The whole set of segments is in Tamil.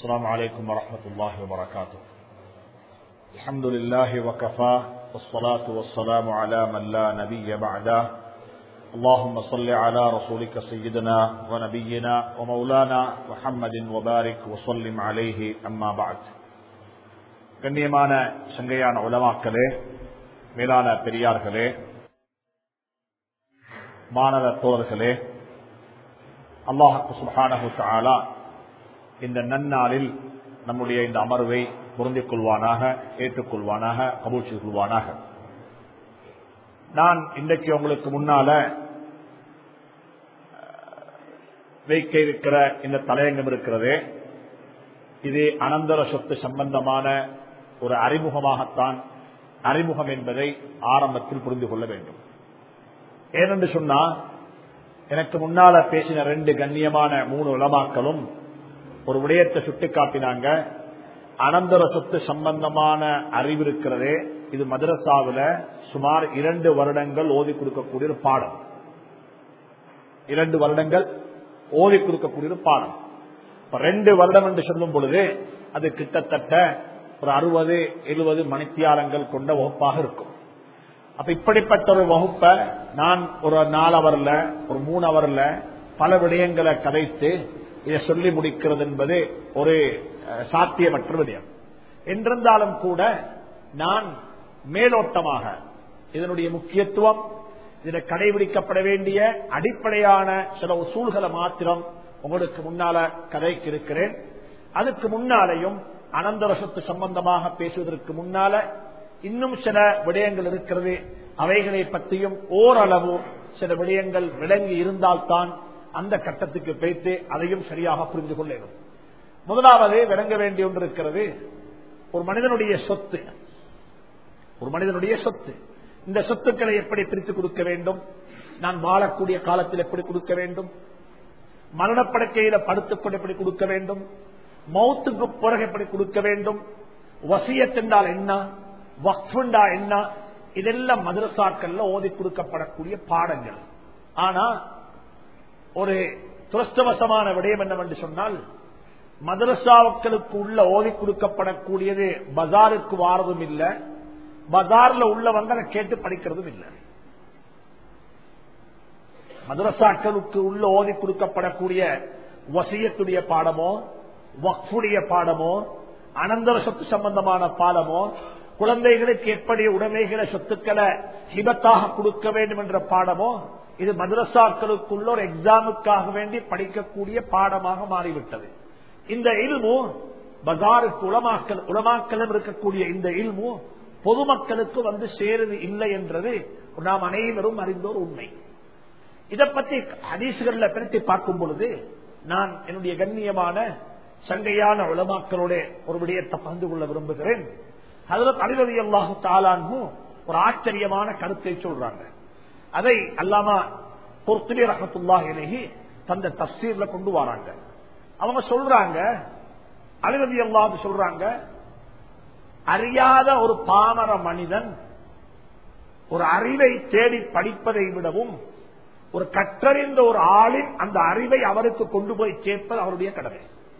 السلام عليكم ورحمة الله وبركاته الحمد لله وكفى والصلاة والسلام على من لا نبي بعده اللهم صل على رسولك سيدنا ونبينا ومولانا محمد وبارك وسلم عليه أما بعد கண்ணியமான சங்கையான உலமாக்களே மேலான பெரியார்களே மாணவ தோழர்களே அல்லாஹு சுபானஹு தாலா இந்த நன்னாளில் நம்முடைய இந்த அமர்வை பொருந்திக் கொள்வானாக ஏற்றுக்கொள்வானாக கபூல் செய்து கொள்வானாக நான் இன்றைக்கு உங்களுக்கு முன்னால வைக்க இருக்கிற இந்த தலையங்கம் இருக்கிறதே இது அனந்தர சொத்து சம்பந்தமான ஒரு அறிமுகமாகத்தான் அறிமுகம் என்பதை ஆரம்பத்தில் புரிந்து கொள்ள வேண்டும் ஏனென்று சொன்னா எனக்கு முன்னால பேசின ரெண்டு கண்ணியமான மூணு உலமாக்களும் ஒரு விடயத்தை சுட்டிக்காட்டினாங்க அனந்தர சொத்து சம்பந்தமான அறிவு இருக்கிறதே இது மதரசாவில சுமார் இரண்டு வருடங்கள் ஓதி கொடுக்கக்கூடிய ஒரு பாடம் இரண்டு வருடங்கள் ஓதி கொடுக்கக்கூடிய ஒரு பாடம் ரெண்டு வருடம் என்று சொல்லும் பொழுது அது கிட்டத்தட்ட ஒரு அறுபது எழுபது மணித்தியாலங்கள் கொண்ட வகுப்பாக இருக்கும் அப்ப இப்படிப்பட்ட ஒரு வகுப்பை நான் ஒரு நாலு அவர்ல ஒரு மூணு அவர்ல பல விடயங்களை கதைத்து இதை சொல்லி முடிக்கிறது என்பது ஒரு சாத்தியமற்ற விடயம் என்றிருந்தாலும் கூட நான் மேலோட்டமாக இதனுடைய முக்கியத்துவம் இதில் கடைபிடிக்கப்பட வேண்டிய அடிப்படையான சில உசூல்களை மாத்திரம் உங்களுக்கு முன்னால கதைக்கு இருக்கிறேன் அதுக்கு முன்னாலேயும் அனந்தர சொத்து சம்பந்தமாக பேசுவதற்கு முன்னால இன்னும் சில விடயங்கள் இருக்கிறது அவைகளை பற்றியும் ஓரளவு சில விடயங்கள் விளங்கி இருந்தால்தான் அந்த கட்டத்துக்கு வைத்து அதையும் சரியாக புரிந்து கொள்ளணும் முதலாவது விளங்க வேண்டிய ஒன்று இருக்கிறது ஒரு மனிதனுடைய சொத்து ஒரு மனிதனுடைய சொத்து இந்த சொத்துக்களை எப்படி பிரித்து கொடுக்க வேண்டும் நான் வாழக்கூடிய காலத்தில் எப்படி கொடுக்க வேண்டும் மரணப்படுக்கையில படுத்துக்கொண்டு எப்படி கொடுக்க வேண்டும் மௌத்துக்கு பிறகு எப்படி கொடுக்க வேண்டும் வசியத்தென்றால் என்ன வக்ஃபுண்டா என்ன இதெல்லாம் மதரசாக்கள்ல ஓதி கொடுக்கப்படக்கூடிய பாடங்கள் ஆனா ஒரு துரஸ்தவசமான விடயம் என்னவென்று சொன்னால் மதரசாக்களுக்கு உள்ள ஓதி கொடுக்கப்படக்கூடியது பஜாருக்கு வாரதும் இல்லை பஜார்ல உள்ளவங்க அதை கேட்டு படிக்கிறதும் இல்லை மதரசாக்களுக்கு உள்ள ஓதி கொடுக்கப்படக்கூடிய வசியத்துடைய பாடமோ வக்ஃபுடைய பாடமோ அனந்தர சொத்து சம்பந்தமான பாடமோ குழந்தைகளுக்கு எப்படி உடைமைகளை சொத்துக்களை ஹிபத்தாக கொடுக்க வேண்டும் என்ற பாடமோ இது மதரசாக்களுக்குள்ள ஒரு எக்ஸாமுக்காக வேண்டி படிக்கக்கூடிய பாடமாக மாறிவிட்டது இந்த இல்மு பஜாருக்கு உளமாக்கல் உளமாக்கலும் இருக்கக்கூடிய இந்த இல்மு பொதுமக்களுக்கு வந்து சேருது இல்லை என்றது நாம் அனைவரும் அறிந்த ஒரு உண்மை இதை பற்றி ஹதீசுகள்ல பிரித்து பார்க்கும் பொழுது நான் என்னுடைய கண்ணியமான சங்கையான உளமாக்களோட ஒரு விடயத்தை பகிர்ந்து கொள்ள விரும்புகிறேன் அதுல தலைவதி அல்லாஹு தாலான்னு ஒரு ஆச்சரியமான கருத்தை சொல்றாங்க அதை அல்லாமா பொறுத்துலி ரஹத்துல்லா இலகி தந்த தப்சீர்ல கொண்டு வராங்க அவங்க சொல்றாங்க அலிரதி அல்லாது சொல்றாங்க அறியாத ஒரு பாமர மனிதன் ஒரு அறிவை தேடி படிப்பதை விடவும் ஒரு கற்றறிந்த ஒரு ஆளின் அந்த அறிவை அவருக்கு கொண்டு போய் சேர்ப்பது அவருடைய கடமை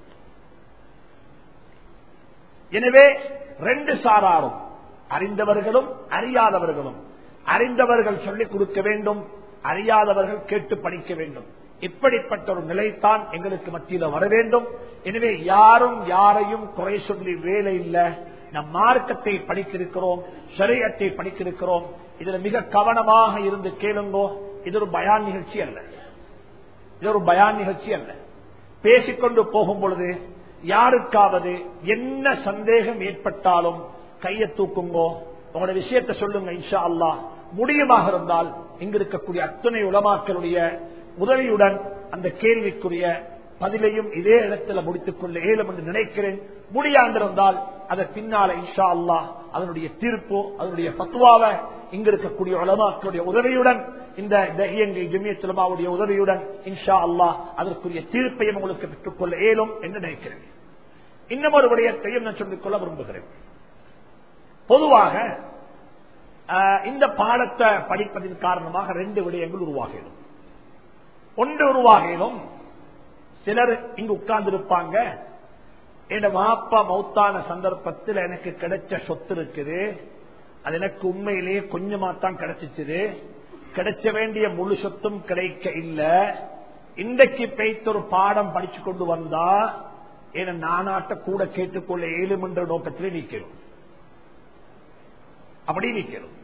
எனவே ரெண்டு சாராரும் அறிந்தவர்களும் அறியாதவர்களும் அறிந்தவர்கள் சொல்லிக் கொடுக்க வேண்டும் அறியாதவர்கள் கேட்டு படிக்க வேண்டும் இப்படிப்பட்ட ஒரு நிலைத்தான் எங்களுக்கு மத்தியில் வர வேண்டும் எனவே யாரும் யாரையும் குறை சொல்லி வேலை இல்லை நம் மார்க்கத்தை படித்திருக்கிறோம் சரியத்தை படித்திருக்கிறோம் இதுல மிக கவனமாக இருந்து கேளுங்கோ இது ஒரு பயான் நிகழ்ச்சி அல்ல இது ஒரு பயான் நிகழ்ச்சி அல்ல பேசிக்கொண்டு போகும் பொழுது யாருக்காவது என்ன சந்தேகம் ஏற்பட்டாலும் கையை தூக்குங்கோ உங்களோட விஷயத்தை சொல்லுங்க இன்ஷா அல்லா முடியுமாக இருந்தால் இங்கு இருக்கக்கூடிய அத்தனை உலமாக்களுடைய உதவியுடன் அந்த கேள்விக்குரிய பதிலையும் இதே இடத்துல முடித்துக் கொள்ள இயலும் என்று நினைக்கிறேன் முடியாந்திருந்தால் அதை பின்னால இன்ஷா அல்லா அதனுடைய தீர்ப்பு அதனுடைய பத்துவாவை இங்க இருக்கக்கூடிய உலமாக்களுடைய உதவியுடன் இந்த இயங்கை ஜமியத்துலமாவுடைய உதவியுடன் இன்ஷா அல்லா அதற்குரிய தீர்ப்பையும் உங்களுக்கு பெற்றுக்கொள்ள இயலும் என்று நினைக்கிறேன் இன்னும் ஒரு விடயத்தையும் நான் சொல்லிக்கொள்ள விரும்புகிறேன் பொதுவாக இந்த பாடத்தை படிப்பதன் காரணமாக ரெண்டு விடயங்கள் உருவாகிடும் ஒன்று உருவாகிடும் சிலர் இங்கு உட்கார்ந்து இருப்பாங்க என் வாப்பா மௌத்தான சந்தர்ப்பத்தில் எனக்கு கிடைச்ச சொத்து இருக்குது அது எனக்கு உண்மையிலேயே கொஞ்சமா தான் கிடைச்சிச்சு கிடைச்ச வேண்டிய முழு சொத்தும் கிடைக்க இல்ல இன்றைக்கு பெய்த்த ஒரு பாடம் படிச்சு கொண்டு வந்தா என நானாட்ட கூட கேட்டுக்கொள்ள ஏழும் என்ற நோக்கத்திலே நீக்கிறோம் அப்படி நீக்கிறோம்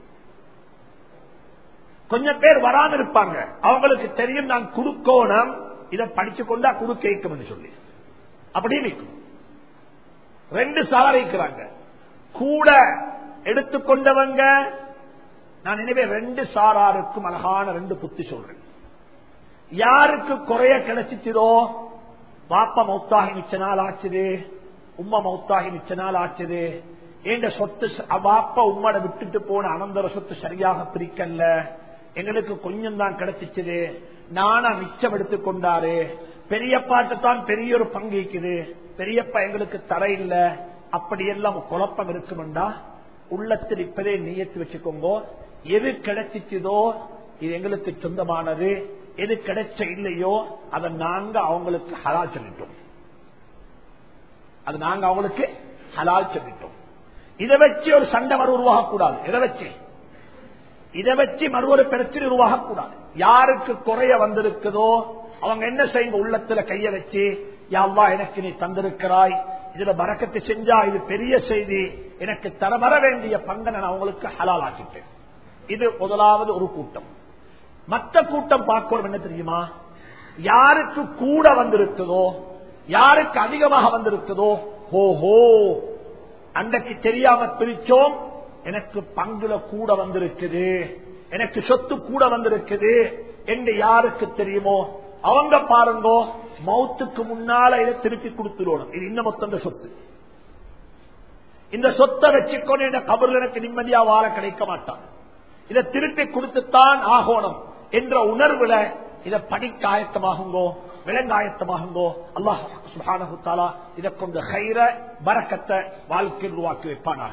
கொஞ்சம் பேர் வராம இருப்பாங்க அவங்களுக்கு தெரியும் நான் குடுக்கோணம் இதை படிச்சு கொண்டா குடுக்க சொல்லி அப்படி நிற்கும் ரெண்டு சாரிக்கிறாங்க கூட எடுத்துக்கொண்டவங்க நான் எனவே ரெண்டு சாராருக்கும் அழகான ரெண்டு புத்தி சொல்றேன் யாருக்கு குறைய கிடைச்சிச்சதோ பாப்பா மௌத்தாகி மிச்ச நாள் ஆச்சுது உம்மா மௌத்தாகி மிச்ச நாள் ஆச்சுது என்ற சொத்து பாப்பா உம்மட விட்டுட்டு போன அனந்தர சொத்து சரியாக பிரிக்கல எங்களுக்கு கொஞ்சம் தான் கிடைச்சிச்சது நானா மிச்சம் எடுத்துக்கொண்டாரு பெரியப்பாட்டு தான் பெரிய ஒரு பங்கு இருக்குது பெரியப்பா எங்களுக்கு தர இல்ல அப்படியெல்லாம் குழப்பம் இருக்குமெண்டா உள்ளத்தில் இப்பதே நீயத்து வச்சுக்கோங்க எது கிடைச்சிச்சதோ இது எங்களுக்கு சொந்தமானது எது கிடைச்ச இல்லையோ அதை நாங்க அவங்களுக்கு ஹலால் சொல்லிட்டோம் அது நாங்க அவங்களுக்கு ஹலால் சொல்லிட்டோம் இதை வச்சு ஒரு சண்டை மறு உருவாகக்கூடாது இதை வச்சு இதை வச்சு மறு ஒரு பிரச்சனை உருவாகக்கூடாது யாருக்கு குறைய வந்திருக்குதோ அவங்க என்ன செய்யுங்க உள்ளத்துல கைய வச்சு யாவா எனக்கு நீ தந்திருக்கிறாய் இதுல பறக்கத்தை செஞ்சா இது பெரிய செய்தி எனக்கு தர வர வேண்டிய பங்கை நான் அவங்களுக்கு ஹலால் ஆக்கிட்டேன் இது முதலாவது ஒரு கூட்டம் மற்ற கூட்டம் பார்க்கணும் என்ன தெரியுமா யாருக்கு கூட வந்திருக்குதோ யாருக்கு அதிகமாக வந்திருக்குதோ ஹோஹோ அன்றைக்கு தெரியாம பிரிச்சோம் எனக்கு பங்குல கூட வந்திருக்குது எனக்கு சொத்து கூட வந்திருக்குது என்று யாருக்கு தெரியுமோ அவங்க பாருங்கோ மௌத்துக்கு முன்னால இதை திருப்பி கொடுத்துடணும் இது இன்னும் மொத்தம் சொத்து இந்த சொத்தை வச்சுக்கொண்டு இந்த கபர்ல எனக்கு நிம்மதியா வாழ கிடைக்க மாட்டான் இதை திருப்பி கொடுத்துத்தான் ஆகணும் என்ற உணர்வுல இதை படிக்க ஆயத்தமாகுங்கோ விலங்காயத்தமாகுங்கோ அல்லாஹ் சுபானு தாலா இதை கொண்டு ஹைர பறக்கத்தை வாழ்க்கையில் உருவாக்கி வைப்பானாக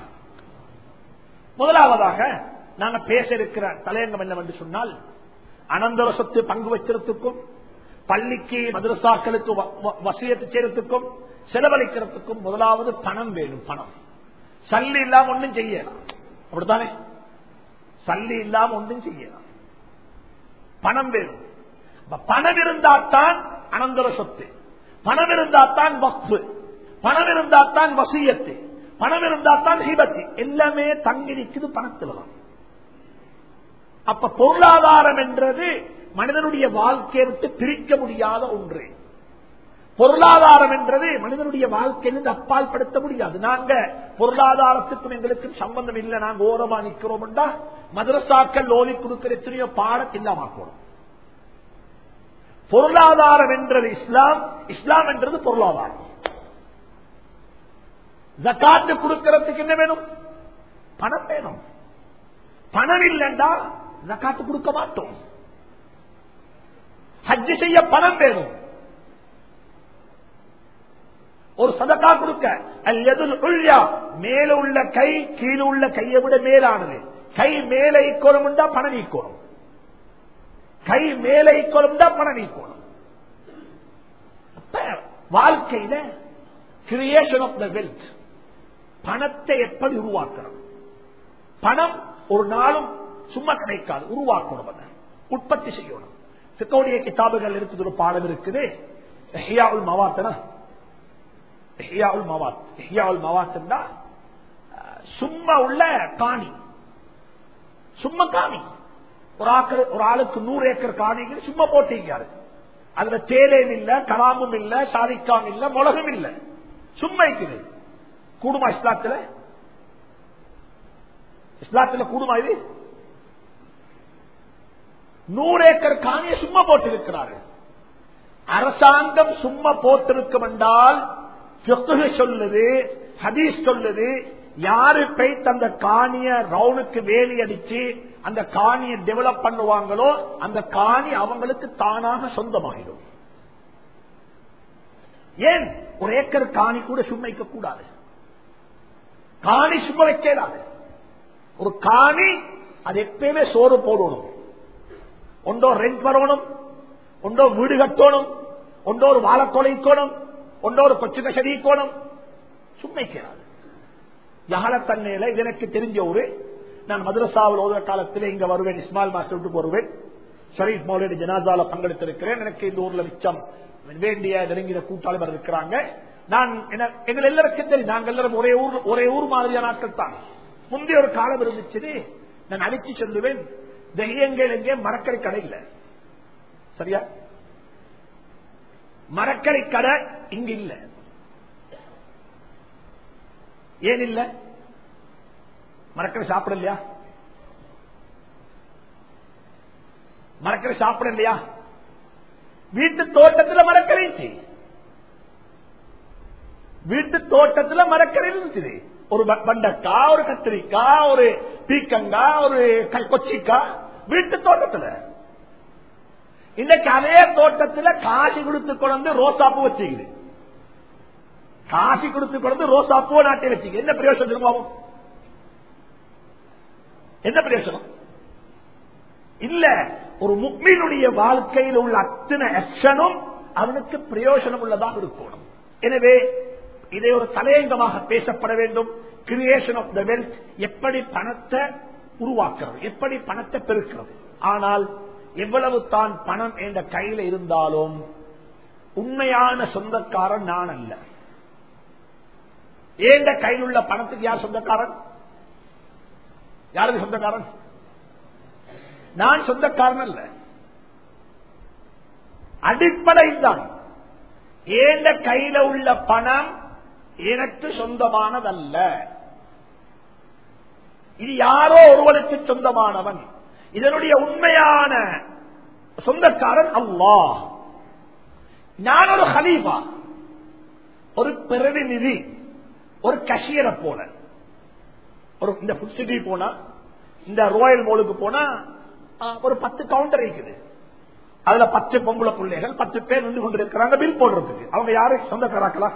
முதலாவதாக நாங்க பேச இருக்கிற தலையங்கம் என்னவென்று சொன்னால் அனந்தர சொத்து பங்கு வைக்கிறதுக்கும் பள்ளிக்கு மதுரசாக்களுக்கு வசியத்து செய்யறதுக்கும் செலவழிக்கிறதுக்கும் முதலாவது பணம் வேணும் பணம் சல்லி இல்லாம ஒன்றும் செய்யலாம் அப்படித்தானே சல்லி இல்லாம ஒன்றும் செய்யலாம் பணம் வேணும் பணம் இருந்தாத்தான் அனந்தர சொத்து பணம் இருந்தாத்தான் வக்பு பணம் இருந்தாத்தான் வசியத்து பணம் இருந்தாத்தான் ஹிபத்து எல்லாமே தங்கி நிற்குது பணத்தில் தான் அப்ப பொருளாதாரம் என்றது மனிதனுடைய வாழ்க்கையை விட்டு பிரிக்க முடியாத ஒன்று பொருளாதாரம் என்றது மனிதனுடைய வாழ்க்கையிலிருந்து அப்பால் படுத்த முடியாது நாங்க பொருளாதாரத்துக்கும் எங்களுக்கும் சம்பந்தம் இல்லை நாங்க ஓரமா நிக்கிறோம் மதரசாக்கள் ஓதி கொடுக்கிற எத்தனையோ பாடத்தை இல்லாமக்கணும் பொருளாதாரம் என்றது இஸ்லாம் இஸ்லாம் என்றது பொருளாதாரம் ஜக்காத்து கொடுக்கறதுக்கு என்ன வேணும் பணம் வேணும் பணம் இல்லைண்டா ஜக்காத்து கொடுக்க மாட்டோம் ஹஜ்ஜு செய்ய பணம் வேணும் ஒரு சதக்கா கொடுக்க மேல உள்ள கை கீழே உள்ள கையை விட மேலானது கை மேல ஈக்கோணும் பணம் ஈக்கோணும் கை மேல ஈக்கோணும் பணம் ஈக்கோணும் வாழ்க்கையில கிரியேஷன் ஆஃப் த வெல்த் பணத்தை எப்படி உருவாக்கணும் பணம் ஒரு நாளும் சும்மா கிடைக்காது உருவாக்கணும் அதை உற்பத்தி செய்யணும் சிக்கோடைய கிதாபுகள் இருக்குது ஒரு பாடம் இருக்குது ஹியாவுல் மவாத்தனா ஹியாவுல் மவாத் ஹியாவுல் மவாத்னா சும்மா உள்ள காணி சும்மா காணி ஒரு ஆக்கள் ஒரு ஆளுக்கு நூறு ஏக்கர் காணிக்கு சும்மா போட்டீங்க அதுல தேலேன் இல்ல கராமும் இல்ல சாதிக்காம் இல்ல முளகும் இல்ல சும்மா இருக்குது கூடுமா இஸ்லாத்துல இஸ்லாத்துல கூடுமா இது நூறு ஏக்கர் காணியை சும்மா போட்டிருக்கிறார்கள் அரசாங்கம் சும்மா போட்டிருக்கும் என்றால் சொல்லுது ஹதீஸ் சொல்லுது யாரு போய் அந்த காணிய ரவுனுக்கு வேலி அடிச்சு அந்த காணியை டெவலப் பண்ணுவாங்களோ அந்த காணி அவங்களுக்கு தானாக சொந்தமாகிடும் ஏன் ஒரு ஏக்கர் காணி கூட சும்மைக்க கூடாது காணி சும்மா வைக்கலாது ஒரு காணி அது எப்பயுமே சோறு போடணும் ஒன்றோ ரெண்ட் வரணும் ஒன்றோ வீடு கட்டணும் ஒன்றோ ஒரு வாழை தொலைக்கணும் ஒன்றோ ஒரு கொச்சு கசடிக்கணும் சும்மைக்கிறாது யகலத்தன்னையில இது எனக்கு தெரிஞ்ச ஒரு நான் மதுரசாவில் ஓதுற காலத்தில் இங்க வருவேன் இஸ்மாயில் மாஸ்டர் வீட்டுக்கு வருவேன் ஷரீப் மௌலிய ஜனாசால பங்கெடுத்திருக்கிறேன் எனக்கு இந்த ஊர்ல மிச்சம் வேண்டிய நெருங்கிய கூட்டாளிவர் இருக்கிறாங்க நான் என்ன- எங்கள் எல்லாருக்கும் தெரியும் நாங்கள் எல்லாரும் ஒரே ஊர் ஒரே ஊர் மாதிரியான ஆட்கள் தான் முந்தைய ஒரு காலம் இருந்துச்சு நான் அடிச்சு சொல்லுவேன் தெய்யங்கள் எங்கே மரக்கறி கடை இல்ல சரியா மரக்கறி கடை இங்க இல்ல ஏன் இல்ல மரக்கறி சாப்பிட இல்லையா மரக்கறி சாப்பிட இல்லையா வீட்டு தோட்டத்துல மரக்கறி இருந்துச்சு வீட்டு தோட்டத்துல மரக்கறி இருந்துச்சு ஒரு ப- பண்டக்காய் ஒரு கத்திரிக்காய் ஒரு பீக்கங்காய் ஒரு க- கொச்சிக்காய் வீட்டு தோட்டத்துல இன்னைக்கு அதே தோட்டத்துல காசு கொடுத்து கொண்டு ரோசாப்பூ வச்சுக்குது காசு கொடுத்து கொண்டு ரோசாப்பூ நாட்டி வச்சுக்கு என்ன பிரயோஜனம் திரும்பவும் என்ன பிரயோஜனம் இல்ல ஒரு முக்மீனுடைய வாழ்க்கையில் உள்ள அத்தனை ஆக்ஷனும் அவனுக்கு பிரயோஜனம் உள்ளதாக இருக்கணும் எனவே இதை ஒரு தலையங்கமாக பேசப்பட வேண்டும் கிரியேஷன் ஆஃப் த வெல்த் எப்படி பணத்தை உருவாக்குறது எப்படி பணத்தை பெருக்கிறது ஆனால் எவ்வளவு தான் பணம் என்ற கையில இருந்தாலும் உண்மையான சொந்தக்காரன் நான் அல்ல ஏண்ட கையில் உள்ள பணத்துக்கு யார் சொந்தக்காரன் யாருக்கு சொந்தக்காரன் நான் சொந்தக்காரன் அல்ல அடிப்படை தான் ஏண்ட கையில உள்ள பணம் எனக்கு சொந்தமானதல்ல இது யாரோ ஒருவனுக்கு சொந்தமானவன் இதனுடைய உண்மையான சொந்தக்காரன் அல்லாஹ் நான் ஒரு ஹலீஃபா ஒரு பிரதிநிதி ஒரு கஷியரை போல ஒரு இந்த ஃபுட் சிட்டி போனா இந்த ரோயல் மோலுக்கு போனா ஆ, ஒரு பத்து கவுண்டர் இருக்குது அதுல பத்து பொம்பளை பிள்ளைகள் பத்து பேர் நின்று கொண்டிருக்கிறாங்க பில் போடுறதுக்கு அவங்க யாரு சொந்தக்காராக்களா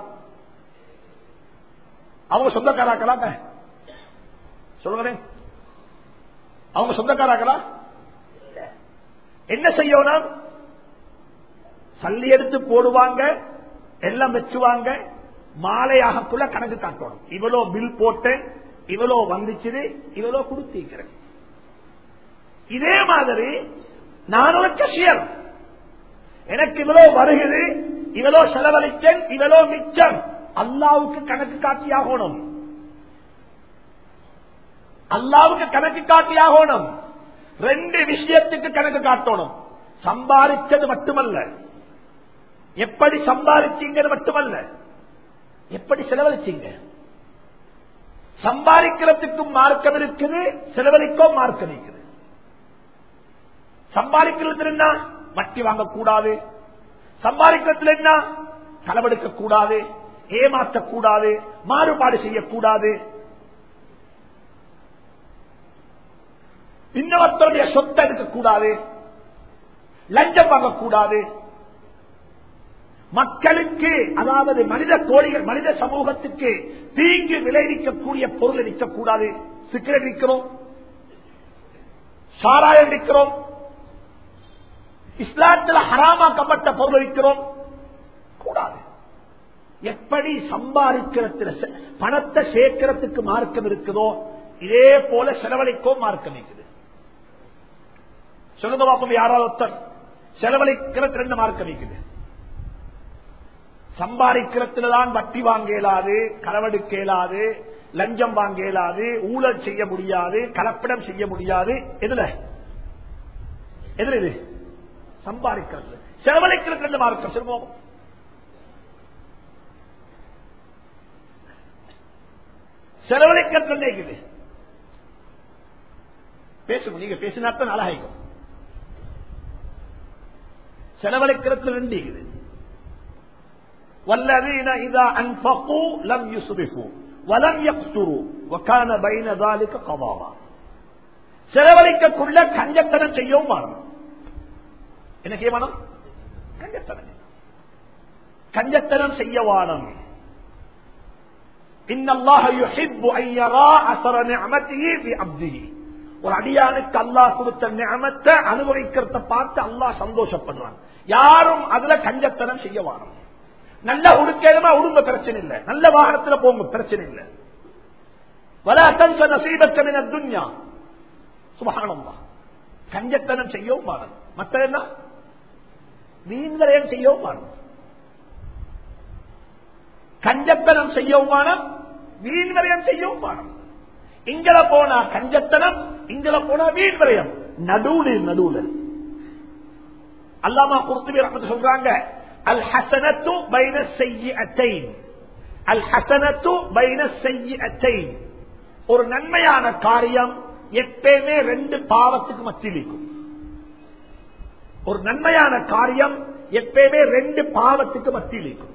அவங்க சொந்தக்காராக்களாங்க சொல்லுங்களேன் அவங்க சொந்தக்காராக்களா இல்ல. என்ன செய்யணும் சல்லி எடுத்து போடுவாங்க எல்லாம் வச்சுவாங்க மாலையாகக்குள்ள கணக்கு காட்டணும் இவ்வளோ பில் போட்டேன் இவ்வளோ வந்துச்சு இவ்வளோ கொடுத்திருக்கிறேன் இதே மாதிரி நான் ஒரு கஷியர் எனக்கு இவ்வளோ வருகிறது இவ்வளோ செலவழிச்சேன் இவ்வளோ மிச்சம் அல்லாவுக்கு கணக்கு காட்டியாகணும் அல்லாவுக்கு கணக்கு காட்டியாகணும் ரெண்டு விஷயத்துக்கு கணக்கு காட்டணும் சம்பாதிச்சது மட்டுமல்ல எப்படி சம்பாதிச்சீங்கிறது மட்டுமல்ல எப்படி செலவழிச்சீங்க சம்பாதிக்கிறதுக்கும் மார்க்கம் இருக்குது செலவழிக்கும் மார்க்கம் இருக்குது சம்பாதிக்கிறது என்ன வட்டி வாங்கக்கூடாது சம்பாதிக்கிறதுல என்ன களவெடுக்க கூடாது ஏமாற்றக்கூடாது மாறுபாடு செய்யக்கூடாது இன்னொருத்தருடைய சொத்தை எடுக்கக்கூடாது லஞ்சம் வாங்கக்கூடாது மக்களுக்கு அதாவது மனித கோழிகள் மனித சமூகத்துக்கு தீங்கு விளைவிக்கக்கூடிய பொருள் விற்கக்கூடாது சிகரெட் விற்கிறோம் சாராயம் விற்கிறோம் இஸ்லாத்தில் ஹராமாக்கப்பட்ட பொருள் விற்கிறோம் கூடாது எப்படி சம்பாதிக்கிறதுல செ- பணத்தை சேர்க்கிறதுக்கு மார்க்கம் இருக்குதோ இதே போல செலவழிக்கோ மார்க்கம் இருக்குது சொல்லுங்க பாப்போம் யாராவது ஒருத்தர் செலவழிக்கிறது ரெண்டு மார்க்கம் இருக்குது சம்பாதிக்கிறதுல தான் வட்டி வாங்க இயலாது களவெடுக்க இயலாது லஞ்சம் வாங்க இயலாது ஊழல் செய்ய முடியாது கலப்படம் செய்ய முடியாது எதுல எதுல இது சம்பாதிக்கிறது செலவழிக்கிறது ரெண்டு மார்க்கம் சொல்லுவோம் செலவழிக்கிறது இருக்குது பேசுங்க நீங்க பேசினாத்தான் அழகாய்க்கும் செலவழிக்கிறது ரெண்டு இருக்குது والذين إذا أنفقوا لم يسرفوا ولم يقتروا وكان بين ذلك قضاء செலவழிக்கக்குள்ள கஞ்சத்தனம் செய்யவும் மாறணும் என்ன செய்ய வேணும் கஞ்சத்தனம் கஞ்சத்தனம் செய்ய வானம் இன்னல்லாஹ யுஹிப்பு அன் யரா அஸர நிஅமதிஹி ஃபி அப்திஹி ஒரு அடியானுக்கு அல்லாஹ் கொடுத்த நியமத்தை அனுபவிக்கிறத பார்த்து அல்லாஹ் சந்தோஷப்படுறான் யாரும் அதுல கஞ்சத்தனம் செய்ய வானம் நல்ல உடுக்கேதுமா உடுங்க பிரச்சனை இல்லை நல்ல வாகனத்துல போங்க பிரச்சனை இல்லை வலா தன்ச நசீபக்க மின துன்யா சுபஹானல்லாஹ் கஞ்சத்தனம் செய்யவும் மாறும் மற்ற என்ன வீண்களையும் செய்யவும் மாறும் கஞ்சத்தனம் செய்யவும் மாறும் வீண்களையும் செய்யவும் மாறும் இங்கல போனா கஞ்சத்தனம் இங்கல போனா வீண்வரையம் நடுவுல நடுவுல அல்லாமா குர்த்துபி ரஹ்மத்து சொல்றாங்க அல் ஹசனத்து பைன செய்யத்தைன் அல் ஹசனத்து பைன செய்யத்தைன் ஒரு நன்மையான காரியம் எப்பயுமே ரெண்டு பாவத்துக்கு மத்தியில் இருக்கும் ஒரு நன்மையான காரியம் எப்பயுமே ரெண்டு பாவத்துக்கு மத்தியில் இருக்கும்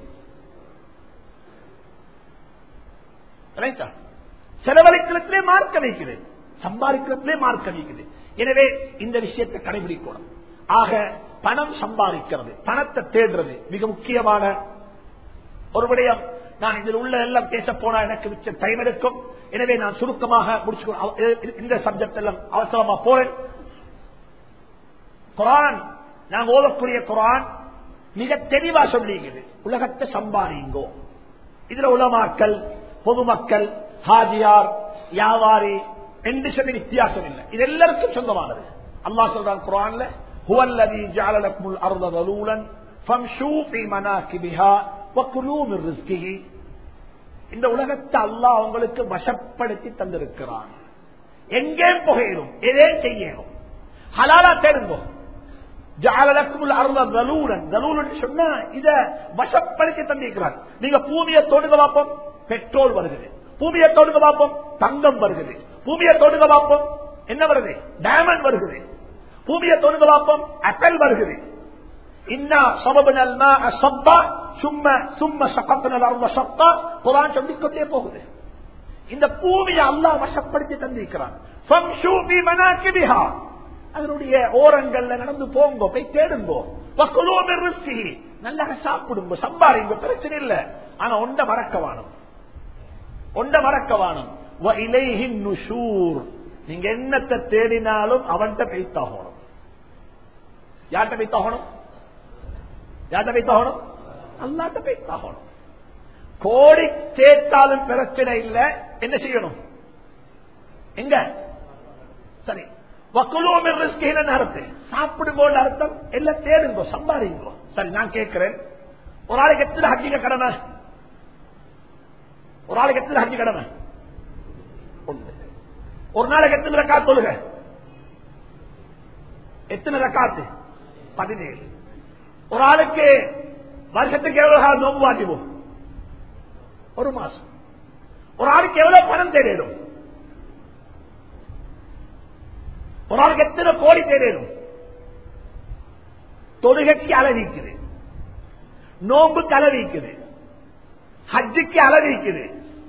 ரைட்டா? செலவழிக்கிறதுலே மார்க்க வைக்குது சம்பாதிக்கிறதுலே மார்க்க வைக்குது எனவே இந்த விஷயத்தை கடைபிடிக்கணும் ஆக பணம் சம்பாதிக்கிறது பணத்தை தேடுறது மிக முக்கியமான ஒரு விடயம் நான் இதில் உள்ள எல்லாம் பேச போனா எனக்கு மிச்ச டைம் எடுக்கும் எனவே நான் சுருக்கமாக முடிச்சு இந்த சப்ஜெக்ட் எல்லாம் அவசரமா போறேன் குரான் நான் ஓதக்கூடிய குரான் மிக தெளிவா சொல்லிக்குது உலகத்தை சம்பாதிங்கோ இதுல உலமாக்கல் பொதுமக்கள் ஹாஜியார் வியாபாரி என்று சொல்லி வித்தியாசம் இல்லை இது எல்லாருக்கும் சொந்தமானது அல்லாஹ் சொல்றான் குரான்ல ஹுவல்லதி ஜாலலக்குமுல் அர்த தலூலன் ஃபம்ஷூ ஃபீ மனாகிபிஹா வக்குலூ மின் ரிஸ்கிஹி இந்த உலகத்தை அல்லாஹ் உங்களுக்கு வசப்படுத்தி தந்திருக்கிறான் எங்கே புகையிடும் எதே செய்யணும் ஹலாலா தேடுங்கோ ஜாலலக்குமுல் அருள தலூலன் தலூலன் சொன்னா இத வசப்படுத்தி தந்திருக்கிறான் நீங்க பூமியை தொடுங்க பார்ப்போம் பெட்ரோல் வருகிறது பூமியை தொடுங்க பார்ப்போம் தங்கம் வருகிறது பூமியை தொடுங்க பார்ப்போம் என்ன வருது டைமண்ட் வருகிறது பூமியை தொடுங்க பார்ப்போம் அப்பல் வருகிறது இன்னா சபபனல் மாஅ சப்பா சும்ம சும்ம சகத்தனல் அருள சப்பா குரான் சொல்லிக்கொண்டே போகுது இந்த பூமியை அல்லாஹ் வசப்படுத்தி தந்திருக்கிறான் ஃபம்ஷூ பி மனாகிபிஹா அதனுடைய ஓரங்கள்ல நடந்து போங்கோ போய் தேடுங்கோ வக்குலூ மின் ரிஸ்கிஹி நல்லா சாப்பிடுங்க சம்பாரிங்க பிரச்சனை இல்ல ஆனா ஒண்ட மறக்க வாணும் ஒண்ட மறக்க வாணும் வ இலைஹின் நுஷூர் நீங்க என்னத்தை தேடினாலும் அவன்கிட்ட பேத்தாகணும் யார்கிட்ட பேத்தாகணும் யார்கிட்ட பேத்தாகணும் அல்லாட்ட பேத்தாகணும் கோடி சேர்த்தாலும் பிரச்சனை இல்ல என்ன செய்யணும் எங்க சரி வக்குலோமின் ரிஸ்க் அர்த்தம் சாப்பிடுங்கோன்னு அர்த்தம் எல்லாம் தேடுங்கோ சம்பாதிங்கோ சரி நான் கேட்கிறேன் ஒரு ஆளுக்கு எத்தனை ஹஜ்ஜிங்க கடமை ஒரு ஆளுக்கு எத்தனை ஹஜ்ஜி கடமை ஒன்று ஒரு நாளைக்கு எத்தனை ரக்காத் தொழுக எத்தனை ரக்காத்து பதினேழு ஒரு ஆளுக்கு வருஷத்துக்கு எவ்வளவு காலம் நோம்பு வாங்கிவோம் ஒரு மாசம் ஒரு ஆளுக்கு எவ்வளவு பணம் தேடிடும் ஒரு ஆளுக்கு எத்தனை கோடி தேடிடும் தொழுகைக்கு அளவிக்குது நோம்புக்கு அளவிக்குது ஹஜ்ஜுக்கு அளவிக்குது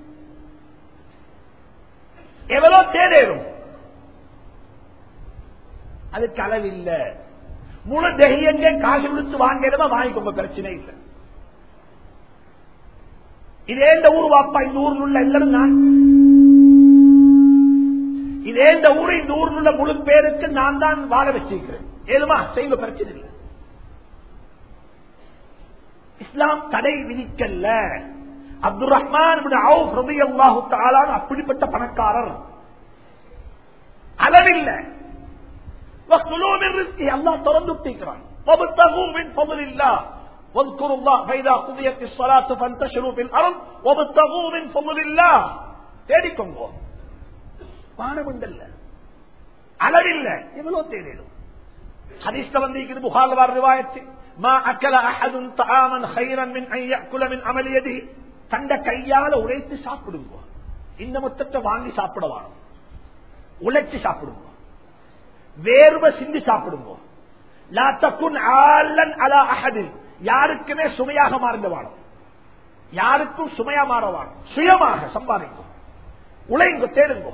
எவ்வளவு தேடேறும் அதுக்கு அளவில்ல முழு தெய்யங்க காசு கொடுத்து வாங்கிறதா வாங்கிக்கோங்க பிரச்சனை இல்லை இதே இந்த ஊர் வாப்பா இந்த ஊரில் உள்ள எல்லாரும் நான் இதே இந்த ஊர் இந்த ஊரில் உள்ள முழு பேருக்கு நான் தான் வாழ வச்சிருக்கிறேன் ஏதுமா செய்வ பிரச்சனை இல்லை இஸ்லாம் தடை விதிக்கல்ல அப்துல் ரஹ்மான் அப்படிப்பட்ட பணக்காரர் அளவில்ல அல்லா திறந்து விட்டிருக்கிறான் واذكروا الله فإذا قضيت الصلاة فانتشروا في الأرض وابتغوا من فضل الله தேடிக்கோங்க வானம் உண்டல்ல அளவில்ல எவ்வளவு தேடிடும் ஹதீஸ்ல வந்து புகார் வார ரிவாயத்து ما أكل أحد طعاما خيرا من أن يأكل من عمل يده தண்ட கையால உழைத்து சாப்பிடுங்க இந்த மொத்தத்தை வாங்கி சாப்பிடவாங்க உழைச்சு சாப்பிடுங்க வேர்வை சிந்தி சாப்பிடுங்க யாருக்குமே சுமையாக மாறுங்க வாழும் யாருக்கும் சுமையா மாற வாழும் சுயமாக சம்பாதிக்கும் உழைங்க தேடுங்க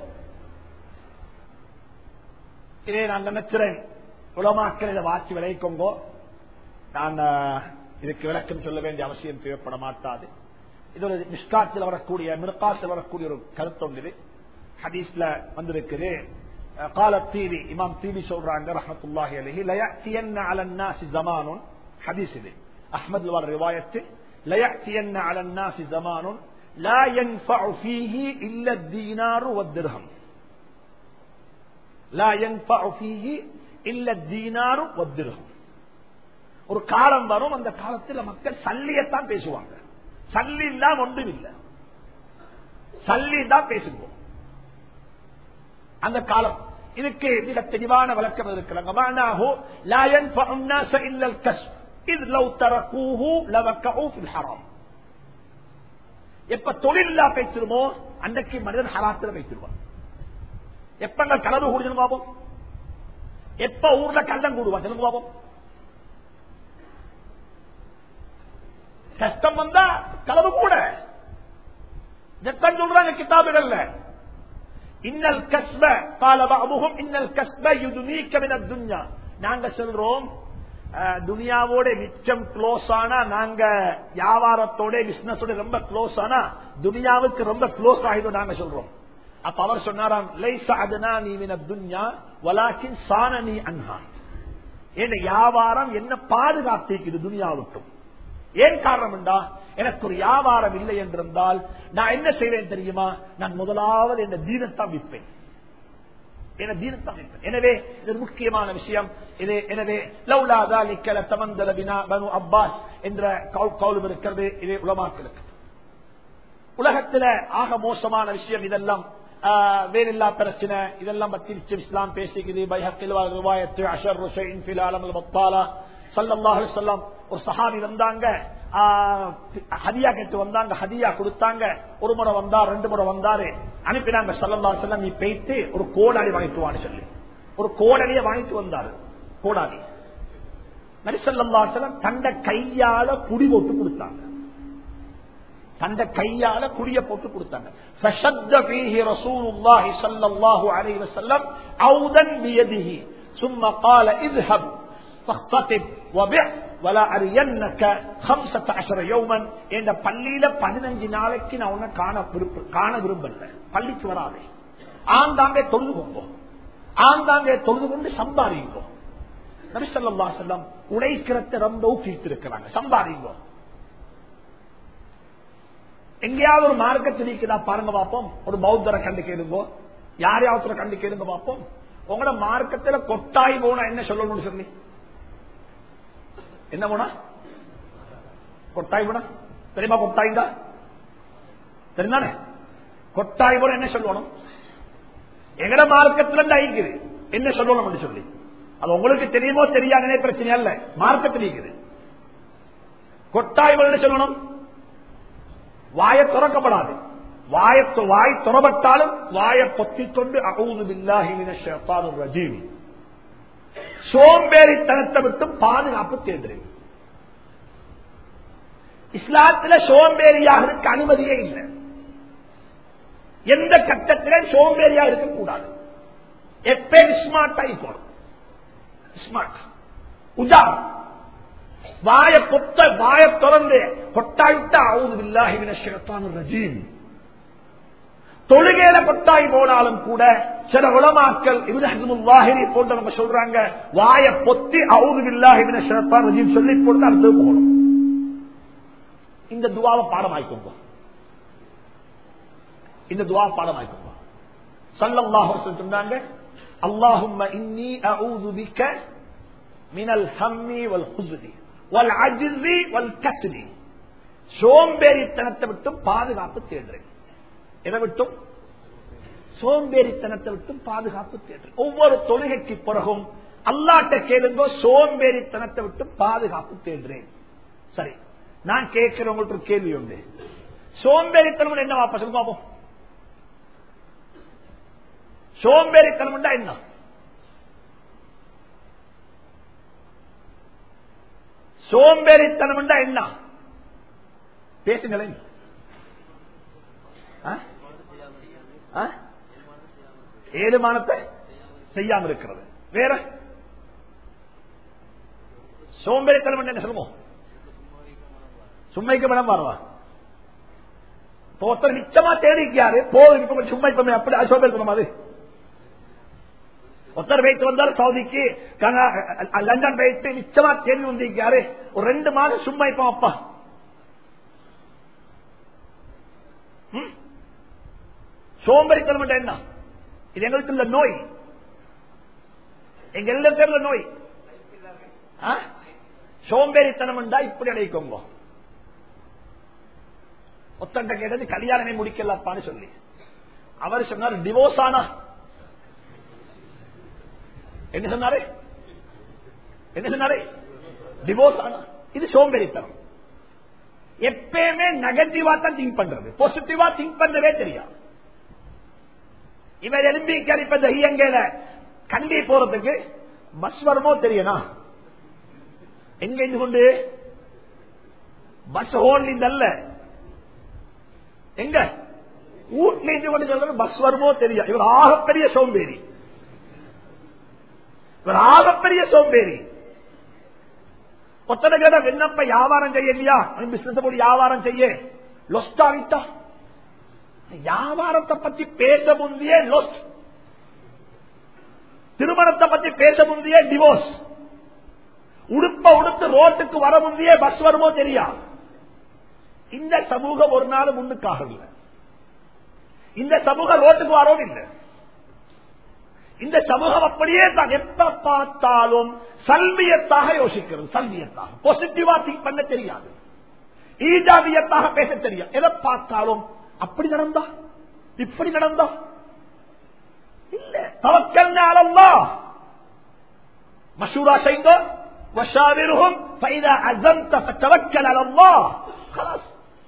இதே நான் நினைக்கிறேன் உலமாக்கள் இதை வாசி விளைவிக்கோங்கோ நான் இதுக்கு விளக்கம் சொல்ல வேண்டிய அவசியம் தேவைப்பட மாட்டாது இது ஒரு மிஸ்காத்தில் வரக்கூடிய மிர்காத்தில் வரக்கூடிய ஒரு கருத்து ஒன்று ஹதீஸ்ல வந்திருக்குது قال الطيبي امام طيبي சொல்றாங்க رحمه عليه لا ياتين على الناس زمان حديث இது احمد الوار روايه ليأتين على الناس زمان لا ينفع فيه إلا الدينار والدرهم لا ينفع فيه إلا الدينار والدرهم ஒரு காலம் வரும் அந்த காலத்தில் மக்கள் சல்லியத்தான் பேசுவாங்க சல்லி இல்லாம ஒன்றும் இல்லை சல்லி தான் பேசுவோம் அந்த காலம் இதுக்கு மிக தெளிவான விளக்கம் இருக்கிறாங்க மானாஹு லா ينفع الناس الا الكسب اذ لو تركوه لوقعوا في الحرام எப்ப தொழிலா பேசிருமோ அன்றைக்கு மனிதன் ஹராத்துல வைத்திருவான் எப்ப அங்க கலவு கூடுதல் பாப்போம் எப்ப ஊர்ல கள்ளம் கூடுவான் சொல்லுங்க பாப்போம் கஷ்டம் வந்தா கலவு கூட இதைத்தான் சொல்றாங்க கிதாபுகள்ல இன்னல் கஸ்ப கால பாபுகும் இன்னல் கஸ்ப யுதுனீக்க மின துன்யா நாங்க சொல்றோம் அஹ், துனியாவோட மிச்சம் க்ளோஸ் ஆனா நாங்க வியாபாரத்தோட பிசினஸோட ரொம்ப க்ளோஸ் ஆனா துனியாவுக்கு ரொம்ப க்ளோஸ் ஆயிடும் நாங்க சொல்றோம் அப்ப அவர் சொன்னாராம் லைச அதனா நீ மின துன்யா வலாக்கின் சானனி அன்ஹா என் வியாபாரம் என்ன பாதுகாத்திருக்குது துனியாவுக்கும் ஏன் காரணம் என்றா எனக்கு ஒரு வியாபாரம் இல்லை என்றிருந்தால் நான் என்ன செய்வேன் தெரியுமா நான் முதலாவது என்ன தீனத்தான் விற்பேன் என தீனத்தான் விற்பேன் எனவே இது ஒரு முக்கியமான விஷயம் இது எனவே லவ்லாதா நிக்கல தமந்தல பினா பனு அப்பாஸ் என்ற கவு- கவுலும் இருக்கிறது இது உலமாக்களுக்கு உலகத்துல ஆக மோசமான விஷயம் இதெல்லாம் ஆஹ், வேறில்லா பிரச்சனை இதெல்லாம் பத்தி நிச்சயம் இஸ்லாம் பேசிக்குது பைஹக்கில் ரிவாயத்து அஷர் ருஷைன் ஃபில் ஆலமல் பத்தாலா ஸல்லல்லாஹு அலைஹி வஸல்லம் ஒரு சஹாபி வந்தாங்க ஆஹ், ஹதியா கேட்டு வந்தாங்க ஹதியா கொடுத்தாங்க ஒரு முறை வந்தார் ரெண்டு முறை வந்தாரு அனுப்பினாங்க ஸல்லல்லாஹு அலைஹி வஸல்லம் நீ போயிட்டு ஒரு கோடாலி வாங்கிட்டு வான்னு சொல்லி ஒரு கோடலியை வாங்கிட்டு வந்தாரு கோடாலி நரிசல்லாசலம் தந்த கையால புடி போட்டு கொடுத்தாங்க தந்த கையால குடிய போட்டு கொடுத்தாங்க فشد فيه رسول الله صلى الله عليه وسلم عودا بيده ثم قال اذهب فاختطب وبع ولا أرينك خمسة عشر يوما இந்த பள்ளியில பதினஞ்சு நாளைக்கு நான் உன்னை காண விருப்ப- காண விரும்பல பள்ளிக்கு வராதே ஆங்காங்கே தொழுது கொண்டோம் ஆங்காங்கே தொழுது கொண்டு சம்பாதிங்கோ நபிசல்லா செல்லம் உழைக்கிறத ரொம்ப ஊக்கிட்டு சம்பாதிங்கோ எங்கேயாவது ஒரு மார்க்கத்தில் இருக்குதா பாருங்க பார்ப்போம் ஒரு பௌத்தரை கண்டு கேளுங்கோ யாரையாவது கண்டு கேளுங்க பார்ப்போம் உங்களோட மார்க்கத்துல கொட்டாய் போனா என்ன சொல்லணும்னு சொல்லி என்ன போனா கொட்டாய் போனா தெரியுமா கொட்டாய் தான் தெரிந்தானே கொட்டாய் போன என்ன சொல்லணும் எங்கட மார்க்கத்துல இருந்து ஐக்குது என்ன சொல்லணும் சொல்லி அது உங்களுக்கு தெரியுமோ தெரியாதனே பிரச்சனை அல்ல மார்க்கத்தில் இருக்குது கொட்டாய் போல என்ன சொல்லணும் வாய திறக்கப்படாது வாய வாய் துறப்பட்டாலும் வாயை பொத்திக் கொண்டு அகூது பில்லாஹி ரஜீம் சோம்பேறித்தனத்தை விட்டு பாதுகாப்பு தேர்ந்தது இஸ்லாத்துல சோம்பேறியாக இருக்க அனுமதியே இல்லை எந்த கட்டத்திலே சோம்பேறியா இருக்கக்கூடாது எப்பயும் ஸ்மார்ட் ஆகிக்கணும் ஸ்மார்ட் உதாரணம் வாய கொத்த வாய திறந்து கொட்டாயிட்ட அவுது இல்லாஹிவின சிறப்பான ரஜீம் தொழுகையில கொட்டாய் போனாலும் கூட சில உலமாக்கள் இவராஹிரி போன்றவங்க சொல்றாங்க வாய பொத்தி அவுது இல்லாஹிவின சிறப்பான ரஜீம் சொல்லி போட்டு அடுத்து போகணும் இந்த துவாவை பாடமாய்க்கோங்க இந்த துவா பாடமாய்க்கோங்க சல்லல்லாஹு சொன்னாங்க அல்லாஹும்ம இன்னி அஊது பிக்க மினல் ஹம்மி வல் ஹுஸ்னி வல் அஜ்ஸி வல் கஸ்ரி சோம்பேறித்தனத்தை விட்டும் பாதுகாப்பு தேடுறேன் எதை விட்டும் சோம்பேறித்தனத்தை விட்டும் பாதுகாப்பு தேடுறேன் ஒவ்வொரு தொழுகைக்கு பிறகும் அல்லாட்ட கேளுங்கோ சோம்பேறித்தனத்தை விட்டு பாதுகாப்பு தேடுறேன் சரி நான் கேட்கிறவங்களுக்கு ஒரு கேள்வி உண்டு சோம்பேறித்தனம் என்ன வாப்பா சொல்லுங்க பாப்போம் சோம்பேறித்தனம் என்ன சோம்பேறித்தனம் என்ன பேசுங்களேன் ஆ? ஆ? ஏழுமானத்தை செய்யாம இருக்கிறது வேற சோம்பேறித்தனம் என்ன சொல்லுவோம் சும்மைக்கு மனம் வரவா இப்போ ஒருத்தர் நிச்சயமா தேடிக்காரு போதும் இப்ப சும்மா இப்ப அப்படி அது சோம்பேறித்தனம் அது ஒருத்தர் வைத்து வந்தார் சவுதிக்கு கன- லண்டன் வைத்து நிச்சயமா தேடி வந்திருக்காரு ஒரு ரெண்டு மாதம் சும்மா இப்ப அப்பா ம்? சோம்பேறித்தனம் என்றா என்ன இது எங்களுக்கு உள்ள நோய் எங்க எல்லாருக்கும் உள்ள நோய் ஆ? சோம்பேறித்தனம் என்றா இப்படி அடைக்கோங்க ஒத்தண்ட கேட்டது கல்யாணமே முடிக்கலப்பான்னு சொல்லி அவர் சொன்னார் டிவோர்ஸ் ஆனா என்ன சொன்னாரு என்ன சொன்னாரு டிவோர்ஸ் ஆனா இது சோம்பேறித்தனம் எப்பயுமே நெகட்டிவா தான் திங்க் பண்றது பாசிட்டிவா திங்க் பண்றதே தெரியாது இவர் எலும்பி இப்ப தையங்கல கண்டி போறதுக்கு பஸ் வருமோ தெரியனா எங்க இருந்து கொண்டு பஸ் ஓன்லி அல்ல எங்க வீட்டுல இருந்து கொண்டு சொல்றது பஸ் வருமோ தெரியும் இவர் ஆகப்பெரிய சோம்பேறி இவர் ஆகப்பெரிய சோம்பேறி ஒத்தனை கேட்ட விண்ணப்ப வியாபாரம் செய்யலையா பிசினஸ் போய் வியாபாரம் செய்ய லொஸ்ட் ஆகிட்டா வியாபாரத்தை பத்தி பேச முந்தைய லொஸ்ட் திருமணத்தை பத்தி பேச முந்தைய டிவோர்ஸ் உடுப்ப உடுத்து ரோட்டுக்கு வர முந்தைய பஸ் வருமோ தெரியா இந்த சமூகம் ஒரு நாள் முன்னுக்காக இல்லை இந்த சமூகம் ரோட்டுக்கு வரவும் இல்லை இந்த சமூகம் அப்படியே தான் எப்ப பார்த்தாலும் சல்வியத்தாக யோசிக்கிறது சல்வியத்தாக பாசிட்டிவா திங்க் பண்ண தெரியாது ஈஜாபியத்தாக பேச தெரியும் எதை பார்த்தாலும் அப்படி நடந்தா இப்படி நடந்தா இல்ல தவக்கல் அலல்லா மசூரா செய்தோ வஷாவிருகும் فإذا عزمت فتوكل على الله خلاص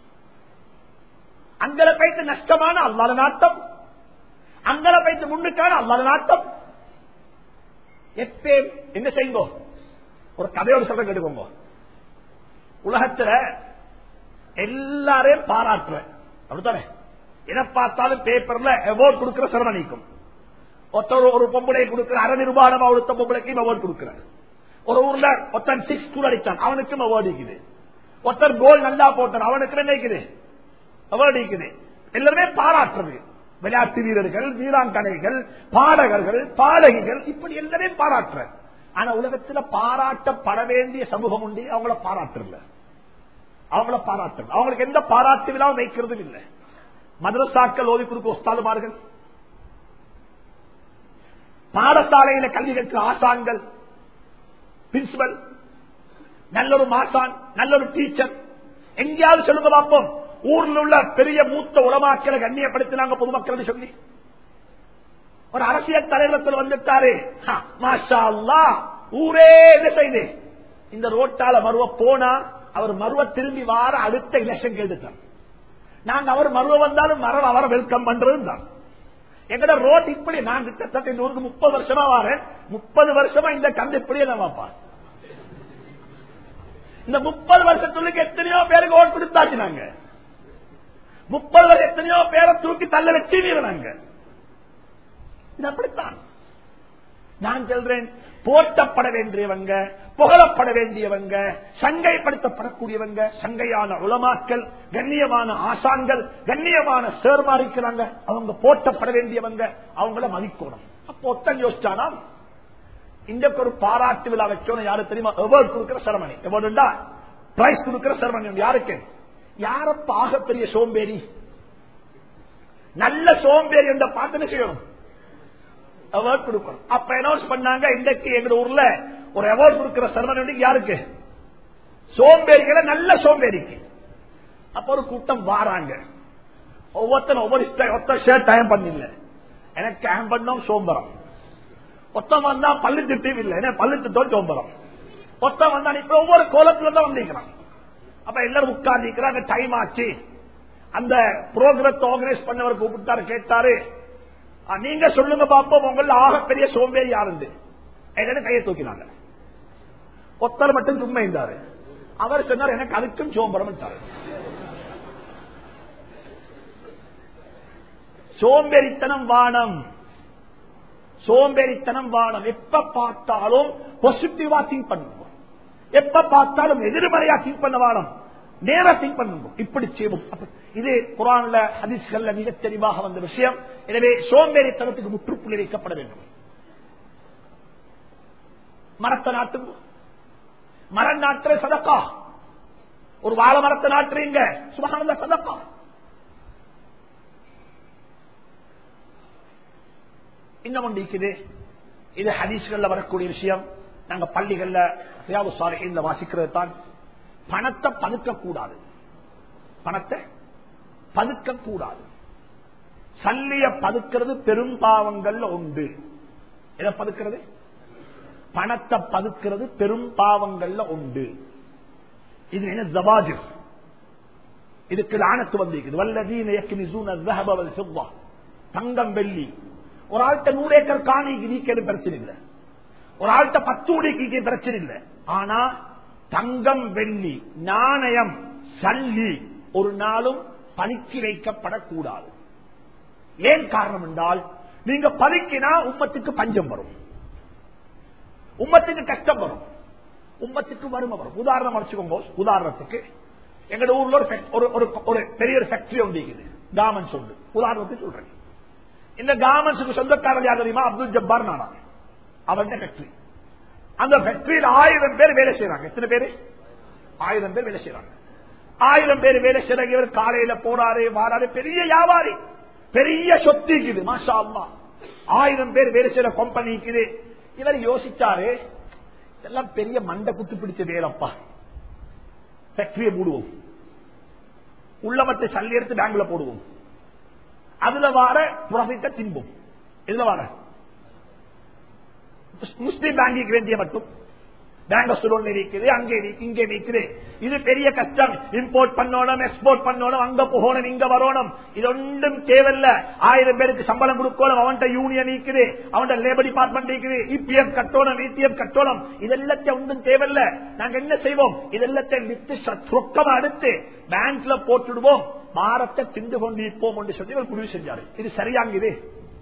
அங்கல பைத்து நஷ்டமான அல்லாத நாட்டம் அங்கல பைத்து முன்னுக்கான அல்லாத நாட்டம் எப்பே என்ன செய்யுங்க ஒரு கதையோடு சொல்ற கேட்டுக்கோங்க உலகத்துல எல்லாரையும் பாராட்டுறேன் அப்படித்தானே எதை பார்த்தாலும் பேப்பர்ல அவார்ட் கொடுக்கிற சிரமணிக்கும் ஒருத்தர் ஒரு பொம்பளை கொடுக்கிற அரை நிர்வாணமா ஒருத்த பொம்பளைக்கும் அவார்ட் கொடுக்கிறார் ஒரு ஊர்ல ஒருத்தன் சிக்ஸ் டூல் அடித்தான் அவனுக்கும் அவார்டு இருக்குது ஒருத்தர் கோல் நல்லா போட்டான் அவனுக்கு என்ன இருக்குது அவார்டு இருக்குது எல்லாருமே பாராட்டுறது விளையாட்டு வீரர்கள் வீராங்கனைகள் பாடகர்கள் பாடகிகள் இப்படி எல்லாமே பாராட்டுற ஆனா உலகத்துல பாராட்டப்பட வேண்டிய சமூகம் உண்டு அவங்கள பாராட்டுறல அவங்கள பாராட்டு அவங்களுக்கு எந்த பாராட்டு விழாவும் வைக்கிறதும் இல்லை மதரசாக்கள் ஓதி கொடுக்க ஒஸ்தாதுமார்கள் பாடசாலையில கல்வி கற்ற ஆசான்கள் பிரின்சிபல் நல்ல ஒரு மாசான் நல்ல ஒரு டீச்சர் எங்கேயாவது சொல்லுங்க பார்ப்போம் ஊர்ல உள்ள பெரிய மூத்த உலமாக்களை கண்ணியப்படுத்தினாங்க பொதுமக்கள் சொல்லி ஒரு அரசியல் தலைவரத்தில் வந்துட்டாரு ஹா, மாஷா அல்லாஹ், ஊரே என்ன செய்து இந்த ரோட்டால மருவ போனா அவர் மருவ திரும்பி வார அடுத்த எலெக்ஷன் கேட்டுட்டார் நாங்க அவர் மருவ வந்தாலும் மரம் அவரை வெல்கம் பண்றது தான் எங்கட ரோட் இப்படி நான் கிட்டத்தட்ட இந்த ஊருக்கு முப்பது வருஷமா வரேன் முப்பது வருஷமா இந்த கந்து இப்படியே நான் பார்ப்பேன் இந்த முப்பது வருஷத்துக்கு எத்தனையோ பேருக்கு ஓட்டு கொடுத்தாச்சு நாங்க முப்பது வருஷம் எத்தனையோ பேரை தூக்கி தள்ள வச்சு நாங்க இது அப்படித்தான் நான் சொல்றேன் போற்றப்பட வேண்டியவங்க புகழப்பட வேண்டியவங்க சங்கைப்படுத்தப்படக்கூடியவங்க சங்கையான உலமாக்கள் கண்ணியமான ஆசான்கள் கண்ணியமான சேர்மா இருக்கிறாங்க அவங்க போற்றப்பட வேண்டியவங்க அவங்கள மதிக்கணும் அப்போ ஒத்தன் யோசிச்சானா இந்த ஒரு பாராட்டு விழா வச்சோன்னு யாரு தெரியுமா அவார்ட் கொடுக்கிற செரமனி அவார்டுண்டா பிரைஸ் கொடுக்கிற செரமனி உண்டு. யாருக்கு யாரப்ப ஆகப்பெரிய சோம்பேறி நல்ல சோம்பேறி என்ற பார்த்து என்ன செய்யணும் அவார்ட் கொடுக்கணும் அப்ப அனௌன்ஸ் பண்ணாங்க இன்றைக்கு எங்க ஊர்ல ஒரு அவார்ட் கொடுக்கிற செரமனி யாருக்கு சோம்பேறிகளை நல்ல சோம்பேறிக்கு அப்ப ஒரு கூட்டம் வாராங்க ஒவ்வொருத்தரும் ஒவ்வொரு style- ஒருத்தர் ஷர்ட் டைம் பண்ணல எனக்கு டைம் பண்ணோம் சோம்பரம் ஒத்தம் வந்தா பல்லு திட்டம் இல்லை என்ன பல்லு திட்டம் சோம்பரம் ஒத்தம் வந்தா இப்ப ஒவ்வொரு கோலத்துல தான் வந்திருக்கிறான் அப்ப எல்லாரும் உட்கார்ந்து டைம் ஆச்சு அந்த ப்ரோக்ரஸ் ஆர்கனைஸ் பண்ணவர் கூப்பிட்டாரு கேட்டாரு "ஆ, நீங்க சொல்லுங்க பாப்போம் உங்கள ஆகப்பெரிய சோம்பேறி யாருந்து எங்கன்னு கையை தூக்கினாங்க ஒத்தர் மட்டும் சும்மா இருந்தாரு அவர் சொன்னார் எனக்கு அதுக்கும் சோம்பரம் சோம்பேறித்தனம் வானம் சோம்பேறித்தனம் வானம் எப்ப பார்த்தாலும் பாசிட்டிவா திங்க் பண்ணுவோம் எப்ப பார்த்தாலும் எதிர்மறையா திங்க் பண்ண வானம் நேரா திங்க் பண்ணுவோம் இப்படி செய்வோம் அப்ப இது குரான்ல ஹதீஸ்கள்ல மிக தெளிவாக வந்த விஷயம் எனவே சோம்பேறித்தனத்துக்கு முற்றுப்புள்ளி வைக்கப்பட வேண்டும் மரத்தை நாட்டுங்க மரம் நாட்டுற சதக்கா ஒரு வாழை மரத்தை நாட்டுறீங்க சுபகானந்த சதக்கா இன்னும் ஒன்று இருக்குது இது ஹதீஸ்கள்ல வரக்கூடிய விஷயம் நாங்க பள்ளிகள்ல ரியாது சாலைகள்ல வாசிக்கிறது தான் பணத்தை பதுக்க கூடாது பணத்தை பதுக்க கூடாது சல்லிய பதுக்கிறது பெரும் பாவங்கள்ல உண்டு எதை பதுக்கிறது பணத்தை பதுக்கிறது பெரும் பாவங்கள்ல உண்டு இது என்ன ஜவாஜிர் இதுக்கு லானத்து வந்திருக்குது வல்லதீன யக்னிசூன الذهب والفضة தங்கம் வெள்ளி ஒரு ஆள்கிட்ட நூறு ஏக்கர் காணிக்கு நீக்கிறது பிரச்சனை இல்லை ஒரு ஆள்கிட்ட பத்து உடைக்கு பிரச்சனை இல்லை ஆனா தங்கம் வெள்ளி நாணயம் சல்லி ஒரு நாளும் பதுக்கி வைக்கப்படக்கூடாது ஏன் காரணம் என்றால் நீங்க பதுக்கினா உம்மத்துக்கு பஞ்சம் வரும் உம்மத்துக்கு கஷ்டம் வரும் உம்மத்துக்கு வறுமை வரும் உதாரணம் அடிச்சுக்கோங்க உதாரணத்துக்கு எங்க ஊர்ல ஒரு fac- ஒரு- ஒரு ஒரு பெரிய ஒரு ஃபேக்டரி ஒன்று இருக்குது கார்மெண்ட்ஸ் உண்டு உதாரணத்துக்கு சொல்றேன் இந்த கார்மெண்ட்ஸுக்கு சொந்தக்காரர் யார் தெரியுமா அப்துல் ஜப்பார் நானா அவருடைய ஃபேக்டரி அந்த ஃபேக்டரியில் ஆயிரம் பேர் வேலை செய்யறாங்க எத்தனை பேரு ஆயிரம் பேர் வேலை செய்யறாங்க ஆயிரம் பேர் வேலை செய்யறாங்க இவர் காலையில போறாரு வாராரு பெரிய வியாபாரி பெரிய சொத்து இருக்குது மாஷா அல்லாஹ். ஆயிரம் பேர் வேலை செய்யற கம்பெனி இருக்குது இவர் யோசிச்சாரு இதெல்லாம் பெரிய மண்டை குத்து பிடிச்ச வேலப்பா ஃபேக்டரியை மூடுவோம் உள்ளமத்தை சல்லி எடுத்து பேங்க்ல போடுவோம் அதுல வார ப்ராஃபிட்ட தின்போம் இதுல வார முஸ்லீம் பேங்கிக்கு வேண்டிய மட்டும் பேங்க் ஸ்டோன் இருக்குது அங்கே இருக்கு, இங்கே இருக்குது இது பெரிய கஷ்டம் இம்போர்ட் பண்ணணும் எக்ஸ்போர்ட் பண்ணணும் அங்க போகணும் இங்க வரணும் இது ஒன்றும் தேவையில்ல ஆயிரம் பேருக்கு சம்பளம் கொடுக்கணும் அவன்கிட்ட யூனியன் இருக்குது அவன்கிட்ட லேபர் டிபார்ட்மெண்ட் இருக்குது இபிஎஃப் கட்டணும் இடிஎஃப் கட்டணும் இதெல்லாத்தையும் ஒன்றும் தேவையில்ல நாங்க என்ன செய்வோம் இதெல்லாத்தையும் வித்து சொக்கம் அடுத்து பேங்க்ல போட்டுடுவோம் பாரத்தை திண்டு கொண்டு இப்போம் என்று சொல்லி ஒரு முடிவு செஞ்சாரு இது சரியாங்க இது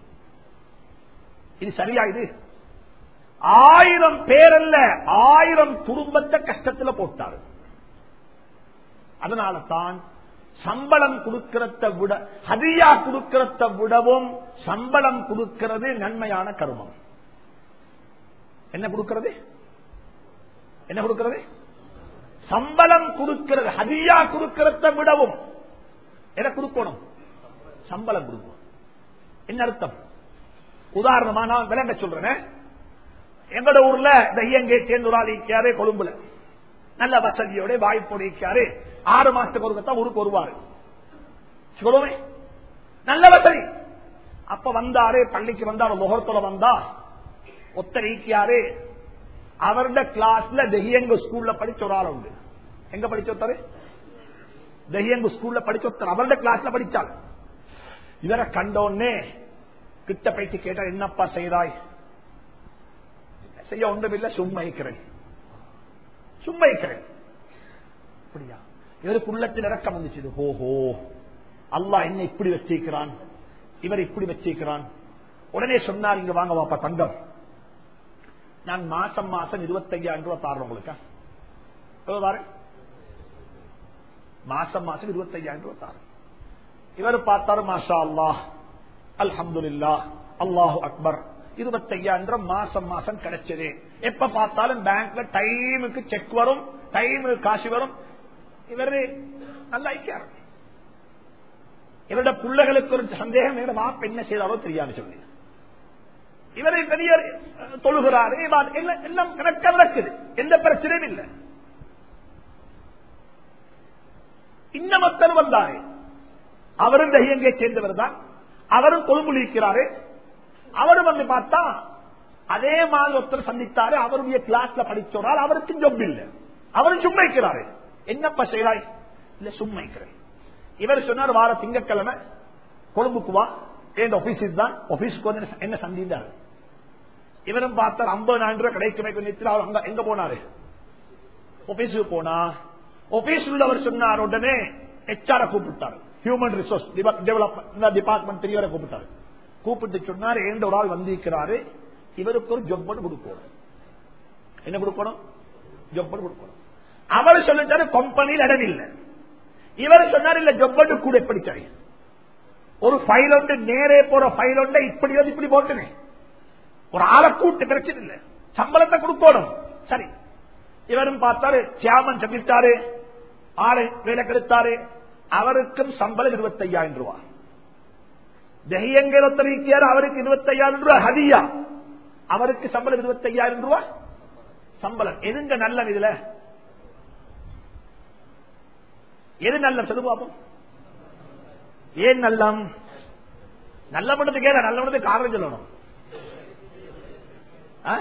இது சரியா இது ஆயிரம் பேரல்ல ஆயிரம் குடும்பத்தை கஷ்டத்துல போட்டாரு அதனால தான் சம்பளம் கொடுக்கிறத விட ஹதியா கொடுக்கிறத விடவும் சம்பளம் கொடுக்கிறது நன்மையான கருமம் என்ன கொடுக்கிறது என்ன கொடுக்கிறது சம்பளம் கொடுக்கிறது ஹதியா கொடுக்கிறத விடவும் எதை கொடுக்கணும் சம்பளம் கொடுக்கணும் என்ன அர்த்தம் உதாரணமா நான் விளங்க சொல்றேன் எங்கட ஊர்ல இந்த ஐயங்கை தேர்ந்துரால் இருக்காரு கொழும்புல நல்ல வசதியோட வாய்ப்போடு இருக்காரு ஆறு மாசத்துக்கு ஒருக்கத்தான் ஊருக்கு வருவாரு சொல்லுவேன் நல்ல வசதி அப்ப வந்தாரு பள்ளிக்கு வந்தாரு முகூர்த்தல வந்தா ஒத்தர் ஈக்கியாரு அவருடைய கிளாஸ்ல தெஹியங்க ஸ்கூல்ல படிச்ச ஒரு ஆள் உண்டு எங்க படிச்ச ஒருத்தரு தெஹியங்க ஸ்கூல்ல படிச்ச ஒருத்தர் அவருடைய கிளாஸ்ல படிச்சாள் இவரை கண்டோன்னே கிட்ட போயிட்டு கேட்டா என்னப்பா செய்தாய் செய்ய ஒன்றுமில்லை சும்மா இருக்கிறேன் சும்மா இருக்கிறேன் அப்படியா இவருக்கு உள்ளத்தில் இறக்கம் வந்துச்சு ஓஹோ அல்லாஹ் என்ன இப்படி வச்சிருக்கிறான் இவர் இப்படி வச்சிருக்கிறான் உடனே சொன்னார் இங்க வாங்க வாப்பா தங்கம் நான் மாசம் மாசம் இருபத்தையாயிரம் ரூபாய் தாரேன் உங்களுக்கு எவ்வளவு தாரேன்? மாசம் மாசம் இருபத்தையாயிரம் ரூபாய் தாரேன் இவர் பார்த்தாரு மாஷா அல்லாஹ் அல்ஹம்துலில்லாஹ் அல்லாஹு அக்பர் இருபத்தையாயிரம் மாசம் மாசம் கிடைச்சது எப்ப பார்த்தாலும் பேங்க்ல டைமுக்கு செக் வரும் டைமுக்கு காசு வரும் இவரு நல்லா ஐக்கியாரு இவருடைய பிள்ளைகளுக்கு ஒரு சந்தேகம் இவரோட மாப்ப என்ன செய்தாரோ தெரியாது சொல்லி இவரை பெரிய தொழுகிறாரு இவன் எல்லாம் எல்லாம் கணக்கா நடக்குது எந்த பிரச்சனையும் இல்லை இன்னமத்தர் வந்தாரு அவரும் தஹியங்கை சேர்ந்தவர் தான் அவரும் கொழும்பு இருக்கிறாரு அவரும் வந்து பார்த்தா அதே மாதிரி ஒருத்தர் சந்தித்தாரு அவருடைய கிளாஸ்ல படிச்சோரால் அவருக்கு ஜொப் இல்லை அவரும் சும்மா இருக்கிறாரு என்னப்பா செய்யறாய் இல்ல சும்மா இருக்கிறேன் இவர் சொன்னார் வார திங்கட்கிழமை கொழும்புக்கு வா என் ஆபீஸ் தான் ஆபீஸ்க்கு வந்து என்ன சந்தித்தாரு இவரும் பார்த்தார் ஐம்பதாயிரம் ரூபாய் கிடைக்குமே கொஞ்சம் அவர் அங்க எங்க போனாரு ஆபீஸுக்கு போனா ஆபீஸ் உள்ளவர் சொன்னார் உடனே ஹெச்ஆர கூப்பிட்டாரு ஹியூமன் ரிசோர்ஸ் டெவலப்மெண்ட் டிபார்ட்மெண்ட் பெரியவரை கூப்பிட்டாரு கூப்பிட்டு சொன்னார் ஏண்ட ஒரு ஆள் வந்திருக்கிறாரு இவருக்கு ஒரு ஜொப்பன் கொடுக்கணும் என்ன கொடுக்கணும் ஜொப்பன் கொடுக்கணும் அவர் சொல்லிட்டாரு கம்பெனியில் இடம் இல்லை இவர் சொன்னார் இல்ல ஜொப்பன் கூட எப்படி சரி ஒரு ஃபைல் ஒன்று நேரே போற ஃபைல் ஒன்றை இப்படி வந்து இப்படி போட்டுனே ஒரு ஆளை கூட்டு பிரச்சனை இல்லை சம்பளத்தை கொடுக்கணும் சரி இவரும் பார்த்தாரு சியாமன் சந்தித்தாரு ஆளை வேலை கெடுத்தாரு அவருக்கும் சம்பளம் இருபத்தையாயிரம் ரூபாய் தெய்யங்கள் ஒத்தரிக்கார் அவருக்கு இருபத்தி ஐயாயிரம் ரூபாய் ஹதியா அவருக்கு சம்பளம் இருபத்தி ஐயாயிரம் ரூபாய் சம்பளம் எதுங்க நல்ல இதுல எது நல்ல சொல்லு பாப்போம் ஏன் நல்லம் நல்ல மட்டத்துக்கு ஏன் நல்ல மட்டத்துக்கு காரணம் சொல்லணும் ஆ?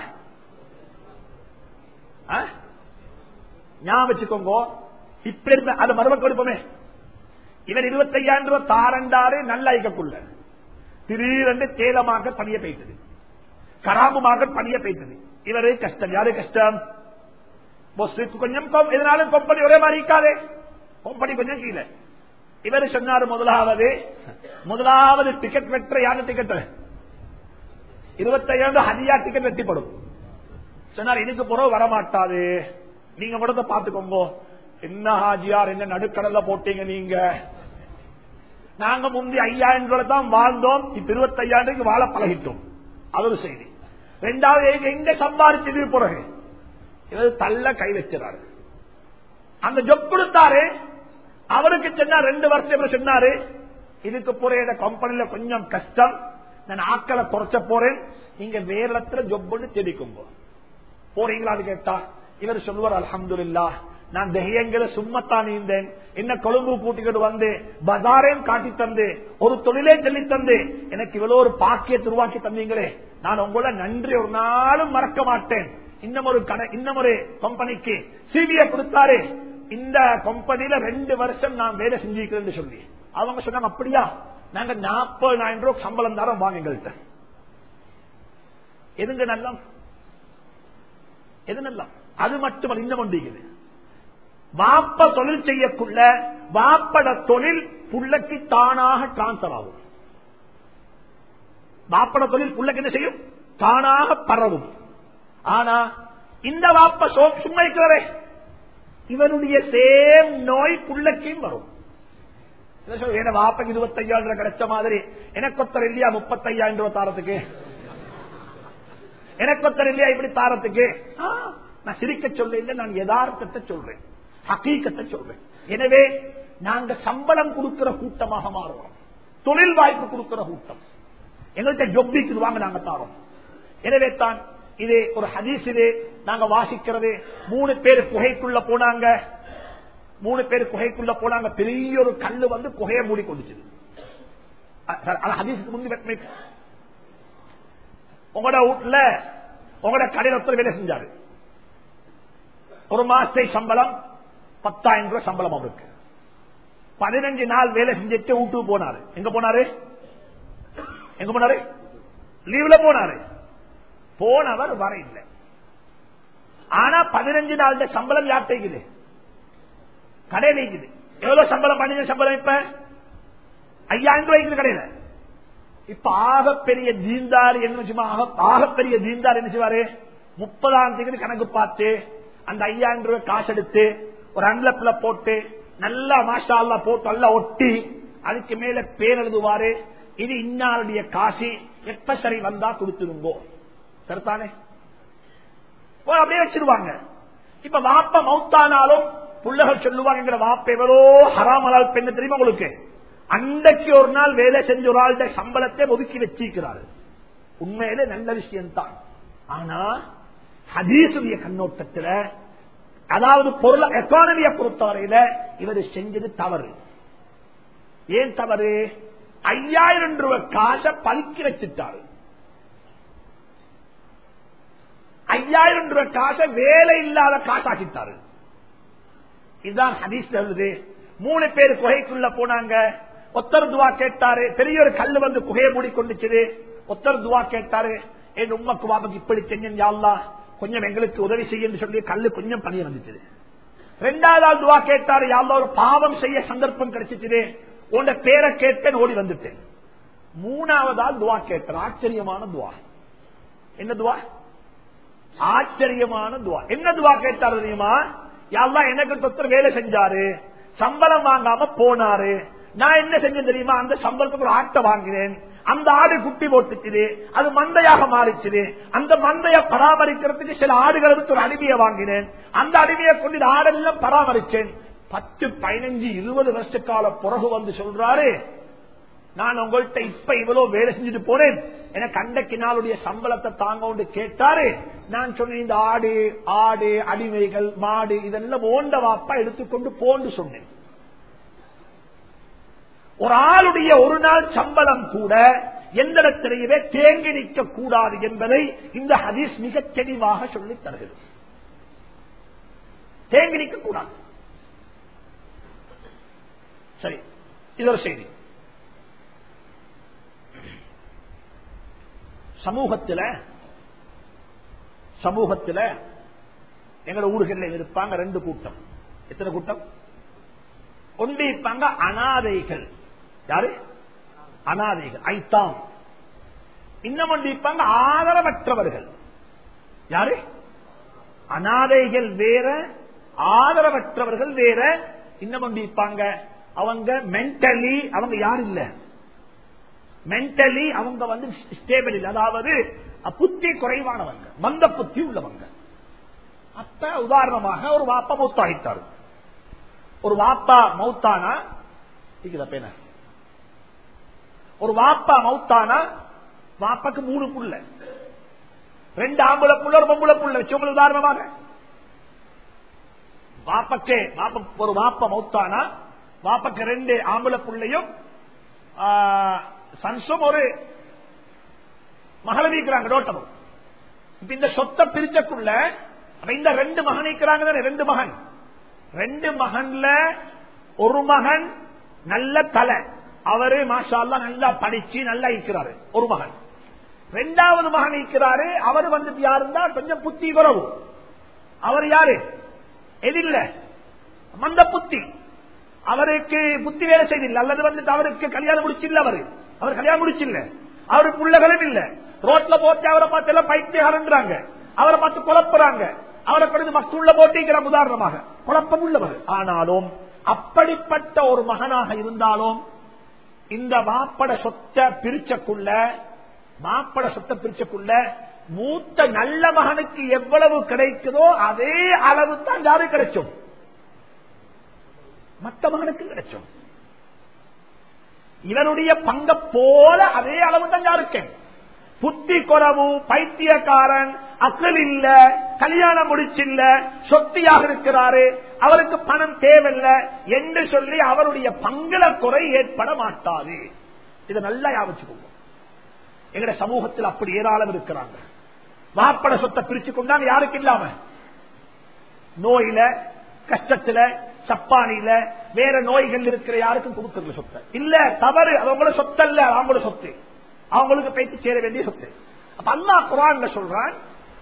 ஆ? ஞாபகம் வச்சுக்கோங்க இப்படி இருந்த அது மருமக்கு கொடுப்போமே இவர் இருபத்தையாயிரம் ரூபாய் தாரண்டாரு நல்ல ஐக்கக்குள்ள திடீரென்று தேலமாக பணிய பெய்தது கராமுமாக பணிய பெய்தது இவரு கஷ்டம் யாரு கஷ்டம் பொஸ்ஸுக்கு கொஞ்சம் கொம்- எதனாலும் கொம்பனி ஒரே மாதிரி இருக்காதே கொம்பனி கொஞ்சம் கீழே இவர் சொன்னாரு முதலாவது முதலாவது டிக்கெட் வெற்ற யாரு டிக்கெட் இருபத்தையாயிரம் ஹரியா டிக்கெட் வெட்டிப்படும் சொன்னார் இதுக்கு பிறகு வரமாட்டாது நீங்க மட்டும் பாத்துக்கோங்க என்ன ஹாஜியார் என்ன நடுக்கடல்ல போட்டீங்க நீங்க நாங்க முந்தி ஐயாயிரம் ரூபாய் தான் வாழ்ந்தோம் இப்ப இருபத்தையாயிரம் வாழ பழகிட்டோம் அது ஒரு செய்தி ரெண்டாவது எங்க- எங்க சம்பாதிச்சது பிறகு இவர் தள்ள கை வச்சிறாரு அந்த ஜொப் கொடுத்தாரு அவருக்கு சொன்னா ரெண்டு வருஷம் இவர் சொன்னாரு இதுக்கு போற கம்பெனில கொஞ்சம் கஷ்டம் நான் ஆக்களை குறைச்ச போறேன் நீங்க வேற இடத்துல ஜொப் ஒன்று தேடிக்கும்போ போறீங்களான்னு கேட்டா இவர் சொல்லுவார் அல்ஹம்துலில்லா நான் தெய்யங்களை சும்மத்தான் இருந்தேன் என்ன கொழும்பு கூட்டிக்கிட்டு வந்து பஜாரையும் காட்டி தந்து ஒரு தொழிலே சொல்லி தந்து எனக்கு இவ்வளவு ஒரு பாக்கியத்தை உருவாக்கி தந்தீங்களே நான் உங்களோட நன்றி ஒரு நாளும் மறக்க மாட்டேன் இன்னும் ஒரு கடை இன்னும் ஒரு கம்பெனிக்கு சிபிஐ கொடுத்தாரு இந்த கம்பெனில ரெண்டு வருஷம் நான் வேலை செஞ்சிருக்கிறேன் சொல்லி அவங்க சொன்னாங்க அப்படியா நாங்க நாற்பதாயிரம் ரூபாய் சம்பளம் தரோம் வாங்க எங்கள்கிட்ட எதுங்க நல்லம் எது நல்லம் அது மட்டுமல்ல இன்னும் ஒன்றிக்குது வாப்ப தொழில் செய்யக்குள்ள வாப்பட தொழில் புள்ளக்கு தானாக டிரான்ஸ்பர் ஆகும் வாப்பட தொழில் புள்ளக்கு என்ன செய்யும் தானாக பரவும் ஆனா இந்த வாப்ப சோ- சும்மா இருக்கிறவரே இவனுடைய சேம் நோய் புள்ளக்கையும் வரும் இதை சொல்ல, ஏன்னா வாப்பக்கு இருபத்தையாயிரம் ரூபாய் கிடைச்ச மாதிரி எனக்கு ஒருத்தர் இல்லையா முப்பத்தையாயிரம் ரூபாய் தாரத்துக்கு எனக்கு ஒருத்தர் இல்லையா இப்படி தாரத்துக்கு ஆ, நான் சிரிக்க சொல்ல இல்லை நான் யதார்த்தத்தை சொல்றேன் ஹக்கீக்கத்தை சொல்றேன் எனவே நாங்க சம்பளம் கொடுக்கிற கூட்டமாக மாறுவோம் தொழில் வாய்ப்பு கொடுக்கிற கூட்டம் எங்கள்கிட்ட ஜொப்பிக்கு வாங்க நாங்க தாரோம் எனவே தான் இது ஒரு ஹதீஸிலே நாங்க வாசிக்கிறது மூணு பேர் குகைக்குள்ள போனாங்க மூணு பேர் குகைக்குள்ள போனாங்க பெரிய ஒரு கல்லு வந்து குகையை மூடி கொண்டுச்சு ஹதீஸுக்கு முந்தி வெட்மை உங்களோட வீட்டுல உங்களோட கடையில் ஒருத்தர் வேலை செஞ்சாரு ஒரு மாசத்தை சம்பளம் பத்தாயிரம் ரூபாய் சம்பளம் அவருக்கு பதினஞ்சு நாள் வேலை செஞ்சுட்டு வீட்டுக்கு போனாரு எங்க போனாரு எங்க போனாரு லீவ்ல போனாரு போனவர் வர இல்லை ஆனா பதினஞ்சு நாள் சம்பளம் யார்கிட்ட இருக்குது கடையில் இருக்குது எவ்வளவு சம்பளம் பதினஞ்சு சம்பளம் இப்ப ஐயாயிரம் ரூபாய் இருக்குது கடையில இப்ப ஆகப்பெரிய தீந்தார் என்ன செய்வா- ஆக- ஆகப்பெரிய தீந்தார் என்ன செய்வாரு முப்பதாம் தேதி கணக்கு பார்த்து அந்த ஐயாயிரம் ரூபாய் காசு எடுத்து ஒரு அன்லப்ல போட்டு நல்லா மாஷா அல்லா போட்டு நல்லா ஒட்டி அதுக்கு மேல பேர் எழுதுவாரு இது இன்னாருடைய காசு எப்ப சரி வந்தா கொடுத்துருங்கோ சரிதானே ஓ, அப்படியே வச்சிருவாங்க இப்ப வாப்ப மௌத்தானாலும் புள்ளகள் சொல்லுவாங்க வாப்ப எவ்வளோ ஹராமலால் பெண்ணு தெரியுமா உங்களுக்கு அன்றைக்கு ஒரு நாள் வேலை செஞ்ச ஒரு ஆளுடைய சம்பளத்தை ஒதுக்கி வச்சிருக்கிறாரு உண்மையிலே நல்ல விஷயம்தான் ஆனா ஹதீசுடைய கண்ணோட்டத்துல அதாவது பொருள் எக்கானமியை பொறுத்தவரையில இவர் செஞ்சது தவறு ஏன் தவறு ஐயாயிரம் ரூபாய் காசை பதுக்கி வச்சுட்டாரு ஐயாயிரம் ரூபாய் காசை வேலை இல்லாத காசாக்கிட்டாரு இதுதான் ஹதீஸ் எழுது மூணு பேர் குகைக்குள்ள போனாங்க ஒத்தர் துவா கேட்டாரு பெரிய ஒரு கல்லு வந்து குகையை மூடிக்கொண்டுச்சு ஒத்தர் துவா கேட்டாரு என் உம்மக்கு வாபக்கு இப்படி செஞ்சேன் யாழ்லா கொஞ்சம் எங்களுக்கு உதவி செய்யும் சொல்லி கல்லு கொஞ்சம் பணிய வந்துச்சு ரெண்டாவது ஆள் துவா கேட்டாரு யாழ்லா ஒரு பாவம் செய்ய சந்தர்ப்பம் கிடைச்சிச்சு உன்ட பேரை கேட்டேன் ஓடி வந்துட்டேன் மூணாவது ஆள் துவா கேட்டார் ஆச்சரியமான துவா என்ன துவா ஆச்சரியமான துவா என்ன துவா கேட்டாரு தெரியுமா யாழ்லா எனக்கு தொத்தர் வேலை செஞ்சாரு சம்பளம் வாங்காம போனாரு நான் என்ன செஞ்சேன் தெரியுமா அந்த சம்பளத்துக்கு ஒரு ஆட்டை வாங்கினேன் அந்த ஆடு குட்டி போட்டுச்சுது அது மந்தையாக மாறிச்சுது அந்த மந்தைய பராமரிக்கிறதுக்கு சில ஆடுகளுக்கு ஒரு அடிமையை வாங்கினேன் அந்த அடிமையை கொண்டு இந்த ஆடெல்லாம் பராமரிச்சேன் பத்து பதினஞ்சு இருபது வருஷ கால பிறகு வந்து சொல்றாரு நான் உங்கள்கிட்ட இப்ப இவ்வளவு வேலை செஞ்சுட்டு போறேன் எனக்கு அன்றைக்கு நாளுடைய சம்பளத்தை தாங்க கேட்டாரு நான் சொன்னேன் இந்த ஆடு ஆடு அடிமைகள் மாடு இதெல்லாம் ஓண்ட வாப்பா எடுத்துக்கொண்டு போன்னு சொன்னேன் ஒரு ஆளுடைய ஒரு நாள் சம்பளம் கூட எந்த இடத்திலேயே தேங்கி நிற்க கூடாது என்பதை இந்த ஹதீஸ் மிக தெளிவாக சொல்லித் தருகிறது தேங்கி நிற்க கூடாது சரி இது ஒரு செய்தி சமூகத்தில் சமூகத்தில் எங்களோட ஊர்களில் இருப்பாங்க ரெண்டு கூட்டம் எத்தனை கூட்டம் ஒன்று இருப்பாங்க அனாதைகள் யாரு அனாதைகள் ஐத்தாம் இன்னும் ஒன்று இருப்பாங்க ஆதரவற்றவர்கள் யாரு அனாதைகள் வேற ஆதரவற்றவர்கள் வேற இன்னும் ஒன்று இருப்பாங்க அவங்க மென்டலி அவங்க யார் இல்ல மென்டலி அவங்க வந்து ஸ்டேபிள் இல்லை அதாவது புத்தி குறைவானவங்க மந்த புத்தி உள்ளவங்க அப்ப உதாரணமாக ஒரு வாப்பா மௌத்தாகித்தாரு ஒரு வாப்பா மௌத்தானா பேன ஒரு வாப்பா மௌத்தானா வாப்பாக்கு மூணு புள்ள ரெண்டு ஆம்பளை புள்ள ஒரு பொம்பளை புள்ள வச்சு உதாரணமாக வாப்பக்கே ஒரு வாப்பா மௌத்தானா வாப்பக்கு ரெண்டு ஆம்பளை புள்ளையும் சன்சும் ஒரு மகள் நீக்கிறாங்க டோட்டமும் இப்ப இந்த சொத்தை பிரிச்சக்குள்ள இந்த ரெண்டு மகன் நீக்கிறாங்க ரெண்டு மகன் ரெண்டு மகன்ல ஒரு மகன் நல்ல தலை அவரு மாஷால்லா நல்லா படிச்சு நல்லா இருக்கிறாரு ஒரு மகன் ரெண்டாவது மகன் இருக்கிறாரு அவர் வந்துட்டு யாருந்தா கொஞ்சம் புத்தி குறவு அவர் யாரு எதில்ல மந்த புத்தி அவருக்கு புத்தி வேலை செய்தில்லை அல்லது வந்துட்டு அவருக்கு கல்யாணம் முடிச்சில்ல அவரு அவர் கல்யாணம் முடிச்சில்ல அவருக்கு பிள்ளைகளும் இல்ல ரோட்ல போட்டு அவரை பார்த்து எல்லாம் பைத்தியகாரன்றாங்க அவரை பார்த்து குழப்புறாங்க அவரை கொடுத்து மஸ்தூள்ள போட்டிக்கிறாங்க உதாரணமாக குழப்பம் உள்ளவர் ஆனாலும் அப்படிப்பட்ட ஒரு மகனாக இருந்தாலும் இந்த மாப்பட சொத்தை பிரிச்சக்குள்ள மாப்பட சொத்தை பிரிச்சக்குள்ள மூத்த நல்ல மகனுக்கு எவ்வளவு கிடைக்குதோ அதே அளவு தான் யாரு கிடைச்சோம் மற்ற மகனுக்கு கிடைச்சோம் இவனுடைய பங்க போல அதே அளவு தான் யாருக்கு புத்தி குறவு பைத்தியக்காரன் அக்கல் இல்ல கல்யாணம் முடிச்சில்ல சொத்தியாக இருக்கிறாரு அவருக்கு பணம் தேவையில்லை என்று சொல்லி அவருடைய பங்கள குறை ஏற்பட மாட்டாது இதை நல்லா யாவச்சுக்கோங்க எங்கட சமூகத்தில் அப்படி ஏராளம் இருக்கிறாங்க மாப்பட சொத்தை பிரிச்சு கொண்டாங்க யாருக்கு இல்லாம நோயில கஷ்டத்துல சப்பானியில வேற நோய்கள் இருக்கிற யாருக்கும் கொடுக்கறது சொத்தை இல்ல தவறு அவங்களோட சொத்து அல்ல அவங்களோட சொத்து அவங்களுக்கு பேச்சு சேர வேண்டிய சொத்து அப்ப அல்லா குரான் சொல்றான்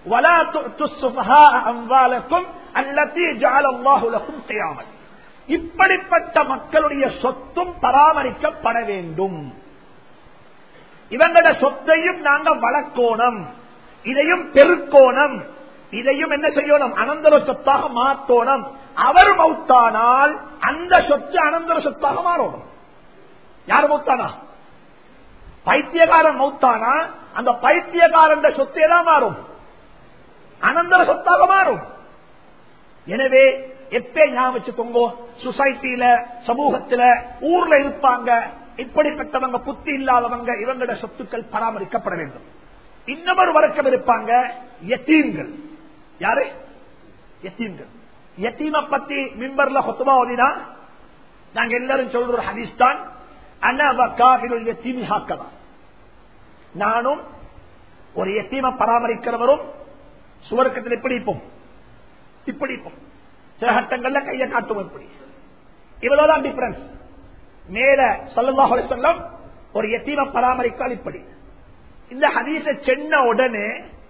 இப்படிப்பட்ட மக்களுடைய சொத்தும் பராமரிக்கப்பட வேண்டும் இவங்களோட சொத்தையும் நாங்க வளர்க்கோணம் இதையும் பெருக்கோணம் இதையும் என்ன செய்யணும் அனந்தர சொத்தாக மாத்தோணும் அவர் மௌத்தானால் அந்த சொத்து அனந்தர சொத்தாக மாறணும் யார் மௌத்தானா பைத்தியகாரன் மௌத்தானா அந்த பைத்தியகாரன் சொத்து தான் மாறும் அனந்தர சொத்தாக மாறும் எனவே எப்பே ஞாபகம் வச்சுக்கோங்க சொசைட்டியில சமூகத்துல ஊர்ல இருப்பாங்க இப்படிப்பட்டவங்க புத்தி இல்லாதவங்க இவங்களோட சொத்துக்கள் பராமரிக்கப்பட வேண்டும் இன்னொரு வழக்கம் இருப்பாங்க எத்தீம்கள் யாரு எத்தீம்கள் எத்தீம பத்தி மிம்பர்ல ஹொத்துமா ஓதினா நாங்க எல்லாரும் சொல்ற ஒரு ஹதீஸ் தான் எத்தீமி ஹாக்கலாம் நானும் ஒரு எத்தீம பராமரிக்கிறவரும் சுவர்க்கத்தில் எப்படி இப்போம் இப்படி இப்போம் சில கட்டங்கள்ல கையை காட்டும் இப்படி இவ்வளவுதான் டிஃபரன்ஸ் மேல சொல்லமாக சொல்லம் ஒரு எத்தீம பராமரிக்கால் இப்படி இந்த ஹதீச சென்ன உடனே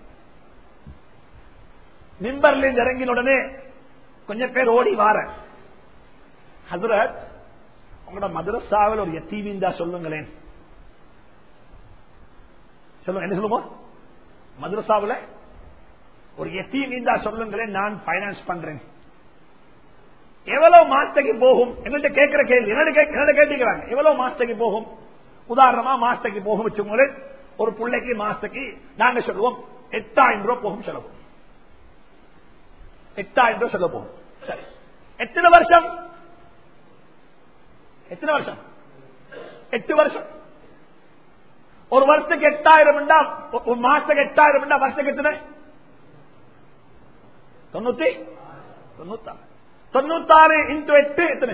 மிம்பர்ல இருந்து இறங்கின உடனே கொஞ்சம் பேர் ஓடி வார ஹசரத் உங்களோட மதுரசாவில் ஒரு எத்தீவிந்தா சொல்லுங்களேன் சொல்லுங்க என்ன சொல்லுவோம் மதுரசாவில் ஒரு எத்தீவிந்தா சொல்லுங்களேன் நான் பைனான்ஸ் பண்றேன் எவ்வளவு மாசத்துக்கு போகும் எங்கள்கிட்ட கேட்கிற கேள்வி என்ன கேட்டுக்கிறாங்க எவ்வளவு மாசத்துக்கு போகும் உதாரணமா மாசத்துக்கு போகும் வச்சுக்கோங்களே ஒரு பிள்ளைக்கு மாசத்துக்கு நாங்க சொல்லுவோம் எட்டாயிரம் ரூபாய் போகும் செலவு எட்டாயிரம் ரூபாய் செலவு போகும் சரி எத்தனை வருஷம் எத்தனை வருஷம் எட்டு வருஷம் ஒரு வருஷத்துக்கு எட்டாயிரம் என்றா ஒரு மாசத்துக்கு எட்டாயிரம் என்றா வருஷத்துக்கு எத்தனை தொண்ணூத்தி தொண்ணூத்தாறு தொண்ணூத்தாறு இன்டு எட்டு எத்தனை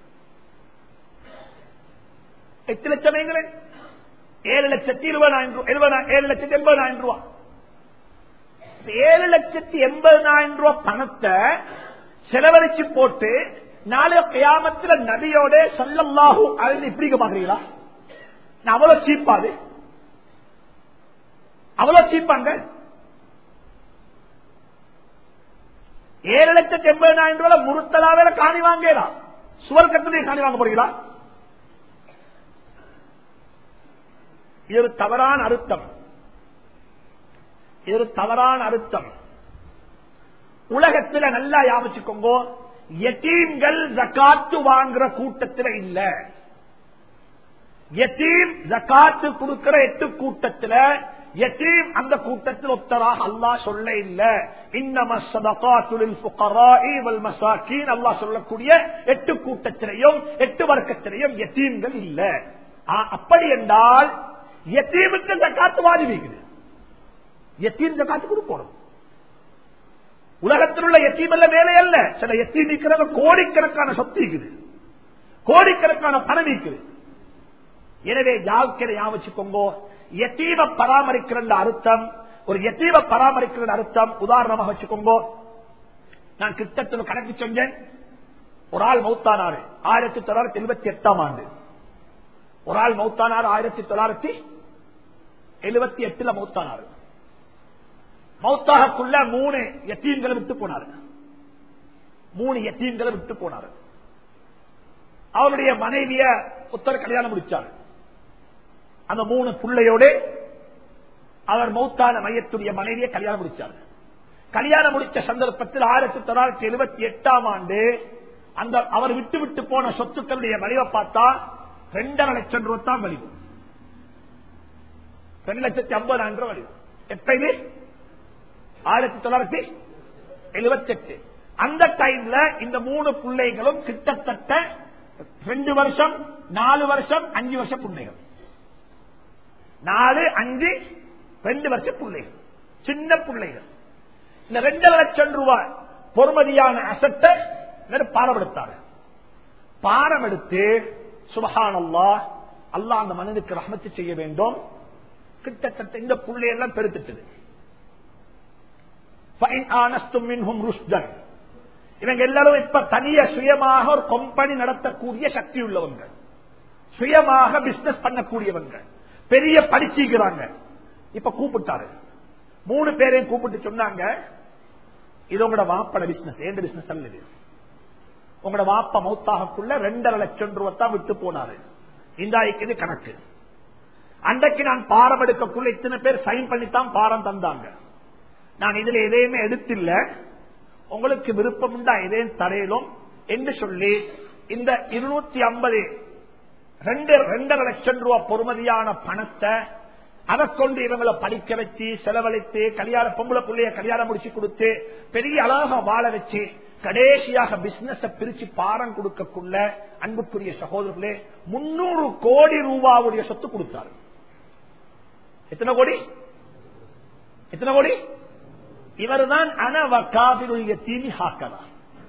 எட்டு லட்சம் வைங்களேன் ஏழு லட்சத்தி இருபதாயிரம் ரூபாய் எழுபதாயிரம் ஏழு லட்சத்தி எண்பதாயிரம் ரூபாய் ஏழு லட்சத்தி எண்பதாயிரம் ரூபாய் பணத்தை செலவழிச்சு போட்டு நாளைய கியாமத்துல நபியோட சல்லல்லாஹு அழகு இப்படிக்க பாக்குறீங்களா நான் அவ்வளவு சீப்பாது அவ்வளவு சீப்பாங்க ஏழு லட்சத்தி எண்பதாயிரம் ரூபாய் முறுத்தலாவே காணி வாங்கலாம் சுவர் கட்டணம் காணி வாங்க போறீங்களா இது ஒரு தவறான அர்த்தம் இது ஒரு தவறான அர்த்தம் உலகத்துல நல்லா யாபிச்சுக்கோங்க எத்தீம்கள் ஜக்காத்து வாங்குற கூட்டத்தில் இல்ல எத்தீம் ஜக்காத்து கொடுக்கிற எட்டு கூட்டத்தில் எத்தீம் அந்த கூட்டத்தில் ஒத்தராக அல்லா சொல்ல இல்ல இன்னமசதகாத்துலில் அல்லா சொல்லக்கூடிய எட்டு கூட்டத்திலையும் எட்டு வர்க்கத்திலையும் எத்தீம்கள் இல்ல அப்படி என்றால் எத்தீமுக்கு ஜக்காத்து வாஜிபிக்குது எத்தீம் ஜக்காத்து கொடுக்கணும் உலகத்தில் உள்ள எத்தீம் அல்ல வேலை அல்ல சில எத்தீம் இருக்கிறவங்க கோடிக்கணக்கான சொத்து இருக்குது கோடிக்கணக்கான பணம் இருக்குது எனவே ஜாக்கிரை யாவச்சுக்கோங்க எத்தீம பராமரிக்கிற அர்த்தம் ஒரு எத்தீம பராமரிக்கிற அர்த்தம் உதாரணமாக வச்சுக்கோங்க நான் கிட்டத்தில் கணக்கு செஞ்சேன் ஒரு ஆள் மௌத்தானாரு ஆயிரத்தி தொள்ளாயிரத்தி எழுபத்தி எட்டாம் ஆண்டு ஒரு ஆள் மௌத்தானார் ஆயிரத்தி தொள்ளாயிரத்தி எழுபத்தி எட்டுல மௌத்தானார் மௌத்தாகக்குள்ள மூணு எத்தீன்களை விட்டு போனார் மூணு எத்தீன்களை விட்டு போனார் அவருடைய மனைவிய உத்தர கல்யாணம் முடிச்சார் அந்த மூணு பிள்ளையோடு அவர் மௌத்தான மையத்துடைய மனைவியை கல்யாணம் முடிச்சார் கல்யாணம் முடிச்ச சந்தர்ப்பத்தில் ஆயிரத்தி தொள்ளாயிரத்தி எழுபத்தி எட்டாம் ஆண்டு அந்த அவர் விட்டு விட்டு போன சொத்துக்களுடைய வலிவை பார்த்தா ரெண்டரை லட்சம் ரூபாய் தான் வலிவு ரெண்டு லட்சத்தி ஐம்பதாயிரம் ரூபாய் வலிவு எப்பயுமே ஆயிரத்தி தொள்ளாயிரத்தி எழுபத்தி எட்டு அந்த டைம்ல இந்த மூணு பிள்ளைகளும் கிட்டத்தட்ட ரெண்டு வருஷம் நாலு வருஷம் அஞ்சு வருஷம் பிள்ளைகள் நாலு அஞ்சு ரெண்டு வருஷம் பிள்ளைகள் சின்ன பிள்ளைகள் இந்த ரெண்டரை லட்சம் ரூபாய் பொறுமதியான அசத்தை பாரம் எடுத்தாங்க பாரம் எடுத்து சுபஹான் அல்லா அல்லா அந்த மனிதனுக்கு ரஹமத்து செய்ய வேண்டும் கிட்டத்தட்ட இந்த புள்ளையெல்லாம் பெருத்துட்டது இவங்க எல்லாரும் இப்ப தனிய சுயமாக ஒரு கம்பெனி நடத்தக்கூடிய சக்தி உள்ளவங்க சுயமாக பிசினஸ் பண்ணக்கூடியவங்க பெரிய படிச்சுக்கிறாங்க இப்ப கூப்பிட்டாரு மூணு பேரையும் கூப்பிட்டு சொன்னாங்க இது உங்களோட வாப்பட பிசினஸ் எந்த பிசினஸ் அல்லது உங்களோட வாப்ப மௌத்தாகக்குள்ள ரெண்டரை லட்சம் ரூபாய் தான் விட்டு போனாரு இந்த கணக்கு அன்றைக்கு நான் பாரம் எடுக்கக்குள்ள இத்தனை பேர் சைன் பண்ணித்தான் பாரம் தந்தாங்க நான் இதுல எதையுமே எடுத்தில்ல உங்களுக்கு விருப்பம் உண்டா எதையும் தரையிலும் என்று சொல்லி இந்த இருநூத்தி ஐம்பது ரெண்டு ரெண்டரை லட்சம் ரூபாய் பொறுமதியான பணத்தை அதை கொண்டு இவங்களை படிக்க வச்சு செலவழித்து கல்யாண பொம்பளை பிள்ளைய கல்யாணம் முடிச்சு கொடுத்து பெரிய அழகா வாழ வச்சு கடைசியாக பிசினஸ் பிரிச்சு பாரம் கொடுக்கக்குள்ள அன்புக்குரிய சகோதரர்களே முன்னூறு கோடி ரூபாவுடைய சொத்து கொடுத்தாரு எத்தனை கோடி எத்தனை கோடி இவர் தான் அனவக்காவிலுடைய தீனி ஹாக்கலாம்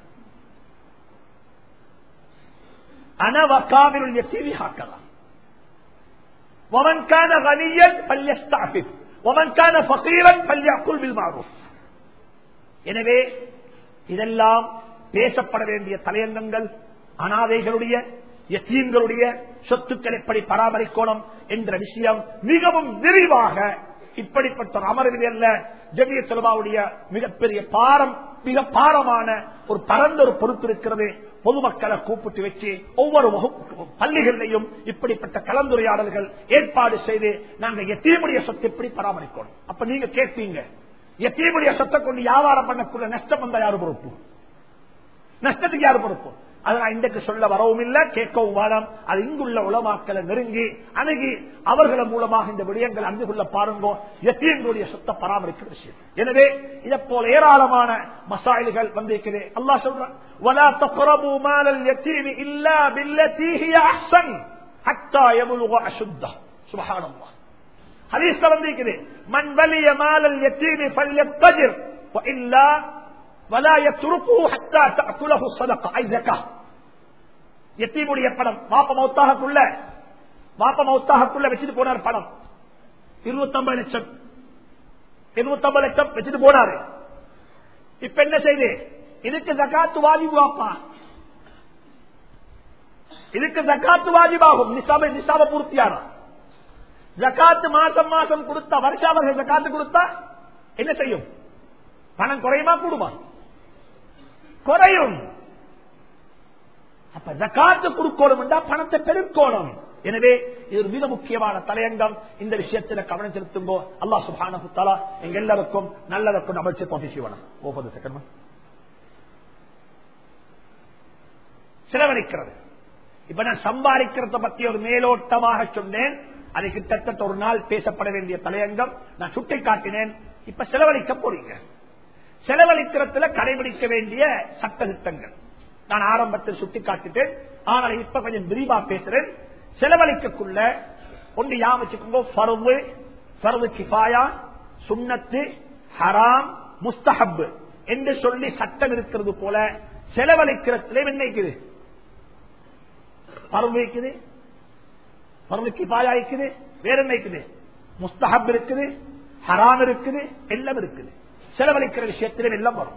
அனவக்காவிலுடைய தீனி ஹாக்கலாம் ومن كان غنيا فليستعفف ومن كان فقيرا فليأكل بالمعروف எனவே இதெல்லாம் பேசப்பட வேண்டிய தலையங்கங்கள் அனாதைகளுடைய எத்தீன்களுடைய சொத்துக்கள் எப்படி பராமரிக்கணும் என்ற விஷயம் மிகவும் விரிவாக இப்படிப்பட்ட ஒரு அமர்வில் அல்ல ஜமிய செலவாவுடைய மிகப்பெரிய பாரம் மிக பாரமான ஒரு பரந்த ஒரு பொறுப்பு இருக்கிறது பொதுமக்களை கூப்பிட்டு வச்சு ஒவ்வொரு பள்ளிகளிலையும் இப்படிப்பட்ட கலந்துரையாடல்கள் ஏற்பாடு செய்து நாங்க எத்தீமுடைய சொத்தை எப்படி பராமரிக்கணும் அப்ப நீங்க கேட்பீங்க எத்தீமுடைய சொத்தை கொண்டு வியாபாரம் பண்ணக்கூடிய நஷ்டம் வந்தா யாரு பொறுப்பு நஷ்டத்துக்கு யாரு பொறுப்பு அதை நான் இன்றைக்கு சொல்ல வரவும் இல்லை கேட்கவும் வேணாம் அது இங்குள்ள உலமாக்களை நெருங்கி அணுகி அவர்கள் மூலமாக இந்த விடயங்கள் அங்கு கொள்ள பாருங்கோ எத்தீங்களுடைய சொத்தை பராமரிக்கிற விஷயம் எனவே இதை போல ஏராளமான மசாயில்கள் வந்திருக்கிறேன் அல்லா சொல்றான் ولا تقربوا مال اليتيم الا بالتي هي احسن حتى يبلغ اشده سبحان الله ஹதீஸ்ல வந்திருக்குது மண் வலிய மாலல் யத்தீமி ஃபல்யத்தஜிர் وإلا ولا يتركه حتى تأكله الصدقة أي زكاة எத்தீமுடைய பணம் வாப்ப மௌத்தாகக்குள்ள வாப்ப மௌத்தாகக்குள்ள வச்சுட்டு போனார் பணம் இருநூத்தம்பது லட்சம் இருநூத்தம்பது லட்சம் வச்சுட்டு போனாரு இப்ப என்ன செய்து இதுக்கு ஜக்காத்து வாஜிபு வாப்பா இதுக்கு ஜக்காத்து வாஜிபாகும் நிசாப நிசாப பூர்த்தியான ஜக்காத்து மாசம் மாசம் கொடுத்தா வருஷாவர்கள் ஜக்காத்து கொடுத்தா என்ன செய்யும் பணம் குறையுமா கூடுமா குறையும் அப்ப ஜக்காத்து கொடுக்கணும் பணத்தை பெருக்கோணும் எனவே இது ஒரு மிக முக்கியமான தலையங்கம் இந்த விஷயத்தில் கவனம் செலுத்தும்போ அல்லா சுபான தலா எங்க எல்லாருக்கும் நல்லதற்கும் அமைச்சு தொகை செய்வனம் ஒவ்வொரு செகண்ட் செலவழிக்கிறது இப்ப நான் சம்பாதிக்கிறத பத்தி ஒரு மேலோட்டமாக சொன்னேன் அது கிட்டத்தட்ட ஒரு நாள் பேசப்பட வேண்டிய தலையங்கம் நான் சுட்டி காட்டினேன் இப்ப செலவழிக்க போறீங்க செலவழிக்கிறதுல கடைபிடிக்க வேண்டிய சட்ட திட்டங்கள் நான் ஆரம்பத்தில் சுட்டி காட்டிட்டேன் ஆனால் இப்ப கொஞ்சம் விரிவா பேசுறேன் செலவழிக்கக்குள்ள ஒன்று யாமச்சுக்கோங்க ஃபர்வு ஃபர்வு கிஃபாயா சுண்ணத்து ஹராம் முஸ்தஹப் என்று சொல்லி சட்டம் இருக்கிறது போல செலவழிக்கிறதுல என்ன இருக்குது பருவம் இருக்குது பருவ கிஃபாயா இருக்குது வேற என்ன இருக்குது முஸ்தஹப் இருக்குது ஹராம் இருக்குது எல்லாம் இருக்குது செலவழிக்கிற விஷயத்திலும் எல்லாம் வரும்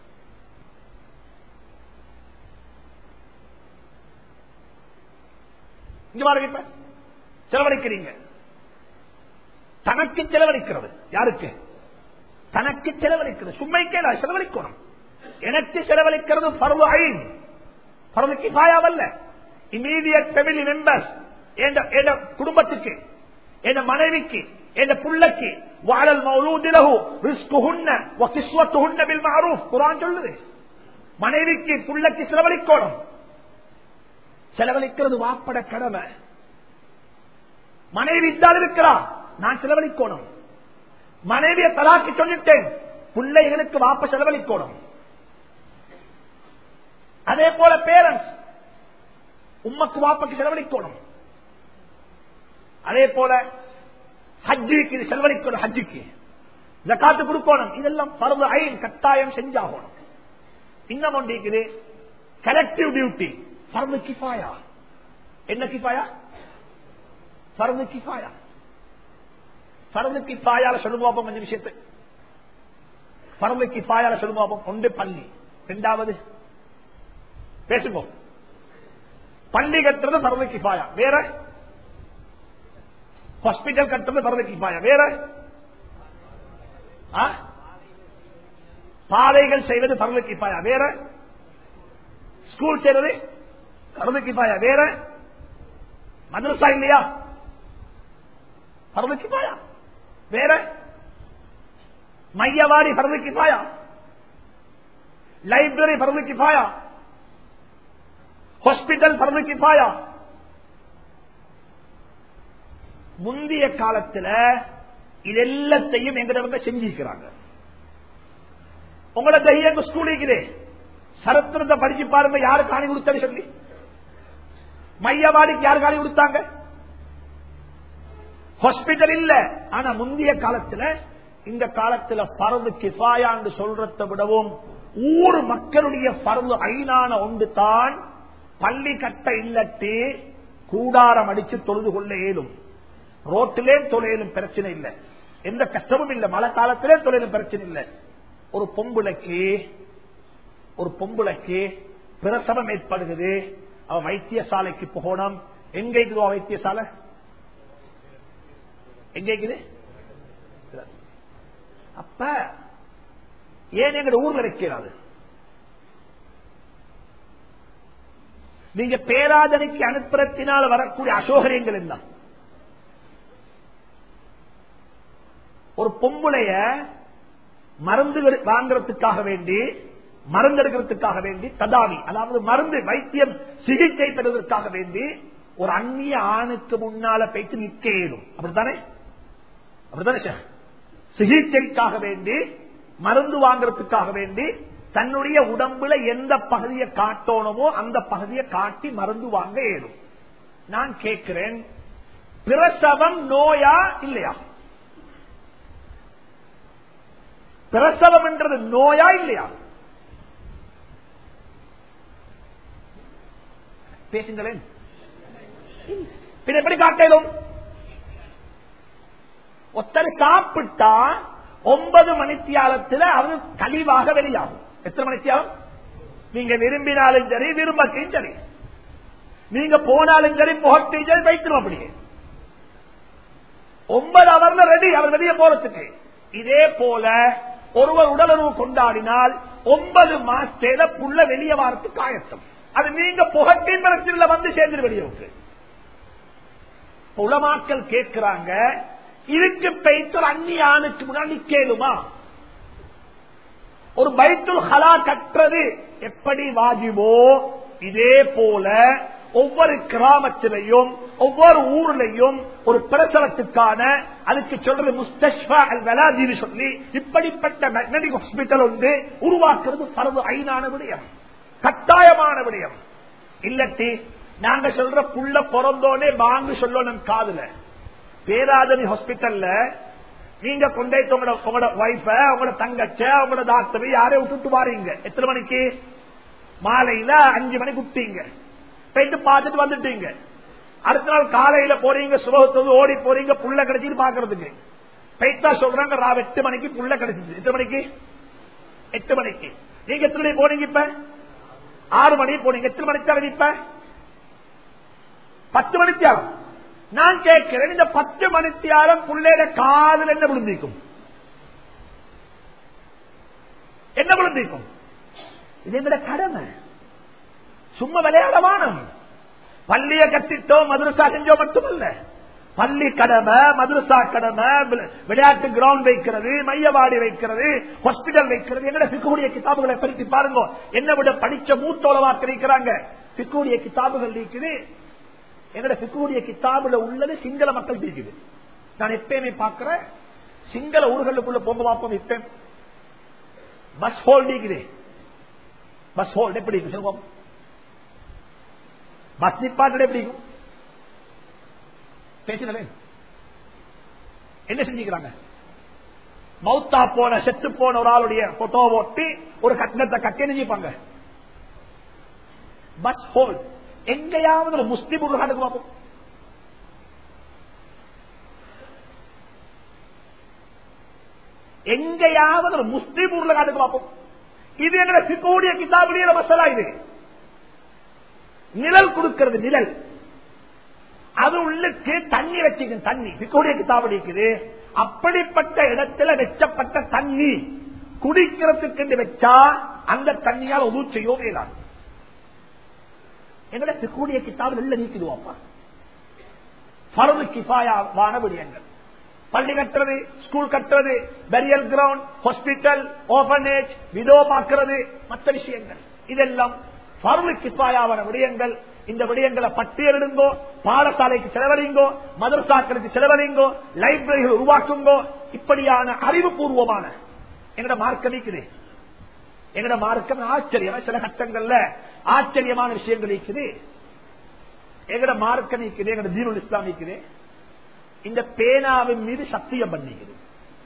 இங்க பாருங்க இப்ப செலவழிக்கிறீங்க தனக்கு செலவழிக்கிறது யாருக்கு தனக்கு செலவழிக்கிறது சும்மைக்கே செலவழிக்கணும் எனக்கு செலவழிக்கிறது பருவ ஐன் பருவ கிஃபாயாவல்ல இமீடியட் ஃபேமிலி மெம்பர்ஸ் என் குடும்பத்துக்கு என் மனைவிக்கு என் புள்ளக்கு வாழல் மௌலூதிலகு ரிஸ்குஹுன்ன வகிஸ்வத்துஹுன்ன பில் மஅரூஃப் குர்ஆன் சொல்லுது மனைவிக்கு புள்ளக்கு செலவழிக்கணும் செலவழிக்கிறது வாப்பட கடமை மனைவி தான் இருக்கிறா நான் செலவழிக்கணும் மனைவியை தலாக்கி சொல்லிட்டேன் பிள்ளைகளுக்கு வாப்ப செலவழிக்கணும் அதே போல பேரண்ட்ஸ் உம்மக்கு வாப்பக்கு செலவழிக்கணும் அதே போல ஹஜ்ஜிக்கு இது செலவழிக்கணும் ஹஜ்ஜிக்கு ஜக்காத்து கொடுக்கணும் இதெல்லாம் பருவ ஐன் கட்டாயம் செஞ்சாகணும் இன்னும் ஒன்று இருக்குது கலெக்டிவ் டியூட்டி பருவ கிஃபாயா என்ன கிஃபாயா பருவ கிஃபாயா பருவ கிஃபாயால சொல்லுவோம் கொஞ்சம் விஷயத்தை பருவ கிஃபாயால சொல்லுவோம் ஒன்று பள்ளி இரண்டாவது பேசுவோம் பள்ளி கட்டுறது பருவ கிஃபாயா வேற ஹாஸ்பிட்டல் கட்டுறது பருவ கிஃபாயா வேற பாதைகள் செய்வது பருவ கிஃபாயா வேற ஸ்கூல் செய்வது பருவ கிஃபாயா வேற மதரசா இல்லையா பருவ கிஃபாயா வேற மையவாடி பருவ கிஃபாயா லைப்ரரி பருவ கிஃபாயா ஹாஸ்பிட்டல் பருவ கிஃபாயா முந்தைய காலத்துல இது எல்லாத்தையும் எங்கிட்ட செஞ்சிருக்கிறாங்க உங்களோட தையம் ஸ்கூல் இருக்குது சரித்திரத்தை படிச்சு பாருங்க யாரு காணி கொடுத்தாரு சொல்லி மையவாடிக்கு யாரு காணி கொடுத்தாங்க ஹாஸ்பிட்டல் இல்ல ஆனா முந்தைய காலத்துல இந்த காலத்துல பரவு கிஃபாயான்னு சொல்றதை விடவும் ஊர் மக்களுடைய பரவு ஐநான ஒன்று தான் பள்ளி கட்ட இல்லட்டு கூடாரம் அடிச்சு தொழுது கொள்ள இயலும் ரோட்டிலே தொழிலும் பிரச்சனை இல்லை எந்த கஷ்டமும் இல்லை மழை காலத்திலே தொழிலும் பிரச்சனை இல்லை ஒரு பொம்புளைக்கு ஒரு பொம்புளைக்கு பிரசவம் ஏற்படுகிறது அவ வைத்தியசாலைக்கு போகணும் எங்க இருக்குதோ வைத்தியசாலை எங்க இருக்குது அப்ப ஏன் எங்க ஊர்ல வைக்கிறாது நீங்க பேராதனைக்கு அனுப்புறத்தினால் வரக்கூடிய அசோகரியங்கள் என்ன ஒரு பொம்புளைய மருந்து வாங்குறதுக்காக வேண்டி மருந்து எடுக்கிறதுக்காக வேண்டி ததாவி அதாவது மருந்து வைத்தியம் சிகிச்சை பெறுவதற்காக வேண்டி ஒரு அந்நிய ஆணுக்கு முன்னால போயிட்டு நிற்க இயலும் அப்படித்தானே அப்படித்தானே சார் சிகிச்சைக்காக வேண்டி மருந்து வாங்குறதுக்காக வேண்டி தன்னுடைய உடம்புல எந்த பகுதியை காட்டணுமோ அந்த பகுதியை காட்டி மருந்து வாங்க இயலும் நான் கேட்கிறேன் பிரசவம் நோயா இல்லையா பிரசவம் என்றது நோயா இல்லையா பேசுங்களேன் பின்ன எப்படி காட்டலும் ஒருத்தர் சாப்பிட்டா ஒன்பது மணித்தியாலத்தில் அது கழிவாக வெளியாகும் எத்தனை மணித்தியாலம் நீங்க விரும்பினாலும் சரி விரும்பத்தையும் சரி நீங்க போனாலும் சரி புகட்டையும் சரி வைத்திரும் அப்படியே ஒன்பது அவர்ல ரெடி அவர் வெளியே போறதுக்கு இதே போல ஒருவர் உடலுறவு கொண்டாடினால் ஒன்பது மாசத்துல புள்ள வெளியே வாரத்துக்கு ஆயத்தம் அது நீங்க புகட்டின் மரத்தில் வந்து சேர்ந்து வெளியே விட்டு உலமாக்கள் கேட்கிறாங்க இதுக்கு பைத்தல் அந்நிய ஆணுக்கு முன்னாடி கேளுமா ஒரு பைத்துல் ஹலா கற்றது எப்படி வாஜிபோ இதே போல ஒவ்வொரு கிராமத்திலையும் ஒவ்வொரு ஊர்லையும் ஒரு பிரசவத்துக்கான அதுக்கு சொல்றது முஸ்தஷ்பா அல் வெலாஜின்னு சொல்லி இப்படிப்பட்ட மெக்னடிக் ஹாஸ்பிட்டல் வந்து உருவாக்குறது பரவு ஐநான விடயம் கட்டாயமான விடயம் இல்லட்டி நாங்க சொல்ற புள்ள பிறந்தோடனே வாங்க சொல்லணும் காதுல பேராதனி ஹாஸ்பிட்டல்ல நீங்க கொண்டே உங்களோட உங்களோட வைஃப உங்களோட தங்கச்ச உங்களோட டாக்டர் யாரையும் விட்டுட்டு வாரீங்க எத்தனை மணிக்கு மாலையில அஞ்சு மணிக்கு விட்டீங்க போயிட்டு பார்த்துட்டு வந்துட்டீங்க அடுத்த நாள் காலையில போறீங்க சுபகத்தது ஓடி போறீங்க புள்ள கிடைச்சிட்டு பாக்குறதுக்கு போயிட்டா சொல்றாங்க ரா எட்டு மணிக்கு புள்ள கிடைச்சிச்சு எட்டு மணிக்கு எட்டு மணிக்கு நீங்க எத்தனை மணிக்கு போனீங்க இப்ப ஆறு மணிக்கு போனீங்க எத்தனை மணிக்கு இப்ப பத்து மணித்தியாலம் நான் கேட்கிறேன் இந்த பத்து மணித்தியாலம் புள்ளையில காதல் என்ன விழுந்திருக்கும் என்ன விழுந்திருக்கும் இது எங்கட கடமை சும்மா விளையாடவானம் பள்ளிய கட்டிட்டோம் மதுரசா செஞ்சோ மட்டுமல்ல பள்ளி கடமை மதுரசா கடமை விளையாட்டு கிரவுண்ட் வைக்கிறது மையவாடி வைக்கிறது ஹாஸ்பிட்டல் வைக்கிறது எங்கட சிக்குடைய கிதாபுகளை பறித்து பாருங்க என்ன விட படிச்ச மூத்தோளவாக்க இருக்கிறாங்க சிக்குடைய கிதாபுகள் இருக்குது எங்கட சிக்குடைய கிதாபுல உள்ளது சிங்கள மக்கள் இருக்குது நான் எப்பயுமே பாக்குறேன் சிங்கள ஊர்களுக்குள்ள போங்க பார்ப்போம் இப்ப பஸ் ஹோல்ட் இருக்குது பஸ் ஹோல்ட் எப்படி இருக்கு சொல்லுவோம் பஸ் நிப்பாட்டு எப்படி இருக்கும் பேசுங்களேன் என்ன செஞ்சுக்கிறாங்க மௌத்தா போன செத்து போன ஒரு ஆளுடைய போட்டோ ஓட்டி ஒரு கட்டணத்தை கட்டி நினைப்பாங்க பஸ் ஹோல்ட் எங்கேயாவது ஒரு முஸ்லிம் உருவாடுக்கு பார்ப்போம் எங்கேயாவது ஒரு முஸ்லிம் ஊர்ல காட்டுக்கு பார்ப்போம் இது எங்களை சிக்கோடைய கிதாபுடைய மசாலா இது நிழல் கொடுக்கிறது நிழல் அது உள்ளுக்கு தண்ணி வச்சுக்கணும் தண்ணி சிக்கோடைய கிதாபு இருக்குது அப்படிப்பட்ட இடத்துல வெச்சப்பட்ட தண்ணி குடிக்கிறதுக்கு வச்சா அந்த தண்ணியால் உதவு செய்யவே இயலாது எங்கட சிக்கூடிய கித்தாபு நல்ல நீக்கிடுவோம்ப்பா பரவு கிஃபாயாவான விடயங்கள் பள்ளி கட்டுறது ஸ்கூல் கட்டுறது பெரியல் கிரவுண்ட் ஹாஸ்பிட்டல் ஓபனேஜ் விதோமாக்குறது மற்ற விஷயங்கள் இதெல்லாம் பருவ கிஃபாயாவான விடயங்கள் இந்த விடயங்களை பட்டியலிடுங்கோ பாடசாலைக்கு செலவழிங்கோ மதரசாக்களுக்கு செலவழிங்கோ லைப்ரரிகள் உருவாக்குங்கோ இப்படியான அறிவுபூர்வமான எங்கட மார்க்கம் இருக்குது எங்கட மார்க்கம் ஆச்சரியம் சில கட்டங்கள்ல ஆச்சரியமான விஷயங்கள் இருக்குது எங்கட மார்க்கம் இருக்குது எங்கட தீனுல் இஸ்லாம் இருக்குது இந்த பேனாவின் மீது சத்தியம் பண்ணிக்குது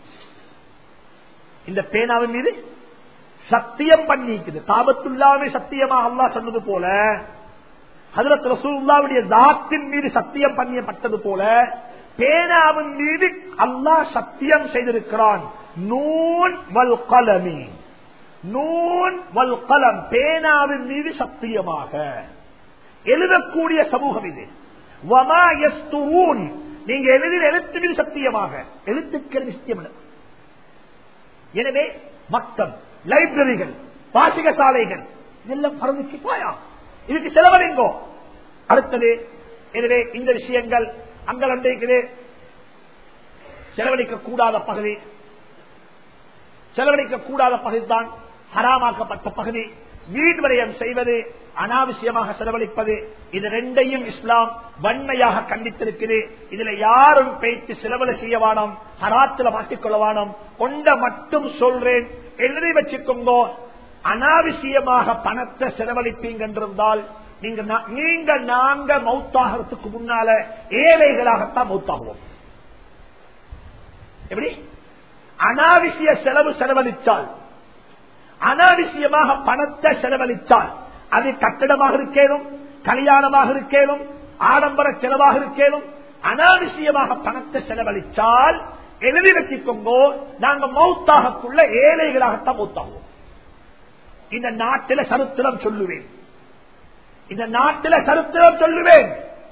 இந்த பேனாவின் மீது சத்தியம் பண்ணிக்குது தாபத்துள்ளாவே சத்தியமா அல்லா சொன்னது போல ஹதரத் ரசூல்லாவுடைய தாத்தின் மீது சத்தியம் பண்ணியப்பட்டது போல பேனாவின் மீது அல்லாஹ் சத்தியம் செய்திருக்கிறான் நூன் வல் கலமி நூன் வல் கலம் பேனாவின் மீது சத்தியமாக எழுதக்கூடிய சமூகம் இது வமா யஸ்துரூன் நீங்க எழுதின எழுத்து மீது சத்தியமாக எழுத்துக்கள் நிச்சயம் எனவே மக்கள் லைப்ரரிகள் வாசிக சாலைகள் இதெல்லாம் பரந்துக்கு போயா இதுக்கு செலவழிங்கோ அடுத்தது எனவே இந்த விஷயங்கள் அங்கள் அன்றைக்கு செலவழிக்க கூடாத பகுதி செலவழிக்க கூடாத பகுதிதான் ஹராமாக்கப்பட்ட பகுதி வீடு விரயம் செய்வது அனாவசியமாக செலவழிப்பது இது ரெண்டையும் இஸ்லாம் வன்மையாக கண்டித்திருக்குது இதுல யாரும் பேச்சு செலவழி செய்ய வேணும் ஹராத்துல மாட்டிக்கொள்ள வேணும் கொண்ட மட்டும் சொல்றேன் எழுதி வச்சுக்கோங்கோ அனாவசியமாக பணத்தை செலவழிப்பீங்க என்றிருந்தால் நீங்க நீங்க நாங்க மௌத்தாகிறதுக்கு முன்னால ஏழைகளாகத்தான் மௌத்தாகுவோம் எப்படி அனாவசிய செலவு செலவழித்தால் அனாவசியமாக பணத்தை செலவழித்தால் அது கட்டிடமாக இருக்கேனும் கல்யாணமாக இருக்கேனும் ஆடம்பர செலவாக இருக்கேனும் அனாவசியமாக பணத்தை செலவழித்தால் எழுதி வச்சுக்கோங்கோ நாங்க மௌத்தாகக்குள்ள ஏழைகளாகத்தான் மௌத்தாகுவோம் இந்த நாட்டில சரித்திரம் சொல்லுவேன் இந்த நாட்டில சரித்திரம் சொல்லுவேன்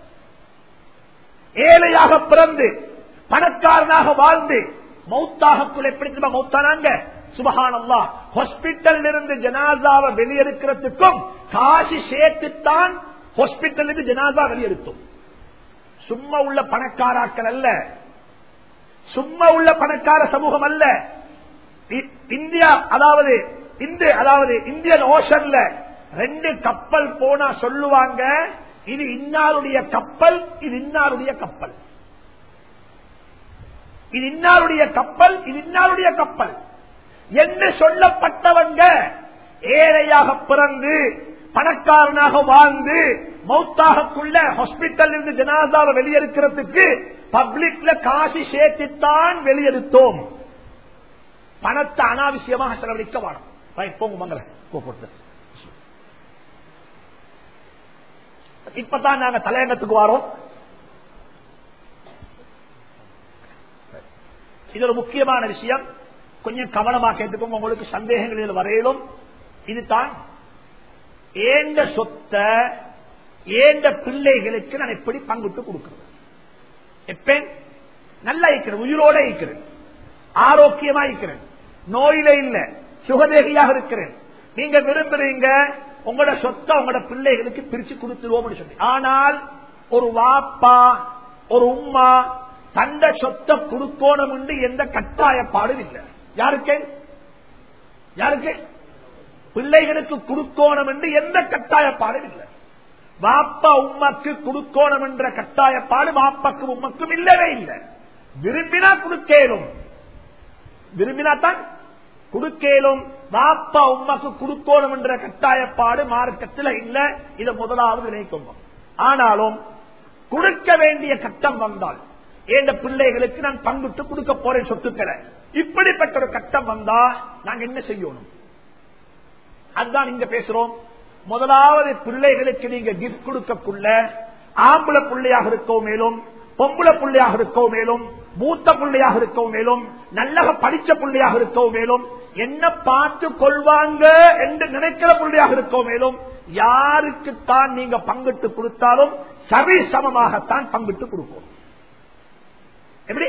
ஏழையாக பிறந்து பணக்காரனாக வாழ்ந்து மௌத்தாகக்குள்ள எப்படி தெரியுமா மௌத்தானாங்க சுபகானல்லா ஹாஸ்பிட்டல் இருந்து ஜனாதாவை வெளியெடுக்கிறதுக்கும் காசு சேர்த்துத்தான் ஹாஸ்பிட்டல் இருந்து ஜனாதா வெளியெடுத்தோம் சும்மா உள்ள பணக்காராக்கள் அல்ல சும்மா உள்ள பணக்கார சமூகம் அல்ல இ- இந்தியா அதாவது இந்த அதாவது இந்தியன் ஓஷன்ல ரெண்டு கப்பல் போனா சொல்லுவாங்க இது இன்னாருடைய கப்பல் இது இன்னாருடைய கப்பல் இது இன்னாருடைய கப்பல் இது இன்னாருடைய கப்பல் என்று சொல்லப்பட்டவங்க ஏழையாக பிறந்து பணக்காரனாக வாழ்ந்து மௌத்தாகக்குள்ள ஹாஸ்பிட்டல் இருந்து ஜனாதாவை வெளியெடுக்கிறதுக்கு பப்ளிக்ல காசு சேர்த்துத்தான் வெளியெடுத்தோம் பணத்தை அனாவசியமாக செலவழிக்க வேணும் ரைட், போங்க மங்கள கூப்பிட்டு இப்பதான் நாங்க தலையங்கத்துக்கு வரோம் இது ஒரு முக்கியமான விஷயம் கொஞ்சம் கவனமா கேட்டுக்கோங்க உங்களுக்கு சந்தேகங்கள் இதில் வரையிலும் இதுதான் ஏந்த சொத்த ஏந்த பிள்ளைகளுக்கு நான் எப்படி பங்கிட்டு கொடுக்கிறது எப்ப நல்லா இருக்கிறேன் உயிரோட இருக்கிறேன் ஆரோக்கியமா இருக்கிறேன் நோயில இல்ல சுகதேகியாக இருக்கிறேன் நீங்க விரும்புறீங்க உங்களோட சொத்தை உங்களோட பிள்ளைகளுக்கு பிரிச்சு கொடுத்துருவோம் சொல்லி ஆனால் ஒரு வாப்பா ஒரு உம்மா தந்த சொத்தை கொடுக்கணும் என்று எந்த கட்டாயப்பாடும் இல்லை யாருக்கு யாருக்கு பிள்ளைகளுக்கு கொடுக்கணும் என்று எந்த கட்டாயப்பாடும் இல்லை வாப்பா உம்மக்கு கொடுக்கணும் என்ற கட்டாயப்பாடு வாப்பாக்கும் உம்மக்கும் இல்லவே இல்லை விரும்பினா கொடுக்கலும் விரும்பினா தான் கொடுக்கலும் வாப்பா உம்மக்கு கொடுக்கணும் என்ற கட்டாயப்பாடு மார்க்கத்தில் இல்ல இதை முதலாவது நினைக்கணும் ஆனாலும் கொடுக்க வேண்டிய கட்டம் வந்தால் ஏந்த பிள்ளைகளுக்கு நான் பங்கிட்டு கொடுக்க போறேன் சொத்துக்களை இப்படிப்பட்ட ஒரு கட்டம் வந்தா நாங்க என்ன செய்யணும் அதுதான் இங்க பேசுறோம் முதலாவது பிள்ளைகளுக்கு நீங்க கிஃப்ட் கொடுக்கக்குள்ள ஆம்பளை பிள்ளையாக இருக்கோ மேலும் பொம்பளை பிள்ளையாக இருக்கோ மேலும் மூத்த பிள்ளையாக இருக்கோ மேலும் நல்லக படிச்ச பிள்ளையாக இருக்கோ மேலும் என்ன பார்த்து கொள்வாங்க என்று நினைக்கிற பிள்ளையாக இருக்கோ மேலும் யாருக்குத்தான் நீங்க பங்கிட்டு கொடுத்தாலும் சரி சமமாகத்தான் பங்கிட்டு கொடுக்கணும் எப்படி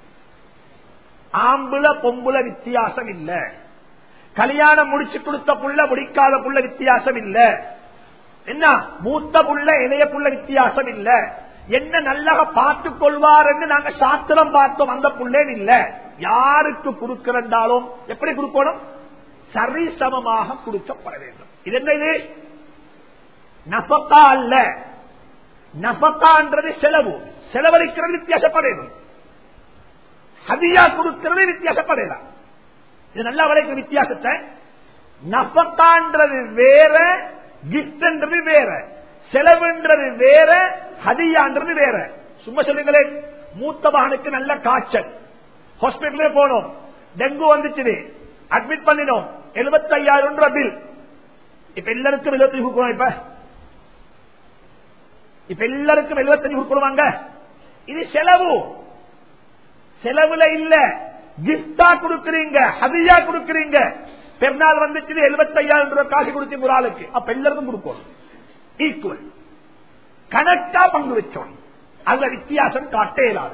ஆம்புல பொம்புல வித்தியாசம் இல்ல கல்யாணம் முடிச்சு கொடுத்த புள்ள முடிக்காத புள்ள வித்தியாசம் இல்ல என்ன மூத்த புள்ள இளைய புள்ள வித்தியாசம் இல்ல என்ன நல்லா பார்த்துக் கொள்வார் என்று நாங்க சாத்திரம் பார்த்தோம் அந்த புள்ளேன் இல்ல யாருக்கு கொடுக்கிறண்டாலும் எப்படி கொடுக்கணும் சரிசமமாக கொடுக்கப்பட வேண்டும் இது என்ன இது நபக்கா அல்ல நபக்கான்றது செலவு செலவழிக்கிறது வித்தியாசப்பட வேண்டும் ஹதியா கொடுக்கிறது வித்தியாசப்படலாம் இது நல்லா வரைக்கிற வித்தியாசத்தை நபக்கான்றது வேற கிஃப்ட்ன்றது வேற செலவுன்றது வேற ஹதியான்றது வேற சும்மா சொல்லுங்களேன் மூத்த மகனுக்கு நல்ல காய்ச்சல் ஹாஸ்பிட்டலே போனோம் டெங்கு வந்துச்சு அட்மிட் பண்ணினோம் எழுபத்தி ஐயாயிரம் ரூபாய் பில் இப்ப எல்லாருக்கும் எழுபத்தி கொடுக்கணும் இப்ப இப்ப எல்லாருக்கும் எழுபத்தஞ்சு கொடுக்கணுமாங்க இது செலவு செலவுல இல்ல கிஃப்டா கொடுக்கறீங்க ஹதியா கொடுக்கறீங்க பெருநாள் வந்துச்சு எழுபத்தி ஐயாயிரம் ரூபாய் காசு கொடுத்தீங்க ஒரு ஆளுக்கு அப்ப எல்லாருக்கும் கொடுக்கணும் ஈக்குவல் கணக்கா பங்கு வச்சோம் அதுல வித்தியாசம் காட்டே இல்லாது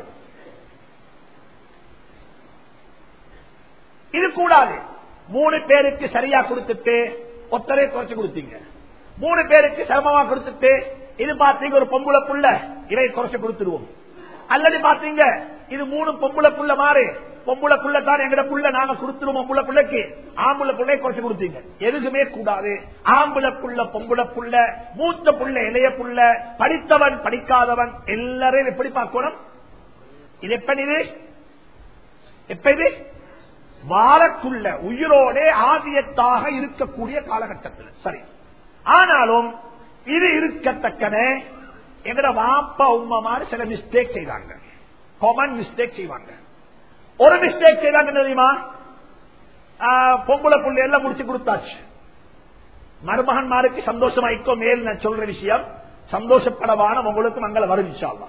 இது கூடாது மூணு பேருக்கு சரியா கொடுத்துட்டு ஒத்தரை குறைச்சு கொடுத்தீங்க மூணு பேருக்கு சிரமமா கொடுத்துட்டு இது பாத்தீங்க ஒரு பொம்புல புள்ள இதை குறைச்சு கொடுத்துருவோம் அல்லது பாத்தீங்க இது மூணு பொம்புல புள்ள மாறு பொம்புல புள்ள தான் எங்கட புள்ள நாங்க கொடுத்துருவோம் பொம்புல புள்ளைக்கு ஆம்புல புள்ளைய குறைச்சு கொடுத்தீங்க எதுக்குமே கூடாது ஆம்புல புள்ள பொம்புல புள்ள மூத்த புள்ள இளைய புள்ள படித்தவன் படிக்காதவன் எல்லாரையும் எப்படி பார்க்கணும் இது எப்ப இது எப்ப இது வாழக்குள்ள உயிரோட ஆதியத்தாக இருக்கக்கூடிய காலகட்டத்தில் சரி ஆனாலும் இது இருக்கத்தக்கன எங்கட வாப்பா உமா மாதிரி சில மிஸ்டேக் செய்வாங்க காமன் மிஸ்டேக் செய்வாங்க ஒரு மிஸ்டேக் செய்தாங்க என்ன தெரியுமா ஆஹ், பொம்பளை புள்ளை எல்லாம் முடிச்சு கொடுத்தாச்சு மருமகன்மாருக்கு சந்தோஷமாய்க்கோ மேல் நான் சொல்ற விஷயம் சந்தோஷப்படவான உங்களுக்கு மங்கள வரும் இன்ஷா அல்லாஹ்.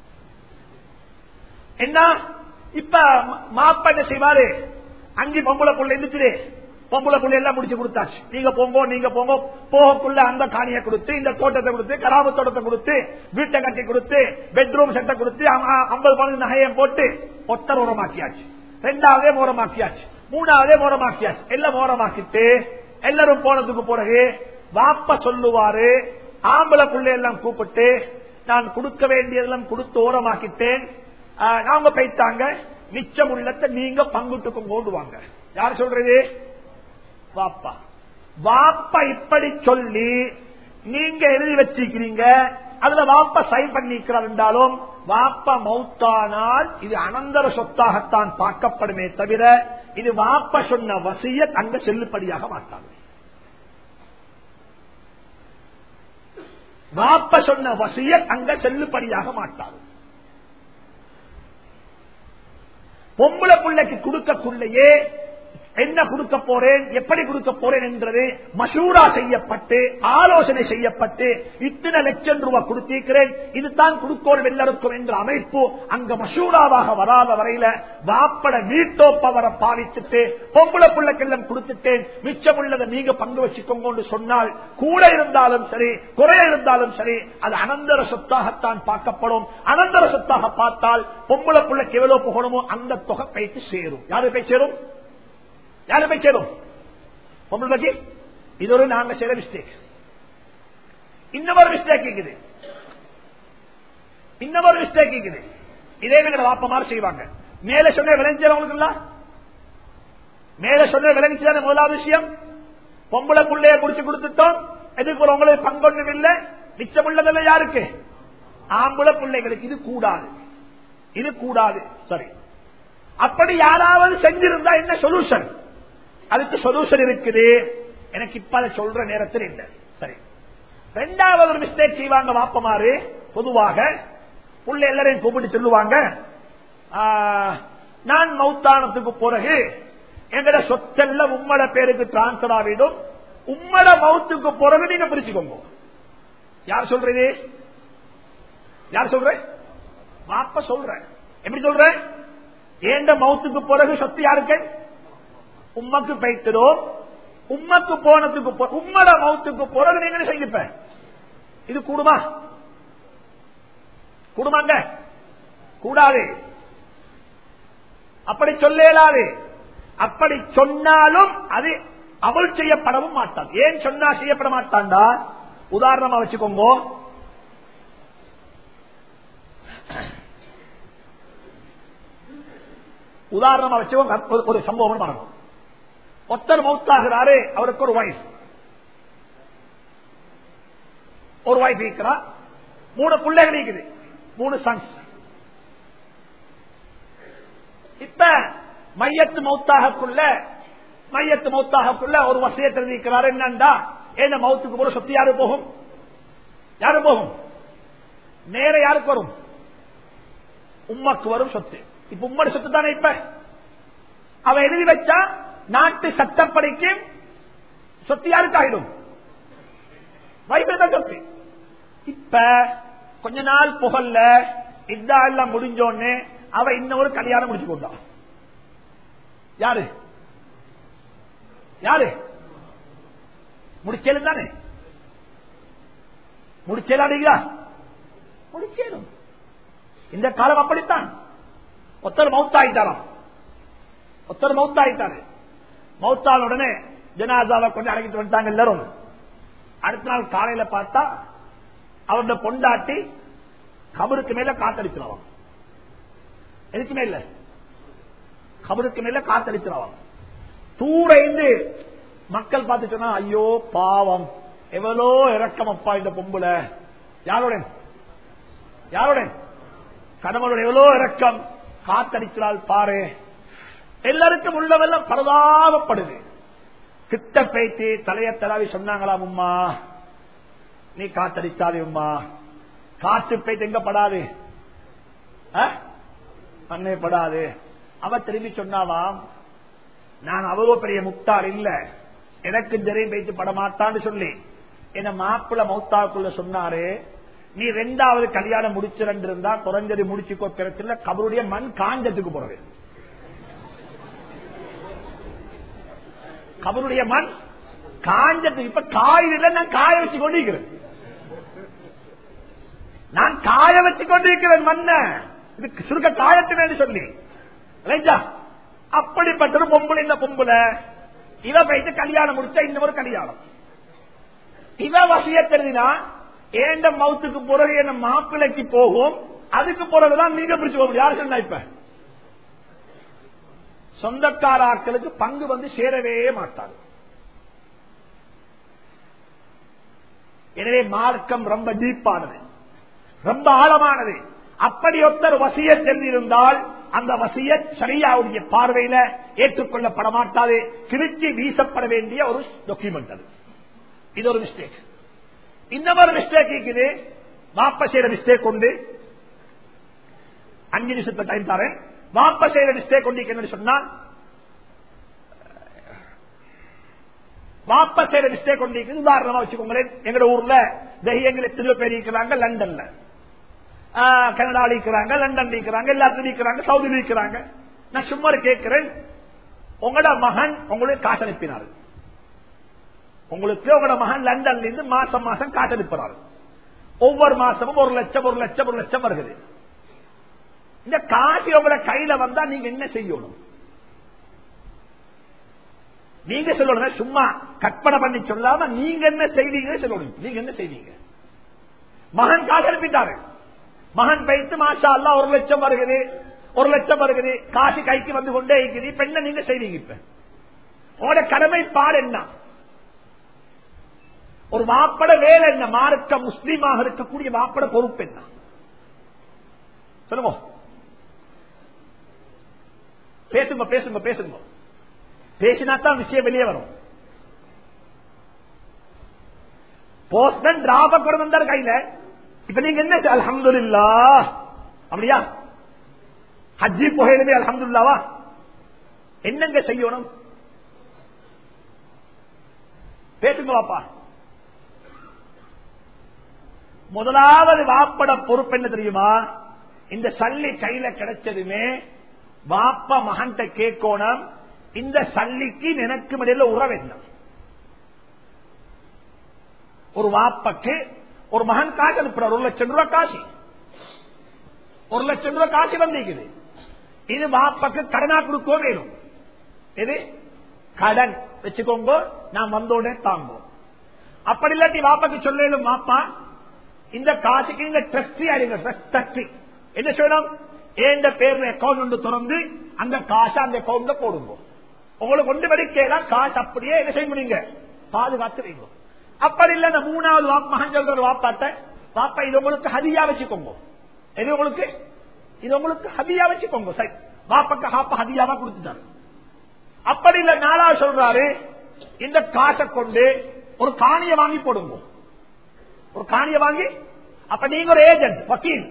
என்ன இப்ப ம- மாப்பா என்ன செய்வாரு அஞ்சு பொம்பளை புள்ள இருந்துச்சு பொம்பளை புள்ள எல்லாம் முடிச்சு கொடுத்தாச்சு நீங்க போங்க நீங்க போங்க போகக்குள்ள அந்த காணியை கொடுத்து இந்த தோட்டத்தை கொடுத்து கராபு தோட்டத்தை கொடுத்து வீட்டை கட்டி கொடுத்து பெட்ரூம் செட்டை கொடுத்து ஐம்பது பவுன் நகையை போட்டு ஒத்தர் ஓரமாக்கியாச்சு ரெண்டாவதே மோரமாக்கியாச்சு மூணாவதே மோரமாக்கியாச்சு எல்லாம் மோரமாக்கிட்டு எல்லாரும் போனதுக்கு பிறகு வாப்ப சொல்லுவாரு ஆம்பளை புள்ளை எல்லாம் கூப்பிட்டு நான் கொடுக்க வேண்டியதெல்லாம் கொடுத்து ஓரமாக்கிட்டேன் ஆஹ், நாங்க போயிட்டாங்க மிச்சம் உள்ளத்தை நீங்க பங்குட்டுக்கு கொண்டு வாங்க யார் சொல்றது வாப்பா வாப்பா இப்படி சொல்லி நீங்க எழுதி வச்சிருக்கிறீங்க அதுல வாப்பா சைன் பண்ணிக்கிறார் என்றாலும் வாப்பா மௌத்தானால் இது அனந்தர சொத்தாகத்தான் பார்க்கப்படுமே தவிர இது வாப்பா சொன்ன வசிய அங்க செல்லுபடியாக மாட்டாங்க வாப்ப சொன்ன வசிய அங்க செல்லுபடியாக மாட்டாங்க பொம்பளை பிள்ளைக்கு கொடுக்கக்குள்ளேயே என்ன கொடுக்க போறேன் எப்படி கொடுக்க போறேன் என்றது மசூரா செய்யப்பட்டு ஆலோசனை செய்யப்பட்டு இத்தனை லட்சம் ரூபாய் கொடுத்திருக்கிறேன் இதுதான் கொடுக்கோள் எல்லாருக்கும் என்ற அமைப்பு அங்க மசூராவாக வராத வரையில வாப்பட வீட்டோப்பவரை பாவித்துட்டு பொம்பளை பிள்ளைக்கெல்லாம் கொடுத்துட்டேன் மிச்சம் உள்ளதை நீங்க பங்கு வச்சுக்கோங்க சொன்னால் கூட இருந்தாலும் சரி குறைய இருந்தாலும் சரி அது அனந்தர சொத்தாகத்தான் பார்க்கப்படும் அனந்தர சொத்தாக பார்த்தால் பொம்பளை பிள்ளைக்கு எவ்வளவு போகணுமோ அந்த தொகை கைத்து சேரும் யாரு போய் சேரும் யாரு போய் சேரும் பொம்பளை பத்தி இது ஒரு நாங்க செய்த மிஸ்டேக் இன்னொரு மிஸ்டேக் இருக்குது இன்னொரு மிஸ்டேக் இருக்குது இதே எங்க வாப்பமாறு செய்வாங்க மேல சொன்ன விளைஞ்சவங்களுக்கு மேல சொன்ன விளைஞ்சான முதலாவது விஷயம் பொம்பளை புள்ளைய குடிச்சு கொடுத்துட்டோம் எதுக்கு ஒரு உங்களுக்கு பங்கொன்றும் இல்லை மிச்சம் உள்ளதெல்லாம் யாருக்கு ஆம்பளை பிள்ளைகளுக்கு இது கூடாது இது கூடாது சரி அப்படி யாராவது செஞ்சிருந்தா என்ன சொல்யூஷன் அதுக்கு சொல்யூஷன் இருக்குது எனக்கு இப்ப அதை சொல்ற நேரத்தில் இல்லை சரி ரெண்டாவது ஒரு மிஸ்டேக் செய்வாங்க வாப்பமாறு பொதுவாக புள்ள எல்லாரையும் கூப்பிட்டு சொல்லுவாங்க ஆ, நான் மௌத்தானத்துக்கு பிறகு எங்கட சொத்தெல்லாம் உம்மட பேருக்கு டிரான்ஸ்பர் ஆகிடும் உம்மட மௌத்துக்கு பிறகு நீங்க பிரிச்சுக்கோங்க யார் சொல்றது யார் சொல்ற வாப்ப சொல்ற எப்படி சொல்ற ஏண்ட மௌத்துக்கு பிறகு சொத்து யாருக்கு உம்மக்கு பைத்திரும் உம்மக்கு போனதுக்கு போ- உம்மட மௌத்துக்கு பிறகு நீங்க என்ன செய்திப்ப இது கூடுமா கூடுமாங்க கூடாது அப்படி சொல்ல இயலாது அப்படி சொன்னாலும் அது அமல் செய்யப்படவும் மாட்டான் ஏன் சொன்னா செய்யப்பட மாட்டான்டா உதாரணமா வச்சுக்கோங்க உதாரணமா வச்சுக்கோங்க ஒரு- ஒரு சம்பவம் நடக்கும் ஒருத்தர் மௌத்தாகிறாரு அவருக்கு ஒரு வைஃப் ஒரு வைஃப் இருக்கிறா மூணு பிள்ளைகள் இருக்குது மூணு சன்ஸ் இப்ப மையத்து மௌத்தாகக்குள்ள மையத்து மௌத்தாகக்குள்ள ஒரு வசியத்தை இருக்கிறாரு என்னண்டா என்ன மௌத்துக்கு போற சொத்து யாரு போகும் யாரு போகும் நேர யாருக்கு வரும் உம்மக்கு வரும் சொத்து இப்ப உம்மோட சொத்து தானே இப்ப அவ எழுதி வச்சா நாட்டு சட்டப்படிக்கு சொத்து யாருக்கு ஆயிடும் வைஃபை தான் சொத்து இப்ப கொஞ்ச நாள் புகழ்ல இதா எல்லாம் முடிஞ்சோன்னு அவ இன்னொரு கல்யாணம் முடிச்சு கொண்டா யாரு யாரு முடிச்சேலும் தானே முடிச்சேலாடுங்களா முடிச்சேலும் இந்த காலம் அப்படித்தான் ஒருத்தர் மௌத்தாயிட்டாராம் ஒருத்தர் மௌத்தாயிட்டாரு மௌத்தான உடனே ஜனாதாவை கொண்டு அடக்கிட்டு வந்துட்டாங்க எல்லாரும் அடுத்த நாள் காலையில பார்த்தா அவருடைய பொண்டாட்டி கபருக்கு மேல காத்தடிச்சிருவான் எதுக்கு மேல கபருக்கு மேல காத்தடிச்சிருவான் தூர இருந்து மக்கள் பார்த்து சொன்னா ஐயோ பாவம் எவ்வளோ இறக்கம் அப்பா இந்த பொம்புல யாருடன் யாருடன் கணவனுடைய எவ்வளோ இறக்கம் காத்தடிக்கிறாள் பாரு எல்லாருக்கும் உள்ளவெல்லாம் பரதாபப்படுது கிட்ட பேச்சு தலைய தலாவி சொன்னாங்களாம் உம்மா நீ காத்தடிச்சாதே உம்மா காற்று பேச்சு எங்க படாது ஆ? மண்ணே படாது அவ திரும்பி சொன்னாவாம் நான் அவ்வளவு பெரிய முக்தார் இல்ல எனக்கு தெரியும் வைத்து படமாட்டான்னு சொல்லி என்ன மாப்பிள்ள மௌத்தாக்குள்ள சொன்னாரு நீ ரெண்டாவது கல்யாணம் முடிச்சிருந்து இருந்தா குறைஞ்சது முடிச்சுக்கோ பிரச்சனை கபருடைய மண் காஞ்சத்துக்கு போறது கபருடைய மண் காஞ்சத்துக்கு இப்ப காயில நான் காய வச்சு கொண்டிருக்கிறேன் நான் காய வச்சு கொண்டிருக்கிறேன் மண்ண இது சுருக்க காயத்தினு சொல்லி ரைட்டா அப்படிப்பட்ட ஒரு பொம்பளை இந்த பொம்பளை இவ போயிட்டு கல்யாணம் முடிச்சா இன்னொரு கல்யாணம் இவ வசிய தெரிஞ்சினா ஏண்ட மவுத்துக்கு பிறகு என்ன மாப்பிள்ளைக்கு போகும் அதுக்கு பிறகுதான் நீங்க பிடிச்சு போக முடியும் யாரு சொன்னா இப்ப சொந்தக்கார ஆட்களுக்கு பங்கு வந்து சேரவே மாட்டாங்க எனவே மார்க்கம் ரொம்ப டீப்பானது ரொம்ப ஆழமானது அப்படி ஒருத்தர் வசிய தெரிந்திருந்தால் அந்த வசிய சரியாவுடைய பார்வையில ஏற்றுக்கொள்ளப்பட மாட்டாது கிழிச்சி வீசப்பட வேண்டிய ஒரு டாக்குமெண்ட் அது இது ஒரு மிஸ்டேக் இந்த மாதிரி மிஸ்டேக் இருக்குது வாப்ப செய்யற மிஸ்டேக் உண்டு அஞ்சு நிமிஷத்தை டைம் தரேன் வாப்ப செய்யற மிஸ்டேக் உண்டு என்னன்னு சொன்னா வாப்ப செய்யற மிஸ்டேக் உண்டு உதாரணமா வச்சுக்கோங்களேன் எங்க ஊர்ல தெய்யங்கள் எத்தனையோ பேர் இருக்கிறாங்க லண்டன்ல கனடால இருக்கிறாங்க லண்டன் இருக்கிறாங்க எல்லாத்துலயும் இருக்கிறாங்க சவுதியில இருக்கிறாங்க நான் சும்மா கேட்கிறேன் உங்களோட மகன் உங்களுக்கு காசு அனுப்பினார் உங்களுக்கு உங்களோட மகன் லண்டன்ல இருந்து மாசம் மாசம் காசு அனுப்புறாரு ஒவ்வொரு மாசமும் ஒரு லட்சம் ஒரு லட்சம் ஒரு லட்சம் வருகிறது இந்த காசு உங்களோட கையில வந்தா நீங்க என்ன செய்யணும் நீங்க சொல்லணும் சும்மா கற்பனை பண்ணி சொல்லாம நீங்க என்ன செய்வீங்க சொல்லணும் நீங்க என்ன செய்வீங்க மகன் காசு அனுப்பிட்டாரு மகன் பைத்து மாஷா அல்லா ஒரு லட்சம் வருகிறது ஒரு லட்சம் வருகிறது காசு கைக்கு வந்து கொண்டே இருக்குது இப்ப என்ன நீங்க செய்வீங்க இப்ப உங்களோட கடமை பாடு என்ன ஒரு மாப்பட வேலை என்ன மார்க்க முஸ்லீமாக இருக்கக்கூடிய மாப்பட பொறுப்பு என்ன சொல்லுவோம் பேசுங்க பேசுங்க பேசுங்க பேசினாத்தான் விஷயம் வெளியே வரும் போஸ்டன் டிராப கொண்டு வந்தார் கையில இப்ப நீங்க என்ன அலமது இல்லா அப்படியா ஹஜ்ஜி புகையிலுமே அலமதுல்லாவா என்னங்க செய்யணும் பேசுங்க வாப்பா முதலாவது வாப்பட பொறுப்பு என்ன தெரியுமா இந்த சல்லி கையில கிடைச்சதுமே வாப்பா மகன்கிட்ட கேட்கணும் இந்த சல்லிக்கு எனக்கு இடையில உறவு என்ன ஒரு வாப்பக்கு ஒரு மகன் காசு அனுப்புறார் ஒரு லட்சம் ரூபாய் காசு ஒரு லட்சம் ரூபாய் காசு வந்திருக்குது இது வாப்பக்கு கடனா கொடுக்க வேணும் இது கடன் வச்சுக்கோங்க நான் வந்தோடனே தாங்கும் அப்படி இல்லாட்டி வாப்பாக்கு சொல்லணும் வாப்பா இந்த காசுக்கு நீங்க ட்ரஸ்டி ஆடுங்க ட்ரஸ்டி என்ன சொல்லணும் ஏண்ட பேர்ல அக்கௌண்ட் ஒன்று திறந்து அந்த காசை அந்த அக்கௌண்ட்ல போடுங்க உங்களுக்கு கொண்டு வடிக்கலாம் காசு அப்படியே என்ன செய்ய முடியுங்க பாதுகாத்து வைங்க அப்படி இல்ல இந்த மூணாவது மகன் சொல்ற வாப்பாட்ட வாப்பா இது உங்களுக்கு ஹதியா வச்சுக்கோங்க இது உங்களுக்கு இது உங்களுக்கு ஹதியா வச்சுக்கோங்க சரி வாப்பாக்கு ஹாப்பா ஹதியாவா கொடுத்துட்டாரு அப்படி இல்ல நாலாவது சொல்றாரு இந்த காசை கொண்டு ஒரு காணிய வாங்கி போடுங்க ஒரு காணிய வாங்கி அப்ப நீங்க ஒரு ஏஜென்ட் வக்கீல்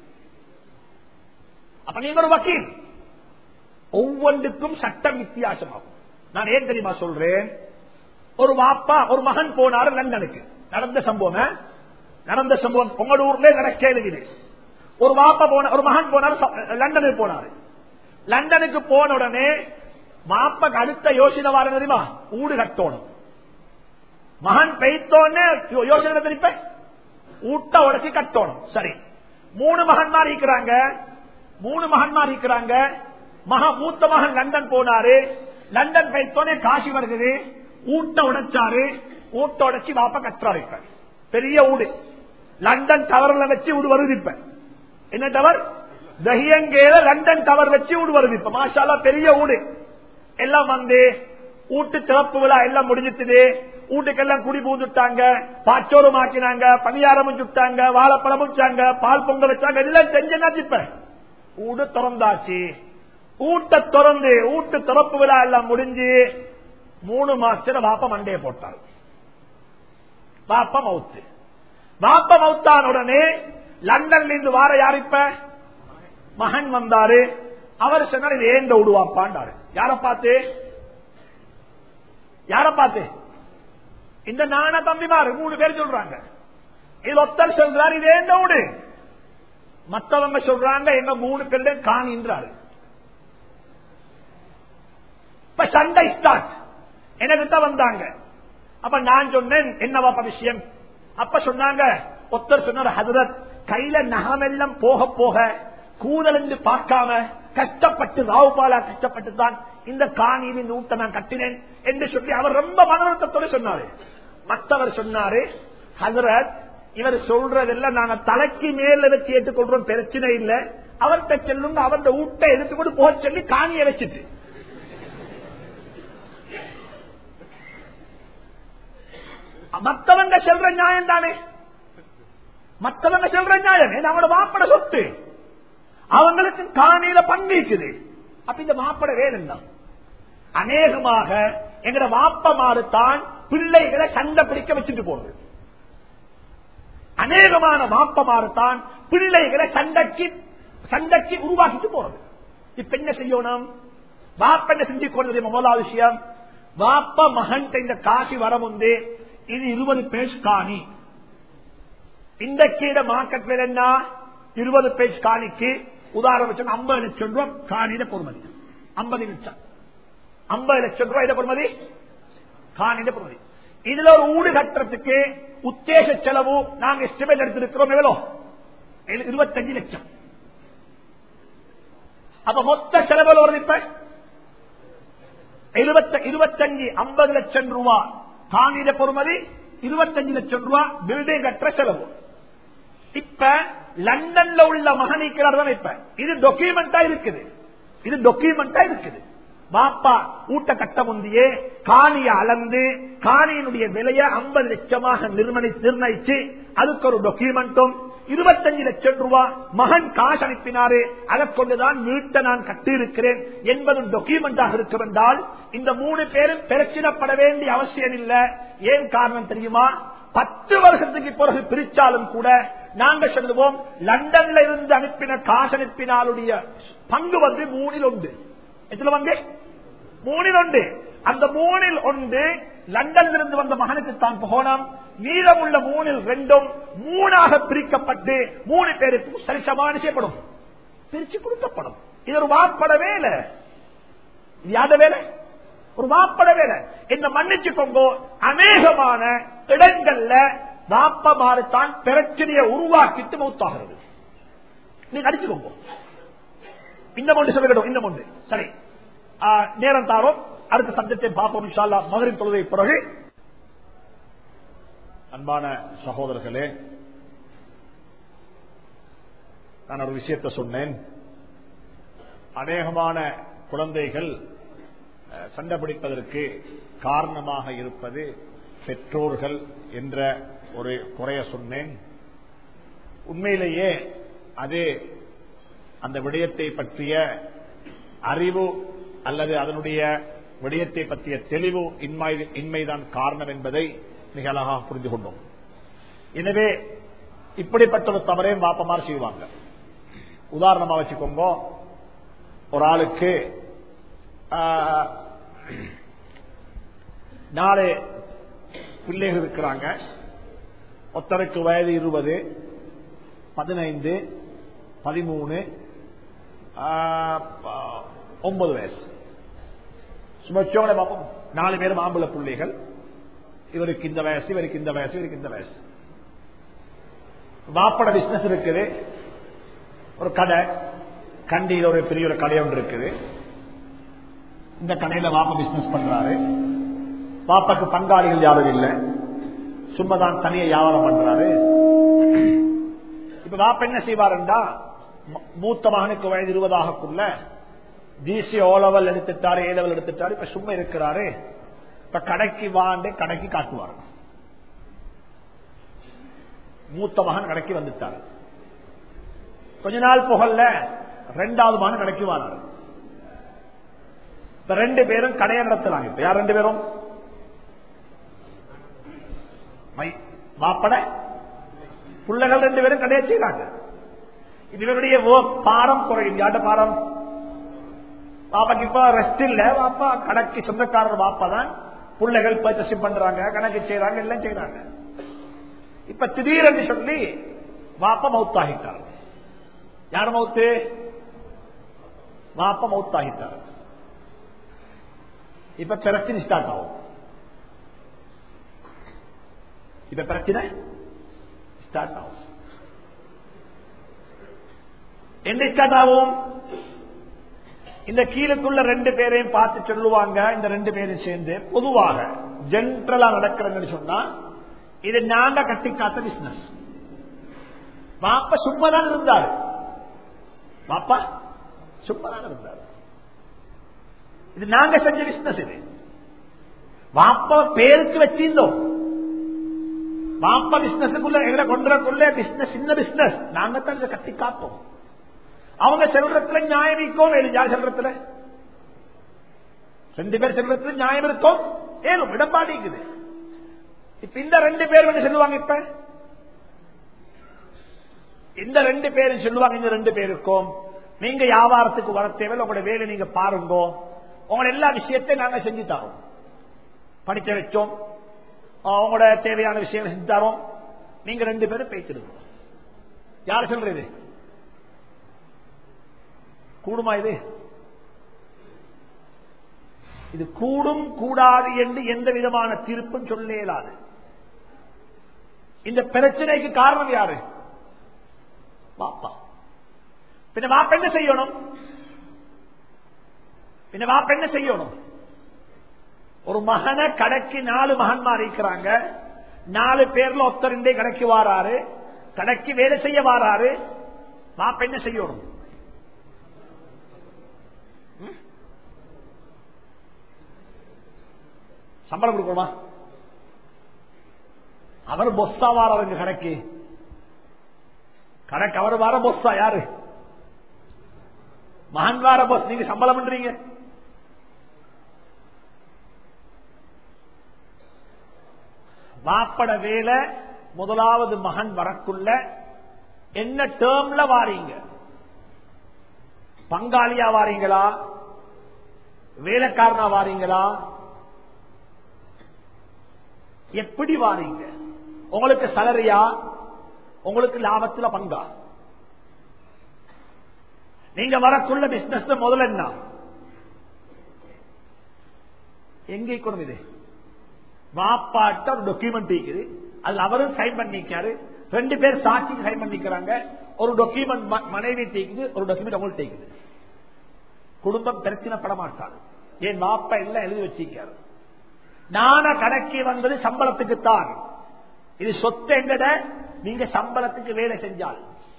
அப்ப நீங்க ஒரு வக்கீல் ஒவ்வொன்றுக்கும் சட்டம் வித்தியாசமாகும் நான் ஏன் தெரியுமா சொல்றேன் ஒரு வாப்பா ஒரு மகன் போனாரு லண்டனுக்கு நடந்த சம்பவம் நடந்த சம்பவம் உங்களோட ஊர்ல நடக்கிறது ஒரு வாப்பா போன ஒரு மகன் போனாரு லண்டனுக்கு போனாரு லண்டனுக்கு போன உடனே மாப்பாக்கு அடுத்த யோசனை வார தெரியுமா ஊடு கட்டணும் மகன் பெய்த்தோன்னு யோசனை திருப்ப ஊட்ட உடச்சி கட்டணும் சரி மூணு மகன்மார் இருக்கிறாங்க மூணு மகன்மார் இருக்கிறாங்க மகா மூத்த மகன் லண்டன் போனாரு லண்டன் பெய்த்தோன்னே காசி வருகிறது ஊட்ட உடைச்சாரு ஊட்ட உடைச்சி வாப்ப கட்டுறாரு இப்ப பெரிய ஊடு லண்டன் டவர்ல வச்சு ஊடு வருது இப்ப என்ன டவர் தஹியங்கேல லண்டன் டவர் வச்சு ஊடு வருது இப்ப மாஷாலா பெரிய ஊடு எல்லாம் வந்து ஊட்டு திறப்பு விழா எல்லாம் முடிஞ்சிட்டுது வீட்டுக்கெல்லாம் குடி பூந்துட்டாங்க பாச்சோரும் ஆக்கினாங்க பணியாரமும் சுட்டாங்க வாழைப்பழமும் வச்சாங்க பால் பொங்க வச்சாங்க எல்லாம் செஞ்சனாச்சு இப்ப ஊடு திறந்தாச்சு ஊட்ட திறந்து ஊட்டு திறப்பு விழா எல்லாம் முடிஞ்சு மூணு மாசத்துல வாப்ப மண்டைய போட்டார் வாப்ப மவுத்து வாப்ப மவுத்தான உடனே லண்டன்ல இருந்து வார யார் இப்ப மகன் வந்தாரு அவர் சொன்னார் இது ஏந்த விடுவாப்பாண்டாரு யார பார்த்து யார பார்த்து இந்த நான தம்பிமாரு மூணு பேர் சொல்றாங்க இது ஒத்தர் சொல்றாரு இது ஏந்த விடு மத்தவங்க சொல்றாங்க எங்க மூணு பேருடைய காணின்றாரு இப்ப சண்டை ஸ்டார்ட் எனக்கிட்ட வந்தாங்க அப்ப நான் சொன்னேன் என்னவாப்ப விஷயம் அப்ப சொன்னாங்க ஒருத்தர் சொன்னார் ஹதரத் கையில நகமெல்லாம் போக போக கூதல் என்று பார்க்காம கஷ்டப்பட்டு ராவுபாலா கஷ்டப்பட்டு தான் இந்த காணியில் இந்த ஊட்ட நான் கட்டினேன் என்று சொல்லி அவர் ரொம்ப மனநலத்தோடு சொன்னாரு மற்றவர் சொன்னாரு ஹதரத் இவர் சொல்றதெல்லாம் நாங்க தலைக்கு மேல வச்சு ஏற்றுக்கொள்றோம் பிரச்சனை இல்ல அவர்கிட்ட செல்லுங்க அவருடைய ஊட்டை எடுத்துக்கொண்டு போக சொல்லி காணியை வச்சுட்டு மத்தவங்க செல்ற நியாயம் தானே மத்தவங்க செல்ற நியாயம் ஏன்னா அவங்களோட மாப்பட சொத்து அவங்களுக்கு காணியில பங்கிக்குது அப்ப இந்த மாப்பட வேணும் அநேகமாக எங்கட வாப்பமாறு தான் பிள்ளைகளை சண்டை பிடிக்க வச்சுட்டு போறது அநேகமான வாப்பமாறு தான் பிள்ளைகளை சண்டைக்கு சண்டைக்கு உருவாக்கிட்டு போறது இப்ப என்ன செய்யணும் வாப்ப என்ன செஞ்சு கொண்டது முதலாவது விஷயம் வாப்ப மகன் இந்த காசி வர முந்தே இது இருபது பேஜ் காணி இந்த கீழ மார்க்கெட் வேலை என்ன இருபது பேஜ் காணிக்கு உதாரணம் ஐம்பது லட்சம் ரூபாய் காணியில பொறுமதி ஐம்பது லட்சம் ஐம்பது லட்சம் ரூபாய் இட பொறுமதி காணியில பொறுமதி இதுல ஒரு ஊடு கட்டுறதுக்கு உத்தேச செலவு நாங்க எஸ்டிமேட் எடுத்திருக்கிறோம் எவ்வளோ இருபத்தஞ்சு லட்சம் அப்ப மொத்த செலவு வருது இப்ப இருபத்தஞ்சு ஐம்பது லட்சம் ரூபாய் காணியில பொறுமதி இருபத்தஞ்சு லட்சம் ரூபாய் பில்டிங் கட்டுற செலவு இப்ப லண்டன்ல உள்ள மகனிக்கிறார் தான் இப்ப இது டாக்குமெண்டா இருக்குது இது டாக்குமெண்டா இருக்குது பாப்பா ஊட்ட கட்ட முந்தியே காணிய அளந்து காணியினுடைய விலையை ஐம்பது லட்சமாக நிர்ணயிச்சு அதுக்கு ஒரு டாக்குமெண்ட்டும் இருபத்தஞ்சு லட்சம் ரூபாய் மகன் காசு அனுப்பினாரு அதை கொண்டுதான் வீட்டை நான் கட்டியிருக்கிறேன் என்பதும் டாக்குமெண்டாக இருக்கும் என்றால் இந்த மூணு பேரும் பிரச்சனைப்பட வேண்டிய அவசியம் இல்லை ஏன் காரணம் தெரியுமா பத்து வருஷத்துக்கு பிறகு பிரிச்சாலும் கூட நாங்க சொல்லுவோம் லண்டன்ல இருந்து அனுப்பின காசு அனுப்பினாலுடைய பங்கு வந்து மூணில் உண்டு எதுல வந்து மூணில் உண்டு அந்த மூணில் ஒன்று லண்டன்ல இருந்து வந்த மகனுக்கு தான் போகணும் மீதமுள்ள மூணில் ரெண்டும் மூணாக பிரிக்கப்பட்டு மூணு பேருக்கு சரிசமான செய்யப்படும் பிரிச்சு கொடுக்கப்படும் இது ஒரு வாப்பட வேலை இது யாத வேலை ஒரு வாப்பட வேலை என்ன மன்னிச்சுக்கோங்க அநேகமான இடங்கள்ல வாப்பமாறு தான் பிரச்சனையை உருவாக்கிட்டு மௌத்தாகிறது நீங்க அடிச்சுக்கோங்க இந்த ஒன்று சொல்லிவிடும் இந்த ஒன்று சரி நேரம் தாரோம் அடுத்த சப்ஜெக்டை பார்ப்போம் இன்ஷால்லா மகரின் தொழுகை பிறகு அன்பான சகோதரர்களே நான் ஒரு விஷயத்தை சொன்னேன் அநேகமான குழந்தைகள் சண்டை பிடிப்பதற்கு காரணமாக இருப்பது பெற்றோர்கள் என்ற ஒரு குறைய சொன்னேன் உண்மையிலேயே அது அந்த விடயத்தை பற்றிய அறிவு அல்லது அதனுடைய விடயத்தை பற்றிய தெளிவு இன்மை இன்மைதான் காரணம் என்பதை மிக அழகாக புரிந்து கொண்டோம் எனவே இப்படிப்பட்ட ஒரு தவறையும் வாப்பமாறு செய்வாங்க உதாரணமா வச்சுக்கோங்க ஒரு ஆளுக்கு நாலு பிள்ளைகள் இருக்கிறாங்க ஒருத்தருக்கு வயது இருபது பதினைந்து பதிமூணு ஒன்பது வயசு சுமச்சோட பார்ப்போம் நாலு பேரும் ஆம்பளை பிள்ளைகள் இவருக்கு இந்த வயசு இவருக்கு இந்த வயசு இவருக்கு இந்த வயசு வாப்பட பிசினஸ் இருக்குது ஒரு கடை கண்டியில் ஒரு பெரிய ஒரு கடை ஒன்று இருக்குது இந்த கடையில வாப்ப பிசினஸ் பண்றாரு பாப்பாக்கு பங்காளிகள் யாரும் இல்லை சும்மாதான் தனியா வியாபாரம் பண்றாரு இப்ப வாப்ப என்ன செய்வாருண்டா மூத்த மகனுக்கு வயது இருபதாகக்குள்ள டிசி ஓ லெவல் எடுத்துட்டாரு ஏ லெவல் எடுத்துட்டாரு இப்ப சும்மா இருக்கிறாரு இப்ப கடைக்கு வாண்டு கடைக்கு காட்டுவார் மூத்த மகன் கடைக்கு வந்துட்டாரு கொஞ்ச நாள் புகழ்ல ரெண்டாவது மகன் கடைக்கு வாராரு இப்ப ரெண்டு பேரும் கடையை நடத்தலாங்க இப்ப யார் ரெண்டு பேரும் மாப்பட பிள்ளைகள் ரெண்டு பேரும் கடையை செய்யறாங்க இவருடைய பாரம் குறையும் யாட்ட பாரம் பாப்பாக்கு இப்ப ரெஸ்ட் இல்ல பாப்பா கணக்கு சொந்தக்காரர் பாப்பா தான் பிள்ளைகள் பர்ச்சேசிங் பண்றாங்க கணக்கு செய்யறாங்க எல்லாம் செய்யறாங்க இப்ப திடீரென்று சொல்லி வாப்பா மவுத்தாகிட்டார் யார் மவுத்து வாப்பா மவுத்தாகிட்டார் இப்ப பிரச்சனை ஸ்டார்ட் ஆகும் இப்ப பிரச்சனை ஸ்டார்ட் ஆகும் என்ன ஸ்டார்ட் ஆகும் இந்த கீழுக்குள்ள ரெண்டு பேரையும் பார்த்து சொல்லுவாங்க இந்த ரெண்டு பேரும் சேர்ந்து பொதுவாக ஜென்ரலா நடக்கிறதுன்னு சொன்னா இது நாங்க கட்டி காத்த பிசினஸ் பாப்பா சும்மா தான் இருந்தாரு பாப்பா சும்மா தான் இருந்தாரு இது நாங்க செஞ்ச பிசினஸ் இது வாப்பா பேருக்கு வச்சிருந்தோம் வாப்பா பிசினஸுக்குள்ள எங்களை கொண்டுறக்குள்ள பிசினஸ் சின்ன பிசினஸ் நாங்க தான் இதை கட்டி காத்தோம் அவங்க செல்றத்துல நியாயம் இருக்கும் ஏழு யார் செல்றத்துல ரெண்டு பேர் செல்றத்துல நியாயம் இருக்கும் ஏழும் இடம்பாடி இருக்குது இப்ப இந்த ரெண்டு பேர் என்ன சொல்லுவாங்க இப்ப இந்த ரெண்டு பேரும் சொல்லுவாங்க இந்த ரெண்டு பேருக்கும் நீங்க வியாபாரத்துக்கு வர தேவையில்ல உங்களோட வேலை நீங்க பாருங்க உங்களோட எல்லா விஷயத்தையும் நாங்க செஞ்சு தரோம் படிக்க வச்சோம் உங்களோட தேவையான விஷயங்களை செஞ்சு தரோம் நீங்க ரெண்டு பேரும் பேசிடுங்க யார் சொல்றது கூடுமா இது இது கூடும் கூடாது என்று எந்த விதமான தீர்ப்பும் சொல்ல இயலாது இந்த பிரச்சனைக்கு காரணம் யாரு வாப்பா பின்ன வாப்ப என்ன செய்யணும் பின்ன வாப்ப என்ன செய்யணும் ஒரு மகனை கடைக்கு நாலு மகன்மார் இருக்கிறாங்க நாலு பேர்ல ஒருத்தர் இண்டே கடைக்கு வாராரு கடைக்கு வேலை செய்ய வாராரு வாப்ப என்ன செய்யணும் சம்பளம் கொடுக்கணுமா அவர் பொஸ்ஸா வாராருங்க கணக்கு கணக்கு அவர் வார பொஸ்ஸா யாரு மகன் வார பொஸ் நீங்க சம்பளம் பண்றீங்க வாப்பட வேலை முதலாவது மகன் வரக்குள்ள என்ன டேர்ம்ல வாரீங்க பங்காளியா வாரீங்களா வேலைக்காரனா வாரீங்களா எப்படி வாரீங்க உங்களுக்கு சலரியா உங்களுக்கு லாபத்துல பங்கா நீங்க வரக்குள்ள பிசினஸ் முதல்ல என்ன எங்க கொண்டு இது வாப்பாட்ட ஒரு டாக்குமெண்ட் இருக்குது அதுல அவரும் சைன் பண்ணிக்காரு ரெண்டு பேர் சாட்சிக்கு சைன் பண்ணிக்கிறாங்க ஒரு டாக்குமெண்ட் மனைவி தேக்குது ஒரு டாக்குமெண்ட் அவங்களுக்கு தேக்குது குடும்பம் பிரச்சனைப்பட மாட்டாரு என் வாப்பா எல்லாம் எழுதி வச்சிருக்காரு நான கணக்கு வந்தது சம்பளத்துக்குத்தான் இது சொத்து எங்கட நீங்க சம்பளத்துக்கு வேலை செஞ்சால்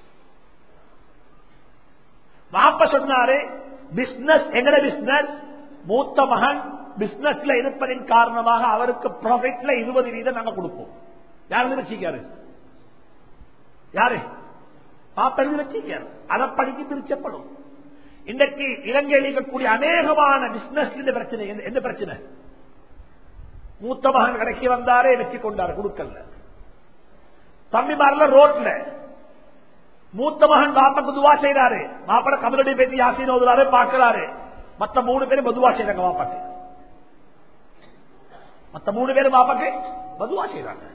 வாப்ப சொன்னாரு பிசினஸ் எங்கட பிசினஸ் மூத்த மகன் பிசினஸ்ல இருப்பதின் காரணமாக அவருக்கு ப்ராஃபிட்ல இருபது வீதம் நாங்க கொடுப்போம் யாரு வச்சிக்காரு யாரு பாப்ப வச்சிக்காரு அதை படிக்க பிரிச்சப்படும் இன்றைக்கு இலங்கையில் இருக்கக்கூடிய அநேகமான பிசினஸ் இந்த பிரச்சனை எந்த பிரச்சனை மூத்த மகன் கடைக்கு வந்தாரே வச்சு கொண்டார் கொடுக்கல தம்பிமார்ல ரோட்ல மூத்த மகன் பாப்பாக்கு துவா செய்யறாரு மாப்பட கமலடி பேசி யாசின் ஓதுறாரு பாக்குறாரு மத்த மூணு பேரும் பதுவா செய்யறாங்க பாப்பாக்கு மத்த மூணு பேரும் பாப்பாக்கு பதுவா செய்யறாங்க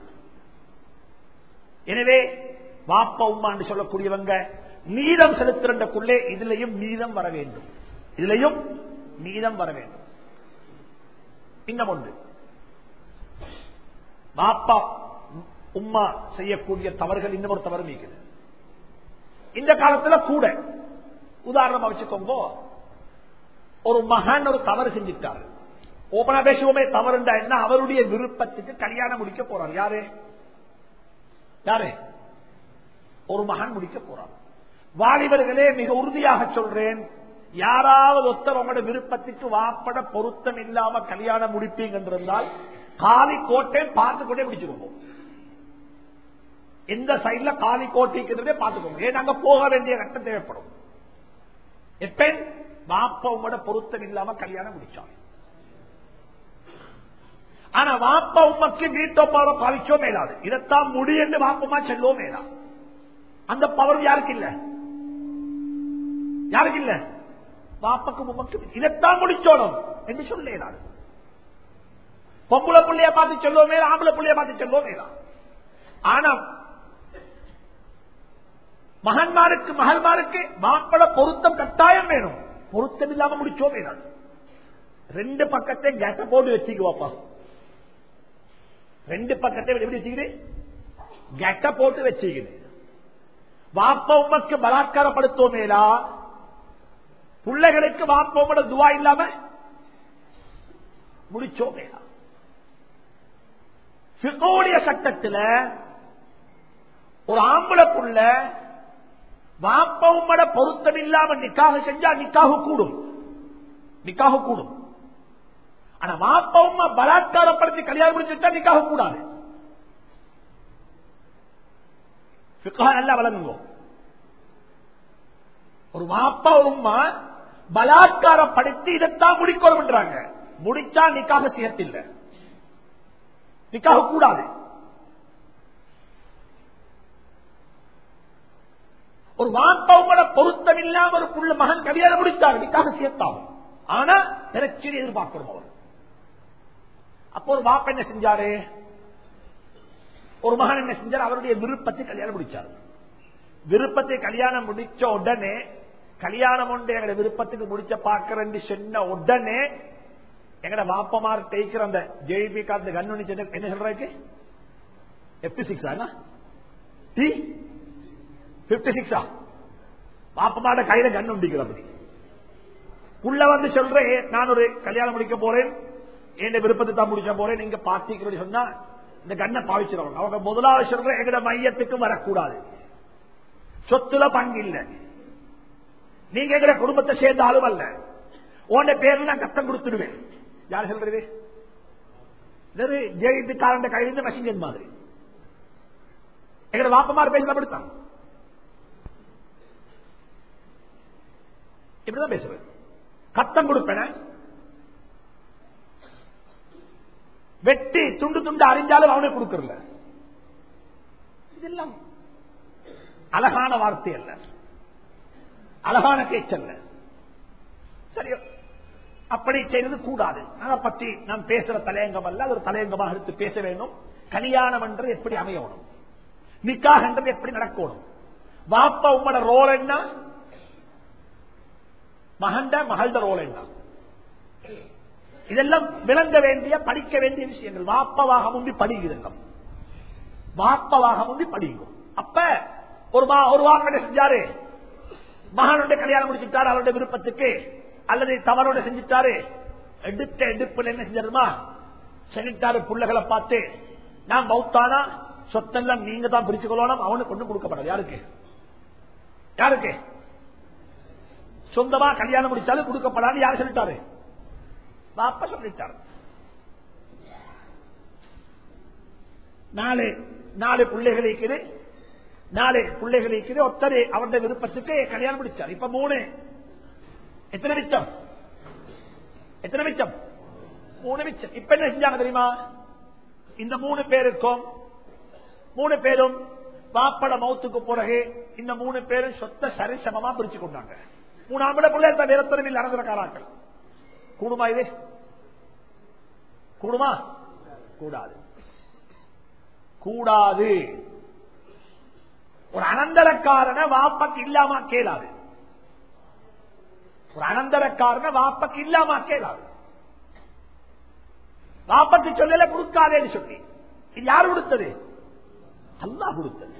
எனவே வாப்பா உமான்னு சொல்லக்கூடியவங்க நீதம் செலுத்துறக்குள்ளே இதுலயும் நீதம் வர வேண்டும் இதுலயும் நீதம் வர வேண்டும் இன்னும் ஒன்று பாப்பா உம்மா செய்யக்கூடிய தவறுகள் இன்னும் ஒரு தவறு நீக்குது இந்த காலத்துல கூட உதாரணமா வச்சுக்கோங்க ஒரு மகன் ஒரு தவறு செஞ்சிட்டாரு ஓபனா பேசுவோமே தவறுண்டா என்ன அவருடைய விருப்பத்துக்கு கல்யாணம் முடிக்க போறார் யாரு யாரு ஒரு மகன் முடிக்க போறார் வாலிபர்களே மிக உறுதியாக சொல்றேன் யாராவது ஒருத்தர் உங்களோட விருப்பத்துக்கு வாப்பட பொருத்தம் இல்லாம கல்யாணம் முடிப்பீங்க என்றிருந்தால் காலி கோட்டை பார்த்து கொண்டே முடிச்சுக்கோங்க எந்த சைட்ல காலி கோட்டைக்கிறதே பார்த்துக்கோங்க ஏன் அங்க போக வேண்டிய கட்டம் தேவைப்படும் எப்ப வாப்ப உங்களோட பொருத்தம் இல்லாம கல்யாணம் முடிச்சாங்க ஆனா வாப்பா உமக்கு வீட்டோப்பாவை பாவிச்சோ மேலாது இதைத்தான் முடியன்னு வாப்பமா செல்லோ மேலா அந்த பவர் யாருக்கு இல்ல யாருக்கு இல்ல பாப்பக்கும் உமக்கும் இதைத்தான் முடிச்சோணும் என்று சொல்லேதான் பொம்பளை புள்ளைய பார்த்து சொல்லுவோமே ஆம்பளை புள்ளைய பார்த்து சொல்லுவோமே ஆனா மகன்மாருக்கு மகள்மாருக்கு மாப்பிள பொருத்தம் கட்டாயம் வேணும் பொருத்தம் இல்லாம முடிச்சோமே நான் ரெண்டு பக்கத்தை கேட்ட போட்டு வச்சுக்குவாப்பா ரெண்டு பக்கத்தை எப்படி வச்சுக்கிறேன் கெட்ட போட்டு வச்சுக்கிறேன் வாப்ப உமக்கு பலாத்காரப்படுத்தோமேலா பிள்ளைகளுக்கு வாப்ப உமட துவா இல்லாம முடிச்சோமேலா சிகோடைய சட்டத்தில் ஒரு ஆம்பளை புள்ள வாப்ப உம்மட பொருத்தம் இல்லாம நிக்காக செஞ்சா நிக்காக கூடும் நிக்காக கூடும் ஆனா வாப்ப உம்மா பலாத்காரப்படுத்தி கல்யாணம் முடிச்சுட்டா நிக்காக கூடாது நல்லா வழங்குங்க ஒரு வாப்பா ஒரு உம்மா பலாத்காரப்படுத்தி இதைத்தான் முடிக்கணும்ன்றாங்க முடிச்சா நிக்காக செய்யத்தில்லை நிக்காக கூடாது ஒரு வாப்பாவோட பொருத்தம் இல்லாம ஒரு புள்ள மகன் கல்யாணம் முடித்தார் நிக்காக சேர்த்தாகும் ஆனா பிரச்சனை எதிர்பார்க்கிறோம் அவர் அப்போ ஒரு வாப்ப என்ன செஞ்சாரு ஒரு மகன் என்ன செஞ்சார் அவருடைய விருப்பத்தை கல்யாணம் முடிச்சார் விருப்பத்தை கல்யாணம் முடிச்ச உடனே கல்யாணம் ஒன்று எங்க விருப்பத்துக்கு முடிச்ச பாக்குறேன்னு சொன்ன உடனே எங்கட வாப்பமார் தேய்க்கிற அந்த ஜேபி காத்து கண்ணு என்ன சொல்றாக்கு எஃப்டி சிக்ஸா டி பிப்டி சிக்ஸா பாப்பமாட கையில கண்ணு உண்டிக்கிற அப்படி உள்ள வந்து சொல்றேன் நான் ஒரு கல்யாணம் முடிக்க போறேன் என் விருப்பத்தை தான் முடிக்க போறேன் நீங்க பாத்திக்கிறோம் சொன்னா இந்த கண்ணை பாவிச்சிருவாங்க அவங்க முதலாவது சொல்ற எங்கட மையத்துக்கு வரக்கூடாது சொத்துல பங்கு இல்ல நீங்க எங்கட குடும்பத்தை சேர்ந்தாலும் அல்ல உன்ன பேர்ல நான் கத்தம் கொடுத்துடுவேன் யார் சொல்றது ஜெயித்துக்காரன் கையிலிருந்து மெசஞ்சன் மாதிரி எங்கட வாப்பமார் பேசல அப்படித்தான் இப்படிதான் பேசுவேன் கத்தம் கொடுப்பேன வெட்டி துண்டு துண்டு அறிஞ்சாலும் அவனுக்கு கொடுக்கறல இதெல்லாம் அழகான வார்த்தை அல்ல அழகான பேச்சல்ல சரியோ அப்படி செய்வது கூடாது அதை பற்றி நாம் பேசுற தலையங்கம் அல்ல ஒரு தலையங்கமாக எடுத்து பேச வேண்டும் கல்யாணம் என்று எப்படி அமையணும் நிக்காக என்றது எப்படி நடக்கணும் வாப்பா உங்களோட ரோல் என்ன மகண்ட மகள்ட ரோல் என்ன இதெல்லாம் விளங்க வேண்டிய படிக்க வேண்டிய விஷயங்கள் வாப்பவாக முந்தி படிக்கிறோம் வாப்பவாக முந்தி படிக்கும் அப்ப ஒரு ஒரு வாரம் என்ன செஞ்சாரு மகனுடைய கல்யாணம் முடிச்சுட்டாரு அவருடைய விருப்பத்துக்கு அல்லது தவறோட செஞ்சுட்டாரு எடுத்த எடுப்புல என்ன செஞ்சாருமா செஞ்சிட்டாரு புள்ளைகளை பார்த்து நான் மௌத்தானா சொத்தெல்லாம் நீங்க தான் பிரிச்சு கொள்ளணும் அவனுக்கு கொண்டு கொடுக்கப்படாது யாருக்கு யாருக்கு சொந்தமா கல்யாணம் முடிச்சாலும் கொடுக்கப்படாது யார் சொல்லிட்டாரு பாப்பா சொல்லிட்டாரு நாலு நாலு பிள்ளைகள் இருக்குது நாலு பிள்ளைகள் இருக்குது ஒத்தரை அவருடைய விருப்பத்துக்கு கல்யாணம் முடிச்சார் இப்ப மூணு எத்தனை மிச்சம் எத்தனை மிச்சம் மூணு மிச்சம் இப்ப என்ன செஞ்சாங்க தெரியுமா இந்த மூணு பேருக்கும் மூணு பேரும் பாப்பட மௌத்துக்கு பிறகு இந்த மூணு பேரும் சொத்த சரிசமமா பிரிச்சு கொண்டாங்க மூணு ஆம்பளை பிள்ளை இருந்த நிரத்தரவில் நடந்துற காராக்கள் கூடுமா இது கூடுமா கூடாது கூடாது ஒரு அனந்தரக்காரன வாப்பக்கு இல்லாம கேளாது ஒரு அனந்தரக்காரன வாப்பக்கு இல்லாம கேளாது வாப்பக்கு சொல்லல கொடுக்காதேன்னு சொல்லி இது யார் கொடுத்தது அல்லா கொடுத்தது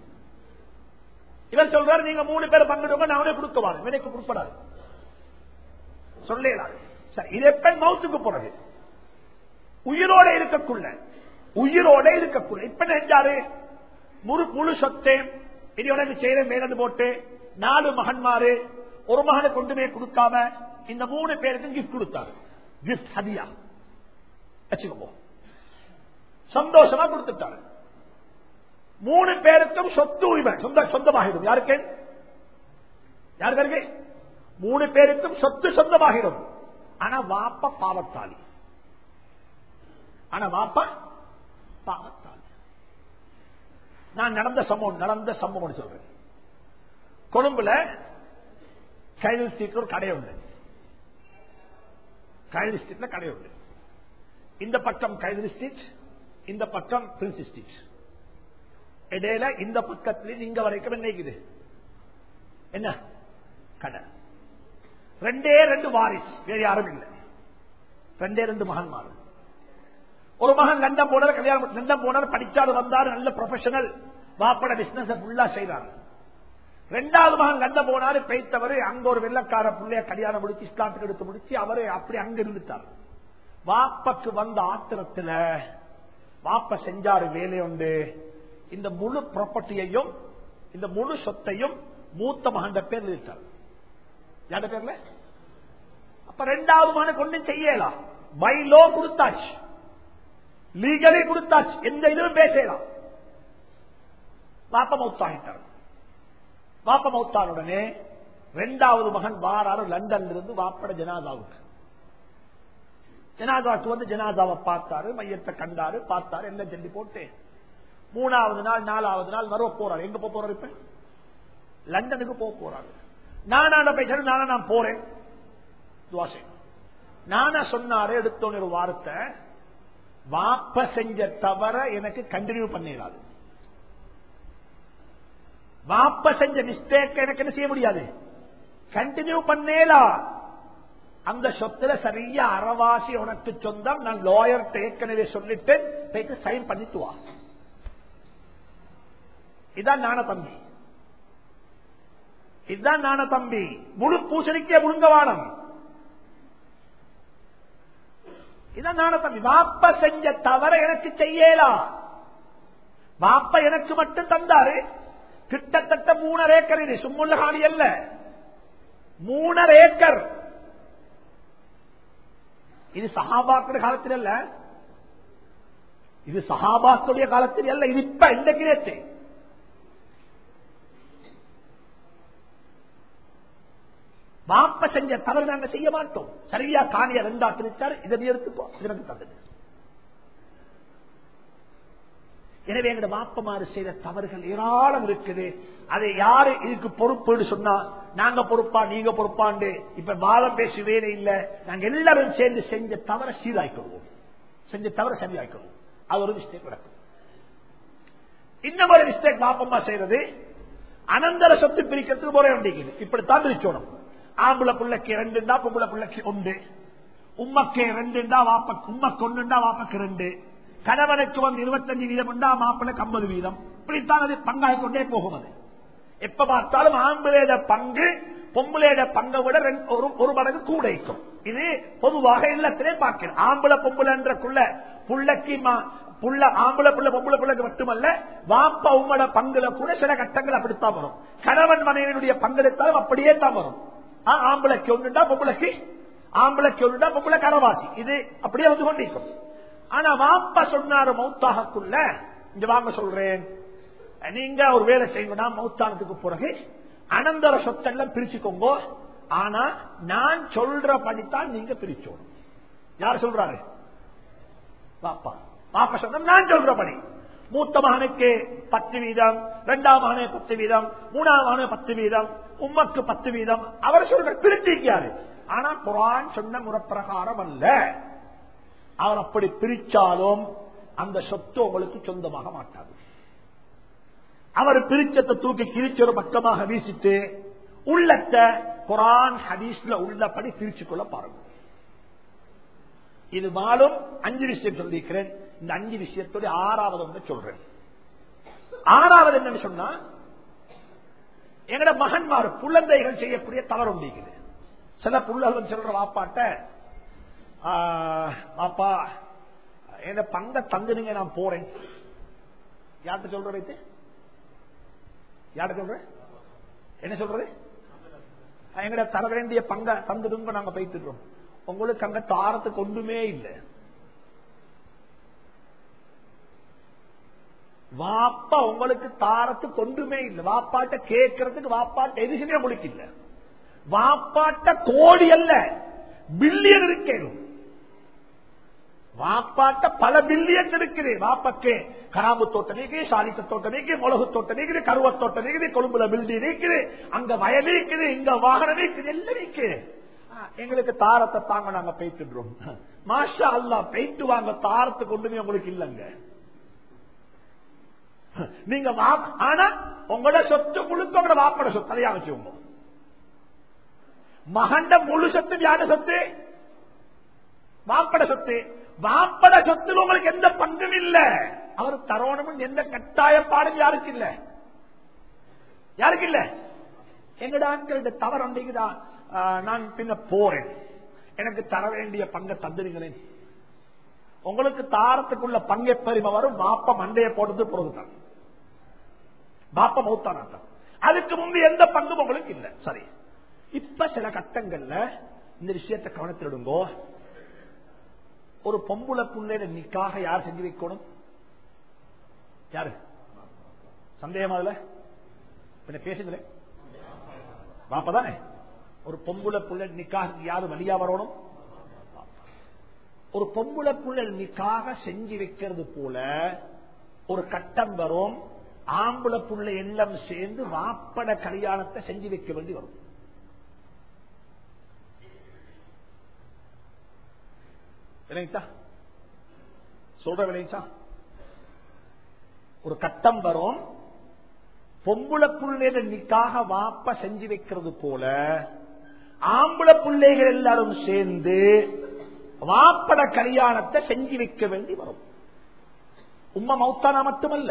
இவன் சொல்றாரு நீங்க மூணு பேர் பங்கிடுங்க நான் அவனே கொடுக்கவாங்க இவனுக்கு கொடுப்படாது சொல்லலாது சரி இது எப்ப மௌத்துக்கு போறது உயிரோட இருக்கக்குள்ள உயிரோட இருக்கக்குள்ள இப்ப நெஞ்சாரு முழு முழு சொத்தே இது உனக்கு செய்த மேலது போட்டு நாலு மகன்மாரு ஒரு மகனை கொண்டுமே கொடுக்காம இந்த மூணு பேருக்கும் கிஃப்ட் கொடுத்தாரு கிஃப்ட் ஹதியா வச்சுக்கோ சந்தோஷமா கொடுத்துட்டாரு மூணு பேருக்கும் சொத்து உரிமை சொந்த சொந்தமாகிடும் யாருக்கு யாருக்கு மூணு பேருக்கும் சொத்து சொந்தமாகிடும் ஆனா வாப்ப பாவத்தாளி ஆனா வாப்பா பாவத்தாளி நான் நடந்த சம்பவம் நடந்த சம்பவம் சொல்றேன் கொழும்புல கைது ஸ்ட்ரீட் ஒரு கடை உண்டு கைது ஸ்ட்ரீட்ல கடை உண்டு இந்த பக்கம் கைது ஸ்ட்ரீட் இந்த பக்கம் பிரின்ஸ் ஸ்ட்ரீட் இடையில இந்த பக்கத்துல நீங்க வரைக்கும் என்ன இருக்குது என்ன கடை ரெண்டே ரெண்டு வாரிஸ் வேற யாரும் இல்லை ரெண்டே ரெண்டு மகன்மார் ஒரு மகன் லண்டன் போனார் கல்யாணம் லண்டன் போனார் படிச்சாரு வந்தாரு நல்ல ப்ரொஃபஷனல் வாப்பட பிசினஸ் ஃபுல்லா செய்யறாரு ரெண்டாவது மகன் லண்டன் போனாரு பெய்த்தவர் அங்க ஒரு வெள்ளக்கார பிள்ளைய கல்யாணம் முடிச்சு இஸ்லாத்துக்கு எடுத்து முடிச்சு அவரு அப்படி அங்க இருந்துட்டார் வாப்பக்கு வந்த ஆத்திரத்துல வாப்ப செஞ்சாரு வேலை உண்டு இந்த முழு ப்ராப்பர்ட்டியையும் இந்த முழு சொத்தையும் மூத்த மகன் பேர் இருக்கார் யார பேர்ல அப்ப ரெண்டாவது மகனுக்கு ஒன்றும் செய்யலாம் பை லோ கொடுத்தாச்சு லீகலி கொடுத்தாச்சு எந்த இதுவும் பேசலாம் வாப்ப மௌத்தாகிட்டார் வாப்ப மௌத்தான உடனே ரெண்டாவது மகன் வாராரு லண்டன்ல இருந்து வாப்பட ஜனாதாவுக்கு ஜனாதாவுக்கு வந்து ஜனாதாவை பார்த்தாரு மையத்தை கண்டாரு பார்த்தாரு எல்லாம் சொல்லி போட்டு மூணாவது நாள் நாலாவது நாள் வர போறாரு எங்க போக போறாரு இப்ப லண்டனுக்கு போக போறாரு நானா பேசுறது நானா நான் போறேன் துவாசை நானா சொன்னாரு எடுத்தோன்னு ஒரு வார்த்தை வாப்ப செஞ்ச தவற எனக்கு கண்டினியூ பண்ணிடாது வாப்ப செஞ்ச மிஸ்டேக் எனக்கு என்ன செய்ய முடியாது கண்டினியூ பண்ணேலா அந்த சொத்துல சரியா அறவாசி உனக்கு சொந்தம் நான் லாயர் ஏற்கனவே சொல்லிட்டு போயிட்டு சைன் பண்ணிட்டு வா இதான் நான தம்பி இதுதான் நான தம்பி முழு பூசணிக்கே முழுங்கவானம் இதான் நான தம்பி வாப்ப செஞ்ச தவற எனக்கு செய்யலா வாப்ப எனக்கு மட்டும் தந்தாரு கிட்டத்தட்ட மூணரை ஏக்கர் இது சும்முள்ள காணி அல்ல மூணரை ஏக்கர் இது சஹாபாக்குடைய காலத்தில் அல்ல இது சஹாபாக்குடைய காலத்தில் அல்ல இது இப்ப இந்த கிரேத்து வாப்ப செஞ்ச தவறு நாங்க செய்ய மாட்டோம் சரியா காணிய ரெண்டா பிரித்தார் இதை நீ எடுத்துப்போ இதற்கு தந்தது எனவே எங்க வாப்பமாறு செய்த தவறுகள் ஏராளம் இருக்குது அதை யாரு இதுக்கு பொறுப்புன்னு சொன்னா நாங்க பொறுப்பா நீங்க பொறுப்பாண்டு இப்ப வாதம் பேசி வேலை இல்ல நாங்க எல்லாரும் சேர்ந்து செஞ்ச தவற சீராய்க்கொள்வோம் செஞ்ச தவற சரியாய்க்கொள்வோம் அது ஒரு மிஸ்டேக் நடக்கும் இன்னும் ஒரு மிஸ்டேக் வாப்பம்மா செய்யறது அனந்தர சொத்து பிரிக்கிறதுக்கு முறை உண்டிக்குது இப்படித்தான் பிரிச்சோணும் ஆம்பளை பிள்ளைக்கு ரெண்டுண்டா பொம்பளை பிள்ளைக்கு ஒன்று உம்மக்கு ரெண்டுண்டா வாப்பக்கு உம்மக்கு ஒன்றுண்டா வாப்பக்கு ரெண்டு கணவனுக்கு வந்து இருபத்தஞ்சு வீதம் உண்டா மாப்பிள்ளைக்கு ஐம்பது வீதம் இப்படித்தான் அது பங்காய் கொண்டே போகும் அது எப்ப பார்த்தாலும் ஆம்பளையோட பங்கு பொம்பளையோட பங்கை விட ஒரு மடங்கு கூட இருக்கும் இது பொதுவாக இல்லத்திலே பார்க்கிறேன் ஆம்பளை பொம்பளைன்றக்குள்ள புள்ளக்கு புள்ள ஆம்பளை புள்ள பொம்பளை பிள்ளைக்கு மட்டுமல்ல வாப்பா உம்மட பங்குல கூட சில கட்டங்கள் அப்படித்தான் வரும் கணவன் மனைவியினுடைய பங்கெடுத்தாலும் அப்படியே தான் வரும் ஆம்பளைக்கு ஒன்றுண்டா பொம்பளைக்கு ஆம்பளைக்கு ஒன்றுண்டா பொம்பளை கனவாசி இது அப்படியே வந்து கொண்டிருக்கும் ஆனா வாப்பா சொன்னாரு மௌத்தாகக்குள்ள இங்க வாங்க சொல்றேன் நீங்க ஒரு வேலை செய்யணும்னா மௌத்தானத்துக்கு பிறகு அனந்தர சொத்தெல்லாம் பிரிச்சுக்கோங்க ஆனா நான் சொல்ற படித்தான் நீங்க பிரிச்சோணும் யார் சொல்றாரு வாப்பா வாப்பா சொன்ன நான் சொல்றபடி மூத்த மகனுக்கு பத்து வீதம் இரண்டாம் மகனே பத்து வீதம் மூணாம் மகனே பத்து வீதம் உம்மக்கு பத்து வீதம் அவர் சொல்ற பிரிச்சிருக்காரு ஆனா குரான் சொன்ன முறப்பிரகாரம் அல்ல அவர் அப்படி பிரிச்சாலும் அந்த சொத்து உங்களுக்கு சொந்தமாக மாட்டாது அவர் பிரிச்சத்தை தூக்கி கிழிச்ச ஒரு பக்கமாக வீசிட்டு உள்ளத்தை குரான் ஹதீஸ்ல உள்ளபடி பிரிச்சு கொள்ள பாருங்க இது மாலும் அஞ்சு விஷயம் சொல்லியிருக்கிறேன் இந்த அஞ்சு விஷயத்தோட ஆறாவது ஒன்று சொல்றேன் ஆறாவது என்னன்னு சொன்னா எங்கட மகன்மார் குழந்தைகள் செய்யக்கூடிய தவறு உண்டிக்குது சில புள்ளகள் சொல்ற வாப்பாட்ட வாப்பா என்ன பங்க தங்குனுங்க நான் போறேன் யார்கிட்ட சொல்ற வைத்து யார்கிட்ட சொல்ற என்ன சொல்றது எங்கட தர வேண்டிய பங்க தந்துடுங்க நாங்க போய்த்துறோம் உங்களுக்கு அங்க தாரத்துக்கு ஒன்றுமே இல்லை வாப்பா உங்களுக்கு தாரத்துக்கு ஒன்றுமே இல்லை வாப்பாட்ட கேட்கறதுக்கு வாப்பாட்ட எதுக்குமே உங்களுக்கு இல்ல வாப்பாட்ட கோடி அல்ல பில்லியன் இருக்கேனும் வாப்பாட்ட பல பில்லியன் இருக்குது வாப்பாக்கு கராம்பு தோட்டம் இருக்குது சாலித்த தோட்டம் இருக்குது மிளகு தோட்டம் இருக்குது கருவ தோட்டம் இருக்குது கொழும்புல பில்டிங் இருக்குது அங்க வயல் இருக்குது இங்க வாகனம் இருக்குது எல்லாம் இருக்குது எங்களுக்கு தாரத்தை தாங்க நாங்க பெய்த்துடுறோம் மாஷா அல்லா பெய்த்து வாங்க தாரத்துக்கு ஒண்ணுமே உங்களுக்கு இல்லைங்க நீங்க வா- ஆனா உங்களோட சொத்து முழுக்க உங்களோட வாப்பட சொத்து அதையா வச்சுக்கோங்க மகண்ட முழு சொத்து யார சொத்து வாப்பட சொத்து வாப்பட சொத்துல உங்களுக்கு எந்த பங்கும் இல்ல அவர் தரோணும் எந்த கட்டாயப்பாடும் யாருக்கு இல்ல யாருக்கு இல்ல எங்கட ஆட்கள் தவறு ஒன்றைக்குதான் நான் பின்ன போறேன் எனக்கு தர வேண்டிய பங்கை தந்துடுங்களேன் உங்களுக்கு தாரத்துக்குள்ள பங்கை பெருமை வரும் பாப்ப மண்டைய போடுறது பொருள்தான் பாப்ப மௌத்தானாட்டம் அதுக்கு முன்பு எந்த பங்கும் உங்களுக்கு இல்ல சரி இப்ப சில கட்டங்கள்ல இந்த விஷயத்தை கவனத்தில் விடுங்கோ ஒரு பொம்புல புள்ளையில நிக்காக யார் செஞ்சு வைக்கணும் யாரு சந்தேகமா அதுல பின்ன பேசுங்களேன் பாப்பதானே ஒரு பொம்புல புள்ள நிக்காக யாரு வழியா வரணும் ஒரு பொம்புல புள்ள நிக்காக செஞ்சு வைக்கிறது போல ஒரு கட்டம் வரும் ஆம்பளை புள்ள எல்லாம் சேர்ந்து வாப்பட கல்யாணத்தை செஞ்சு வைக்க வேண்டி வரும் விளைச்சா சொல்ற விளைச்சா ஒரு கட்டம் வரும் பொம்புள புள்ளையில நிக்காக வாப்ப செஞ்சு வைக்கிறது போல ஆம்பளை பிள்ளைகள் எல்லாரும் சேர்ந்து வாப்பட கல்யாணத்தை செஞ்சு வைக்க வேண்டி வரும் உம்மா மௌத்தானா மட்டுமல்ல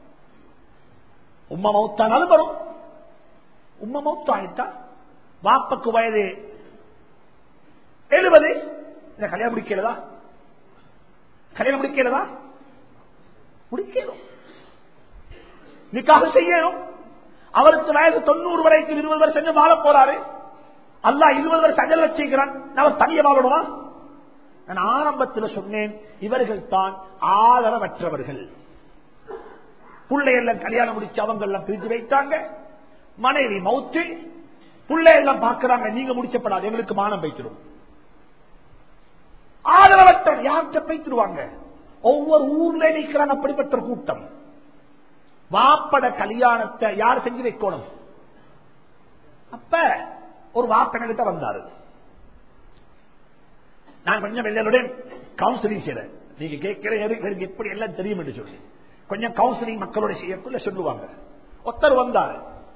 உம்மா மௌத்தானாலும் வரும் உம்மா மௌத்தாயிட்டா வாப்பக்கு வயது எழுபது இந்த கல்யாணம் முடிக்கிறதா கல்யாணம் முடிக்கிறதா முடிக்கணும் நிக்காக செய்யணும் அவருக்கு வயசு தொண்ணூறு வரைக்கும் இருபது வருஷம் செஞ்சு வாழ போறாரு அல்லா இருபது வருஷம் அஞ்சல் வச்சிருக்கிறான் நான் தனிய வாழணுமா நான் ஆரம்பத்தில் சொன்னேன் இவர்கள் தான் ஆதரவற்றவர்கள் பிள்ளையெல்லாம் கல்யாணம் முடிச்சு அவங்க எல்லாம் பிரிஞ்சு வைத்தாங்க மனைவி மௌத்து பிள்ளை எல்லாம் பார்க்கிறாங்க நீங்க முடிச்சப்படாது எங்களுக்கு மானம் வைக்கிறோம் ஆதரவற்ற யார்கிட்ட பைத்துருவாங்க ஒவ்வொரு ஊர்ல நிற்கிறாங்க அப்படிப்பட்ட ஒரு கூட்டம் வாப்பட கல்யாணத்தை யார் செஞ்சு வைக்கணும் அப்ப ஒரு வாப்பனகிட்ட வந்தாரு நான் கொஞ்சம் எல்லாருடைய கவுன்சிலிங் செய்யறேன் நீங்க கேட்கிற எனக்கு எப்படி எல்லாம் தெரியும் என்று சொல்லி கொஞ்சம் கவுன்சிலிங் மக்களோட செய்யக்குள்ள சொல்லுவாங்க ஒருத்தர் வந்தாரு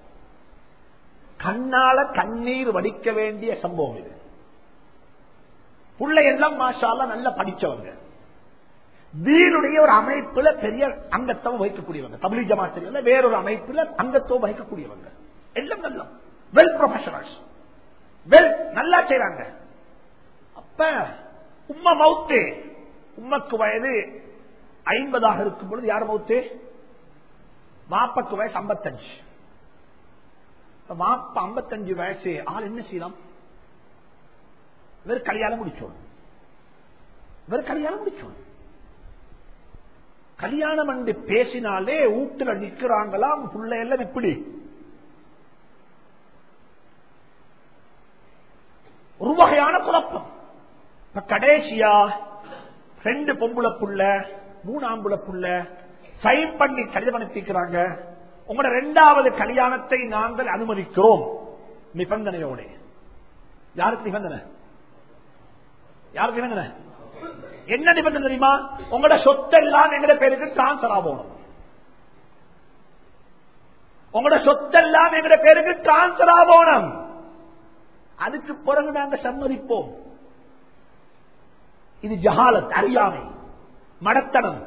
கண்ணால கண்ணீர் வடிக்க வேண்டிய சம்பவம் இது பிள்ளை எல்லாம் மாஷால நல்லா படிச்சவங்க தீனுடைய ஒரு அமைப்புல பெரிய அங்கத்துவம் வகிக்கக்கூடியவங்க தமிழ் ஜமாத்திரியில வேறொரு அமைப்புல அங்கத்துவம் வகிக்கக்கூடியவங்க எல்லாம் நல்ல வெல் ப்ரொஃபஷனல்ஸ் வெல் நல்லா செய்யறாங்க அப்ப உம்மா மவுத்து உம்மக்கு வயது ஐம்பதாக இருக்கும் பொழுது யார் மவுத்து வாப்பக்கு வயசு ஐம்பத்தஞ்சு வாப்ப ஐம்பத்தஞ்சு வயசு ஆள் என்ன செய்யலாம் இவர் கல்யாணம் முடிச்சோம் இவர் கல்யாணம் முடிச்சோம் கல்யாணம் என்று பேசினாலே வீட்டுல நிக்கிறாங்களாம் புள்ள எல்லாம் எப்படி ஒரு வகையான குழப்பம் இப்ப கடைசியா ரெண்டு பொம்புல புள்ள மூணு ஆம்புல புள்ள சைன் பண்ணி கடிதம் அனுப்பிக்கிறாங்க உங்களோட இரண்டாவது கல்யாணத்தை நாங்கள் அனுமதிக்கிறோம் நிபந்தனையோட யாருக்கு நிபந்தனை யாருக்கு நிபந்தனை என்ன நிபந்தனை தெரியுமா உங்களோட சொத்தெல்லாம் எங்கட பேருக்கு டிரான்ஸ்பர் ஆகணும் உங்களோட சொத்தெல்லாம் எங்கட பேருக்கு டிரான்ஸ்பர் ஆகணும் அதுக்கு பிறகு நாங்க சம்மதிப்போம் இது ஜஹாலத் அறியாமை மடத்தனம்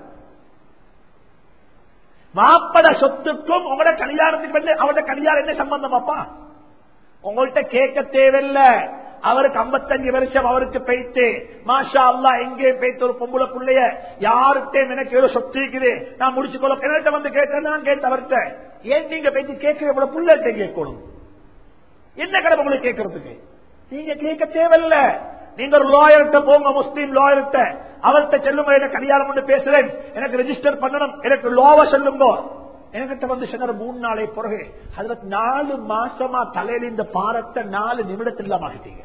வாப்பட சொத்துக்கும் உங்களோட கல்யாணத்துக்கு வந்து அவரோட கல்யாணம் என்ன சம்பந்தம் அப்பா உங்கள்கிட்ட கேட்க தேவையில்லை அவருக்கு ஐம்பத்தஞ்சு வருஷம் அவருக்கு பெய்த்து மாஷா அல்லா எங்கே பெய்த்து ஒரு பொம்புல பிள்ளைய யாருக்கே எனக்கு ஏதோ சொத்து இருக்குது நான் முடிச்சு கொள்ள கிணத்த வந்து கேட்டேன் நான் கேட்ட அவர்கிட்ட ஏன் நீங்க பேச்சு கேட்கிற புள்ளட்ட கேட்கணும் என்ன கடமை உங்களுக்கு கேட்கறதுக்கு நீங்க கேட்க தேவையில்ல நீங்க ஒரு லாயர்கிட்ட போங்க முஸ்லீம் லாயர்கிட்ட அவர்கிட்ட செல்லுங்க எனக்கு கல்யாணம் பண்ணி பேசுறேன் எனக்கு ரெஜிஸ்டர் பண்ணணும் எனக்கு லோவ சொல்லுங்க என்கிட்ட வந்து சொன்ன மூணு நாளை பிறகு அதுல நாலு மாசமா தலையில இந்த பாரத்தை நாலு நிமிடத்தில் இல்லாம ஆகிட்டீங்க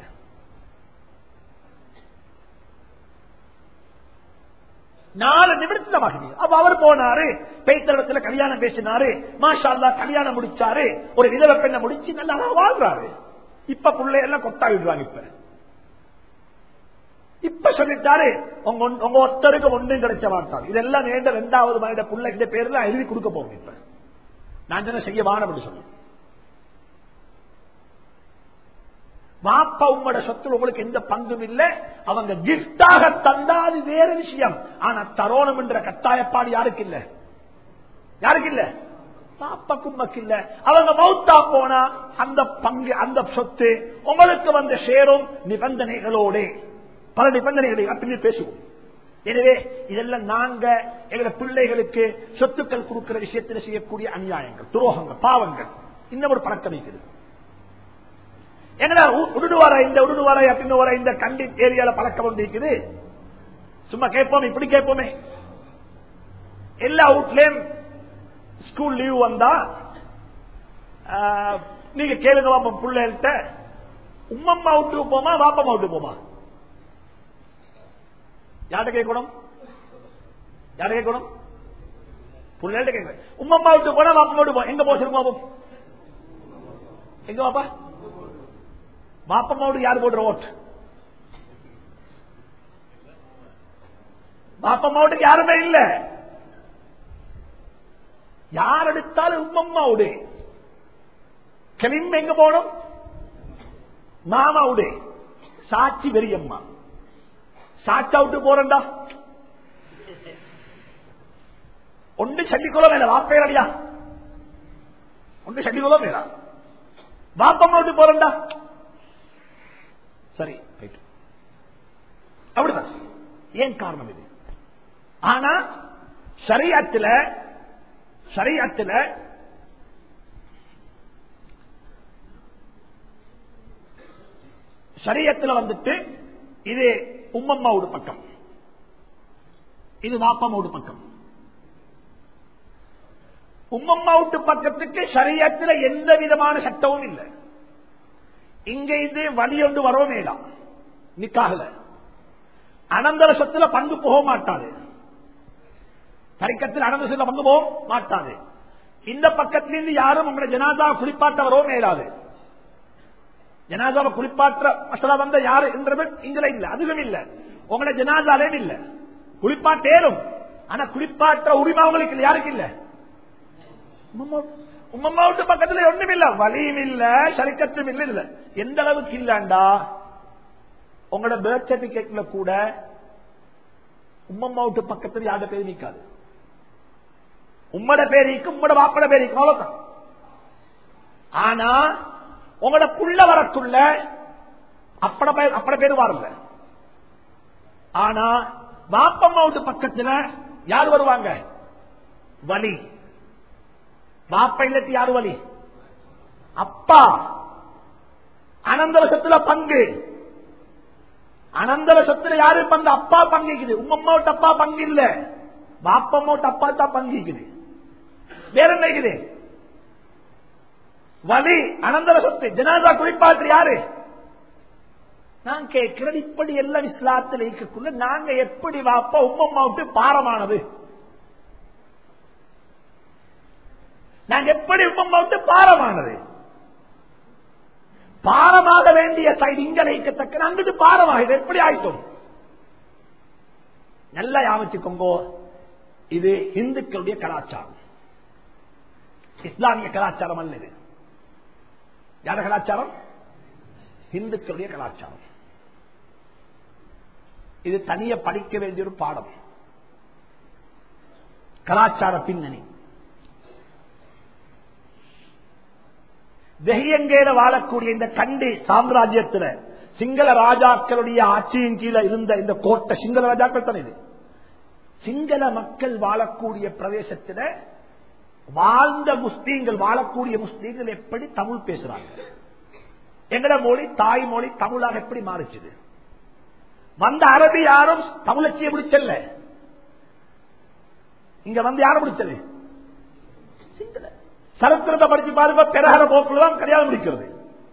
நாலு நிமிடத்துல ஆகிட்டீங்க அப்ப அவர் போனாரு பெய்தளத்துல கல்யாணம் பேசினாரு மாஷா அல்லா கல்யாணம் முடிச்சாரு ஒரு விதவ பெண்ணை முடிச்சு நல்லா வாழ்றாரு இப்ப பிள்ளை எல்லாம் கொட்டா விடுறாங்க இப்ப சொல்லிட்டாரு உங்க ஒன்- உங்க ஒருத்தருக்கு ஒன்றும் கிடைச்ச மாட்டாங்க இதெல்லாம் நேண்ட ரெண்டாவது மனித புள்ள இந்த பேர்ல எழுதி கொடுக்க போகும் இப்ப நான் என்ன செய்ய வானம் அப்படி சொல்லி வாப்பா உங்களோட சொத்துல உங்களுக்கு எந்த பங்கும் இல்லை அவங்க கிஃப்டாக தந்தாது வேற விஷயம் ஆனா தரோணம் என்ற கட்டாயப்பாடு யாருக்கு இல்ல யாருக்கு இல்ல பாப்பாக்கு உமக்கு இல்ல அவங்க மௌத்தா போனா அந்த பங்கு அந்த சொத்து உங்களுக்கு வந்து சேரும் நிபந்தனைகளோட பல நிபந்தனைகளை அப்படின்னு பேசுவோம் எனவே இதெல்லாம் நாங்க எங்க பிள்ளைகளுக்கு சொத்துக்கள் கொடுக்கிற விஷயத்தில் செய்யக்கூடிய அநியாயங்கள் துரோகங்கள் பாவங்கள் இன்னும் ஒரு பழக்கம் இருக்குது என்னடா உ- உடுடுவார இந்த உடுடுவார அப்படின்னு வர இந்த கண்டி ஏரியால பழக்கம் ஒன்று இருக்குது சும்மா கேட்போம் இப்படி கேட்போமே எல்லா வீட்லயும் ஸ்கூல் லீவ் வந்தா ஆ, நீங்க கேளுங்க பாப்போம் பிள்ளைகிட்ட உம்மம்மா விட்டு போமா வாப்பம்மா விட்டு போமா யார்கிட்ட கேட்கணும் யார்கிட்ட கேட்கணும் பிள்ளைகிட்ட கேட்கணும் உம்மம்மா விட்டு போனா வாப்பம்மா விட்டு போ எங்க போக சொல்லுங்க பாப்போம் எங்க வாப்பா பாப்பம்மாவோடு யார் போடுற ஓட்டு பாப்பம்மாவோட்டுக்கு யாருமே இல்ல யார் எடுத்தாலும் உம்மம்மாவுடு கிளிம் எங்க போகணும் மாமாவுடு சாட்சி பெரியம்மா சாட்சா விட்டு போறண்டா ஒன்று சொல்லிக்கொள்ள மேல வாப்பேரடியா ஒன்று சொல்லிக்கொள்ள மேலா பாப்பம்மா விட்டு போறண்டா சரி ரைட். அப்படிதான் ஏன் காரணம் இது ஆனா சரியத்துல சரியத்துல சரியத்துல வந்துட்டு இது உம்மம்மாவோட பக்கம் இது வாப்பம்மாவோட பக்கம் உம்மம்மாவுட்டு பக்கத்துக்கு சரியத்துல எந்த விதமான சட்டமும் இல்லை இங்க இது வழி ஒன்று வரவும் வேண்டாம் நிக்காகல அனந்தர சொத்துல பங்கு போக மாட்டாது தரிக்கத்தில் அனந்த சொத்துல பங்கு போக மாட்டாது இந்த பக்கத்திலிருந்து யாரும் உங்களை ஜனாதா குளிப்பாட்ட வரவும் மேலாது ஜனாதாவை குளிப்பாற்ற மசலா வந்த யாரு என்றது இங்கல இல்ல அதுவும் இல்ல உங்களை ஜனாதாலையும் இல்ல குளிப்பாட்டேரும் ஆனா குளிப்பாற்ற உரிமை அவங்களுக்கு இல்ல யாருக்கு இல்ல உம்மம்மா விட்டு பக்கத்துல ஒண்ணும் இல்ல வலியும் இல்ல சரிக்கத்தும் இல்ல இல்ல எந்த அளவுக்கு இல்லண்டா உங்களோட பேர்த் சர்டிபிகேட்ல கூட உம்மம்மா விட்டு பக்கத்துல யாரோட பேர் நிக்காது உம்மோட பேரிக்கு உம்மோட வாப்பட பேரிக்கும் அவ்வளவுதான் ஆனா உங்களோட புள்ள வரக்குள்ள அப்பட பேர் அப்பட பேர் வரல ஆனா வாப்பம்மா விட்டு பக்கத்துல யார் வருவாங்க வலி பாப்பா இல்லத்து யாரு வழி அப்பா அனந்தர சொத்துல பங்கு அனந்தர சொத்துல யாரு பங்கு அப்பா பங்கிக்குது உம்மம்மாவோட அப்பா பங்கு இல்ல பாப்பம்மாவோட அப்பா தான் பங்கிக்குது வேற என்ன இருக்குது வலி அனந்தர சொத்து ஜனாதா குறிப்பாற்று யாரு நான் கேட்கிறேன் இப்படி எல்லாம் இஸ்லாத்தில் இருக்கக்குள்ள நாங்க எப்படி வாப்பா உம்மம்மாவுக்கு பாரமானது நாங்க எப்படி உம்மம்மாவுக்கு பாரமானது பாரமாக வேண்டிய சைடு இங்க வைக்கத்தக்க அங்கிட்டு பாரமாக எப்படி ஆயிட்டோம் நல்லா யாவச்சுக்கோங்கோ இது இந்துக்களுடைய கலாச்சாரம் இஸ்லாமிய கலாச்சாரம் அல்ல இது யார கலாச்சாரம் இந்துக்களுடைய கலாச்சாரம் இது தனிய படிக்க வேண்டிய ஒரு பாடம் கலாச்சார பின்னணி வெகியங்கேட வாழக்கூடிய இந்த கண்டி சாம்ராஜ்யத்தில் சிங்கள ராஜாக்களுடைய ஆட்சியின் கீழே இருந்த இந்த கோட்டை சிங்கள ராஜாக்கள் தானே இது சிங்கள மக்கள் வாழக்கூடிய பிரதேசத்தில் வாழ்ந்த முஸ்லீம்கள் வாழக்கூடிய முஸ்லீம்கள் எப்படி தமிழ் பேசுறாங்க எங்கட மொழி தாய் மொழி தமிழாக எப்படி மாறிச்சுது வந்த அரபி யாரும் தமிழச்சியை பிடிச்சல்ல இங்க வந்து யாரும் பிடிச்சது சிங்கள சரித்திரத்தை படிச்சு பாருங்க பெருகிற போக்குல தான் கல்யாணம் முடிக்கிறது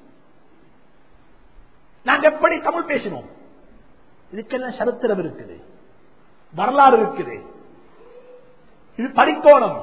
நாங்க எப்படி தமிழ் பேசினோம் இதுக்கெல்லாம் சரித்திரம் இருக்குது வரலாறு இருக்குது இது படிக்கோணம்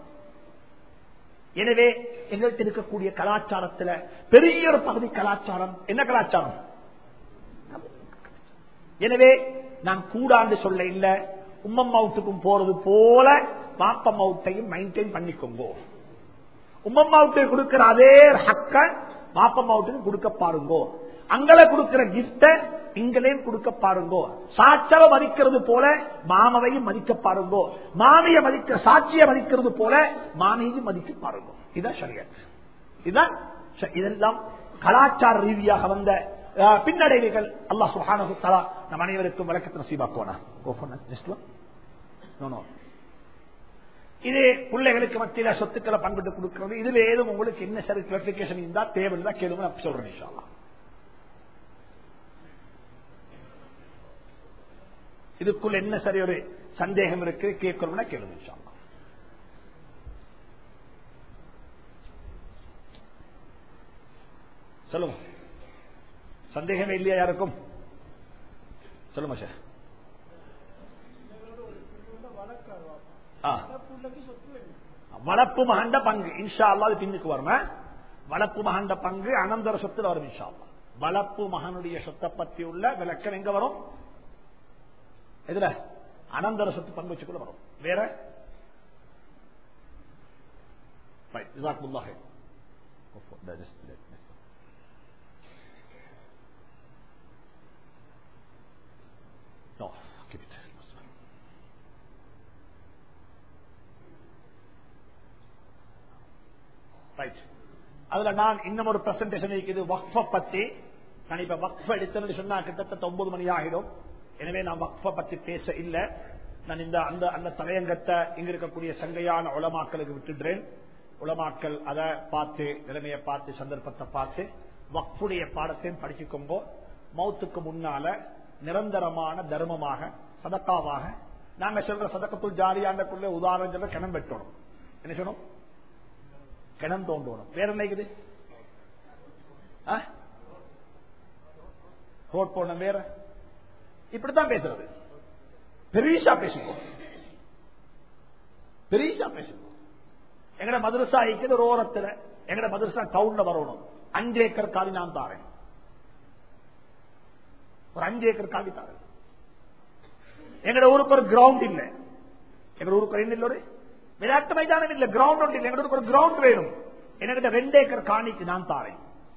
எனவே எங்கள்கிட்ட இருக்கக்கூடிய கலாச்சாரத்தில் பெரிய ஒரு பகுதி கலாச்சாரம் என்ன கலாச்சாரம் எனவே நான் கூடாண்டு சொல்ல இல்ல உம்மம்மாவுட்டுக்கும் போறது போல பாப்பம்மாவுட்டையும் மெயின்டைன் பண்ணிக்கோங்க உம்மம்மாவுக்கு கொடுக்கிற அதே ஹக்க பாப்பம்மாவுட்டுக்கு கொடுக்க பாருங்கோ அங்களை கொடுக்கிற கிஃப்ட இங்களையும் கொடுக்க பாருங்கோ சாட்சவ மதிக்கிறது போல மாமவையும் மதிக்க பாருங்கோ மாமிய மதிக்க சாட்சிய மதிக்கிறது போல மாமியையும் மதிக்க பாருங்கோ இதான் ஷரியத் இதுதான் ஷ- இதெல்லாம் கலாச்சார ரீதியாக வந்த அஹ், பின்னடைவுகள் அல்லாஹ் சுஹானஹு தஆலா நம் அனைவருக்கும் விளக்கத்தை நசீபாக்குவானா Go for next one. No, no. இது பிள்ளைகளுக்கு மத்தியில சொத்துக்களை பங்கிட்டு கொடுக்கிறது இதுல ஏதும் உங்களுக்கு என்ன சரி கிளாரிபிகேஷன் இருந்தா தேவைன்னா கேளுங்க நான் சொல்றேன் இன்ஷா அல்லாஹ். இதுக்குள்ள என்ன சரி ஒரு சந்தேகம் இருக்கு கேட்கணும்னா கேளுங்க இன்ஷா அல்லாஹ். சொல்லுங்க சந்தேகமே இல்லையா யாருக்கும் சொல்லுங்க சார் ஆ. வளப்பு மகண்ட பங்கு இன்ஷா அல்லா அது பின்னுக்கு வருமே வளப்பு மகண்ட பங்கு அனந்தர சொத்துல வரும் இன்ஷா அல்லா வளப்பு மகனுடைய சொத்தை பத்தி உள்ள விளக்கம் எங்க வரும் எதுல அனந்தர சொத்து பங்கு வச்சுக்குள்ள வரும் வேற Right, ஜஸாக்குமுல்லாஹ் ஹைர். Go for that, just let me- No, keep it. Right அதுல நான் இன்னும் ஒரு பிரசன்டேஷன் இருக்குது வக்ஃப பத்தி நான் இப்ப வக்ஃப எடுத்தேன்னு சொன்னா கிட்டத்தட்ட ஒன்பது மணி ஆகிடும் எனவே நான் வக்ஃப பத்தி பேச இல்ல நான் இந்த அந்த அந்த தலையங்கத்தை இங்க இருக்கக்கூடிய சங்கையான உலமாக்களுக்கு விட்டுடுறேன் உலமாக்கள் அதை பார்த்து நிலைமையை பார்த்து சந்தர்ப்பத்தை பார்த்து வக்ஃபுடைய பாடத்தையும் படிச்சுக்கொம்போ மௌத்துக்கு முன்னால நிரந்தரமான தர்மமாக சதக்காவாக நாங்க சொல்ற சதக்கத்துள் ஜாரியாண்டக்குள்ள உதாரணம் சொல்ல கிணம் பெற்றோம் என்ன சொன்னோம் கிணம் தோண்டணும் வேற என்ன இருக்குது ஆ? ரோட் போடணும் வேற இப்படித்தான் பேசுறது பெரிசா பேசுவோம் பெரிசா பேசுவோம் எங்கட மதுரசா இருக்குது ஒரு ஓரத்துல எங்கட மதுரசா டவுன்ல வரணும் அஞ்சு ஏக்கர் காலி நான் தாரேன் ஒரு அஞ்சு ஏக்கர் காலி தாரேன் எங்கட ஊருக்கு ஒரு கிரவுண்ட் இல்ல எங்க ஊருக்கு ஒரு என்ன இல்ல ஒரு விளையாட்டு மைதானம் இல்ல கிரவுண்ட் ஒன்று இல்ல எங்க ஊருக்கு ஒரு கிரவுண்ட் வேணும் என்கிட்ட ரெண்டு ஏக்கர் காணிக்கு நான் தாரேன்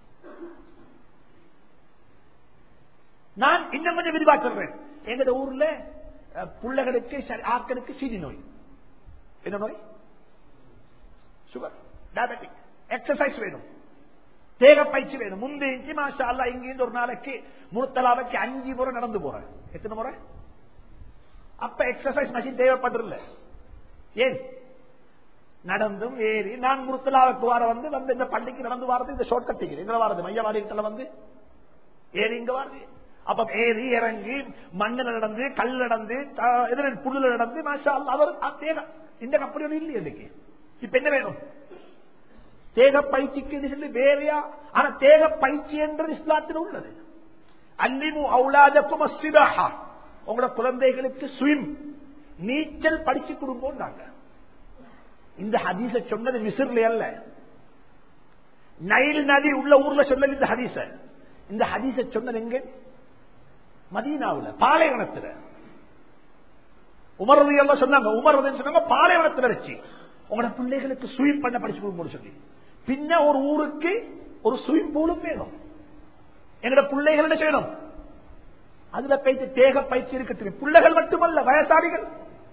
நான் இன்னும் கொஞ்சம் விரிவா சொல்றேன் எங்கட ஊர்ல அஹ், புள்ளைகளுக்கு சரி- ஆட்களுக்கு சீனி நோய் என்ன நோய் சுகர் டயபெட்டிக் எக்ஸசைஸ் வேணும் தேக பயிற்சி வேணும் முந்தி இஞ்சி மாஷா அல்லா இங்கிருந்து ஒரு நாளைக்கு முழுத்தலாவைக்கு அஞ்சு முறை நடந்து போறேன் எத்தனை முறை அப்ப எக்ஸசைஸ் மஷின் தேவைப்படுறதில்ல ஏன் நடந்தும் ஏறி நான் முருத்தலாவுக்கு வார வந்து வந்து இந்த பள்ளிக்கு நடந்து வாரது இந்த ஷார்ட் கட்டிங்க எங்க வாரது மையவாடிகள வந்து ஏறி இங்க வாரது அப்ப ஏறி இறங்கி மண்ணில் நடந்து கல் நடந்து த- எதிர புல்லுல நடந்து மாஷா அல்லாஹ் அவர் அ- தேக இந்த கப்படி ஒண்ணு இல்லையே இன்னைக்கு இப்ப என்ன வேணும் தேக பயிற்சிக்கு இது சொல்லி வேறையா ஆனா தேக பயிற்சி என்றது இஸ்லாத்தில் உள்ளது அல்லிமு அவுலாதக்கும் அஸ்ஸிபாஹா உங்களோட குழந்தைகளுக்கு ஸ்விம் நீச்சல் படிச்சு கொடுப்போம் நாங்க இந்த ஹதீஸ சொன்னது மிசிர்ல அல்ல நைல் நதி உள்ள ஊர்ல சொன்னது இந்த ஹதீஸ இந்த ஹதீஸ சொன்னது எங்க மதீனாவுல பாலைவனத்துல உமரது எல்லாம் சொன்னாங்க உமரதுன்னு சொன்னாங்க பாலைவனத்துல வச்சு உங்களோட பிள்ளைகளுக்கு ஸ்விம் பண்ண படிச்சு கொடுப்போம் சொல்லி பின்ன ஒரு ஊருக்கு ஒரு ஸ்விம் பூலும் வேணும் எங்களோட பிள்ளைகள் என்ன செய்யணும் அதுல பயிற்சி தேக பயிற்சி இருக்கட்டும் பிள்ளைகள் மட்டுமல்ல வயசாளிகள்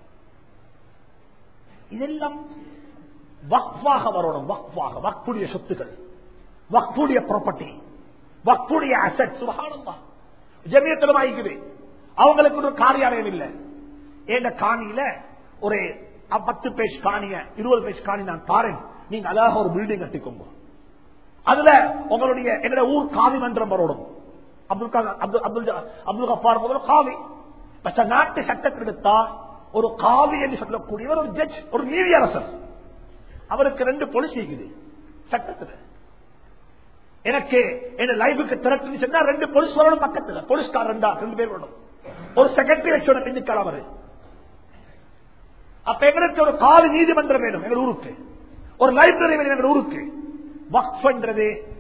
இதெல்லாம் வக்ஃபாக வரணும் வக்ஃபாக வக்ஃபுடைய சொத்துக்கள் வக்ஃபுடைய ப்ராப்பர்ட்டி வக்ஃபுடைய அசட் சுபகானந்தா ஜமியத்தில் வாங்கிக்குது அவங்களுக்கு ஒரு காரியாலயம் இல்லை ஏண்ட காணியில ஒரு அ- பத்து பேஜ் காணிய இருபது பேஜ் காணி நான் தாரேன் நீங்க அழகாக ஒரு பில்டிங் கட்டிக்கோங்க அதுல உங்களுடைய எங்களுடைய ஊர் காவி மன்றம் வரணும் அப்துல் கலாம் அப்துல் அப்துல் ஜ- அப்துல் கஃபார் முதல்ல காவி பச்ச நாட்டு சட்டத்தில் எடுத்தா ஒரு காவி என்று சொல்லக்கூடியவர் ஒரு ஜட்ஜ் ஒரு நீதியரசர் அவருக்கு ரெண்டு பொலிசி இருக்குது சட்டத்தில் எனக்கு என்ன லைஃபுக்கு திறக்குன்னு சொன்னா ரெண்டு போலீஸ் வரணும் பக்கத்துல போலீஸ்கார் ரெண்டா ரெண்டு பேர் வரணும் ஒரு செக்ரட்டரி வச்சோட பின்னுக்கால அவரு அப்ப எங்களுக்கு ஒரு காவி நீதிமன்றம் வேணும் எங்க ஊருக்கு ஒரு லைப்ரரி வேணும் எங்க ஊருக்கு வக்ஃப்ன்றது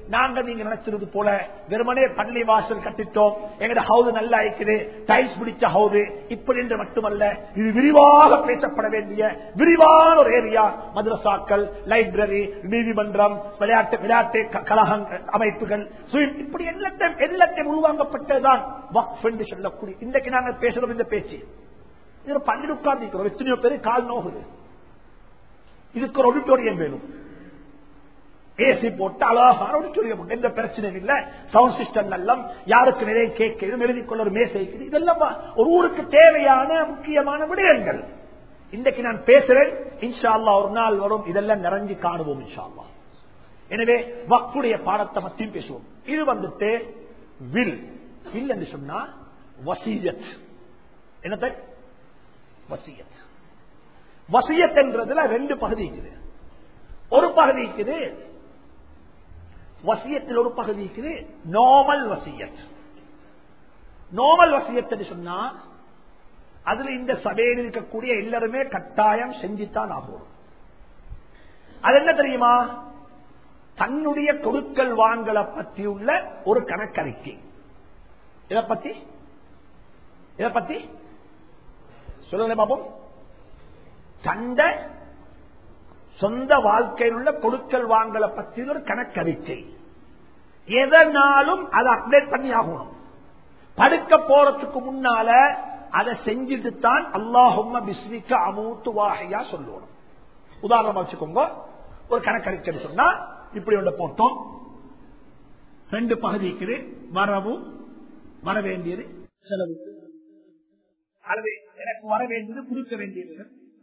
நாங்க நீங்க நினைச்சிருது போல வெறுமனே பள்ளி வாசல் கட்டிட்டோம் எங்கட ஹவுது நல்லா இருக்குது டைல்ஸ் பிடிச்ச ஹவுது இப்படி என்று மட்டுமல்ல இது விரிவாக பேசப்பட வேண்டிய விரிவான ஒரு ஏரியா மதரசாக்கள் லைப்ரரி நீதிமன்றம் விளையாட்டு விளையாட்டு க- கழகம் அமைப்புகள் swim, இப்படி எல்லாத்தையும் எல்லாத்தையும் உருவாங்கப்பட்டதுதான் வக்ஃப் என்று சொல்லக்கூடிய இன்றைக்கு நாங்க பேசுறோம் இந்த பேச்சு இதுல பன்னெண்டு உட்கார்ந்து எத்தனையோ பேரு கால் நோகுது இதுக்கு ஒரு ஆடிட்டோரியம் வேணும் ஏசி போட்டு அழகான ஆடிட்டோரியம் உண்டு. எந்த பிரச்சனையும் இல்ல சவுண்ட் சிஸ்டம் நல்லம் யாருக்கு நிறைய கேட்கிறது எழுதி கொள்ள ஒரு மேசை இருக்குது இதெல்லாம் ஒரு ஊருக்கு தேவையான முக்கியமான விடயங்கள் இன்றைக்கு நான் பேசுறேன் இன்ஷா அல்லாஹ் ஒரு நாள் வரும் இதெல்லாம் நிறைஞ்சு காணுவோம் இன்ஷா அல்லாஹ் எனவே வக்குடைய பாடத்தை பத்தியும் பேசுவோம் இது வந்துட்டு வில் வில் என்று சொன்னா வசீயத் என்னத்தை வசியத் வசியத் என்றதுல ரெண்டு பகுதி இருக்குது ஒரு பகுதி இருக்குது வசியத்தில் ஒரு பகுதி இருக்குது நார்மல் வசியத் நார்மல் வசியத் என்று சொன்னா அதுல இந்த சபையில் இருக்கக்கூடிய எல்லாருமே கட்டாயம் செஞ்சுத்தான் ஆகும் அது என்ன தெரியுமா தன்னுடைய கொடுக்கல் வாங்கலை பத்தி உள்ள ஒரு கணக்கறிக்கை இதை பத்தி இதை பத்தி சொல்லுங்க பாப்போம் சண்டை சொந்த வாழ்க்கையில் உள்ள கொடுக்கல் வாங்கலை பற்றி ஒரு கணக்கறிக்கை எதனாலும் அதை அப்டேட் பண்ணி ஆகணும் படுக்க போறதுக்கு முன்னால அதை செஞ்சுட்டு தான் அல்லாஹும்ம பிஸ்மிக்க அமூத்து வாகையா சொல்லணும் உதாரணமா வச்சுக்கோங்க ஒரு கணக்கறிக்கை சொன்னா இப்படி ஒன்று போட்டோம் ரெண்டு பகுதிக்கு வரவு வர வேண்டியது செலவுக்கு அல்லது எனக்கு வர வேண்டியது கொடுக்க வேண்டியது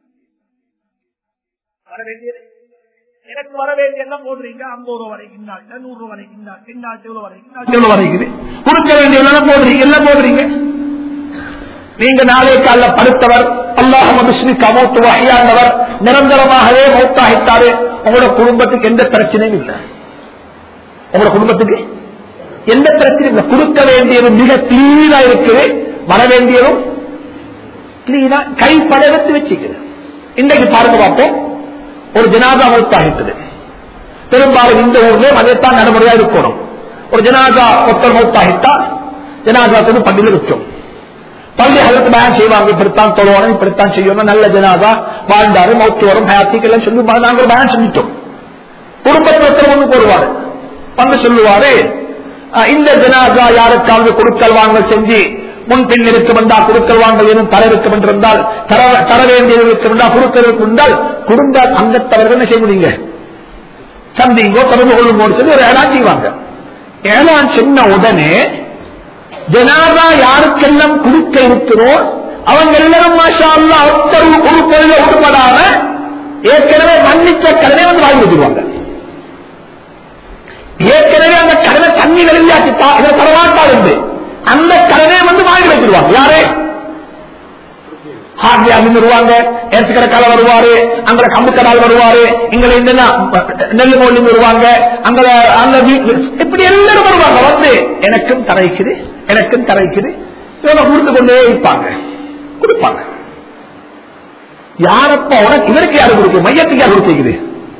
வர வேண்டியது எனக்கு வர வேண்டிய எல்லாம் போடுறீங்க ஐம்பது ரூபா வரைக்கும் இந்நாள் நூறு ரூபா வரைக்கும் இந்நாள் இந்நாள் எவ்வளவு வரைக்கும் இந்நாள் எவ்வளவு வரைக்கும் கொடுக்க வேண்டிய எல்லாம் போடுறீங்க எல்லாம் போடுறீங்க நீங்க நாளே கால படுத்தவர் அல்லாஹ் முஸ்லிக் அமௌத்து வகையானவர் நிரந்தரமாகவே மௌத்தாகித்தாரு உங்களோட குடும்பத்துக்கு எந்த பிரச்சனையும் இல்லை உங்களோட குடும்பத்துக்கு எந்த பிரச்சனையும் இல்லை கொடுக்க வேண்டியது மிக கிளீனா இருக்குது வர வேண்டியதும் கிளீனா கை படவெடுத்து வச்சுக்குது இன்றைக்கு பாருங்க பார்ப்போம் ஒரு ஜனாதா மௌத்தாகிட்டது பெரும்பாலும் இந்த ஊர்ல அதைத்தான் நடைமுறையா இருக்கணும் ஒரு ஜனாதா ஒருத்தர் மௌத்தாகிட்டா ஜனாதா வந்து பள்ளியில் வச்சோம் பள்ளி அதற்கு பயன் செய்வாங்க இப்படித்தான் தொழுவணும் இப்படித்தான் செய்யணும் நல்ல ஜனாதா வாழ்ந்தாரு மௌத்து வரும் ஹயாத்திக்கெல்லாம் சொல்லி நாங்கள் பயன் செஞ்சிட்டோம் குடும்பத்தில் ஒருத்தர் ஒன்று போடுவாரு வந்து சொல்லுவாரு அஹ், இந்த ஜனாதா யாருக்காவது கொடுக்கல் வாங்கல் செஞ்சு முன்பின் இருக்கும் என்றால் கொடுக்கல் வாங்கல் எனும் தர இருக்கும் என்றிருந்தால் தர தர வேண்டியது இருக்கும் என்றால் கொடுக்க இருக்கும் என்றால் குடும்ப அங்கத்தவர்கள் என்ன செய்வீங்க சந்திங்கோ தொடர்பு கொள்ளுங்கோன்னு சொல்லி ஒரு ஏழாம் செய்வாங்க ஏழாம் சொன்ன உடனே ஜனாதா யாருக்கெல்லாம் கொடுக்க இருக்கிறோம் அவங்க எல்லாரும் மாஷா அல்லா ஒருத்தர் ஒரு பொருளை உட்படாம ஏற்கனவே மன்னிச்ச கடனை வந்து வாங்கி வச்சிருவாங்க ஏற்கனவே அந்த கடனை தண்ணி வெளியாக்கி தரவாட்டா இருந்து அந்த கடனை வந்து வாங்கி வச்சிருவாங்க யாரு ஹார்டியாக வருவாங்க ஏற்று கடைக்கால வருவாரு அங்க கம்பு கடால் வருவாரு இங்க என்னன்னா நெல்லு மொழி வருவாங்க அங்க அந்த வீ- இப்படி எல்லாரும் வருவாங்க வந்து எனக்கும் தரைக்குது எனக்கும் தரைக்குது இவங்க கொடுத்து கொண்டே இருப்பாங்க கொடுப்பாங்க யாரப்ப உனக்கு இவருக்கு யாரு கொடுக்கும் மையத்துக்கு யாரு கொடுக்குது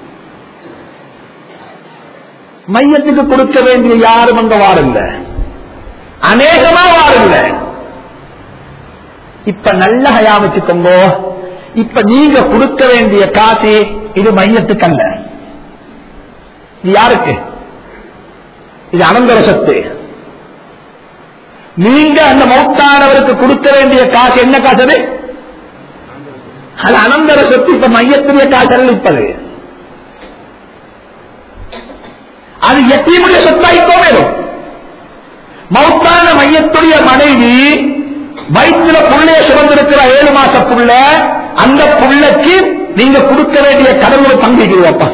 மையத்துக்கு கொடுக்க வேண்டிய யாரும் அங்க வாரில்ல அநேகமா வாரில்ல இப்ப நல்ல ஹயாமிச்சுக்கோங்க இப்ப நீங்க கொடுக்க வேண்டிய காசு இது மையத்துக்கு அல்ல இது யாருக்கு இது அனந்தர சொத்து நீங்க அந்த மௌத்தானவருக்கு கொடுக்க வேண்டிய காசு என்ன காசு அது அது அனந்தர சொத்து இப்ப மையத்துடைய காசு அல்ல இப்பது அது எத்தீமுடைய சொத்தாயிக்கோ வேணும் மௌத்தான மையத்துடைய மனைவி வயிற்றுல புள்ளைய சுமந்திருக்கிற ஏழு மாச புள்ள அந்த புள்ளைக்கு நீங்க கொடுக்க வேண்டிய கடவுளை பங்கிடுவோப்பா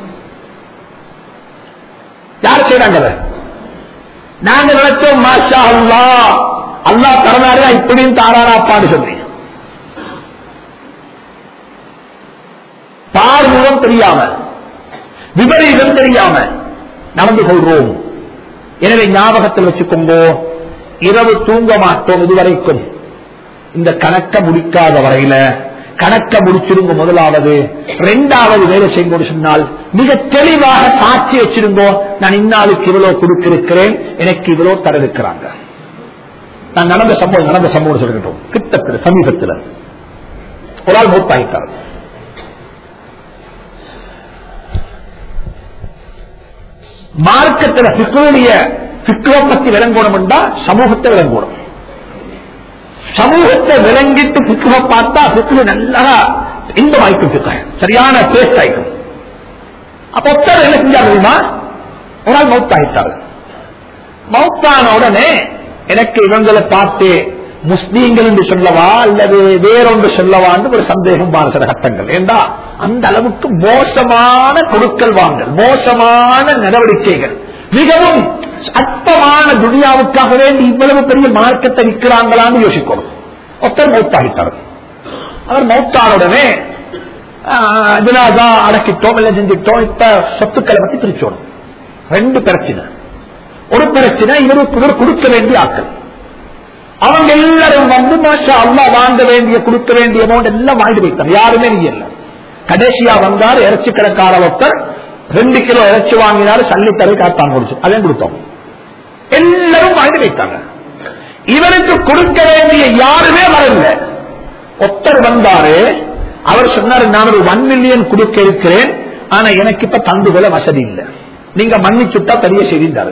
யார் செய்றாங்க அதை? நாங்க நினைச்சோம் மாஷா அல்லா அல்லா தரனாரா இப்படியும் தாரானாப்பான்னு சொல்லி பார்முகம் தெரியாம விபரீதம் தெரியாம நடந்து கொள்வோம் எனவே ஞாபகத்தில் வச்சுக்கோங்க இரவு தூங்க மாட்டோம் இதுவரைக்கும் இந்த கணக்க முடிக்காத வரையில கணக்க முடிச்சிருங்க முதலாவது ரெண்டாவது வேலை செய்யுங்க சொன்னால் மிக தெளிவாக சாட்சி வச்சிருங்கோ நான் இன்னாளுக்கு இவ்வளவு கொடுத்திருக்கிறேன் எனக்கு இவ்வளவு தர இருக்கிறாங்க நான் நடந்த சம்பவம் நடந்த சம்பவம் சொல்லிட்டோம் கிட்டத்தில் சமீபத்தில் ஒரு ஆள் மூத்தாயிட்டார் மார்க்கத்தில் பிக்குடைய பிக்குவை பத்தி விளங்கணும் என்றா சமூகத்தை விளங்கணும் சமூகத்தை விளங்கிட்டு பிக்குவை பார்த்தா பிக்கு நல்லா இன்பம் ஆயிக்கும் பிக்க சரியான பேஸ்ட் ஆயிக்கும் அப்ப ஒருத்தர் என்ன செஞ்சா தெரியுமா ஒரு ஆள் மவுத்தாயிட்டார் மவுத்தான உடனே எனக்கு இவங்களை பார்த்து முஸ்லீம்கள் என்று சொல்லவா அல்லது வேறொன்று சொல்லவான்னு ஒரு சந்தேகம் பாரு சில கட்டங்கள் ஏண்டா அந்த அளவுக்கு மோசமான கொடுக்கல் வாங்கல் மோசமான நடவடிக்கைகள் மிகவும் அற்பமான துனியாவுக்காக வேண்டி இவ்வளவு பெரிய மார்க்கத்தை விற்கிறாங்களான்னு யோசிக்கணும் ஒருத்தர் மௌத்தாகிட்டார் அவர் மௌத்தாருடனே ஜனாதா அடக்கிட்டோம் இல்லை செஞ்சிட்டோம் இப்ப சொத்துக்களை பத்தி பிரிச்சோம் ரெண்டு பிரச்சனை ஒரு பிரச்சனை இவருக்கு இவர் கொடுக்க வேண்டிய ஆக்கள் அவங்க எல்லாரும் வந்து மாஷா அல்லா வாங்க வேண்டிய கொடுக்க வேண்டிய அமௌண்ட் எல்லாம் வாங்கி வைத்தாங்க யாருமே நீ இல்ல கடைசியா வந்தார் இறைச்சி கடைக்கார ஒருத்தர் ரெண்டு கிலோ இறைச்சி வாங்கினாரு சல்லி தரை காத்தான் கொடுத்து அதையும் கொடுத்தோம் எல்லாரும் வாங்கி வைத்தாங்க இவருக்கு கொடுக்க வேண்டிய யாருமே வரல ஒருத்தர் வந்தாரு அவர் சொன்னாரு நான் ஒரு ஒன் மில்லியன் கொடுக்க இருக்கிறேன் ஆனா எனக்கு இப்ப தந்துகொள்ள வசதி இல்லை நீங்க மன்னிச்சுட்டா பெரிய செய்திருந்தாரு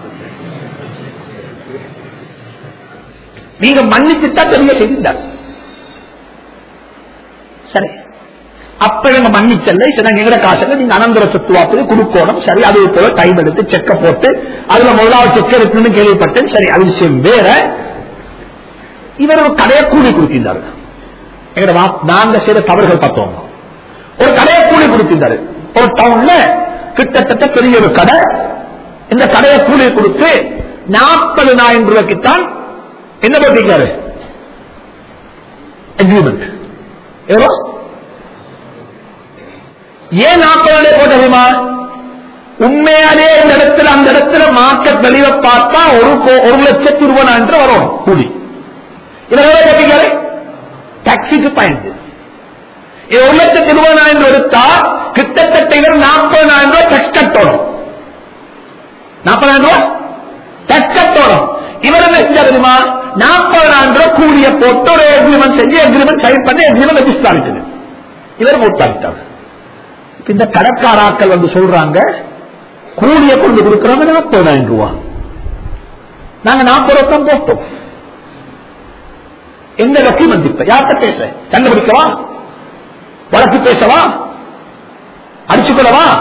நீங்க மன்னிச்சுட்டா பெரிய செய்திருந்தார் சரி அப்ப இவங்க மன்னிச்சல்ல சரி நாங்க எங்கட காசுல நீங்க அனந்தர சொத்து வாக்கு கொடுக்கணும் சரி அது போல டைம் எடுத்து செக்க போட்டு அதுல முதலாவது செக் இருக்குன்னு கேள்விப்பட்டேன் சரி அது விஷயம் வேற இவர் ஒரு கடையை கூலி கொடுத்திருந்தாரு எங்கட நாங்க செய்த தவறுகள் பார்த்தோம் ஒரு கடையை கூலி கொடுத்திருந்தாரு ஒரு டவுன்ல கிட்டத்தட்ட பெரிய ஒரு கடை இந்த கடையை கூலி கொடுத்து நாற்பதுனாயிரம் ரூபாய்க்குத்தான் என்ன போட்டிருக்காரு அக்ரிமெண்ட் எவ்வளோ ஏன் நாற்பது போட்ட தெரியுமா உண்மையாலே இந்த இடத்துல அந்த இடத்துல மார்க்கெட் வெளியில பார்த்தா ஒரு கோ- ஒரு லட்சத்தி இருபதாயிரம் ரூபாய் வரும் கூலி இதை எவ்வளவு கட்டிக்காரு டாக்ஸிக்கு பயந்து இது ஒரு லட்சத்தி இருபதாயிரம் ரூபாய் எடுத்தா கிட்டத்தட்ட இவர் நாற்பதாயிரம் ரூபாய் டெக்ஸ் கட்டணும் நாற்பதாயிரம் ரூபாய் டெக்ஸ் கட்டணும் இவர் என்ன செஞ்சா தெரியுமா நாற்பதாயிரம் ரூபாய் கூலிய போட்டு ஒரு அக்ரிமெண்ட் செஞ்சு அக்ரிமெண்ட் சைன் பண்ணி அக்ரிமெண்ட் ரெஜிஸ்டர் ஆகிட்டது இவர் மூத்தாகிட்டார் இப்ப இந்த கடற்காராக்கள் வந்து சொல்றாங்க கூலிய கொண்டு கொடுக்கிறவங்க நாற்பதாயிரம் ரூபாய் நாங்க நாற்பது ரூபாய் போட்டோம் எந்த டாக்குமெண்ட் இப்ப யார்கிட்ட பேச கண்டுபிடிக்கவா வழக்கு பேசவா அடிச்சுக்கொள்ளவா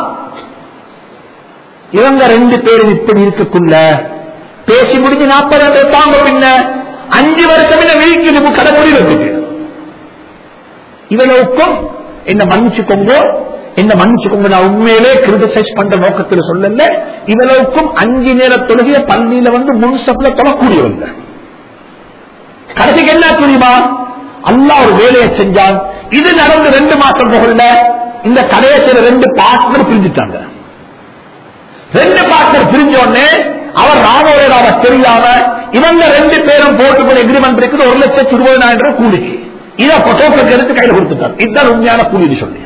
இவங்க ரெண்டு பேரும் இப்படி இருக்கக்குள்ள பேசி முடிஞ்சு நாற்பது தாங்க பின்ன அஞ்சு வருஷம் என்ன வீழ்ச்சி கடை முடிவதுக்கு இவனுக்கும் என்ன மன்னிச்சுக்கோங்க என்ன மன்னிச்சுக்கோங்க நான் உண்மையிலே கிரிட்டிசைஸ் பண்ற நோக்கத்தில் சொல்லல இவனுக்கும் அஞ்சு நேர தொழுகைய பள்ளியில வந்து முன்சப்ல தொழக்கூடியவங்க கடைசிக்கு என்ன தெரியுமா அல்லா ஒரு வேலையை செஞ்சான் இது நடந்து ரெண்டு மாசம் போகல இந்த கடையை செய்த ரெண்டு பார்ட்னர் பிரிஞ்சுட்டாங்க ரெண்டு பார்ட்னர் பிரிஞ்ச உடனே அவர் ராமோராவ தெரியாம இவங்க ரெண்டு பேரும் போட்டு போய் எக்ரிமெண்ட் இருக்குது ஒரு லட்சத்தி இருபதாயிரம் ரூபாய் கூலிக்கு இதை போட்டோக்கு எடுத்து கையில் கொடுத்துட்டார் இதுதான் உண்மையான கூலின்னு சொல்லி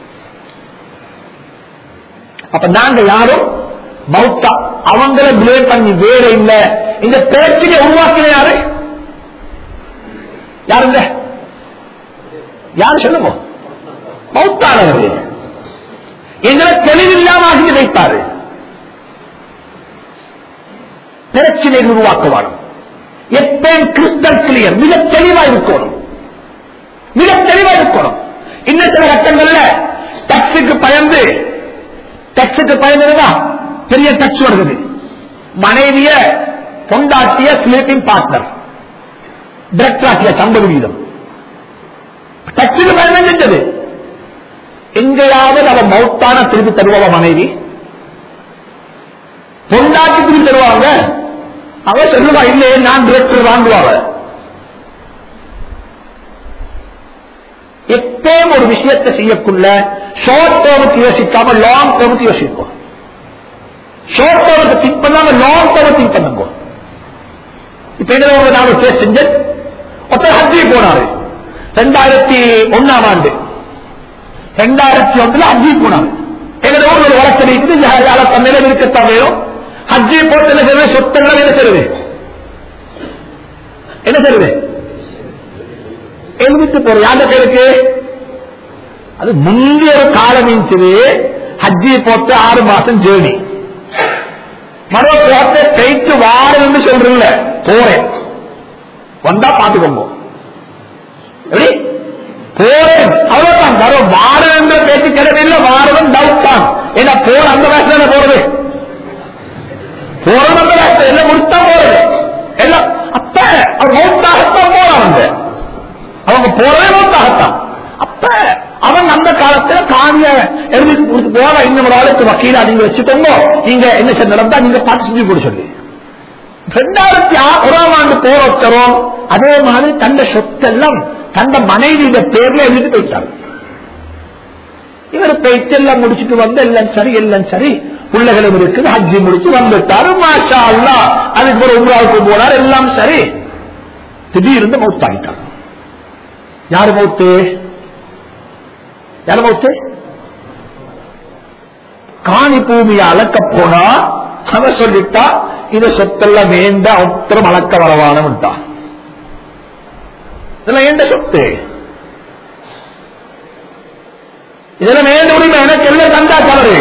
அப்ப நாங்க யாரும் மௌத்தா அவங்கள பிளேம் பண்ணி வேற இல்ல இந்த பேச்சினை உருவாக்கின யாரு யாருங்க யாரு சொல்லுங்க மௌத்தானவர்கள் எங்களை தெளிவில்லாம ஆகி வைத்தாரு பிரச்சனை உருவாக்குவார் எப்பயும் கிறிஸ்டல் கிளியர் மிக தெளிவா இருக்கணும் மிக தெளிவா இருக்கணும் இன்னும் சில கட்டங்கள்ல டக்ஸுக்கு பயந்து டக்ஸுக்கு பயந்துதான் பெரிய டக்ஸ் வருது மனைவிய கொண்டாட்டிய ஸ்லீப்பிங் பார்ட்னர் டிரெக்டராக்கிய சம்பது வீதம் டக்ஸுக்கு பயந்து செஞ்சது எங்கேயாவது அவன் மௌத்தான திருப்பி தருவா மனைவி பொண்டாட்டி திருப்பி தருவாங்க அவ சொல்லுவா இல்லையே நான் டிரெக்டர் வாங்குவாங்க எப்பயும் ஒரு விஷயத்தை செய்யக்குள்ள ஷார்ட் டேர்முக்கு யோசிக்காம லாங் டேர்முக்கு யோசிப்போம் ஷார்ட் டேர்முக்கு திங்க் பண்ணாம லாங் டேர்ம் திங்க் பண்ணுங்க இப்ப என்ன நான் ஒரு கேஸ் செஞ்சேன் ஒருத்தர் ஹஜ்ஜி போனாரு ரெண்டாயிரத்தி ஒன்னாம் ஆண்டு ரெண்டாயிரத்தி ஒன்றுல ஹஜ்ஜி போனாங்க எங்க ஊர்ல ஒரு வழக்கு இருக்குது யாரால தன்னிடம் இருக்கத்தான் வேணும் ஹஜ்ஜி போட்டு என்ன செய்வது சொத்துக்களை என்ன செய்வது என்ன செய்வது எழுதிட்டு போற யாண்ட பேருக்கு அது முந்தைய ஒரு காலம் இருந்துச்சு ஹஜ்ஜி போட்டு ஆறு மாசம் ஜேர்னி மரோ போட்டு கைக்கு வாரன்னு சொல்றீங்க போறேன் வந்தா பாத்துக்கோங்க எப்படி போறேன் அவ்வளவுதான் வரும் வாரம் என்ற பேச்சு கிடையாது வாரம் டவுட் தான் ஏன்னா போற அந்த வயசுல போறது போறது அந்த வயசுல எல்லாம் முடித்தா போறது எல்லாம் அப்ப அவர் மௌத்தாகத்தான் போறாங்க அவங்க போறதே மௌத்தாகத்தான் அப்ப அவங்க அந்த காலத்துல காணிய எழுதி கொடுத்து போற இன்னும் ஒரு ஆளுக்கு வக்கீல நீங்க வச்சுக்கோங்க நீங்க என்ன சார் நடந்தா நீங்க பார்த்து செஞ்சு கொடு சொல்லி ரெண்டாயிரத்தி ஒராம் ஆண்டு போராட்டரும் அதே மாதிரி தந்த சொத்தெல்லாம் தந்த மனைவியிட பேர்ல எழுதிட்டு போயிட்டாங்க இவர் பேச்செல்லாம் முடிச்சுட்டு வந்து எல்லாம் சரி எல்லாம் சரி பிள்ளைகளும் இருக்குது ஹஜ்ஜி முடிச்சு வந்துட்டாரு மாஷா அல்லா அதுக்கு ஒரு உங்களாவுக்கு போனார் எல்லாம் சரி திடீர்னு மௌத்தாகிட்டாங்க யாரு மௌத்து யாரு மௌத்து காணி பூமியை அளக்க போனா அவன் சொல்லிட்டா இது சொத்தெல்லாம் வேண்ட ஒத்தரம் அளக்க வரவானவன்ட்டான் இதெல்லாம் ஏண்ட சொத்து இதெல்லாம் வேண்ட உரிமை எனக்கு எல்லாம் தந்தா தவறு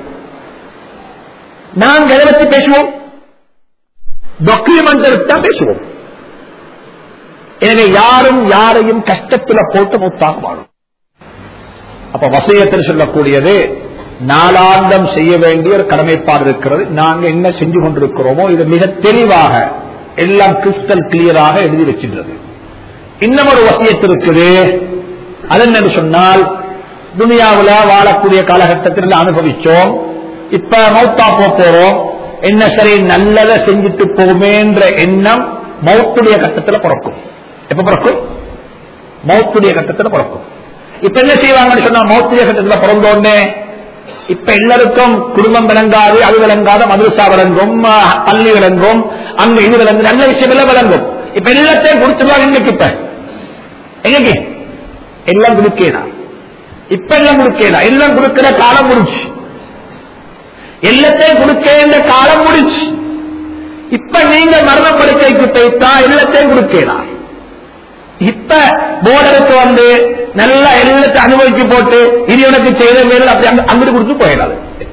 நாங்க எதை பற்றி பேசுவோம் டாக்குமெண்ட் தான் பேசுவோம் எனவே யாரும் யாரையும் கஷ்டத்துல போட்டு மூத்தாக வாழும் அப்ப வசியத்தில் சொல்லக்கூடியது நாளாந்தம் செய்ய வேண்டிய ஒரு கடமைப்பாடு இருக்கிறது நாங்க என்ன செஞ்சு கொண்டிருக்கிறோமோ இது மிக தெளிவாக எல்லாம் கிறிஸ்டல் கிளியராக எழுதி வச்சின்றது இன்னும் ஒரு வசியத்து இருக்குது அது என்னன்னு சொன்னால் துனியாவில் வாழக்கூடிய காலகட்டத்தில் அனுபவிச்சோம் இப்ப மௌத்தா போறோம் என்ன சரி நல்லதை செஞ்சுட்டு போமேன்ற எண்ணம் மௌத்துடைய கட்டத்தில் பிறக்கும் எப்ப பிறக்கும் மௌத்துடைய கட்டத்தில் பிறக்கும் இப்ப என்ன செய்வாங்கன்னு சொன்னா மௌத்துடைய கட்டத்தில் பிறந்தோடனே இப்ப எல்லாருக்கும் குடும்பம் விளங்காது அது விளங்காத மதுரசா விளங்கும் பள்ளி விளங்கும் அங்க இது விளங்கும் நல்ல விஷயம் எல்லாம் விளங்கும் இப்ப எல்லாத்தையும் கொடுத்துருவாங்க எங்களுக்கு இப்ப எங்க எல்லாம் கொடுக்கேனா இப்ப எல்லாம் கொடுக்கேனா எல்லாம் கொடுக்கிற காலம் முடிச்சு எல்லாத்தையும் கொடுக்க காலம் முடிச்சு இப்ப நீங்க மரண படுக்கைக்கு போய்த்தா எல்லாத்தையும் கொடுக்கலாம் இப்ப போர்டருக்கு வந்து நல்லா எல்லாத்தையும் அனுபவிச்சு போட்டு இது எனக்கு செய்த மேல அப்படி அங்கிட்டு கொடுத்து போயிடாது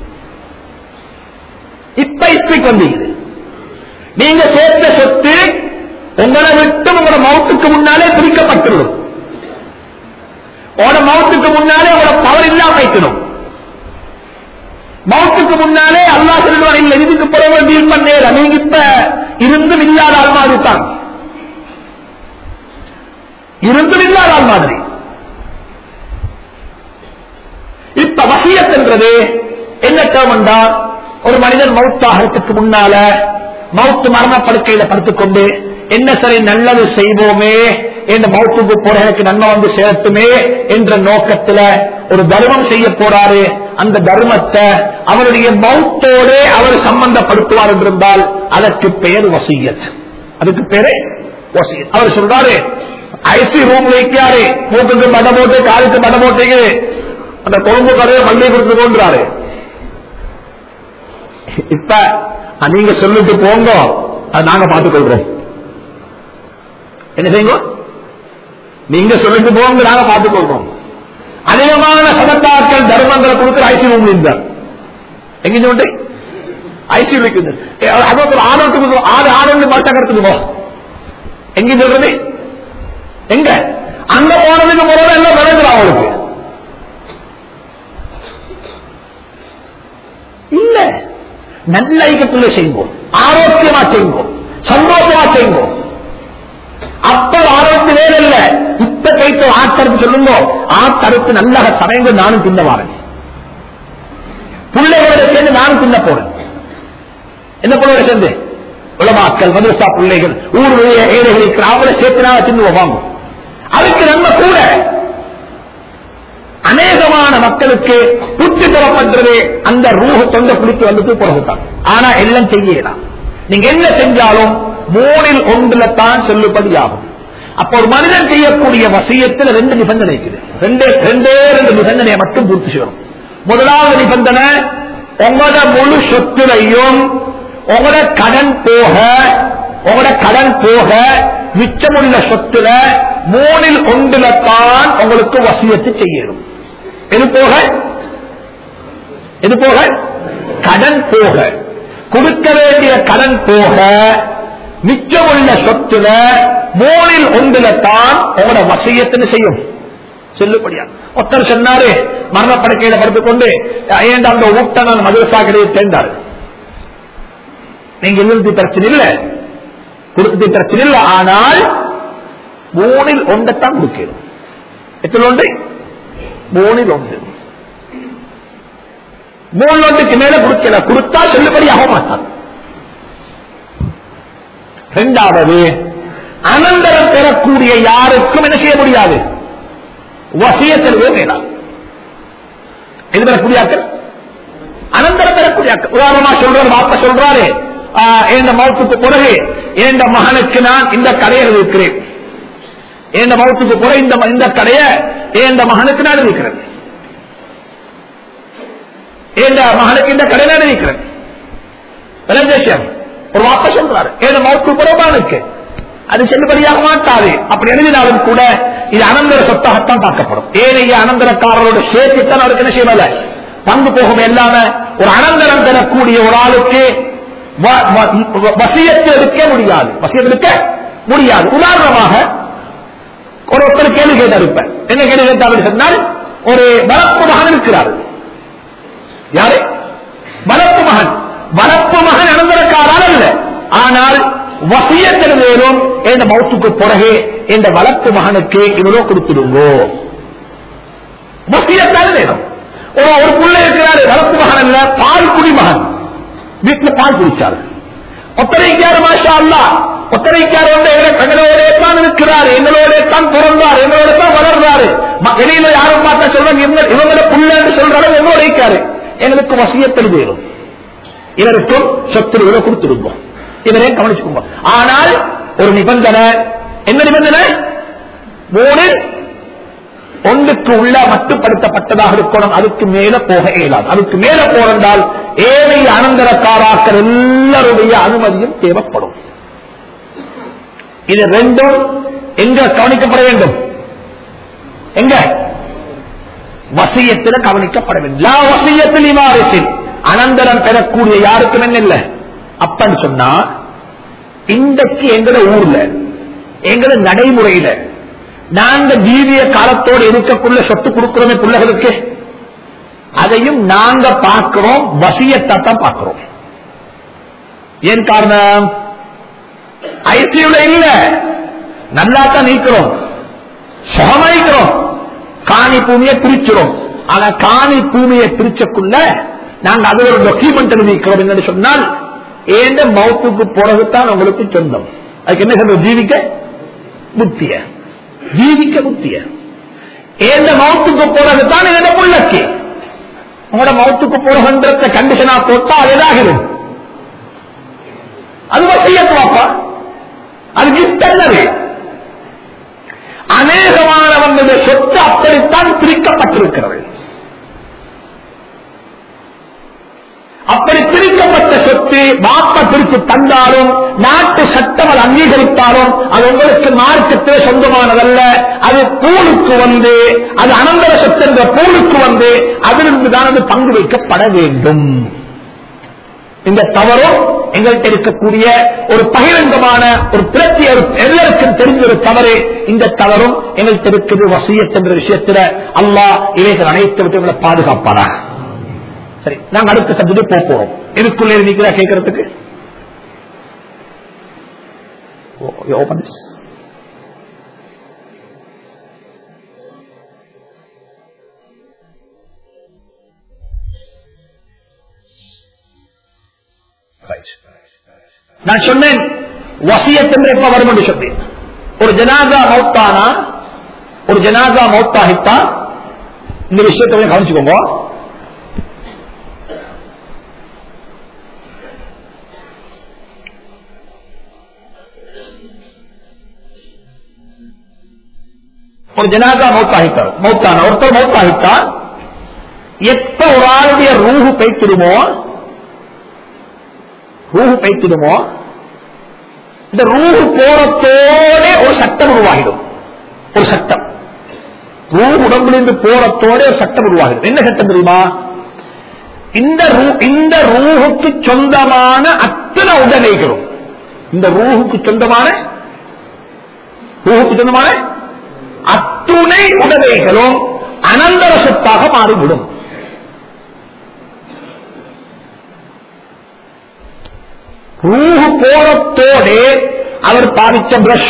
இப்ப இப்பைக்கு வந்தீங்க நீங்க சேர்த்த சொத்து உங்களை விட்டு உங்களோட மௌத்துக்கு முன்னாலே பிரிக்கப்பட்டுவிடும் உங்களோட மௌத்துக்கு முன்னாலே உங்களோட பவர் இல்லாம வைக்கணும் மௌத்துக்கு முன்னாலே அல்லா சொல்லுவார் இல்ல இதுக்கு பிறகு டீல் பண்ணேல நீங்க இப்ப இருந்தும் இல்லாத ஆள் மாதிரி தான் இருந்தும் இல்லாத ஆள் மாதிரி இப்ப வசியத் என்றது என்ன டேர்ம்டா ஒரு மனிதன் மௌத்தாகிறதுக்கு முன்னால மௌத்து மரணப்படுக்கையில படுத்துக்கொண்டு என்ன சரி நல்லது செய்வோமே என்ற மௌத்துக்கு போற எனக்கு நன்மை வந்து சேரட்டுமே என்ற நோக்கத்துல ஒரு தர்மம் செய்ய போறாரு அந்த தர்மத்தை அவருடைய மௌத்தோடு அவர் சம்பந்தப்படுத்துவார் என்றிருந்தால் அதற்கு பெயர் வசியத் அதுக்கு பேரு வசியத் அவர் சொல்றாரு ஐசி ரூம் வைக்காரு மூக்குக்கு மட போட்டு காலுக்கு மட போட்டீங்க அந்த கொழும்பு கடையை மல்லி கொடுத்து கொண்டாரு இப்ப நீங்க சொல்லிட்டு போங்க அது நாங்க பார்த்துக் கொள்றோம் என்ன செய்யுங்க நீங்க சொல்லிட்டு போங்க நாங்க பார்த்துக் கொள்றோம் அதிகமான சதத்தாக்கள் தர்மங்களை கொடுக்கிற ஐசி ரூம் இருந்தார் எங்க சொல்லிட்டு ஐசி இருக்குது அது ஒரு ஆரோட்டுக்கு ஆறு ஆறு மாட்டம் கிடக்குது போ எங்க சொல்றது எங்க அங்க போனதுக்கு போறது எல்லாம் விளைஞ்சிடும் அவளுக்கு இல்ல நல்ல ஐக்கியத்துல செய்வோம் ஆரோக்கியமா செய்வோம் சந்தோஷமா செய்வோம் அப்ப ஆரோக்கிய வேலை இல்ல இப்ப கைத்து ஆட்டருக்கு சொல்லுங்க ஆட்டருக்கு நல்லா சமைந்து நானும் தின்ன வாரேன் பிள்ளைகளோட சேர்ந்து நானும் தின்ன போறேன் என்ன பிள்ளையோட சேர்ந்து உலமாக்கள் மதுரசா பிள்ளைகள் ஊர் ஏழைகள் அவங்கள சேர்த்து நான் தின்னு வாங்கும் அதுக்கு நன்மை கூட அநேகமான மக்களுக்கு புத்தி தரப்பட்டது அந்த ரூஹ தொண்ட குளித்து வந்துட்டு பிறகுத்தான் ஆனா எல்லாம் செய்யலாம் நீங்க என்ன செஞ்சாலும் மூணில் ஒன்றுல தான் செல்லுபடி ஆகும் அப்ப ஒரு மனிதன் செய்யக்கூடிய வசியத்தில் ரெண்டு நிபந்தனை இருக்குது ரெண்டே ரெண்டே ரெண்டு நிபந்தனையை மட்டும் பூர்த்தி செய்யணும் முதலாவது நிபந்தனை உங்களோட முழு சொத்துலையும் உங்களோட கடன் போக உங்களோட கடன் போக மிச்சமுள்ள சொத்துல மூணில் ஒன்றுல தான் உங்களுக்கு வசியத்து செய்யணும் எது போக எது போக கடன் போக கொடுக்க வேண்டிய கடன் போக மிச்சமுள்ள சொத்துல மூணில் ஒன்றுல தான் உங்களோட வசியத்தின்னு செய்யும் செல்லுபடியா ஒருத்தர் சொன்னாரு மரணப்படுக்கையில படுத்துக் கொண்டு ஏன் அந்த ஊட்ட நான் மதுரசா கிடையாது தேர்ந்தாரு நீங்க எழுதி பிரச்சனை இல்ல கொடுத்து பிரச்சனை இல்ல ஆனால் மூணில் ஒன்றைத்தான் கொடுக்கணும் எத்தனை ஒன்று மூணில் ஒன்று மூணு ஒன்றுக்கு மேல கொடுக்கல கொடுத்தா செல்லுபடி ஆக மாட்டான் இரண்டாவது அனந்தரம் பெறக்கூடிய யாருக்கும் என்ன செய்ய முடியாது வசியத்திலே வேண்டாம் இது பெறக்கூடியாக்கள் அனந்தரம் பெறக்கூடியாக்கள் உதாரணமா சொல்றாரு வாப்ப சொல்றாரு எந்த மௌத்துக்கு பிறகு எந்த மகனுக்கு நான் இந்த கடையை இருக்கிறேன் எந்த மௌத்துக்கு பிறகு இந்த இந்த கடையை எந்த மகனுக்கு நான் இருக்கிறேன் எந்த மகனுக்கு இந்த கடையை நான் இருக்கிறேன் விஷயம் ஒரு வாப்ப சொல்றாரு ஏழு மௌத்து புறமானுக்கு அது செல்லுபடியாக மாட்டாது அப்படி எழுதினாலும் கூட இது அனந்தர சொத்தாகத்தான் பார்க்கப்படும் ஏனைய அனந்தரக்காரரோட சேர்த்துத்தான் அவருக்கு என்ன செய்யல பங்கு போகும் எல்லாம ஒரு அனந்தரம் பெறக்கூடிய ஒரு ஆளுக்கு வசியத்தை எடுக்க முடியாது வசியத்தை எடுக்க முடியாது உதாரணமாக ஒரு ஒருத்தர் கேள்வி கேட்டார் இப்ப என்ன கேள்வி கேட்டார் சொன்னால் ஒரு வளர்ப்பு மகன் இருக்கிறார் யாரு வளர்ப்பு மகன் வளர்ப்பு மகன் அனந்தரக்காரர் அல்ல ஆனால் வசியத்தில் வேறும் இந்த மௌத்துக்கு பிறகு இந்த வளர்ப்பு மகனுக்கு இவ்வளவு கொடுத்துடுங்கோ வசியத்தால் வேணும் ஒரு ஒரு புள்ள இருக்கிறாரு வளர்ப்பு மகன் அல்ல பால் குடி மகன் வீட்டுல பால் குடிச்சாரு ஒத்தரைக்காரு மாஷா அல்லா ஒத்தரைக்காரு வந்து எங்களோட தான் இருக்கிறாரு எங்களோட தான் பிறந்தார் எங்களோட தான் வளர்றாரு வெளியில யாரும் பார்த்தா சொல்றாங்க இவங்களோட புள்ளன்னு சொல்றாரு எங்களோட இருக்காரு எங்களுக்கு வசியத்தில் வேணும் இவருக்கும் சொத்து இவரை கொடுத்துருப்போம் இவரே கவனிச்சுக்கோங்க ஆனால் ஒரு நிபந்தனை என்ன நிபந்தனை மூணு ஒன்றுக்கு உள்ள மட்டுப்படுத்தப்பட்டதாக இருக்கணும் அதுக்கு மேல போக இயலாது அதுக்கு மேல போறந்தால் ஏழைய அனந்தரக்காராக்கள் எல்லாருடைய அனுமதியும் தேவைப்படும் இது ரெண்டும் எங்க கவனிக்கப்பட வேண்டும் எங்க வசியத்தில் கவனிக்கப்பட வேண்டும் லா வசியத்தில் இவாரத்தில் அனந்தரம் பெறக்கூடிய யாருக்கும் என்ன இல்லை அப்பன்னு சொன்னா இன்றைக்கு எங்கட ஊர்ல எங்கட நடைமுறையில நாங்க ஜீவிய காலத்தோடு இருக்கக்குள்ள சொத்து கொடுக்கிறோமே பிள்ளைகளுக்கு அதையும் நாங்க பார்க்கிறோம் வசியத்தான் பார்க்கிறோம் ஏன் காரணம் ஐசியூல இல்ல நல்லா தான் நீக்கிறோம் சுகமாய்க்கிறோம் காணி பூமியை பிரிச்சிரும் ஆனா காணி பூமியை பிரிச்சக்குள்ள நாங்க அது ஒரு டாக்குமெண்ட் எழுதிக்கிறோம் என்னன்னு சொன்னால் ஏந்த மௌத்துக்கு போறதுதான் உங்களுக்கு சொந்தம் அதுக்கு என்ன சொல்ற ஜீவிக்க புத்திய ஜீவிக்க புத்திய ஏந்த மௌத்துக்கு போறதுதான் என்னோட புள்ளக்கு உங்களோட மௌத்துக்கு போறதுன்ற கண்டிஷனா போட்டா அதுதாகிறது அது வசியத்துவாப்பா அது கிஃப்ட் அல்லது அநேகமானவங்களுடைய சொத்து அப்படித்தான் பிரிக்கப்பட்டிருக்கிறது அப்படி பிரிக்கப்பட்ட சொத்து பாப்ப பிரித்து தந்தாலும் நாட்டு சட்டம் அது அங்கீகரித்தாலும் அது உங்களுக்கு மார்க்கத்தில் சொந்தமானதல்ல அது பூலுக்கு வந்து அது அனந்தர சொத்து என்ற பூலுக்கு வந்து அதிலிருந்து தான் அது பங்கு வைக்கப்பட வேண்டும் இந்த தவறும் எங்கள்கிட்ட இருக்கக்கூடிய ஒரு பகிரங்கமான ஒரு பிரத்தி எல்லாருக்கும் தெரிஞ்ச ஒரு தவறு இந்த தவறும் எங்கள்கிட்ட இருக்குது வசியத் என்ற விஷயத்துல அல்லாஹ் இவைகள் அனைத்து விட்டு பாதுகாப்பாரா சரி நாங்க அடுத்த சப்ஜெக்ட் போக போறோம் இதுக்குள்ளே நீங்களா கேட்கறதுக்கு ஓபன் நான் சொன்னேன் வசியத்தென்று எப்ப வரும் என்று சொன்னேன் ஒரு ஜனாதா மௌத்தானா ஒரு ஜனாதா மௌத்தாகித்தா இந்த விஷயத்தை கொஞ்சம் கவனிச்சுக்கோங்க ஒரு ஜனாதா மௌத்தாகித்தார் மௌத்தான ஒருத்தர் மௌத்தாகித்தார் எப்ப ஒரு ஆளுடைய ரூஹு பைத்திடுமோ ரூஹு பைத்திடுமோ இந்த ரூஹு போறத்தோட ஒரு சட்டம் உருவாகிடும் ஒரு சட்டம் ரூஹ் உடம்பிலிருந்து போறத்தோட ஒரு சட்டம் உருவாகிடும் என்ன சட்டம் தெரியுமா இந்த ரூ- இந்த ரூஹுக்கு சொந்தமான அத்தனை உடலைகளும் இந்த ரூஹுக்கு சொந்தமான ரூஹுக்கு சொந்தமான அத்துணை உடலைகளும் அனந்தர சொத்தாக மாறிவிடும் ரூஹு போறத்தோடு அவர் பாவிச்ச பிரஷ்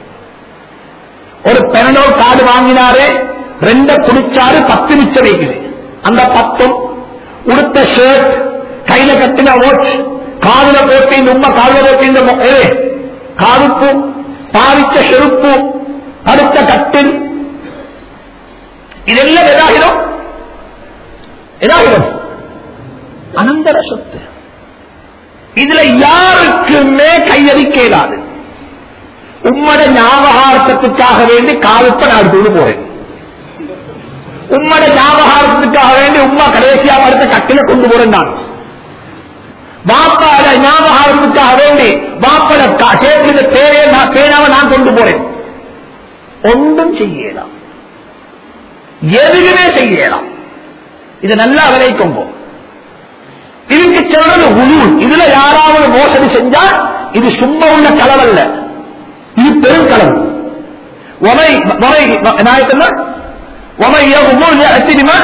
ஒரு பெனடோ கார்டு வாங்கினாரு ரெண்ட குடிச்சாரு பத்து மிச்சம் வைக்குது அந்த பத்தும் உடுத்த ஷர்ட் கையில கட்டின வாட்ச் காதுல போட்டு இந்த உண்மை காதுல போட்டு இந்த மொ- ஏ, காதுப்பு பாவிச்ச செருப்பு படுத்த கட்டில் இதெல்லாம் எதாகிடும் எதாகிடும் அனந்தர சொத்து இதுல யாருக்குமே கையடிக்க இயலாது உம்மட ஞாபகார்த்தத்துக்காக வேண்டி காலத்தை நான் கொண்டு போறேன் உம்மட ஞாபகார்த்தத்துக்காக வேண்டி உம்மா கடைசியா அடுத்த கட்டில கொண்டு போறேன் நான் பாப்பாட ஞாபகார்த்தத்துக்காக வேண்டி பாப்பட கா- சேர்க்கிற பேரே நான் பேனாவை நான் கொண்டு போறேன் ஒன்றும் செய்யலாம் எதுவுமே செய்யலாம் இதை நல்லா விளைக்கொம்போ இதுக்கு சொல்றது உருள் இதுல யாராவது மோசடி செஞ்சா இது சும்மா உள்ள களவல்ல இது பெரும் களவு ஒமை ஒமை நாயக்கன்னா ஒமை எத்திரிமா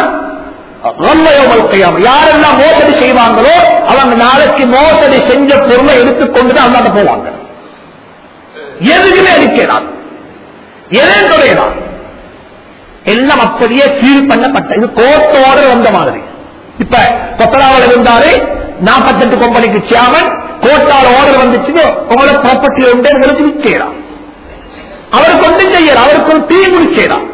யாரெல்லாம் மோசடி செய்வாங்களோ அவங்க நாளைக்கு மோசடி செஞ்ச பொருளை எடுத்துக்கொண்டுதான் அல்லாத போவாங்க எதுக்குமே அடிக்கிறான் எதையும் தொடையலாம் எல்லாம் அப்படியே சீல் பண்ணப்பட்ட இது கோர்ட்டோட வந்த மாதிரி இப்ப கொத்தராவில் இருந்தாரு நாற்பத்தெட்டு கம்பெனிக்கு சேர்மன் கோர்ட்டால் ஆர்டர் வந்துச்சு உங்களோட ப்ராப்பர்ட்டி உண்டு உங்களுக்கு விற்கலாம் அவருக்கு ஒன்றும் செய்யலாம் அவருக்கு ஒரு தீ முடிச்சேலாம்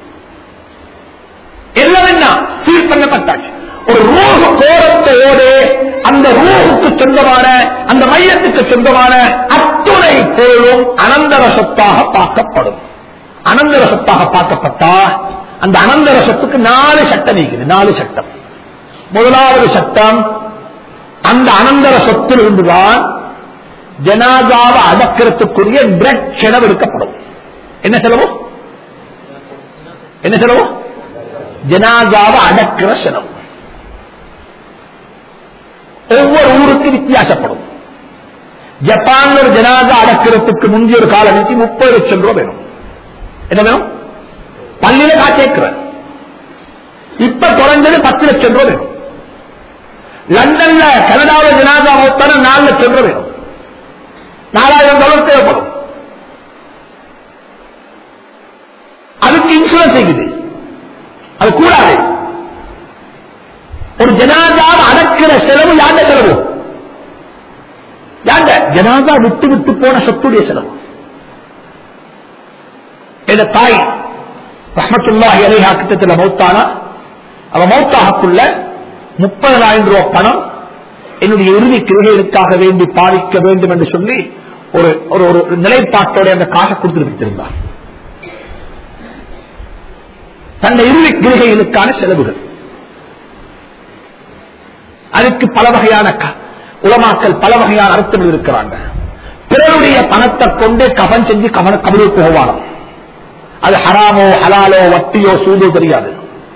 எல்லாம் என்ன சீல் பண்ணப்பட்டாச்சு ஒரு ரூஹு கோரத்தோடு அந்த ரூஹுக்கு சொந்தமான அந்த மையத்துக்கு சொந்தமான அத்துணை பொருளும் அனந்தர சொத்தாக பார்க்கப்படும் அனந்தர சொத்தாக பார்க்கப்பட்டா அந்த அனந்தர சொத்துக்கு நாலு சட்டம் இருக்குது நாலு சட்டம் முதலாவது சட்டம் அந்த அனந்தர சொத்தில் இருந்துதான் ஜனாதாவை அடக்கிறதுக்குரிய பிரெட் செலவு எடுக்கப்படும் என்ன செலவு என்ன செலவு ஜனாதாவை அடக்கிற செலவு ஒவ்வொரு ஊருக்கு வித்தியாசப்படும் ஜப்பான்ல ஒரு ஜனாதா அடக்கிறதுக்கு முந்தைய ஒரு காலனிக்கு முப்பது லட்சம் ரூபாய் வேணும் என்ன வேணும் பள்ளியில காட்டேக்கிற இப்ப குறைஞ்சது பத்து லட்சம் ரூபாய் வேணும் லண்டன்ல கனடாவில் ஜனாதா மொத்தம் நாலு லட்சம் ரூபாய் வேணும் நாலாயிரம் டாலர் தேவைப்படும் அதுக்கு இன்சூரன்ஸ் செய்யுது அது கூடாது ஒரு ஜனாதாவை அடக்கிற செலவு யாண்ட செலவு யாண்ட ஜனாதா விட்டு விட்டு போன சொத்துடைய செலவு என் தாய் ரஹமத்துல்லாஹி அலைஹா கிட்டத்தில் மௌத்தானா அவ மௌத்தாகக்குள்ள முப்பதாயிரம் ரூபாய் பணம் என்னுடைய இறுதி கிரகைகளுக்காக வேண்டி பாதிக்க வேண்டும் என்று சொல்லி ஒரு ஒரு ஒரு நிலைப்பாட்டோட அந்த காசை கொடுத்து வைத்திருந்தார் தன்னை இறுதி கிரகைகளுக்கான செலவுகள் அதுக்கு பல வகையான க- உலமாக்கள் பல வகையான அர்த்தங்கள் இருக்கிறாங்க பிறருடைய பணத்தை கொண்டு கவன் செஞ்சு கவன கபலுக்கு போவானோ அது ஹராமோ ஹலாலோ வட்டியோ சூதோ தெரியாது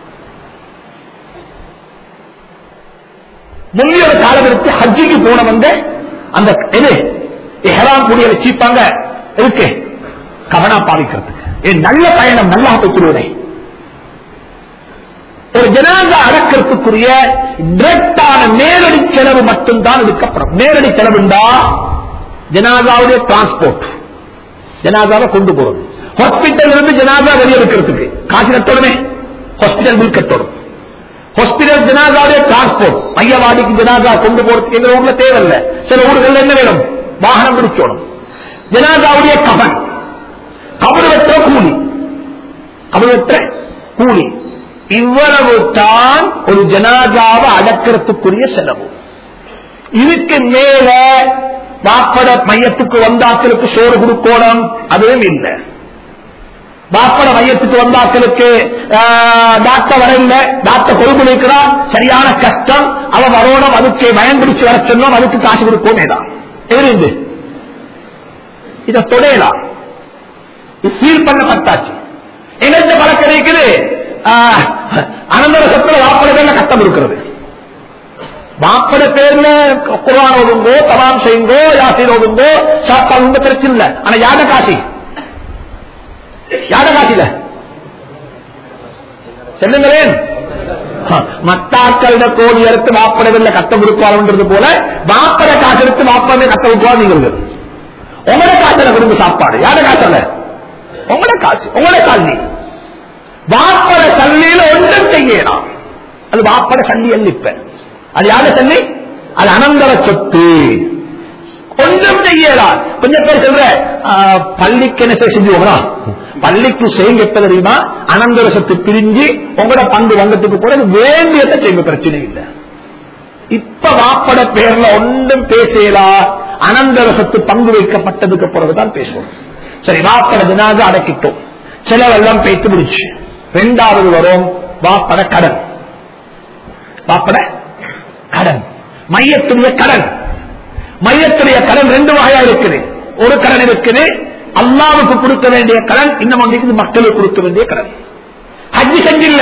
முந்தைய ஒரு காலம் இருக்கு ஹஜ்ஜிக்கு போன வந்து அந்த இது ஹெராம் கூடிய வச்சிருப்பாங்க இருக்கு கவனா பாதிக்கிறதுக்கு ஏ நல்ல பயணம் நல்லா பெற்றுவதை ஒரு ஜனாதா அடக்கிறதுக்குரிய டிரெக்டான நேரடி செலவு மட்டும்தான் எடுக்கப்படும் நேரடி செலவுண்டா ஜனாதாவுடைய டிரான்ஸ்போர்ட் ஜனாதாவை கொண்டு போறது ஹாஸ்பிட்டல் இருந்து ஜனாதா வெளியே எடுக்கிறதுக்கு காசு கட்டணுமே ஹாஸ்பிட்டல் பில் கட்டணும் ஹாஸ்பிட்டல் ஜனாதாவுடைய டிரான்ஸ்போர்ட் மையவாடிக்கு ஜனாதா கொண்டு போறதுக்கு எங்க ஊர்ல தேவையில்லை சில ஊர்கள் என்ன வேணும் வாகனம் பிடிச்சோணும் ஜனாதாவுடைய கபன் கபடு வெற்ற கூலி கபடு வெற்ற கூலி இவ்வளவு தான் ஒரு ஜனாதாவை அடக்கிறதுக்குரிய செலவு இதுக்கு மேல வாப்பட மையத்துக்கு வந்தாக்களுக்கு சோறு கொடுக்கணும் அதுவும் இல்லை பாப்பட மையத்துக்கு வந்தாக்களுக்கு ஆஹ், டாக்டர் வரையில டாக்டர் கொழுப்பு இருக்கிறான் சரியான கஷ்டம் அவ வரணும் அதுக்கு பயம் பிடிச்சு வர சொன்னோம் அதுக்கு காசு கொடுப்போமே தான் இருந்து இத தொடையலாம் இது சீல் பண்ணப்பட்டாச்சு எங்களுக்கு பழக்கம் இருக்குது ஆஹ், அனந்தர சத்துல வாப்பட பேர்ல கஷ்டம் இருக்கிறது வாப்பட பேர்ல குரான் ஓதுங்கோ தவாம் செய்யுங்கோ யாசிர் ஓதுங்கோ சாப்பாடு உங்க பிரச்சனை இல்லை ஆனா யாட காசி யாட காசில சொல்லுங்களேன் மத்தாக்களிட கோடி எடுத்து வாப்படவில்லை கட்ட கொடுப்பாருன்றது போல வாப்பட காசு எடுத்து வாப்பட கட்ட விட்டுவா நீங்கள் உங்களோட காசுல விரும்பு சாப்பாடு யார காசுல உங்களோட காசு உங்களோட கல்வி வாப்பட கல்வியில ஒன்றும் செய்யலாம் அது வாப்பட கல்வி அல்ல இப்ப அது யார கல்வி அது அனந்தர சொத்து ஒன்றும் செய்யலாம் கொஞ்சம் பேர் சொல்ற ஆ, பள்ளிக்கு என்ன செஞ்சுவோங்களா பள்ளிக்கு செய்யுங்க எப்ப தெரியுமா அனந்தர சொத்து பிரிஞ்சு உங்களோட பங்கு வங்கத்துக்கு கூட அது வேண்டியதை செய்ய பிரச்சனை இல்லை இப்ப வாப்பட பேர்ல ஒன்றும் பேசலா அனந்தர சொத்து பங்கு வைக்கப்பட்டதுக்கு பிறகுதான் பேசுவோம் சரி வாப்பட தினாக அடக்கிட்டோம் செலவெல்லாம் பேத்து முடிச்சு ரெண்டாவது வரும் வாப்பட கடன் வாப்பட கடன் மையத்துடைய கடன் மையத்துடைய கடன் ரெண்டு வகையா இருக்குது ஒரு கடன் இருக்குது அல்லாவுக்கு கொடுக்க வேண்டிய கடன் இன்னும் ஒன்று இருக்குது மக்களுக்கு கொடுக்க வேண்டிய கடன் ஹஜ்ஜி செஞ்சில்ல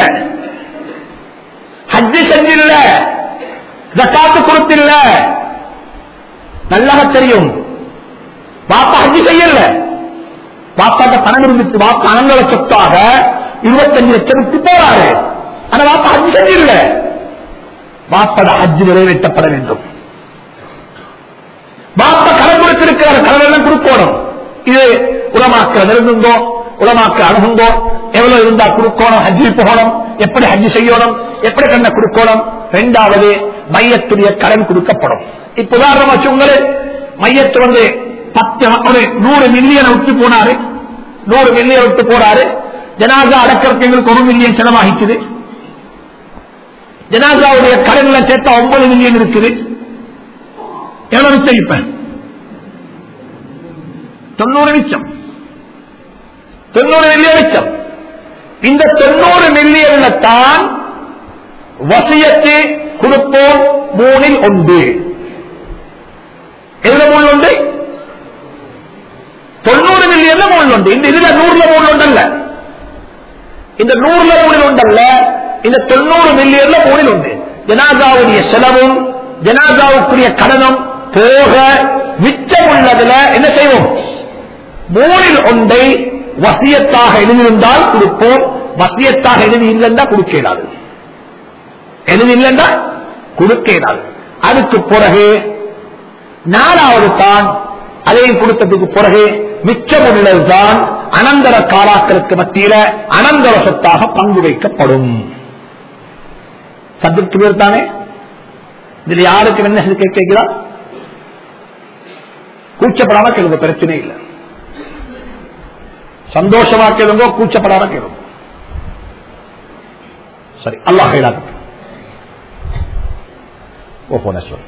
ஹஜ்ஜி செஞ்சில்ல ஜக்காத்து கொடுத்தில்ல நல்லா தெரியும் பாப்பா ஹஜ்ஜி செய்யல பாப்பாட்ட பணம் இருந்துச்சு பாப்பா அனங்கள சொத்தாக இருபத்தஞ்சு லட்சம் விட்டு போறாரு ஆனா பாப்பா ஹஜ்ஜி செஞ்சில்ல பாப்பட ஹஜ்ஜி நிறைவேற்றப்பட வேண்டும் பாப்பா கடன் கொடுத்திருக்கிற கடன் எல்லாம் கொடுக்கணும் இது உலமாக்க நெருங்குங்கோ உலமாக்க அணுகுங்கோ எவ்வளவு இருந்தா கொடுக்கணும் ஹஜ்ஜி போகணும் எப்படி ஹஜ்ஜி செய்யணும் எப்படி கண்ணை கொடுக்கணும் ரெண்டாவது மையத்துடைய கடன் கொடுக்கப்படும் இப்ப உதாரணமா வச்சுங்களே மையத்து வந்து பத்து ஒரு நூறு மில்லியன் விட்டு போனாரு நூறு மில்லியன் விட்டு போறாரு ஜனாசா அடக்கிறதுக்கு எங்களுக்கு ஒரு மில்லியன் செலவாகிச்சுது ஜனாசாவுடைய கடன்ல சேர்த்தா ஒன்பது மில்லியன் இருக்குது எவ்வளவு மிச்சம் இப்ப தொண்ணூறு மிச்சம் தொண்ணூறு மில்லியன் மிச்சம் இந்த தொண்ணூறு மில்லியன்ல தான் வசியத்தை கொடுப்போம் மூணில் ஒன்று எதுல மூணு உண்டு தொண்ணூறு மில்லியன்ல மூணு உண்டு இந்த இதுல நூறுல மூணு உண்டு அல்ல இந்த நூறுல மூணில் உண்டல்ல இந்த தொண்ணூறு மில்லியன்ல மூணில் உண்டு ஜனாதாவுடைய செலவும் ஜனாதாவுக்குரிய கடனும் போக மிச்சம் உள்ளதுல என்ன செய்வோம் மூணில் ஒன்றை வசியத்தாக எழுதியிருந்தால் கொடுப்போம் வசியத்தாக எழுதி இல்லைன்னா கொடுக்க இயலாது எழுதி இல்லைன்னா கொடுக்க இயலாது அதுக்கு பிறகு நாலாவது தான் அதையும் கொடுத்ததுக்கு பிறகு மிச்சம் உள்ளதுதான் அனந்தர காலாக்களுக்கு மத்தியில அனந்தர சொத்தாக பங்கு வைக்கப்படும் சப்ஜெக்ட் பேர் தானே இதுல யாருக்கு என்ன கேட்கிறா கூச்சப்படாம கேளுங்க பிரச்சனை இல்லை சந்தோஷமா கேளுங்க கூச்சப்படாம கேளுங்க சரி அல்லாஹ் கைலாக்கட்டும் ஓ போன சொல்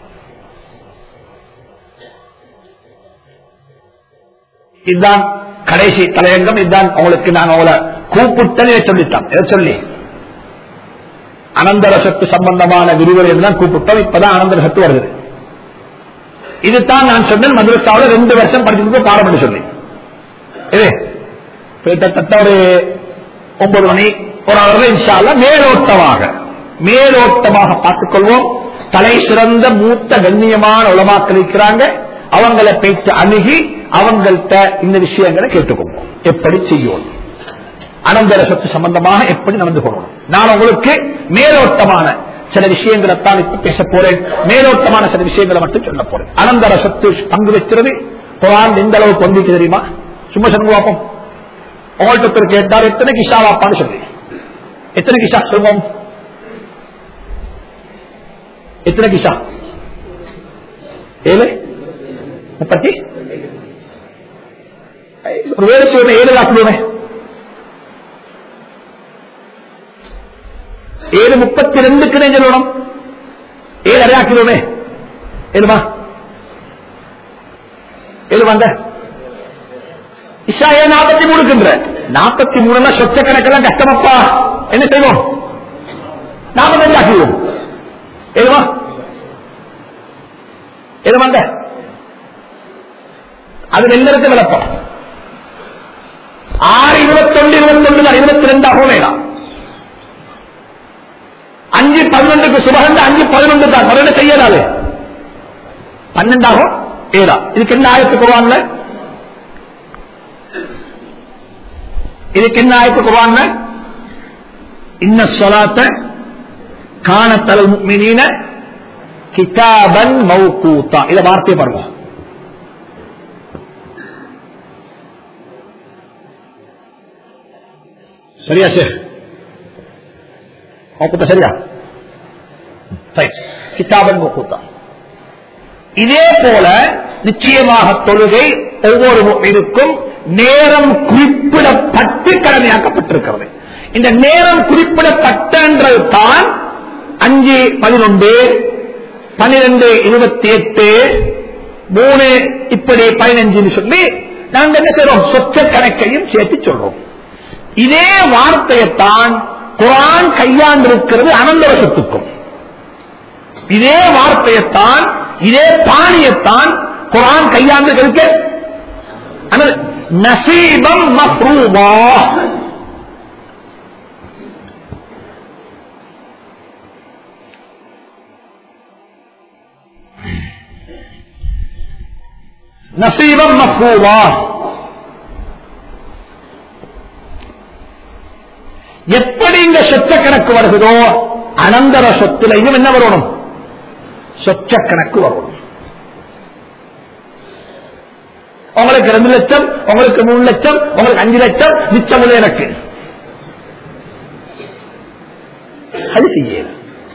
இதுதான் கடைசி தலையங்கம் இதுதான் உங்களுக்கு நான் அவங்கள கூப்பிட்டனே சொல்லித்தான் எதை சொல்லி அனந்தர சத்து சம்பந்தமான விரிவுரை தான் கூப்பிட்டோம் இப்பதான் அனந்தர சத்து வருது இதுதான் நான் சொன்னேன் மதுரஸ்தாவில் ரெண்டு வருஷம் படிச்சிருக்க பாடம் பண்ணி சொன்னேன் இது கிட்டத்தட்ட ஒரு ஒன்பது மணி ஒரு அவர் இன்ஷால்ல மேலோட்டமாக மேலோட்டமாக பார்த்துக் கொள்வோம் தலை சிறந்த மூத்த கண்ணியமான உலமாக்கள் இருக்கிறாங்க அவங்களை பேச்சு அணுகி அவங்கள்ட்ட இந்த விஷயங்களை கேட்டுக்கொள்வோம் எப்படி செய்யணும் அனந்தர சொத்து சம்பந்தமாக எப்படி நடந்து கொள்ளணும் நான் உங்களுக்கு மேலோட்டமான சில விஷயங்களை தான் இப்ப பேச போறேன் மேலோட்டமான சில விஷயங்களை மட்டும் சொல்ல போறேன் அனந்தர சொத்து பங்கு வைக்கிறது குரான் எந்த அளவுக்கு வந்துச்சு தெரியுமா சும்மா சொல்லுங்க பார்ப்போம் உங்கள்கிட்ட ஒருத்தர் கேட்டார் எத்தனை கிஷா வாப்பான்னு சொல்லி எத்தனை கிஷா சொல்லுவோம் எத்தனை கிஷா ஏழு முப்பத்தி ஒரு வேலை செய்யணும் ஏழு ஆக்கிடுவேன் ஏழு முப்பத்தி ரெண்டுக்கு நான் சொல்லணும் ஏழு அரை ஆக்கிடுவோமே ஏழுமா ஏழு வாங்க இஷா ஏழு நாற்பத்தி மூணுக்குன்ற நாற்பத்தி மூணுல சொச்ச கணக்கெல்லாம் கஷ்டமப்பா என்ன செய்வோம் நாற்பத்தஞ்சு ஆக்கிடுவோம் எதுவா எது வாங்க அது எல்லாருக்கும் விளப்பம் ஆறு இருபத்தொன்று இருபத்தொன்று தான் இருபத்தி ரெண்டாகவும் வேணாம் அஞ்சு பதினொன்றுக்கு சுபகந்த அஞ்சு பதினொன்று தான் பதினொன்று செய்யலாது பன்னெண்டாகும் ஏதா இதுக்கு என்ன ஆயத்து குருவான்ல இதுக்கு என்ன ஆயத்து குருவான்ல இன்ன சொலாத்த காணத்தல் மீன கிதாபன் மௌகூத்தா இத வார்த்தையை பாருங்க சரியா சார் மௌகூத்தா சரியா சரி கிதாபன் மௌகூத்தா இதே போல நிச்சயமாக தொழுகை ஒவ்வொரு முஃமினுக்கும் நேரம் குறிப்பிடப்பட்டு கடமையாக்கப்பட்டிருக்கிறது இந்த நேரம் குறிப்பிடப்பட்டன்றது தான் அஞ்சு பதினொன்று பன்னிரண்டு இருபத்தி எட்டு மூணு இப்படி பதினஞ்சுன்னு சொல்லி நாங்க என்ன செய்றோம் சொச்ச கணக்கையும் சேர்த்து சொல்றோம் இதே வார்த்தையைத்தான் குரான் கையாண்டிருக்கிறது அனந்தர சொத்துக்கும் இதே வார்த்தையைத்தான் இதே பாணியத்தான் குரான் கையாண்டு இருக்கு நசீபம் மஃப்ரூபா நசீபம் மஃப்ரூபா எப்படி இந்த சொச்ச கணக்கு வருகிறதோ அனந்தர சொத்திலையும் என்ன வரணும் சொச்ச கணக்கு வரணும் உங்களுக்கு ரெண்டு லட்சம் உங்களுக்கு மூணு லட்சம் உங்களுக்கு அஞ்சு லட்சம் மிச்சம் உள்ள எனக்கு அது செய்ய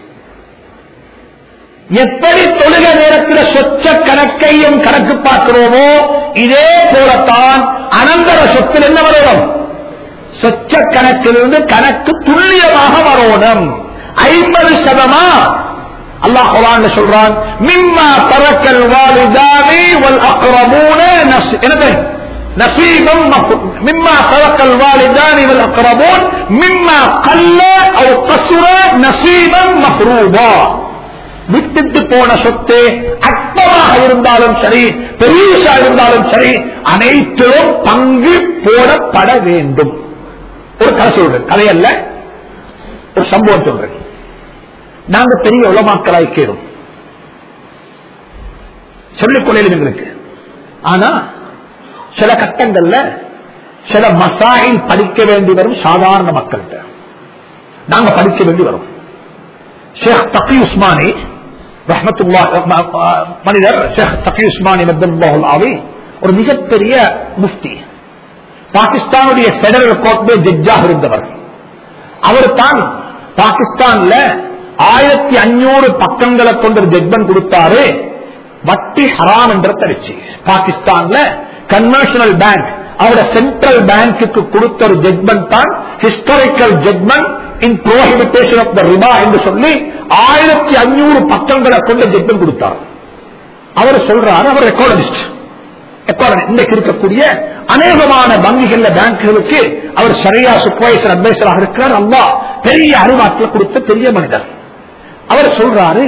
எப்படி தொழுக நேரத்தில் சொச்ச கணக்கையும் கணக்கு பார்க்கிறோமோ இதே போலத்தான் அனந்தர சொத்தில் என்ன வரணும் சொச்ச கணக்கிலிருந்து கணக்கு துல்லியமாக வரணும் ஐம்பது சதமா அல்லாஹ் குரான் சொல்றான் மிம்மா தரக்கல் வாலிதானி வல் அக்ரபூன என்னது நசீபம் மிம்மா தரக்கல் வாலிதானி வல் அக்ரபூன் மிம்மா கல்ல அவ் கசுர நசீபம் மஹ்ரூபா விட்டுட்டு போன சொத்து அற்பமாக இருந்தாலும் சரி பெரியசா இருந்தாலும் சரி அனைத்திலும் பங்கு போடப்பட வேண்டும் ஒரு கதை சொல்றேன் கதையல்ல ஒரு சம்பவம் சொல்றேன் நாங்க பெரிய உலமாக்களாய் கேடும் சொல்லிக் கொள்ளையில் எங்களுக்கு ஆனா சில கட்டங்கள்ல சில மசாயில் படிக்க வேண்டி வரும் சாதாரண மக்கள்கிட்ட நாங்க படிக்க வேண்டி வரும் ஷேக் தகி உஸ்மானி ரஹமத்துல்லா மனிதர் ஷேக் தகி உஸ்மானி மத்தல்லாஹி ஒரு மிகப்பெரிய முஃப்தி பாகிஸ்தானுடைய பெடரல் கோர்ட்ல ஜட்ஜாக இருந்தவர் அவர் தான் பாகிஸ்தான்ல ஆயிரத்தி அஞ்சூறு பக்கங்களை கொண்ட ஒரு ஜட்மெண்ட் கொடுத்தாரு வட்டி ஹராம் என்ற தரிச்சு பாகிஸ்தான்ல கன்வர்ஷனல் பேங்க் அவரோட சென்ட்ரல் பேங்குக்கு கொடுத்த ஒரு ஜட்மெண்ட் தான் historical judgment in prohibition of the ரிபா என்று சொல்லி ஆயிரத்தி அஞ்சூறு பக்கங்களை கொண்ட ஜட்மெண்ட் கொடுத்தார் அவர் சொல்றாரு அவர் எக்கானமிஸ்ட் இன்றைக்கு இருக்கக்கூடிய அநேகமான வங்கிகள்ல பேங்குகளுக்கு அவர் சரியா சூப்பர்வைசர் அட்வைசராக இருக்கிறார் அல்லா பெரிய அறிவாற்றல் கொடுத்த பெரிய மனிதர் அவர் சொல்றாரு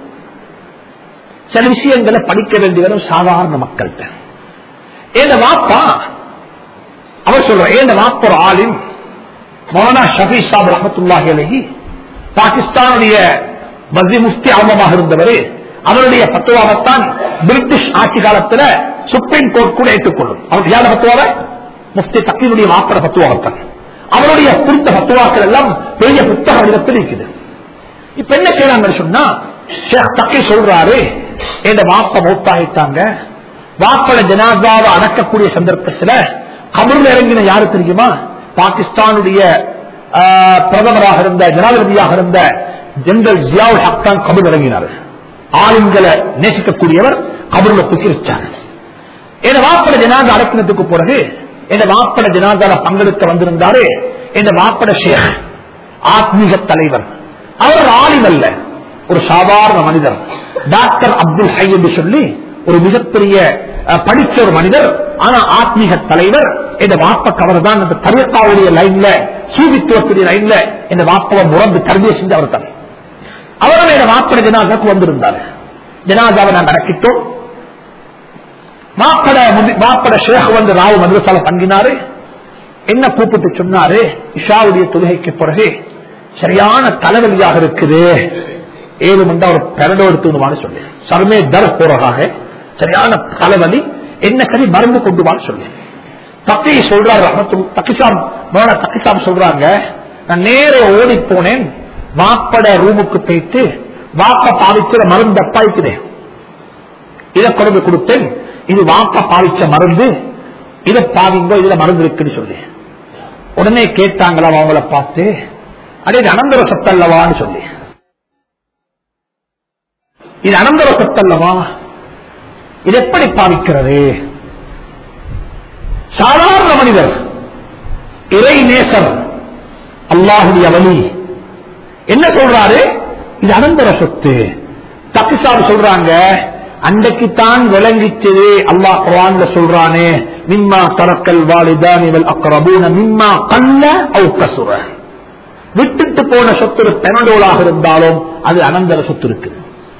சில விஷயங்களை படிக்க வேண்டி வரும் சாதாரண மக்கள்கிட்ட ஏந்த வாப்பா அவர் சொல்ற ஏந்த வாப்ப ஒரு ஆலிம் மௌலானா ஷபி சாப் ரஹமத்துல்லாஹி அலஹி பாகிஸ்தானுடைய மஸ்ஜி முஃப்தி ஆமமாக இருந்தவர் அவருடைய பத்துவாகத்தான் பிரிட்டிஷ் ஆட்சி காலத்தில் சுப்ரீம் கோர்ட் கூட ஏற்றுக்கொள்ளும் அவர் யார பத்துவாக முஃப்தி தக்கீனுடைய மாப்பிட பத்துவாகத்தான் அவருடைய குறித்த பத்துவாக்கள் எல்லாம் பெரிய புத்தக வடிவத்தில் இருக்குது இப்ப என்ன செய்யறாங்க சொன்னா ஷேக் தக்கி சொல்றாரு என் வாப்ப மௌத்தாயிட்டாங்க வாப்பட ஜனாதாவை அடக்கக்கூடிய சந்தர்ப்பத்தில் கபர்ல இறங்கின யாரு தெரியுமா பாகிஸ்தானுடைய பிரதமராக இருந்த ஜனாதிபதியாக இருந்த ஜெனரல் ஜியாவுல் ஹக் தான் கபர் இறங்கினார் ஆளுங்களை நேசிக்கக்கூடியவர் கபர்ல புக்கிரிச்சார் என் வாப்பட ஜனாதா அடக்கினத்துக்கு பிறகு என் வாப்பட ஜனாதால பங்கெடுக்க வந்திருந்தாரு என் வாப்பட ஷேக் ஆத்மீக தலைவர் அவர் ஆலிம் அல்ல ஒரு சாதாரண மனிதர் டாக்டர் அப்துல் ஹை என்று சொல்லி ஒரு மிகப்பெரிய அஹ், படிச்ச ஒரு மனிதர் ஆனா ஆத்மீக தலைவர் இந்த வாப்ப கவர் தான் அந்த தரியத்தாவுடைய லைன்ல சூதித்துவத்துடைய லைன்ல இந்த வாப்பவை முறந்து கருதிய செஞ்ச அவர் தான் அவரும் என் வாப்பட ஜனாதாக்கு வந்திருந்தார் ஜனாதாவை நான் நடக்கிட்டோம் மாப்பட முதி- மாப்பட ஷேக் வந்து ராவு மதுரசால தங்கினாரு என்ன கூப்பிட்டு சொன்னாரு இஷாவுடைய தொழுகைக்கு பிறகு சரியான தலைவலியாக இருக்குது ஏழு மண்டா ஒரு பிறடோ எடுத்துவான்னு சொல்லி சர்மே தர் போறதாக சரியான தலைவலி என்ன கறி மருந்து கொண்டு வான்னு சொல்லி தக்கி சொல்றாரு ரஹமத்து- தக்கிசாம் மோன தக்கிசாம் சொல்றாங்க நான் நேர ஓடி போனேன் வாப்பட ரூமுக்கு போயிட்டு வாப்ப பாவிக்கிற மருந்து அப்பாய்க்குதேன் இதை கொண்டு போய் கொடுத்தேன் இது வாப்ப பாவிச்ச மருந்து இதை பாவிங்கோ இதுல மருந்து இருக்குன்னு சொல்லி உடனே கேட்டாங்களா அவங்கள பார்த்து அடே இது அனந்தர சொத்தல்லவான்னு சொல்லி இது அனந்தர சொத்தல்லவா இது எப்படி பாவிக்கிறது சாதாரண மனிதர் இறை நேசர் அல்லாஹுடைய வழி என்ன சொல்றாரு இது அனந்தர சொத்து தக்கிசார் சொல்றாங்க அன்றைக்குத்தான் விளங்கிச்சு அல்லாஹ் குரான்ல சொல்றானே மிம்மா தரக்கல் வாலிதான் இவள் அக்கரபூன மிம்மா கல்ல அவு கசுர விட்டுட்டு போன சொத்து ஒரு பெனடோலாக இருந்தாலும் அது அனந்தர சொத்து இருக்கு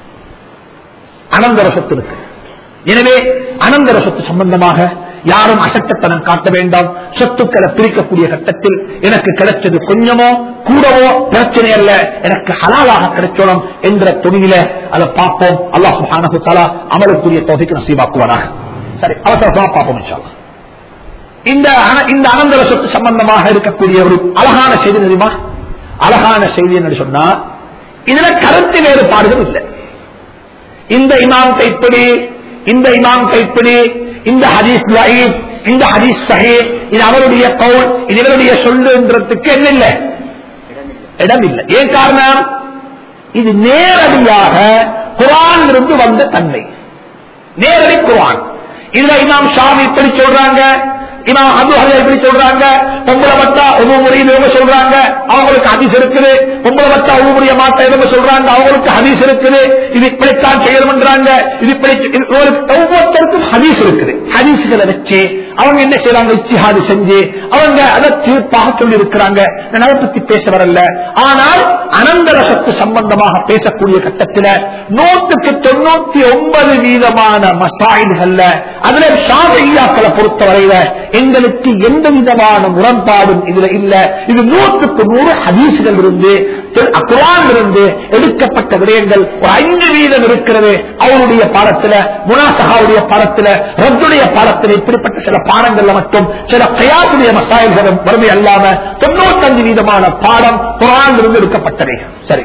அனந்தர சொத்து இருக்கு எனவே அனந்தர சொத்து சம்பந்தமாக யாரும் அசட்டத்தனம் காட்ட வேண்டாம் சொத்துக்களை பிரிக்கக்கூடிய கட்டத்தில் எனக்கு கிடைச்சது கொஞ்சமோ கூடவோ பிரச்சனை அல்ல எனக்கு ஹலாலாக கிடைச்சோம் என்ற துணியில அதை பார்ப்போம் அல்லாஹ் சுப்ஹானஹு தஆலா அமலுக்குரிய தொகைக்கு நசீபாக்குவானாக சரி அவசரமா பார்ப்போம் இன்ஷா அல்லாஹ். இந்த அன- இந்த அனந்தர சொத்து சம்பந்தமாக இருக்கக்கூடிய ஒரு அழகான செய்தி தெரியுமா அழகான செய்தி என்று சொன்னா இதுல கருத்து வேறுபாடுகள் இல்லை இந்த இமாம் கைப்பிடி இந்த இமாம் கைப்பிடி இந்த ஹதீஸ் லயீப் இந்த ஹதீஸ் சஹி இது அவருடைய கவுல் இது இவருடைய சொல்லுன்றதுக்கு என்ன இல்லை இடம் இல்லை ஏன் காரணம் இது நேரடியாக குரான் இருந்து வந்த தன்மை நேரடி குரான் இதுல இமாம் ஷாமி இப்படி சொல்றாங்க இமாம் அபு ஹரா இப்படி சொல்றாங்க பொம்பளை பத்தா ஒரு முறையில் இவங்க சொல்றாங்க அவங்களுக்கு ஹதீஸ் இருக்குது பொம்பளை பத்தா ஒரு முறைய மாத்த இவங்க சொல்றாங்க அவங்களுக்கு ஹதீஸ் இருக்குது இது இப்படித்தான் செய்யணும்ன்றாங்க இது இப்படி இது ஒரு- ஒவ்வொருத்தருக்கும் ஹதீஸ் இருக்குது ஹதீஸ்களை வச்சு அவங்க என்ன செய்யறாங்க இச்சிஹாது செஞ்சு அவங்க அதை தீர்ப்பாக சொல்லி இருக்கிறாங்க நான் அதை பத்தி பேச வரல ஆனால் அனந்தர சொத்து சம்பந்தமாக பேசக்கூடிய கட்டத்தில் நூற்றுக்கு தொண்ணூத்தி ஒன்பது வீதமான மசாயில்கள்ல அதுல ஷாதையாக்களை பொறுத்தவரையில எங்களுக்கு எந்த விதமான முரண்பாடும் இதுல இல்ல இது நூற்றுக்கு நூறு ஹதீஸ்கள் இருந்து குரான் இருந்து எடுக்கப்பட்ட விடயங்கள் ஒரு ஐந்து வீதம் இருக்கிறது அவருடைய பாடத்துல முனாசகாவுடைய பாடத்துல ரத்துடைய பாடத்துல இப்படிப்பட்ட சில பாடங்கள்ல மட்டும் சில கயாசுடைய மசாயல்களும் வறுமை அல்லாம தொண்ணூத்தஞ்சு வீதமான பாடம் குரான் இருந்து எடுக்கப்பட்டது சரி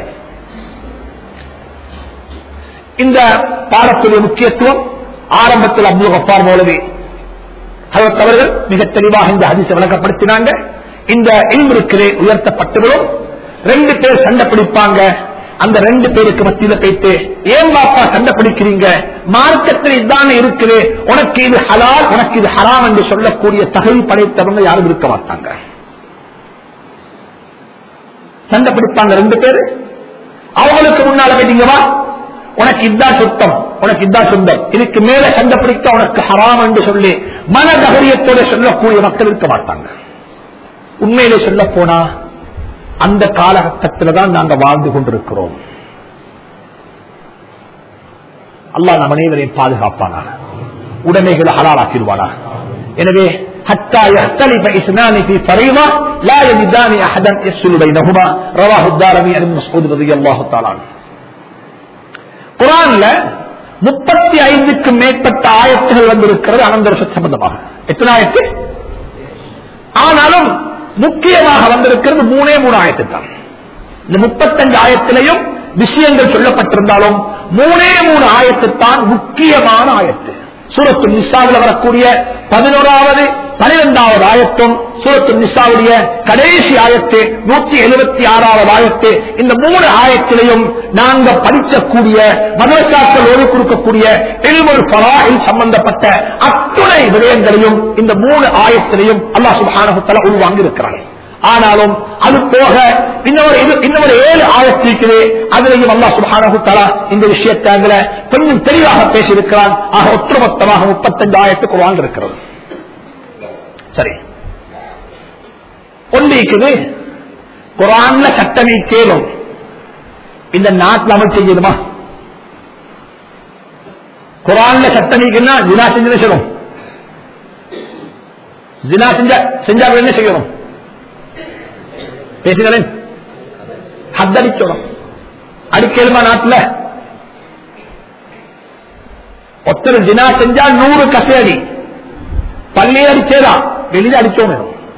இந்த பாடத்துடைய முக்கியத்துவம் ஆரம்பத்தில் அப்துல் கஃபார் மௌலவி ஹதரத் அவர்கள் மிக தெளிவாக இந்த ஹதீஸை விளக்கப்படுத்தினாங்க இந்த இல்ம் இருக்கிறே உயர்த்தப்பட்டவரும் ரெண்டு பேர் சண்டை பிடிப்பாங்க அந்த ரெண்டு பேருக்கு மத்தியில போயிட்டு ஏன் பாப்பா சண்டை பிடிக்கிறீங்க மார்க்கத்தில் இதுதானே இருக்குது உனக்கு இது ஹலால் உனக்கு இது ஹராம் என்று சொல்லக்கூடிய தகுதி படைத்தவங்க யாரும் இருக்க மாட்டாங்க சண்டை பிடிப்பாங்க ரெண்டு பேரு அவங்களுக்கு முன்னால போயிட்டீங்க வா உனக்கு இதான் சுத்தம் உனக்கு இதான் சொந்தம் இதுக்கு மேல சண்டை பிடிக்க உனக்கு ஹராம் என்று சொல்லி மன தைரியத்தோட சொல்லக்கூடிய மக்கள் இருக்க மாட்டாங்க உண்மையிலே சொல்ல போனா அந்த காலகட்டத்தில் தான் நாங்க வாழ்ந்து கொண்டிருக்கிறோம் அல்லாஹ் நம் அனைவரையும் பாதுகாப்பானா உடைமைகளை ஹலாலாக்கிடுவானா எனவே حتى يختلف اثنان في فريضة لا يجدان أحدا يفصل بينهما رواه الدارمي عن ابن مسعود رضي الله تعالى عنه குரான்ல முப்பத்தி ஐந்துக்கும் மேற்பட்ட ஆயத்துகள் வந்திருக்கிறது அனந்தர சம்பந்தமாக எத்தனை ஆயத்து ஆனாலும் முக்கியமாக வந்திருக்கிறது மூணே மூணு ஆயத்து தான் இந்த முப்பத்தஞ்சு ஆயத்திலையும் விஷயங்கள் சொல்லப்பட்டிருந்தாலும் மூணே மூணு ஆயத்து தான் முக்கியமான ஆயத்து சூரத்து நிசாவில் வரக்கூடிய பதினோராவது பனிரெண்டாவது ஆயத்தும் சூரத்து நிசாவுடைய கடைசி ஆயத்து நூற்றி எழுபத்தி ஆறாவது ஆயத்து இந்த மூணு ஆயத்திலையும் நாங்க படிக்கக்கூடிய மதரசாக்கள் ஓடி கொடுக்கக்கூடிய எழுபது பலாயில் சம்பந்தப்பட்ட அத்துணை விடயங்களையும் இந்த மூணு ஆயத்திலையும் அல்லாஹ் சுபானகத்தல உள்வாங்கி இருக்கிறாங்க ஆனாலும் அது போக இன்னொரு இது- இன்னொரு ஏழு ஆயத்து இருக்குது அதிலையும் அல்லா சுபானு தலா இந்த விஷயத்தை அதுல கொஞ்சம் தெளிவாக பேசியிருக்கிறான் ஆக ஒட்டுமொத்தமாக முப்பத்தஞ்சு ஆயிரத்து குரான் இருக்கிறது சரி ஒன்று இருக்குது குரான்ல சட்டமே கேளும் இந்த நாட்டில் அமல் செய்யணுமா குரான்ல சட்டமைக்குன்னா ஜினா செஞ்சு செய்யணும் ஜினா செஞ்சா செஞ்சா என்ன செய்யணும் பேசுகிறேன் ஹத்தடிக்கணும் அடிக்கலுமா நாட்டில் ஒருத்தர் ஜினா செஞ்சா நூறு கசையடி பள்ளியில் அடிச்சேதா வெளியில அடிச்சோம்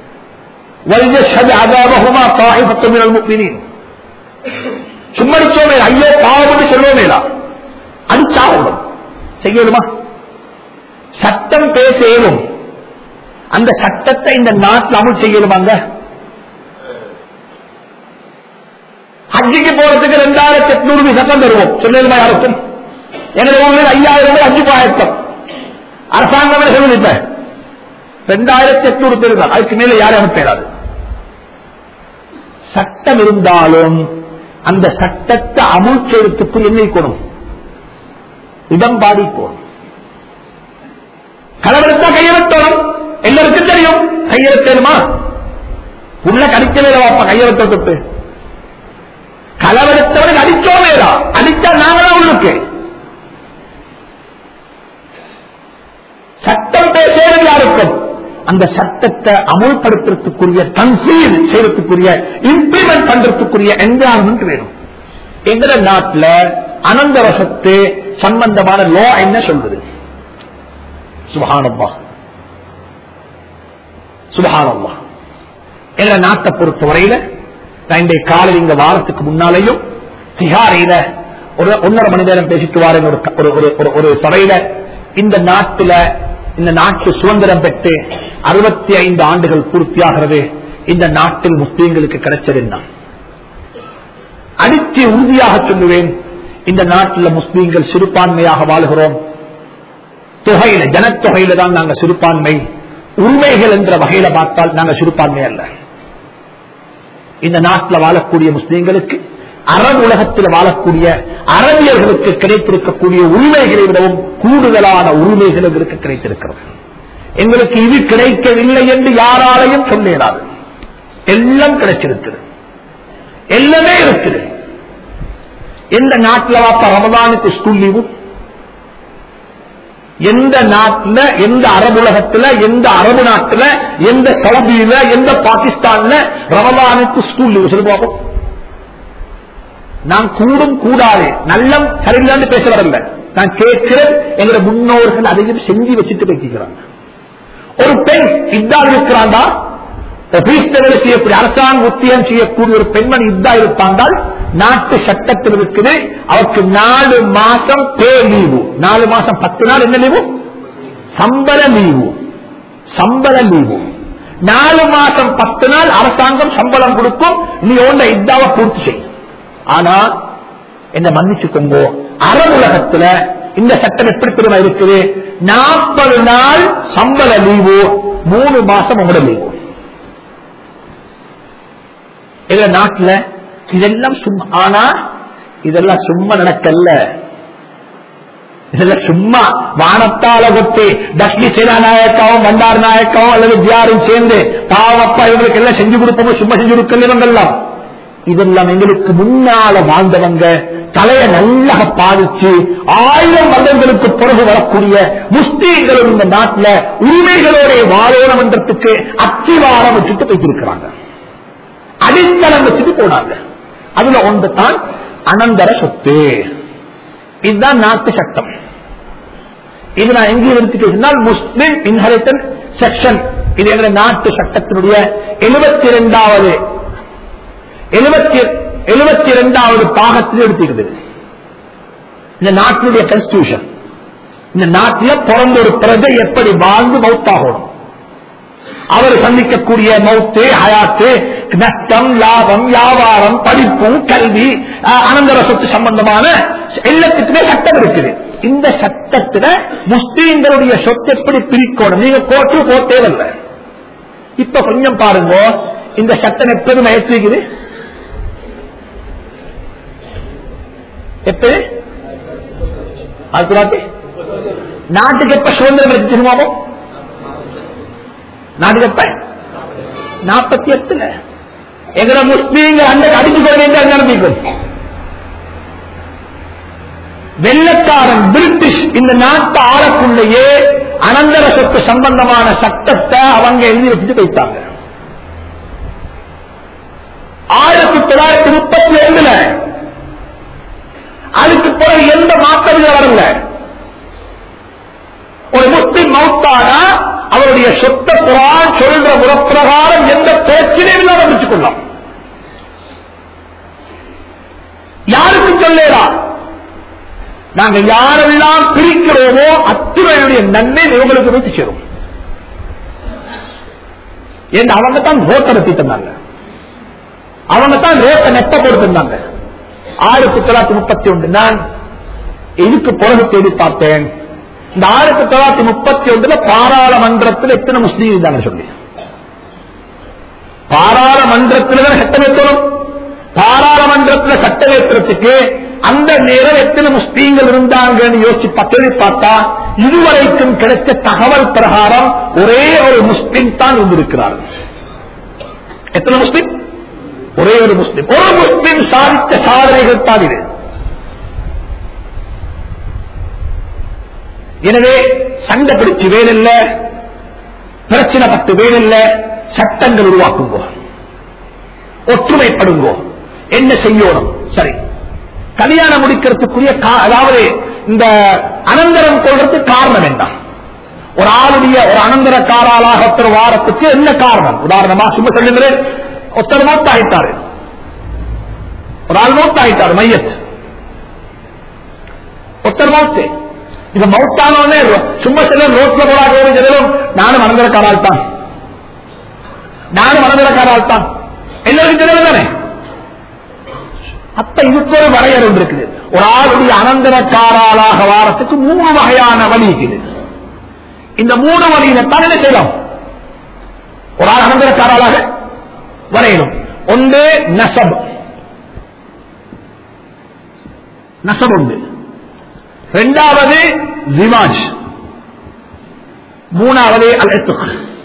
அதாபகுமா தாயிபத்தமிழ் முக்மினின் சும்மா அடிச்சோமே ஐயோ பாவம்னு சொல்லுவோமேலா அடிச்சாகணும் செய்யணுமா சட்டம் பேச இயலும் அந்த சட்டத்தை இந்த நாட்டில் அமல் செய்யணுமாங்க ஹஜ்ஜிக்கு போறதுக்கு ரெண்டாயிரத்தி எட்நூறு சட்டம் தருவோம் சொல்லலுமா யாருக்கும் எங்களுடைய ஊரில் ஐயாயிரம் ரூபாய் அஞ்சு ஆயிரத்தம் அரசாங்கம் சொல்லுது இப்ப ரெண்டாயிரத்தி எட்நூறு பேர் தான் அதுக்கு மேல யாரும் அனுப்பிடாது சட்டம் இருந்தாலும் அந்த சட்டத்தை அமுல் செய்யறதுக்கு என்ன இருக்கணும் இடம் பாதிக்கணும் கலவரத்தா கையெழுத்தணும் எல்லாருக்கும் தெரியும் கையெழுத்தேனுமா உள்ள கடிக்கவே வாப்பா கையெழுத்த தொட்டு கலவரத்தவனுக்கு அடிச்சோமேடா அடிச்சா நாங்களா உள்ளுக்கு சட்டம் பேசுறது யாருக்கும் அந்த சட்டத்தை அமுல்படுத்துறதுக்குரிய கன்சீல் செய்யறதுக்குரிய இம்ப்ளிமெண்ட் பண்றதுக்குரிய என்விரான்மெண்ட் வேணும் எங்க நாட்டுல அனந்த வசத்து சம்பந்தமான லோ என்ன சொல்றது சுபகானம்மா சுபகானம்மா எங்க நாட்டை பொறுத்தவரையில நான் இன்றைய காலையில் இந்த வாரத்துக்கு முன்னாலேயும் திகாரையில ஒரு ஒன்னரை மணி நேரம் பேசிட்டு வாரேன் ஒரு க- ஒரு- ஒரு- ஒரு- ஒரு சபையில இந்த நாட்டுல இந்த நாட்டு சுதந்திரம் பெற்று அறுபத்தி ஐந்து ஆண்டுகள் பூர்த்தியாகிறது இந்த நாட்டில் முஸ்லீம்களுக்கு கிடைச்சது என்ன அடித்து உறுதியாக சொல்லுவேன் இந்த நாட்டில் முஸ்லீம்கள் சிறுபான்மையாக வாழ்கிறோம் தொகையில ஜனத்தொகையில தான் நாங்க சிறுபான்மை உரிமைகள் என்ற வகையில பார்த்தால் நாங்க சிறுபான்மை அல்ல இந்த நாட்டில் வாழக்கூடிய முஸ்லீம்களுக்கு அரபு உலகத்தில் வாழக்கூடிய அரபியர்களுக்கு கிடைத்திருக்கக்கூடிய உரிமைகளை விடவும் கூடுதலான உரிமைகள் எங்களுக்கு கிடைத்திருக்கிறது எங்களுக்கு இது கிடைக்கவில்லை என்று யாராலையும் சொல்ல இயலாது எல்லாம் கிடைச்சிருக்கிறது எல்லாமே இருக்குது எந்த நாட்டில் வாப்பா ரமதானுக்கு ஸ்கூல் லீவு எந்த நாட்டுல எந்த அரபு உலகத்துல எந்த அரபு நாட்டுல எந்த சவுதியில எந்த பாகிஸ்தான்ல ரமலானுக்கு ஸ்கூல் லீவு சொல்லி பார்ப்போம் நான் கூடும் கூடாது நல்லம் சரியில்லான்னு பேச வரல நான் கேட்கிறேன் எங்களுடைய முன்னோர்கள் அதையும் செஞ்சு வச்சுட்டு பேசிக்கிறாங்க ஒரு பெண் இத்தா இருக்கிறாண்டா வேலை செய்யக்கூடிய அரசாங்க உத்தியம் செய்யக்கூடிய ஒரு பெண்மணி இத்தா இருப்பாண்டால் நாட்டு சட்டத்தில் இருக்குது அவருக்கு நாலு மாசம் பே லீவு நாலு மாசம் பத்து நாள் என்ன லீவு சம்பள லீவு சம்பள லீவு நாலு மாசம் பத்து நாள் அரசாங்கம் சம்பளம் கொடுக்கும் நீ ஒன்றை இதாவை பூர்த்தி செய்யும் ஆனா என்ன மன்னிச்சுக்கோங்க அரபு உலகத்துல இந்த சட்டம் எப்படி தெரியுமா இருக்குது நாற்பது நாள் சம்பள லீவு மூணு மாசம் உங்களோட லீவு இதுல நாட்டுல இதெல்லாம் சும்மா ஆனா இதெல்லாம் சும்மா நடக்கல இதெல்லாம் சும்மா வானத்தால கொட்டி டஸ்லி சேனா நாயக்காவும் பண்டார் நாயக்காவும் அல்லது ஜியாரும் சேர்ந்து பாவப்பா இவங்களுக்கு எல்லாம் செஞ்சு கொடுப்போம் சும்மா செஞ்சு கொடுக்கலாம் இதெல்லாம் எங்களுக்கு முன்னால வாழ்ந்தவங்க தலைய நல்லா பாதிச்சு ஆயிரம் வருடங்களுக்கு பிறகு வரக்கூடிய முஸ்லீம்களும் இந்த நாட்டில் உரிமைகளோட வாழணும் என்றதுக்கு அத்திவாரம் வச்சுட்டு வைத்திருக்கிறாங்க அடித்தளம் வச்சுட்டு போனாங்க அதுல ஒன்று தான் அனந்தர சொத்து இதுதான் நாட்டு சட்டம் இது நான் எங்கே எடுத்துக்கிட்டால் முஸ்லிம் இன்ஹெரிட்டன்ஸ் செக்ஷன் இது எங்களுடைய நாட்டு சட்டத்தினுடைய எழுபத்தி இரண்டாவது எழுபத்தி எழுபத்தி இரண்டாவது பாகத்தில் எடுத்துக்கிறது இந்த நாட்டினுடைய கான்ஸ்டியூஷன் இந்த நாட்டில் பிறந்த ஒரு பிரஜை எப்படி வாழ்ந்து மௌத்தாகணும் அவர் சந்திக்கக்கூடிய மௌத்து ஹயாத்து நஷ்டம் லாபம் வியாபாரம் படிப்பு கல்வி அஹ், அனந்தர சொத்து சம்பந்தமான எல்லாத்துக்குமே சட்டம் இருக்குது இந்த சட்டத்துல முஸ்லீம்களுடைய சொத்து எப்படி பிரிக்கணும் நீங்க கோட்டு போட்டேவல்ல இப்ப கொஞ்சம் பாருங்க இந்த சட்டம் எப்போதும் ஏற்றிருக்குது எப்பது ஆயிரத்தி தொள்ளாயிரத்தி நாட்டுக்கு எப்ப சுதந்திரம் கிடைச்சிருமாமோ நாட்டுக்கு எப்ப நாற்பத்தி எட்டுல எங்கட முஸ்லீம்கள் அந்த அடிச்சு கொள்ள வேண்டிய நடந்திருக்கும் வெள்ளக்காரன் பிரிட்டிஷ் இந்த நாட்டை ஆளக்குள்ளேயே அனந்தர சொத்து சம்பந்தமான சட்டத்தை அவங்க எழுதி வச்சுட்டு வைத்தாங்க ஆயிரத்தி தொள்ளாயிரத்தி முப்பத்தி ரெண்டுல அதுக்கு பிறகு எந்த மாற்றங்களும் வரல ஒரு முஸ்லிம் மௌத்தானா அவருடைய சொத்த குரான் சொல்ற முறப்பிரகாரம் எந்த பிரச்சனையும் இல்லாம வச்சுக் கொள்ளலாம் யாருக்கும் சொல்லா நாங்கள் யாரெல்லாம் பிரிக்கிறோமோ அத்துறையுடைய நன்மை இவங்களுக்கு போய் சேரும் என்று அவங்க தான் ரோட்டை நடத்தி தந்தாங்க அவங்க தான் ரோட்டை நெட்ட கொடுத்திருந்தாங்க ஆயிரத்தி தொள்ளாயிரத்தி முப்பத்தி ஒன்று நான் இதுக்கு பிறகு தேடி பார்த்தேன் இந்த ஆயிரத்தி தொள்ளாயிரத்தி முப்பத்தி ஒன்றுல பாராளுமன்றத்தில் எத்தனை முஸ்லீம் இருந்தாங்க சொல்லி பாராளுமன்றத்தில் தான் சட்டம் வைக்கணும் பாராளுமன்றத்தில் சட்டம் வைக்கிறதுக்கு அந்த நேரம் எத்தனை முஸ்லீம்கள் இருந்தாங்கன்னு யோசிச்சு பத்தடி பார்த்தா இதுவரைக்கும் கிடைச்ச தகவல் பிரகாரம் ஒரே ஒரு முஸ்லீம் தான் வந்திருக்கிறார் எத்தனை முஸ்லீம் ஒரே ஒரு முஸ்லீம் ஒரு முஸ்லீம் சாதித்த சாதனைகள் தான் இது எனவே சண்டை பிடிச்சு வேலில்ல பிரச்சனை பட்டு வேலில்ல சட்டங்கள் உருவாக்குங்கோ ஒற்றுமைப்படுங்கோ என்ன செய்யணும் சரி கல்யாணம் முடிக்கிறதுக்குரிய கா- அதாவது இந்த அனந்தரம் கொள்றதுக்கு காரணம் என்ன ஒரு ஆளுடைய ஒரு அனந்தரக்காராளாக ஒருத்தர் வாரத்துக்கு என்ன காரணம் உதாரணமா சும்மா சொல்லுகிறேன் ஒருத்தர் மூத்தாயிட்டாரு ஒரு ஆள் மூத்தாயிட்டாரு மையத் ஒருத்தர் மௌத்து இப்ப மௌத்தானே சும்மா சில ரோட்ல போறாங்க நானும் அனந்தரக்காரால் தான் நானும் அனந்தரக்காரால் தான் எல்லாருக்கும் தெரியும் தானே அப்ப இதுக்கு ஒரு வரையறை ஒன்று இருக்குது ஒரு ஆளுடைய அனந்தரக்காராளாக வாரத்துக்கு மூணு வகையான வழி இருக்குது இந்த மூணு வழியில தான் என்ன செய்யலாம் ஒரு ஆள் அனந்தரக்காராளாக வரையணும் ஒன்று நசப் நசப் உண்டு இரண்டாவது ஜிமாஜ் மூணாவது அல் எத்துக்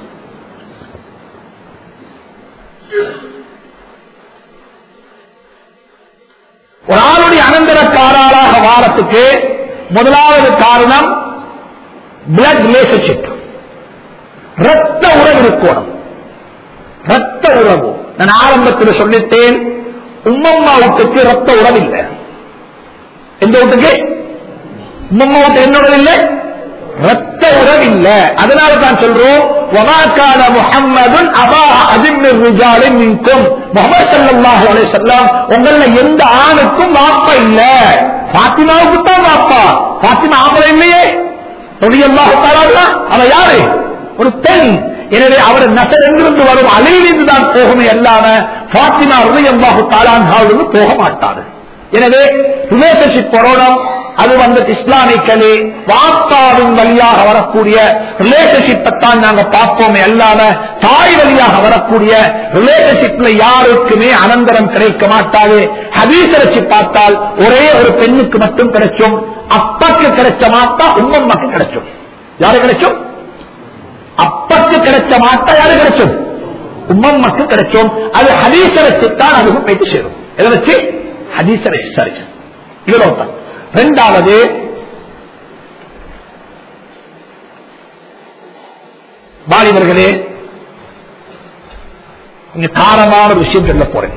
ஒரு ஆளுடைய அனந்தரக்காராளாக வாரத்துக்கு முதலாவது காரணம் பிளட் ரிலேஷன்ஷிப் ரத்த உறவு இருக்கணும் ரத்த உறவு நான் ஆரம்பத்தில் சொல்லிட்டேன் உம்மம்மா வீட்டுக்கு ரத்த உறவு இல்லை எந்த வீட்டுக்கு உம்மம்மா வீட்டு என்ன உறவு இல்லை ரத்த உறவு இல்ல அதனால தான் சொல்றோம் வமாக்கான முஹம்மதுன் அபா அதிமிர் ரிஜாலின் மின்கும் முகமது ஸல்லல்லாஹு அலைஹி வஸல்லம் உங்கள எந்த ஆணுக்கும் வாப்பா இல்ல பாத்திமாவுக்கு தான் வாப்பா பாத்திமா ஆம்பளை இல்லையே தொழியல்லாஹு தஆலா அவ யாரு ஒரு பெண் எனவே அவர் நசர் எங்கிருந்து வரும் அலையிலிருந்து தான் போகுமே அல்லாம பாத்திமா ருதையல்லாஹு தாலான்ஹாவிலிருந்து போக மாட்டாரு எனவே ரிலேஷன்ஷிப் வரணும் அது வந்து இஸ்லாமிக்கலே வாப்பாவின் வழியாக வரக்கூடிய ரிலேஷன்ஷிப்பை தான் நாங்க பார்ப்போமே அல்லாம தாய் வழியாக வரக்கூடிய ரிலேஷன்ஷிப்ல யாருக்குமே அனந்தரம் கிடைக்க மாட்டாது ஹதீஸ் வச்சு பார்த்தால் ஒரே ஒரு பெண்ணுக்கு மட்டும் கிடைக்கும் அப்பாக்கு கிடைச்ச மாட்டா உம்மம்மாக்கு கிடைக்கும் யாரு கிடைக்கும் அப்பாக்கு கிடைச்ச மாட்டா யாரு கிடைக்கும் உம்மம்மாக்கு கிடைக்கும் அது ஹதீஸ வச்சுத்தான் அதுவும் போயிட்டு சேரும் எதை வச்சு ஹதீஸ வச்சு சரி இவ்வளவு தான் ரெண்டாவது வாலிபர்களே இங்க தாரமான ஒரு விஷயம் சொல்ல போறேன்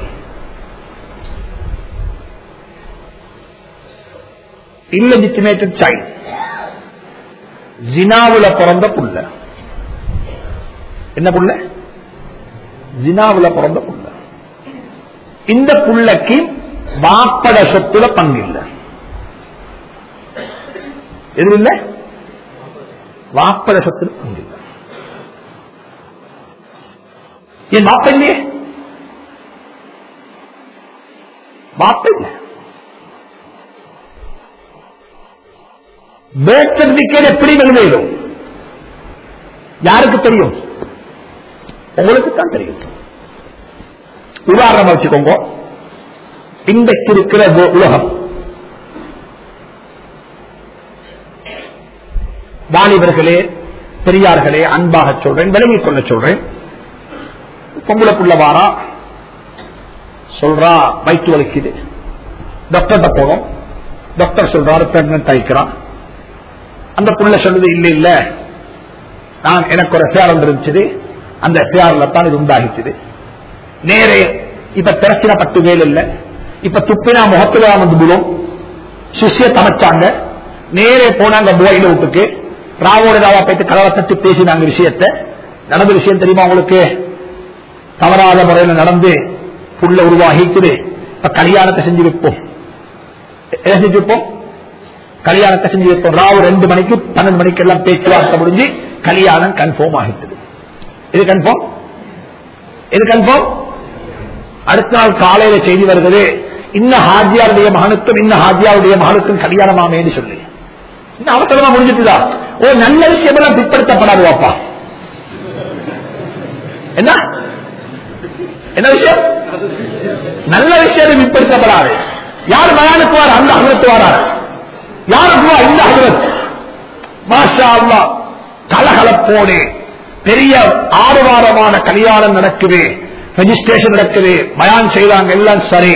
இல்லஜிட்டிமேட்டட் சைல்ட் ஜினாவுல பிறந்த புள்ள என்ன புள்ள ஜினாவுல பிறந்த புள்ள இந்த புள்ளைக்கு வாப்பட சொத்துல பங்கு இல்லை எது இல்ல வாப்பட சொத்துல பங்கு இல்லை என் வாப்ப இல்லையே வாப்ப இல்லை பேர்த் சர்டிபிகேட் எப்படி வெளியிடும் யாருக்கு தெரியும் உங்களுக்கு தான் தெரியும் உதாரணமா வச்சுக்கோங்க இன்றைக்கு இருக்கிற உ- உலகம் வாலிபர்களே பெரியார்களே அன்பாக சொல்றேன் விலகிக் கொள்ள சொல்றேன் பொம்பளை புள்ள வாரா சொல்றா வயிற்று வலிக்குது டாக்டர்கிட்ட போறோம் டாக்டர் சொல்றாரு பிரெக்னன்ட் ஆயிக்கிறான் அந்த புள்ள சொல்லுது இல்ல இல்ல நான் எனக்கு ஒரு எஃப்ஐஆர் இருந்துச்சு அந்த எஃப்ஐஆர்ல தான் இது உண்டாகிச்சுது நேரே இப்ப பிரச்சனை பத்து வேல் இல்ல இப்ப துப்பினா முகத்துல வந்து விடும் சிஷிய சமைச்சாங்க நேரே போனாங்க போயில வீட்டுக்கு ராவோட ராவா போயிட்டு கதவை தட்டி பேசினாங்க விஷயத்தை நடந்த விஷயம் தெரியுமா உங்களுக்கு தவறாத முறையில் நடந்து புள்ள உருவாகிக்குது இப்ப கல்யாணத்தை செஞ்சு வைப்போம் எதை செஞ்சு வைப்போம் கல்யாணத்தை செஞ்சு வைப்போம் ராவு ரெண்டு மணிக்கு பன்னெண்டு மணிக்கு எல்லாம் பேச்சுவார்த்தை முடிஞ்சு கல்யாணம் கன்ஃபார்ம் ஆகிட்டது இது கன்ஃபார்ம் இது கன்ஃபார்ம் அடுத்த நாள் காலையில செய்தி வருகிறது இன்ன ஹாஜியாருடைய மகனுக்கும் இன்ன ஹாஜியாருடைய மகனுக்கும் கல்யாணமாமேன்னு சொல்லி இன்னும் அவசரமா முடிஞ்சிட்டுதா ஓ நல்ல விஷயம் எல்லாம் பிற்படுத்தப்படாது வாப்பா என்ன என்ன விஷயம் நல்ல விஷயம் பிற்படுத்தப்படாது யார் பயானுக்குவார் அந்த அகலத்து வாரார் யாருக்குவா இந்த அகலத் மாஷா அல்லா கலகலப்போடு பெரிய ஆறு வாரமான கல்யாணம் நடக்குது ரெஜிஸ்ட்ரேஷன் நடக்குது பயான் செய்தாங்க எல்லாம் சரி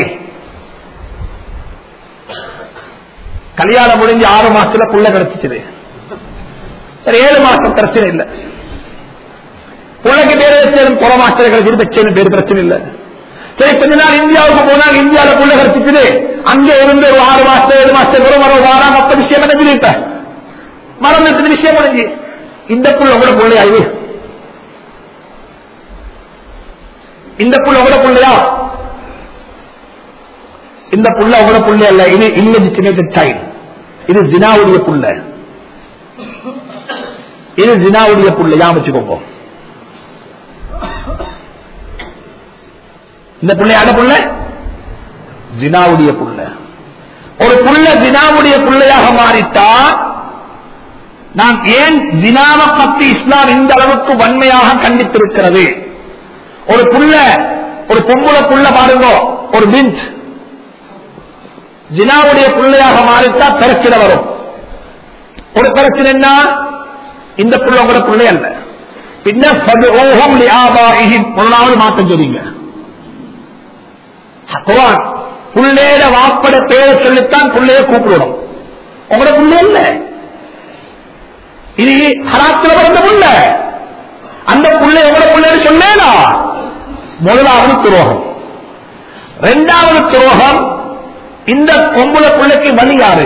கல்யாணம் முடிஞ்சு ஆறு மாசத்துல புள்ள கிடைச்சிச்சு சரி ஏழு மாசம் பிரச்சனை இல்லை புள்ளைக்கு பேர் வச்சேன் புற மாஸ்டர் கிடைச்சது வச்சேன்னு பேர் பிரச்சனை இல்லை சரி கொஞ்ச நாள் இந்தியாவுக்கு போனால் இந்தியாவில புள்ள கிடைச்சிச்சு அங்க இருந்து ஒரு ஆறு மாசம் ஏழு மாசம் வரும் வர வாரம் மொத்த விஷயம் என்ன சொல்லிட்ட மறந்துட்டு விஷயம் முடிஞ்சு இந்த புள்ள கூட பிள்ளையா இது இந்த புள்ள கூட பிள்ளையா இந்த புள்ள கூட புள்ள அல்ல இது இல்லஜிட்டிமேட்டட் சைல்ட் இது ஜினாவுடைய புள்ள இது ஜினாவுடைய புள்ள ஞாபகம் வச்சுக்கோங்க இந்த புள்ள யார புள்ள ஜினாவுடைய புள்ள ஒரு புள்ள ஜினாவுடைய புள்ளையாக மாறிட்டா நாம் ஏன் ஜினாவை பத்தி இஸ்லாம் இந்த அளவுக்கு வன்மையாக கண்டித்திருக்கிறது ஒரு புள்ள ஒரு பொம்புல புள்ள பாருங்க ஒரு பிஞ்ச் ஜினாவுடைய பிள்ளையாக மாறிட்டா பிரச்சனை வரும் ஒரு பிரச்சனை என்ன இந்த புள்ள கூட பிள்ளை அல்ல பின்ன ஓஹம் முதலாவது மாற்றம் சொல்றீங்க குரான் புள்ளேட வாப்பட பேரை சொல்லித்தான் புள்ளைய கூப்பிடணும் உங்களோட புள்ளை இல்ல இது ஹராத்துல பிறந்த புள்ள அந்த புள்ளை உங்களோட புள்ளைன்னு சொன்னேனா முதலாவது துரோகம் இரண்டாவது துரோகம் இந்த பொம்புல பிள்ளைக்கு வழி யாரு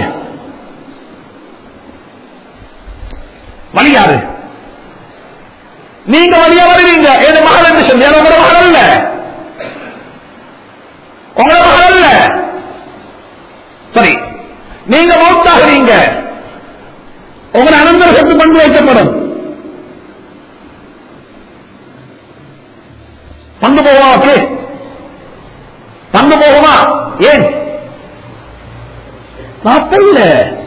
வழி யாரு நீங்க வழியா வருவீங்க ஏது மகள் என்று சொல்லி அது உங்களோட மகள் அல்ல உங்களோட மகள் அல்ல சரி நீங்க மௌத்தாகிறீங்க உங்களை அனந்தர சொத்து பங்கு வைக்கப்படும் பங்கு போகுமா ஓகே பங்கு போகுமா ஏன் இல்ல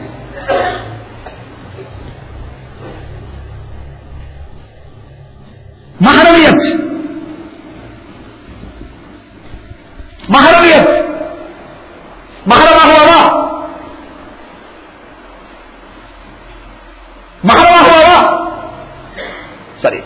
மகரவியத் மகரவியத் மகரமாகவா மகரமாகவா சரி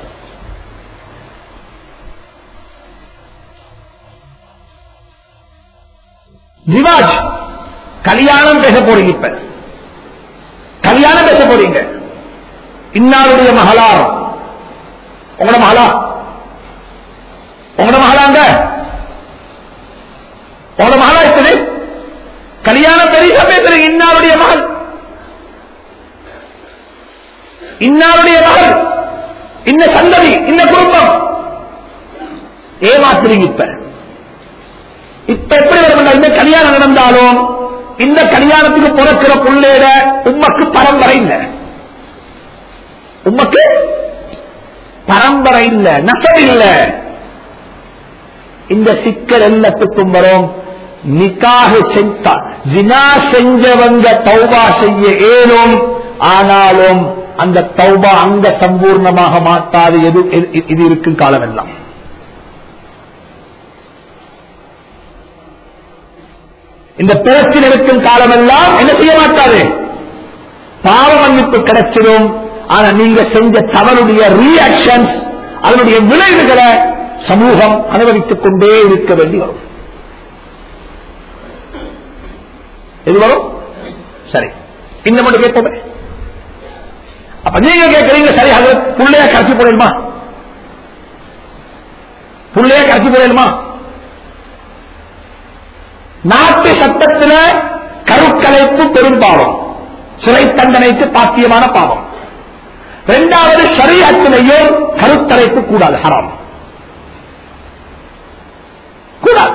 ரிவாஜ் கல்யாணம் பேச போறீங்க இப்ப கல்யாணம் பேச போறீங்க இன்னாருடைய மகளார் உங்களோட மகளா உங்களோட மகளாங்க உங்களோட மகளா இருக்குது கல்யாணம் பெரிய பேசுறீங்க இன்னாருடைய மகள் இன்னாருடைய மகள் இந்த சந்ததி இந்த குடும்பம் ஏமாத்துறீங்க இப்ப இப்ப எப்படி வரும் இந்த கல்யாணம் நடந்தாலும் இந்த கல்யாணத்துக்கு பிறக்கிற புள்ளேட உம்மக்கு பரம்பரை இல்ல உம்மக்கு பரம்பரை இல்ல நசம் இல்ல இந்த சிக்கல் எல்லாத்துக்கும் வரும் நிக்காக செஞ்சா ஜினா செஞ்சவங்க தௌபா செய்ய ஏனும் ஆனாலும் அந்த தௌபா அங்க சம்பூர்ணமாக மாட்டாது எது எது- இது இருக்கும் காலம் எல்லாம் இந்த பிரச்சனை இருக்கும் காலமெல்லாம் என்ன செய்ய மாட்டாது பாவ மன்னிப்பு கிடைச்சிடும் ஆனா நீங்க செஞ்ச தவறுடைய ரியாக்ஷன்ஸ் அதனுடைய விளைவுகளை சமூகம் அனுபவித்துக் கொண்டே இருக்க வேண்டி வரும் எது வரும் சரி இந்த மட்டும் கேட்போமே அப்ப நீங்க கேட்கறீங்க சரி அது புள்ளைய கரைச்சி போடணுமா புள்ளைய கரைச்சி போடணுமா நாட்டு சட்டத்தில் கருக்கலைப்பு பெரும் பாவம் சிறை தண்டனைக்கு பாத்தியமான பாவம் இரண்டாவது சரியத்திலேயும் கருத்தலைப்பு கூடாது ஹராம் கூடாது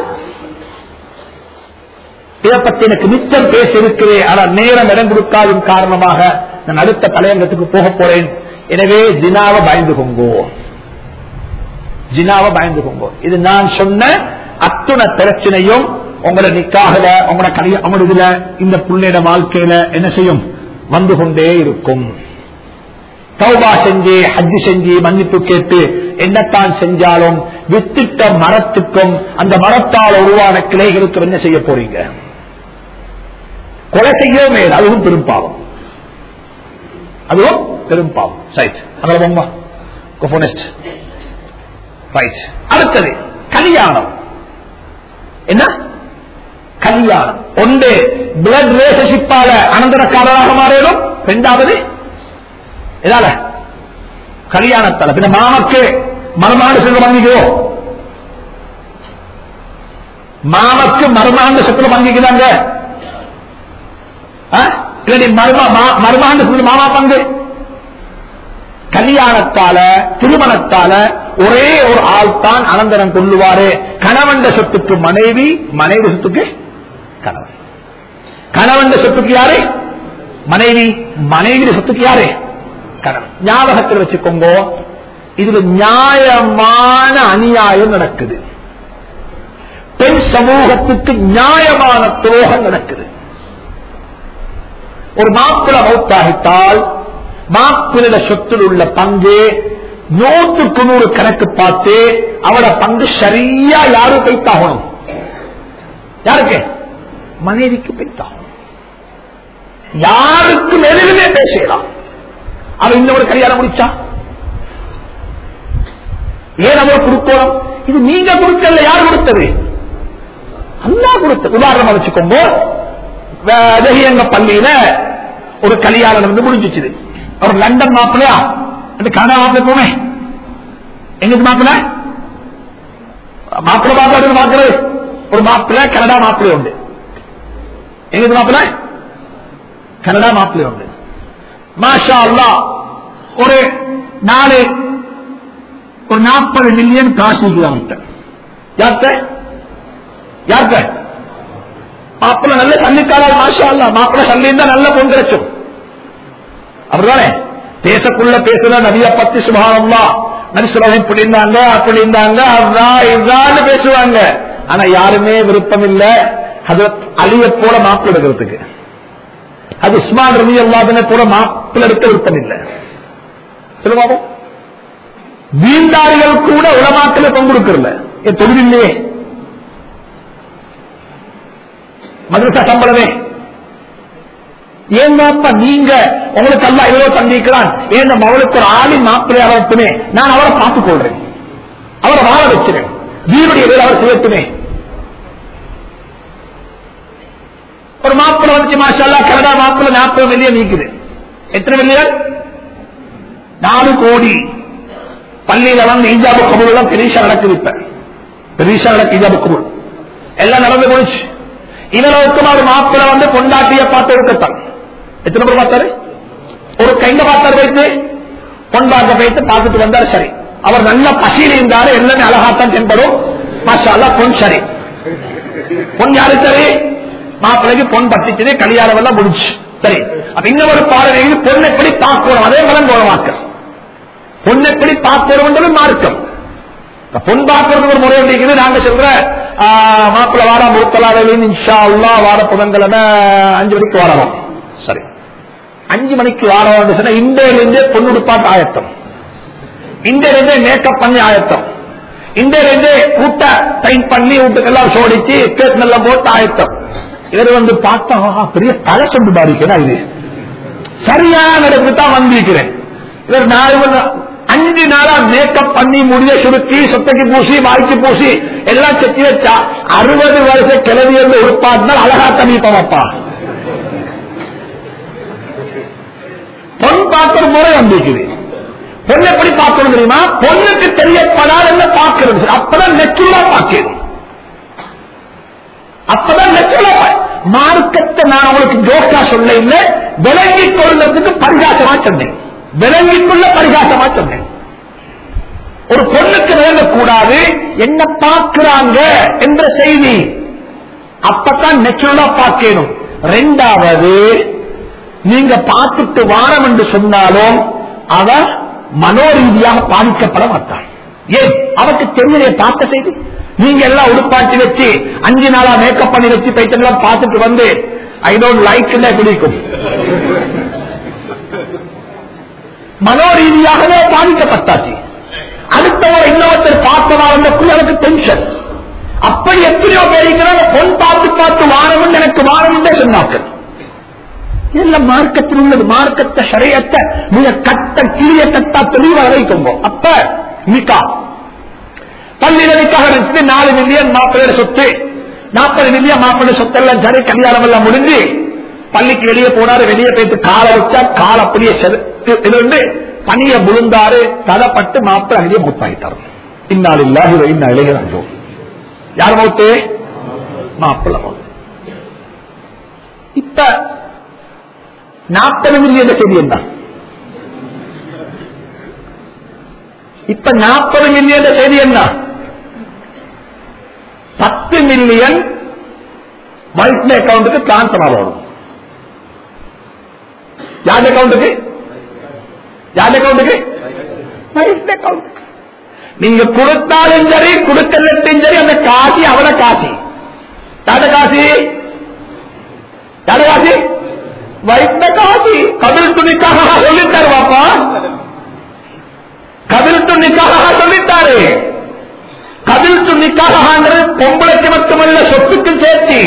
இதை பத்தி எனக்கு மிச்சம் பேச இருக்கிறேன் ஆனால் நேரம் இடம் கொடுக்காத காரணமாக நான் அடுத்த தலையங்கத்துக்கு போக போறேன் எனவே ஜினாவை பயந்து கொங்கோ ஜினாவை பயந்து கொங்கோ இது நான் சொன்ன அத்துணை பிரச்சனையும் உங்களோட நிக்காகல உங்களோட கல்யா உங்களோட இதுல இந்த புள்ளையோட வாழ்க்கையில என்ன செய்யும் வந்து கொண்டே இருக்கும் தௌபா செஞ்சு ஹஜ்ஜு செஞ்சு மன்னிப்பு கேட்டு என்னத்தான் செஞ்சாலும் வித்திட்ட மரத்துக்கும் அந்த மரத்தால் உருவான கிளைகளுக்கும் என்ன செய்ய போறீங்க கொலை செய்யவே அதுவும் பெரும்பாவம் அதுவும் பெரும்பாவம் ரைட் அதில் பொம்மா கொபோனிஸ்ட் ரைட் அடுத்தது கல்யாணம் என்ன கல்யாணம் ஒன்று பிளட் ரிலேஷன்ஷிப்பால அனந்தரக்காரராக மாறிடும் இரண்டாவது எதால கல்யாணத்தால பின்ன மாமக்கு மருமாண்டு சென்று வாங்கிக்கோ மாமக்கு மருமாண்டு சென்று வாங்கிக்கிறாங்க இல்லடி மருமாண்டு சொல்லி மாமா பங்கு கல்யாணத்தால திருமணத்தால ஒரே ஒரு ஆள் தான் அனந்தரம் கொள்ளுவாரு கணவன் சொத்துக்கு மனைவி மனைவி சொத்துக்கு கணவன் கணவன் சொத்துக்கு யாரு மனைவி மனைவி சொத்துக்கு யாரு கணவன் ஞாபகத்தில் வச்சுக்கோங்க இதுல நியாயமான அநியாயம் நடக்குது பெண் சமூகத்துக்கு நியாயமான துரோகம் நடக்குது ஒரு மாப்பிள மௌத்தாகிட்டால் மாப்பிள சொத்தில் உள்ள பங்கு நூற்றுக்கு நூறு கணக்கு பார்த்து அவட பங்கு சரியா யாரும் பைத்தாகணும் யாருக்கு மனைவிக்கு பைத்தாகணும் யாருக்கு எதிலுமே பேசலாம் அவன் இன்னொரு கல்யாணம் முடிச்சா ஏன் அவரை கொடுக்கணும் இது நீங்க கொடுக்கல யார் கொடுத்தது அல்லா கொடுத்த உதாரணமா வச்சுக்கோங்க வெகியங்க பள்ளியில ஒரு கல்யாணம் வந்து முடிஞ்சிச்சு ஒரு லண்டன் மாப்பிளையா அந்த கனடா மாப்பிள போனேன் எங்க மாப்பிள மாப்பிள மாப்பிள பாக்குறது ஒரு மாப்பிள கனடா மாப்பிளை உண்டு எங்க மாப்பிள கனடா மாப்பிளை உண்டு மாஷா அல்லா ஒரு நாலு ஒரு நாற்பது மில்லியன் காசு அவன்கிட்ட யார்கிட்ட யார்கிட்ட மாப்பிள்ள நல்ல சல்லிக்காரர் மாஷா அல்லா மாப்பிள்ள சல்லி இருந்தா நல்ல பொன் கிடைச்சும் அப்படிதானே பேசக்குள்ள பேசுற நதிய பத்தி சுபாவம்லா நரிசுலகம் இப்படி இருந்தாங்க அப்படி இருந்தாங்க அதான் இதான்னு பேசுவாங்க ஆனா யாருமே விருப்பம் இல்ல அது அழிய போல மாப்பிள்ள எடுக்கிறதுக்கு அது உஸ்மான் ரவி அல்லாதனை போல மாப்பிள்ள எடுக்க விருப்பம் இல்லை சொல்லுவாங்க வீண்டாரிகள் கூட உலமாக்களை பங்கெடுக்கிறல என் தொழிலே மதுரசா சம்பளமே ஏங்கப்பா நீங்க உங்களுக்கு அல்ல இவ்வளவு தந்திக்கிறான் ஏன் நம்ம அவளுக்கு ஒரு ஆளின் மாப்பிள்ளையாக வரட்டுமே நான் அவரை பார்த்துக் கொள்றேன் அவரை வாழ வச்சிருக்கேன் வீருடைய வேலை அவர் செய்யட்டுமே ஒரு மாப்பிள்ளை வந்துச்சு மாஷல்லா கனடா மாப்பிள்ளை நாற்பது மில்லியன் நீக்குது எத்தனை மில்லியன் நாலு கோடி பள்ளியில வந்து இஜாபு கபூல் எல்லாம் பெரிசா நடக்குது இப்ப பெரிசா நடக்கு இஜாபு கபூல் எல்லாம் நடந்து போயிடுச்சு இவனுக்கும் அவர் மாப்பிள்ள வந்து பொண்டாட்டிய பார்த்து எடுத்தான் எத்தனை பேர் பார்த்தாரு ஒரு கைங்க பார்த்தாரு வைத்து பொன் பார்க்க வைத்து பார்த்துட்டு வந்தார் சரி அவர் நல்ல பசியில் இருந்தாரு எல்லாமே அழகாத்தான் தென்படும் மாஷா பொன் சரி பொன் யாரு சரி மாப்பிள்ளைக்கு பொன் பட்டிச்சது கல்யாணம் எல்லாம் முடிச்சு சரி அப்ப இன்னொரு பாடலையில் பொண்ணை எப்படி பார்க்கணும் அதே மலம் போலமாக்க பொண்ணை எப்படி பார்க்கணும் மார்க்கம் பொன் பார்க்கறது ஒரு முறை இருக்குது நாங்க சொல்ற மாப்பிள்ள வாரம் முறுத்தலாவில் இன்ஷா அல்லா வார புதன்கிழமை அஞ்சு மணிக்கு வரலாம் சரி அஞ்சு மணிக்கு வாரம் சொன்னா இந்தியிலிருந்தே பொண்ணுடுப்பாட்டு ஆயத்தம் இந்தியிலிருந்தே மேக்கப் பண்ணி ஆயத்தம் இந்தியிலிருந்தே கூட்ட டைம் பண்ணி வீட்டுக்கெல்லாம் சோடிச்சு கேட் எல்லாம் போட்டு ஆயத்தம் இவர் வந்து பார்த்தா ஆஹா, பெரிய தலை சொண்டு பாதிக்கிறா இது சரியான இடத்துக்கு தான் வந்திருக்கிறேன் இவர் நாலு மணி- அஞ்சு நாளா மேக்கப் பண்ணி முடிய சுருக்கி சொத்தைக்கு பூசி வாய்க்கு பூசி எல்லாம் செத்தி வச்சா அறுபது வருஷ கிளவி என்று உருப்பாட்டினால் அழகா தனிப்பவப்பா பொன் பார்க்கிற முறை வந்திருக்குது பொண்ணு எப்படி பார்க்கணும் தெரியுமா பொண்ணுக்கு தெரியப்படாத என்ன பார்க்கிறது அப்பதான் நெச்சுலா பார்க்கணும் அப்பதான் நெச்சுலா மார்க்கத்தை நான் உங்களுக்கு ஜோக்கா சொல்ல இல்லை விளங்கிக் கொள்றதுக்கு பரிகாசமா சொன்னேன் விளங்கிக் கொள்ள பரிகாசமா சொன்னேன் ஒரு பொண்ணுக்கு விளங்கக்கூடாது என்ன பார்க்கிறாங்க என்ற செய்தி அப்பதான் நெச்சுரலா பார்க்கணும் ரெண்டாவது நீங்க பார்த்துட்டு வாரம் என்று சொன்னாலும் அவ மனோரீதியாக பாதிக்கப்பட மாட்டாள் ஏன் அவருக்கு தெரியலையே பார்த்த செய்தி நீங்க எல்லாம் உடுப்பாட்டி வச்சு அஞ்சு நாளா மேக்கப் பண்ணி வச்சு பைத்தெல்லாம் பார்த்துட்டு வந்து ஐ டோன்ட் லைக் பிடிக்கும் மனோரீதியாகவே பாதிக்கப்பட்டாச்சு அடுத்தவர் இன்னொருத்தர் பார்த்ததால் எனக்கு டென்ஷன் அப்படி எத்தனையோ பேருக்கிறாங்க பொன் பார்த்து பார்த்து வாரமும் எனக்கு வாரமுண்டே சொன்னார்கள் எல்லாம் மார்க்கத்தில் உள்ளது மார்க்கத்தை சரியத்தை நீங்க கட்ட கிளிய கட்டா தெளிவாக வைக்கும்போ அப்ப நிக்கா பள்ளிகளுக்காக நினைச்சு நாலு மில்லியன் மாப்பிள்ளை சொத்து நாற்பது மில்லியன் மாப்பிள்ளை சொத்தெல்லாம் சரி கல்யாணம் எல்லாம் முடிஞ்சு பள்ளிக்கு வெளியே போனாரு வெளியே போயிட்டு காலை வச்சா கால் அப்படியே செலுத்து- இருந்து பனிய விழுந்தாரு தடப்பட்டு மாப்பிள்ளை அங்கேயே மூத்தாயிட்டார் இந்நாள் இல்லாத இன்ன இளைஞரோ யார் மௌத்து மாப்பிள்ளை மௌத்து இப்ப நாற்பது மில்லியன் செய்தி என்ன இப்ப நாற்பது மில்லியன் செய்தி என்ன பத்து மில்லியன் வைட் அக்கௌண்ட்டுக்கு டிரான்ஸ்பர் ஆகும் யார் அக்கௌண்ட்டுக்கு யார் அக்கௌண்ட்டுக்கு வைட் அக்கௌண்ட் நீங்க கொடுத்தாலும் சரி கொடுக்கலட்டும் சரி அந்த காசி அவட காசி யார காசி யார காசி வைத்த காசி கபில் துணிக்காக சொல்லித்தாரு பாப்பா கபில் துணிக்காக சொல்லித்தாரு கபில் துணிக்காகங்கிறது பொம்பளைக்கு மட்டுமல்ல சொத்துக்கும் சேர்த்து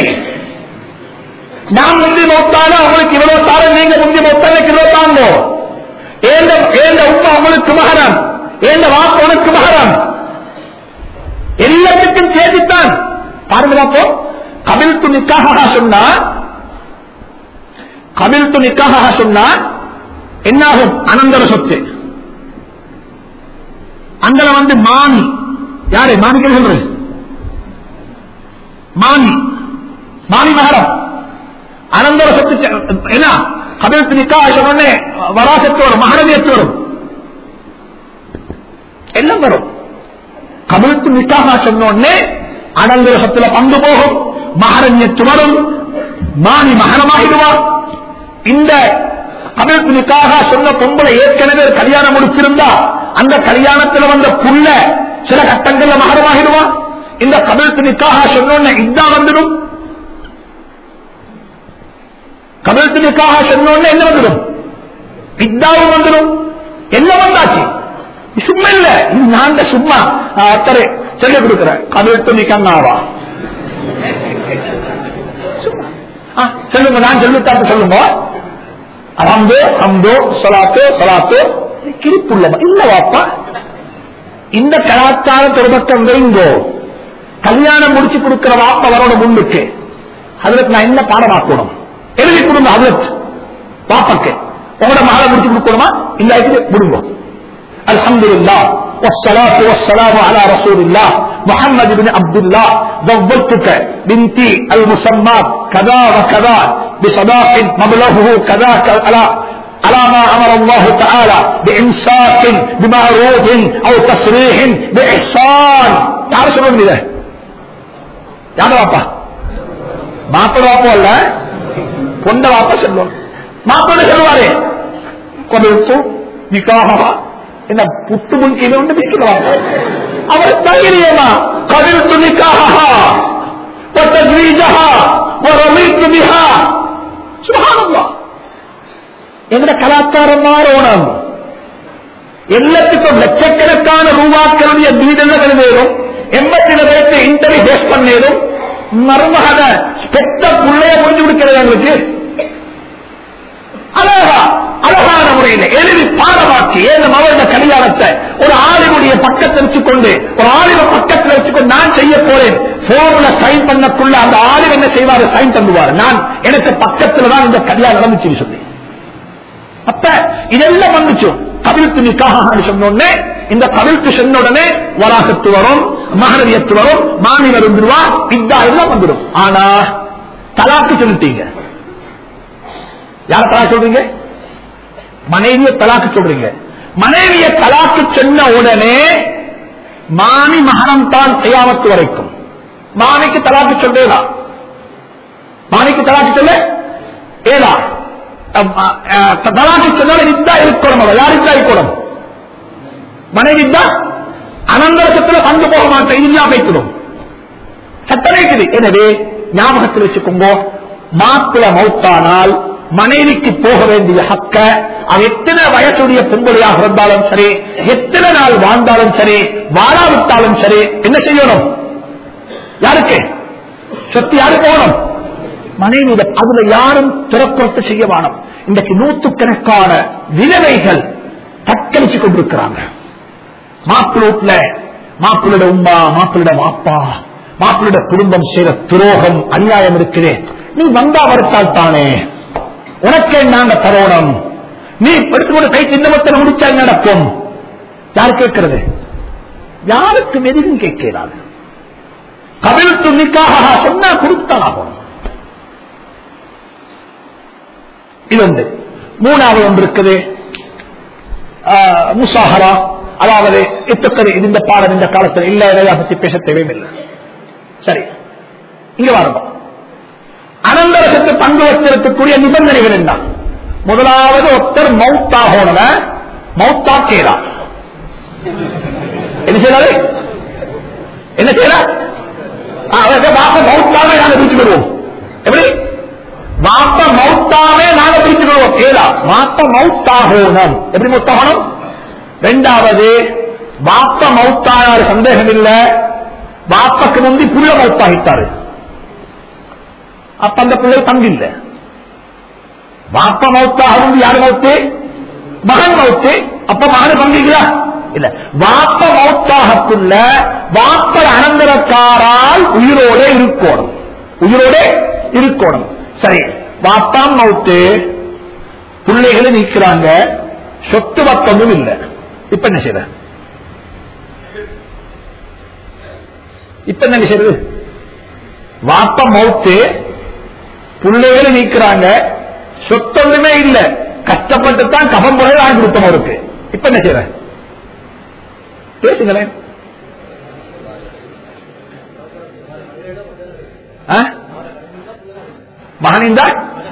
நான் முந்தி நோத்தாலும் அவங்களுக்கு இவ்வளவு தாரம் நீங்க முந்தி நோத்தாலும் இவ்வளவு தாங்கோ ஏந்த ஏந்த உப்பா உங்களுக்கு மகரம் ஏந்த வாக்கு உனக்கு மகரம் எல்லாத்துக்கும் சேர்த்துத்தான் பாருங்க பார்ப்போம் கபில் துணிக்காக சொன்னா கபில் துணிக்காக சொன்னா என்னாகும் அனந்தர சொத்து அந்தல வந்து மானி யாரு மாணிக்க சொல்றது மானி மானி மகரம் அனந்தர சொத்து சே- என்ன கபில் துணிக்காக சொன்னே வராசத்து வரும் மகரவியத்து வரும் எல்லாம் வரும் கபிலுக்கு நிக்காக சொன்னோடனே அனந்தர சொத்துல பங்கு போகும் மகரண்யத்து வரும் மாணி மகனமாகிடுவார் இந்த கபிலுக்கு நிக்காக சொன்ன பொம்பளை ஏற்கனவே ஒரு கல்யாணம் முடிச்சிருந்தா அந்த கல்யாணத்துல வந்த புள்ள சில கட்டங்கள்ல மகரமாகிடுவா இந்த கபிலுக்கு நிக்காக சொன்னோடனே இதா வந்துடும் கபிலுக்கு நிக்காக சொன்னோடனே என்ன வந்துடும் இதாவும் வந்துடும் என்ன வந்தாச்சு இது சும்மா இல்ல இது நாங்க சும்மா அத்தரை சொல்லிக் கொடுக்கிறேன் கபில் துணி கண்ணாவா சும்மா. ஆ, சொல்லுங்க நான் சொல்லித்தாப்பு சொல்லுங்க அம்போ அம்போ சொலாத்தோ சொலாத்தோ கிரிப்புள்ள இல்ல வாப்பா இந்த கலாச்சாரம் ஒரு பக்கம் வைங்கோ கல்யாணம் முடிச்சு கொடுக்கிற வாப்பா வரோட முன்னுக்கு அதுக்கு நான் என்ன பாடமாக்கணும் எழுதி கொடுங்க அதுக்கு பாப்பாக்கு உங்களோட மகளை முடிச்சு கொடுக்கணுமா இல்ல இது விடுங்க الحمد لله والصلاة والسلام على رسول الله محمد بن عبد الله زوجتك بنتي المسمات كذا وكذا بصداق مبلغه كذا ك- على على ما امر الله تعالى بامساك بمعروف او تصريح باحسان تعال شنو من ده யார வாப்பா மாப்பிட வாப்போ அல்ல பொண்ட வாப்பா சொல்லுவோம் மாப்பிட சொல்லுவாரு கொடுத்து நிக்காகவா என்ன புட்டு முன்கீழ ஒன்று நிற்கிறாங்க அவர் தைரியமா கவிழ்த்து நிக்காகா எங்கட கலாச்சாரம் மாறணும் எல்லாத்துக்கும் லட்சக்கணக்கான ரூபாக்களுடைய வீடெல்லாம் வேணும் எண்பத்தி பேருக்கு இன்டர்வியூ பேஸ் பண்ணேதும் மருமகன பெத்த புள்ளைய முடிஞ்சு கொடுக்கிறது எங்களுக்கு அழகா அழகான முறையில் எழுதி பாடமாக்கி ஏன் மகள கல்யாணத்தை ஒரு ஆளுடைய பக்கத்தில் வச்சுக்கொண்டு ஒரு ஆளுவ பக்கத்தில் வச்சுக்கொண்டு நான் செய்ய போறேன் போர்ல சைன் பண்ணக்குள்ள அந்த ஆளு என்ன செய்வாரு சைன் தந்துவார் நான் எனக்கு பக்கத்துல தான் இந்த கல்யாணம் நடந்துச்சுன்னு சொல்லி அப்ப இதெல்லாம் வந்துச்சு கவிழ்த்து நிக்காக சொன்னோடனே இந்த கவிழ்த்து சொன்ன உடனே வராகத்து வரும் மகரவியத்து வரும் மாமி வந்துருவா இதா எல்லாம் வந்துடும் ஆனா தலாக்கு சொல்லிட்டீங்க யார தலாக்கு சொல்றீங்க மனைவிய தலாக்கு சொல்றீங்க மனைவிய தலாக்கு சொன்ன உடனே மாமி மகனம் தான் செய்யாமத்து வரைக்கும் மாமிக்கு தலாக்கு சொல்றேதா மாமிக்கு தலாக்கு சொல்ல ஏதா தலாக்கு சொன்னாலும் இதா இருக்கணும் அவ யார் இதா இருக்கணும் மனைவி தான் அனந்தரசத்துல பங்கு போக மாட்டேன் இல்லா வைக்கணும் சட்டம் இருக்குது எனவே ஞாபகத்தில் வச்சுக்கோங்க மாப்பிள மௌத்தானால் மனைவிக்கு போக வேண்டிய ஹக்க அவ எத்தனை வயசுடைய பொங்கலையாக இருந்தாலும் சரி எத்தனை நாள் வாழ்ந்தாலும் சரி வாழாவிட்டாலும் சரி என்ன செய்யணும் யாருக்கு சொத்து யாரு போகணும் மனைவி அதுல யாரும் திறப்புறத்து செய்ய வேணும் இன்றைக்கு நூற்றுக்கணக்கான விதவைகள் தக்களிச்சு கொண்டிருக்கிறாங்க மாப்பிள்ள வீட்டுல மாப்பிள்ளோட உமா மாப்பிள்ளோட மாப்பா மாப்பிள்ளோட குடும்பம் செய்த துரோகம் அநியாயம் இருக்குது நீ வந்தா வருத்தால் தானே உனக்கே நாங்க தரோணம் நீ எடுத்துக்கொண்டு கை சின்னமத்தில் முடிச்சா என்ன நடக்கும் யார் கேட்கிறது யாருக்கும் எதுவும் கேட்கிறாது கபில் துணிக்காக சொன்னா கொடுத்தான் ஆகும் இது ஒன்று மூணாவது ஒன்று இருக்குது முசாஹரா அதாவது இத்தக்கது இது இந்த பாடம் இந்த காலத்தில் இல்ல இதையா பற்றி பேச தேவையில்லை சரி இங்க வரணும் அனந்தரசத்து பங்கு வச்சிருக்கக்கூடிய நிபந்தனைகள் என்ன முதலாவது ஒருத்தர் மவுத்தாகோனவ மவுத்தாக்கேரா என்ன செய்யறாரு என்ன செய்யறா வாப்ப மவுத்தாவே நாங்க பிரிச்சுக்கிடுவோம் எப்படி வாப்ப மவுத்தாவே நாங்க பிரிச்சுக்கிடுவோம் கேளா வாப்ப மவுத்தாகோனம் எப்படி மவுத்தாகணும் ரெண்டாவது வாப்ப மவுத்தானார் சந்தேகம் இல்ல வாப்பக்கு முந்தி புள்ள மவுத்தாகிட்டாரு அப்ப அந்த பிள்ளை பங்கு இல்ல வாப்ப மவுத்தாக வந்து யாரு மவுத்து மகன் மவுத்து அப்ப மகன் பங்குங்களா இல்ல வாப்ப மவுத்தாகக்குள்ள வாப்ப அனந்தரக்காரால் உயிரோட இருக்கணும் உயிரோட இருக்கணும் சரி வாப்பாம் மவுத்து பிள்ளைகளை நீக்கிறாங்க சொத்து பக்கமும் இல்லை இப்ப என்ன செய்யற இப்ப என்ன செய்யறது வாப்ப மவுத்து பிள்ளைகளை நீக்கிறாங்க சொத்தொன்றுமே இல்ல கஷ்டப்பட்டு தான் கபம் முறை வாங்கி கொடுத்தோம் அவருக்கு இப்ப என்ன செய்யற பேசுங்களேன் மகனிந்தா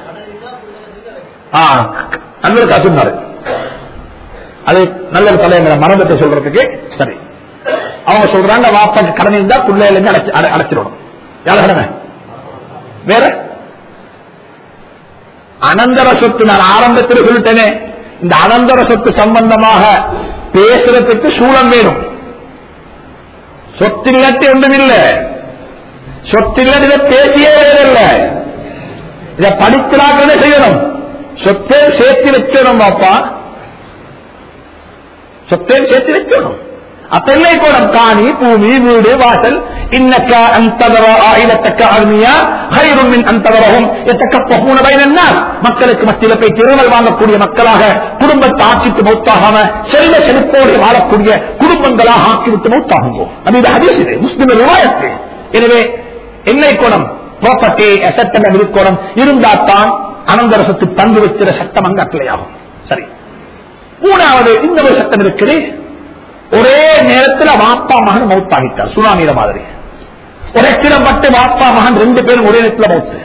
நல்ல காசுனாரு அது நல்ல தலைங்கிற மரணத்தை சொல்றதுக்கு சரி அவங்க சொல்றாங்க வாப்பாக்கு கடன் இருந்தா பிள்ளைகளுக்கு அடைச்சு அடைச்சிடணும் யார கடமை வேற அனந்தர சொத்து நான் ஆரம்பத்தில் சொல்லிட்டேனே இந்த அனந்தர சொத்து சம்பந்தமாக பேசுறதுக்கு சூழம் வேணும் சொத்தில்லட்டு ஒன்றும் இல்லை சொத்தில்லட்டு இதை பேசியே வேறில்ல இதை படிக்கிறாங்க செய்யணும் சொத்தை சேர்த்து வைக்கணும் பாப்பா சொத்தை சேர்த்து வைக்கணும் அப்பெல்லை கூட காணி பூமி வீடு வாசல் இன்னக்க அந்தவர ஆயிரத்தக்க அருமையா ஹைருமின் அந்தவரகும் எத்தக்கப்பூன பயனா மக்களுக்கு மத்தியில் போய் திருமல் வாங்கக்கூடிய மக்களாக குடும்பத்தை ஆட்சிக்கு மௌத்தாகாம செல்வ செழிப்போடு வாழக்கூடிய குடும்பங்களாக ஆக்கிவிட்டு மௌத்தாகுவோம் அது இது ஹதீஸ் இது முஸ்லிம் விவாயத்து எனவே எண்ணெய் குணம் ப்ராப்பர்ட்டி சட்டம் இருக்கணும் இருந்தால்தான் அனந்தரசத்து பங்கு வைக்கிற சட்டம் அங்க அக்கிளையாகும் சரி மூணாவது இந்த ஒரு சட்டம் இருக்குது ஒரே நேரத்தில் வாப்பா மகன் மவுத்தாகிட்டார் சுனாமியில மாதிரி ஒரு எத்திரம் பட்டு வாப்பா மகன் ரெண்டு பேரும் ஒரே நேரத்தில் மவுத்து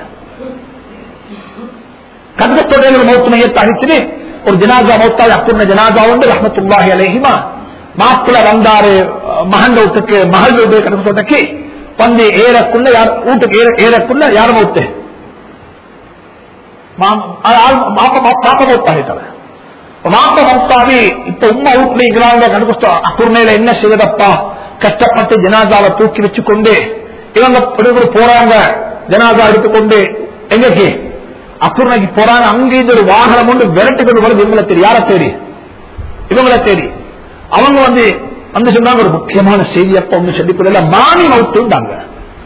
கந்தத்தோட மௌத்து மையத்தை அழிச்சுட்டு ஒரு ஜனாதா மௌத்தாய் அப்புண்ண ஜனாதா உண்டு ரஹமத்துல்லாஹி அலேஹிமா மாப்பிள்ள வந்தாரு மகன் வீட்டுக்கு மகள் வீட்டு கணக்கு வந்து ஏறக்குள்ள யார் வீட்டுக்கு ஏற ஏறக்குள்ள யார் மௌத்து பாப்ப மௌத்தாகிட்டாரு மாப்ப மௌத்தாவி இப்ப உம்மா வீட்டுல கணக்கு அக்குர்மையில என்ன செய்வதப்பா கஷ்டப்பட்டு ஜனாதாவை தூக்கி வச்சுக்கொண்டு இவங்க இவங்க போறாங்க ஜனாதா எடுத்துக்கொண்டு எங்கக்கு அப்புறமைக்கு போறாங்க அங்கே இந்த ஒரு வாகனம் கொண்டு விரட்டி கொண்டு வருது இவங்களை தேடி யாரை தேடி இவங்களை தேடி அவங்க வந்து வந்து சொன்னாங்க ஒரு முக்கியமான செய்தி அப்ப ஒண்ணு சொல்லி மானி மவுத்துண்டாங்க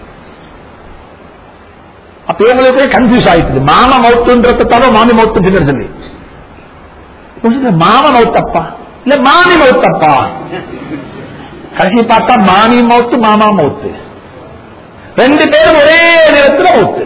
அப்ப இவங்களுக்கு கன்ஃபியூஸ் ஆயிடுது மாம மவுத்துன்றது தவிர மாமி மவுத்து பின்னர் சொல்லி கொஞ்சம் மாம மவுத்தப்பா இல்ல மாமி மவுத்தப்பா கடைசி பார்த்தா மாமி மவுத்து மாமா மவுத்து ரெண்டு பேரும் ஒரே நேரத்தில் மவுத்து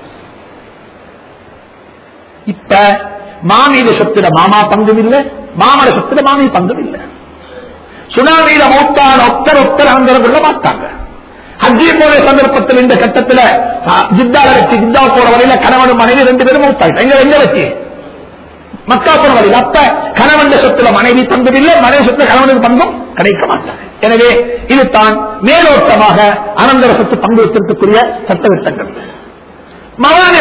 இப்ப மாமியில சொத்துல மாமா பங்கும் இல்லை மாமட சொத்துல மாமி பங்கும் இல்லை சுனாமியில மௌத்தான ஒத்தர் ஒத்தர் அந்த கொள்ள மாட்டாங்க ஹஜ்ஜி போன சந்தர்ப்பத்தில் இந்த கட்டத்தில் ஜித்தால வச்சு ஜித்தா போற வரையில கணவனும் மனைவி ரெண்டு பேரும் மௌத்தாங்க எங்க எங்க வச்சு மக்கா போற வரையில் அப்ப கணவன் சொத்துல மனைவி பங்கும் இல்லை மனைவி சொத்துல கணவனுக்கு பங்கும் கிடைக்க மாட்டாங்க எனவே இது தான் மேலோட்டமாக அனந்தர சொத்து பங்கு வைத்திருக்கக்கூடிய சட்டத்திட்டங்கள் மகானே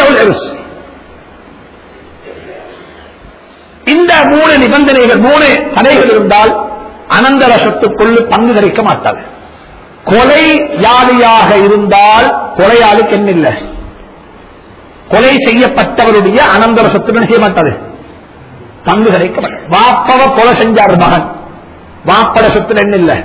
இந்த மூணு நிபந்தனைகள் மூணு தடைகள் இருந்தால் அனந்தர சொத்துக்குள் பங்கு கிடைக்க மாட்டாது கொலை யாழியாக இருந்தால் கொலையாளுக்கு என்ன இல்லை கொலை செய்யப்பட்டவருடைய அனந்தர சொத்து செய்ய மாட்டாது பங்கு கிடைக்க மாட்டாது வாப்பவ கொலை செஞ்சார் மகன் வாப்பட சொத்துல என்ன இல்லை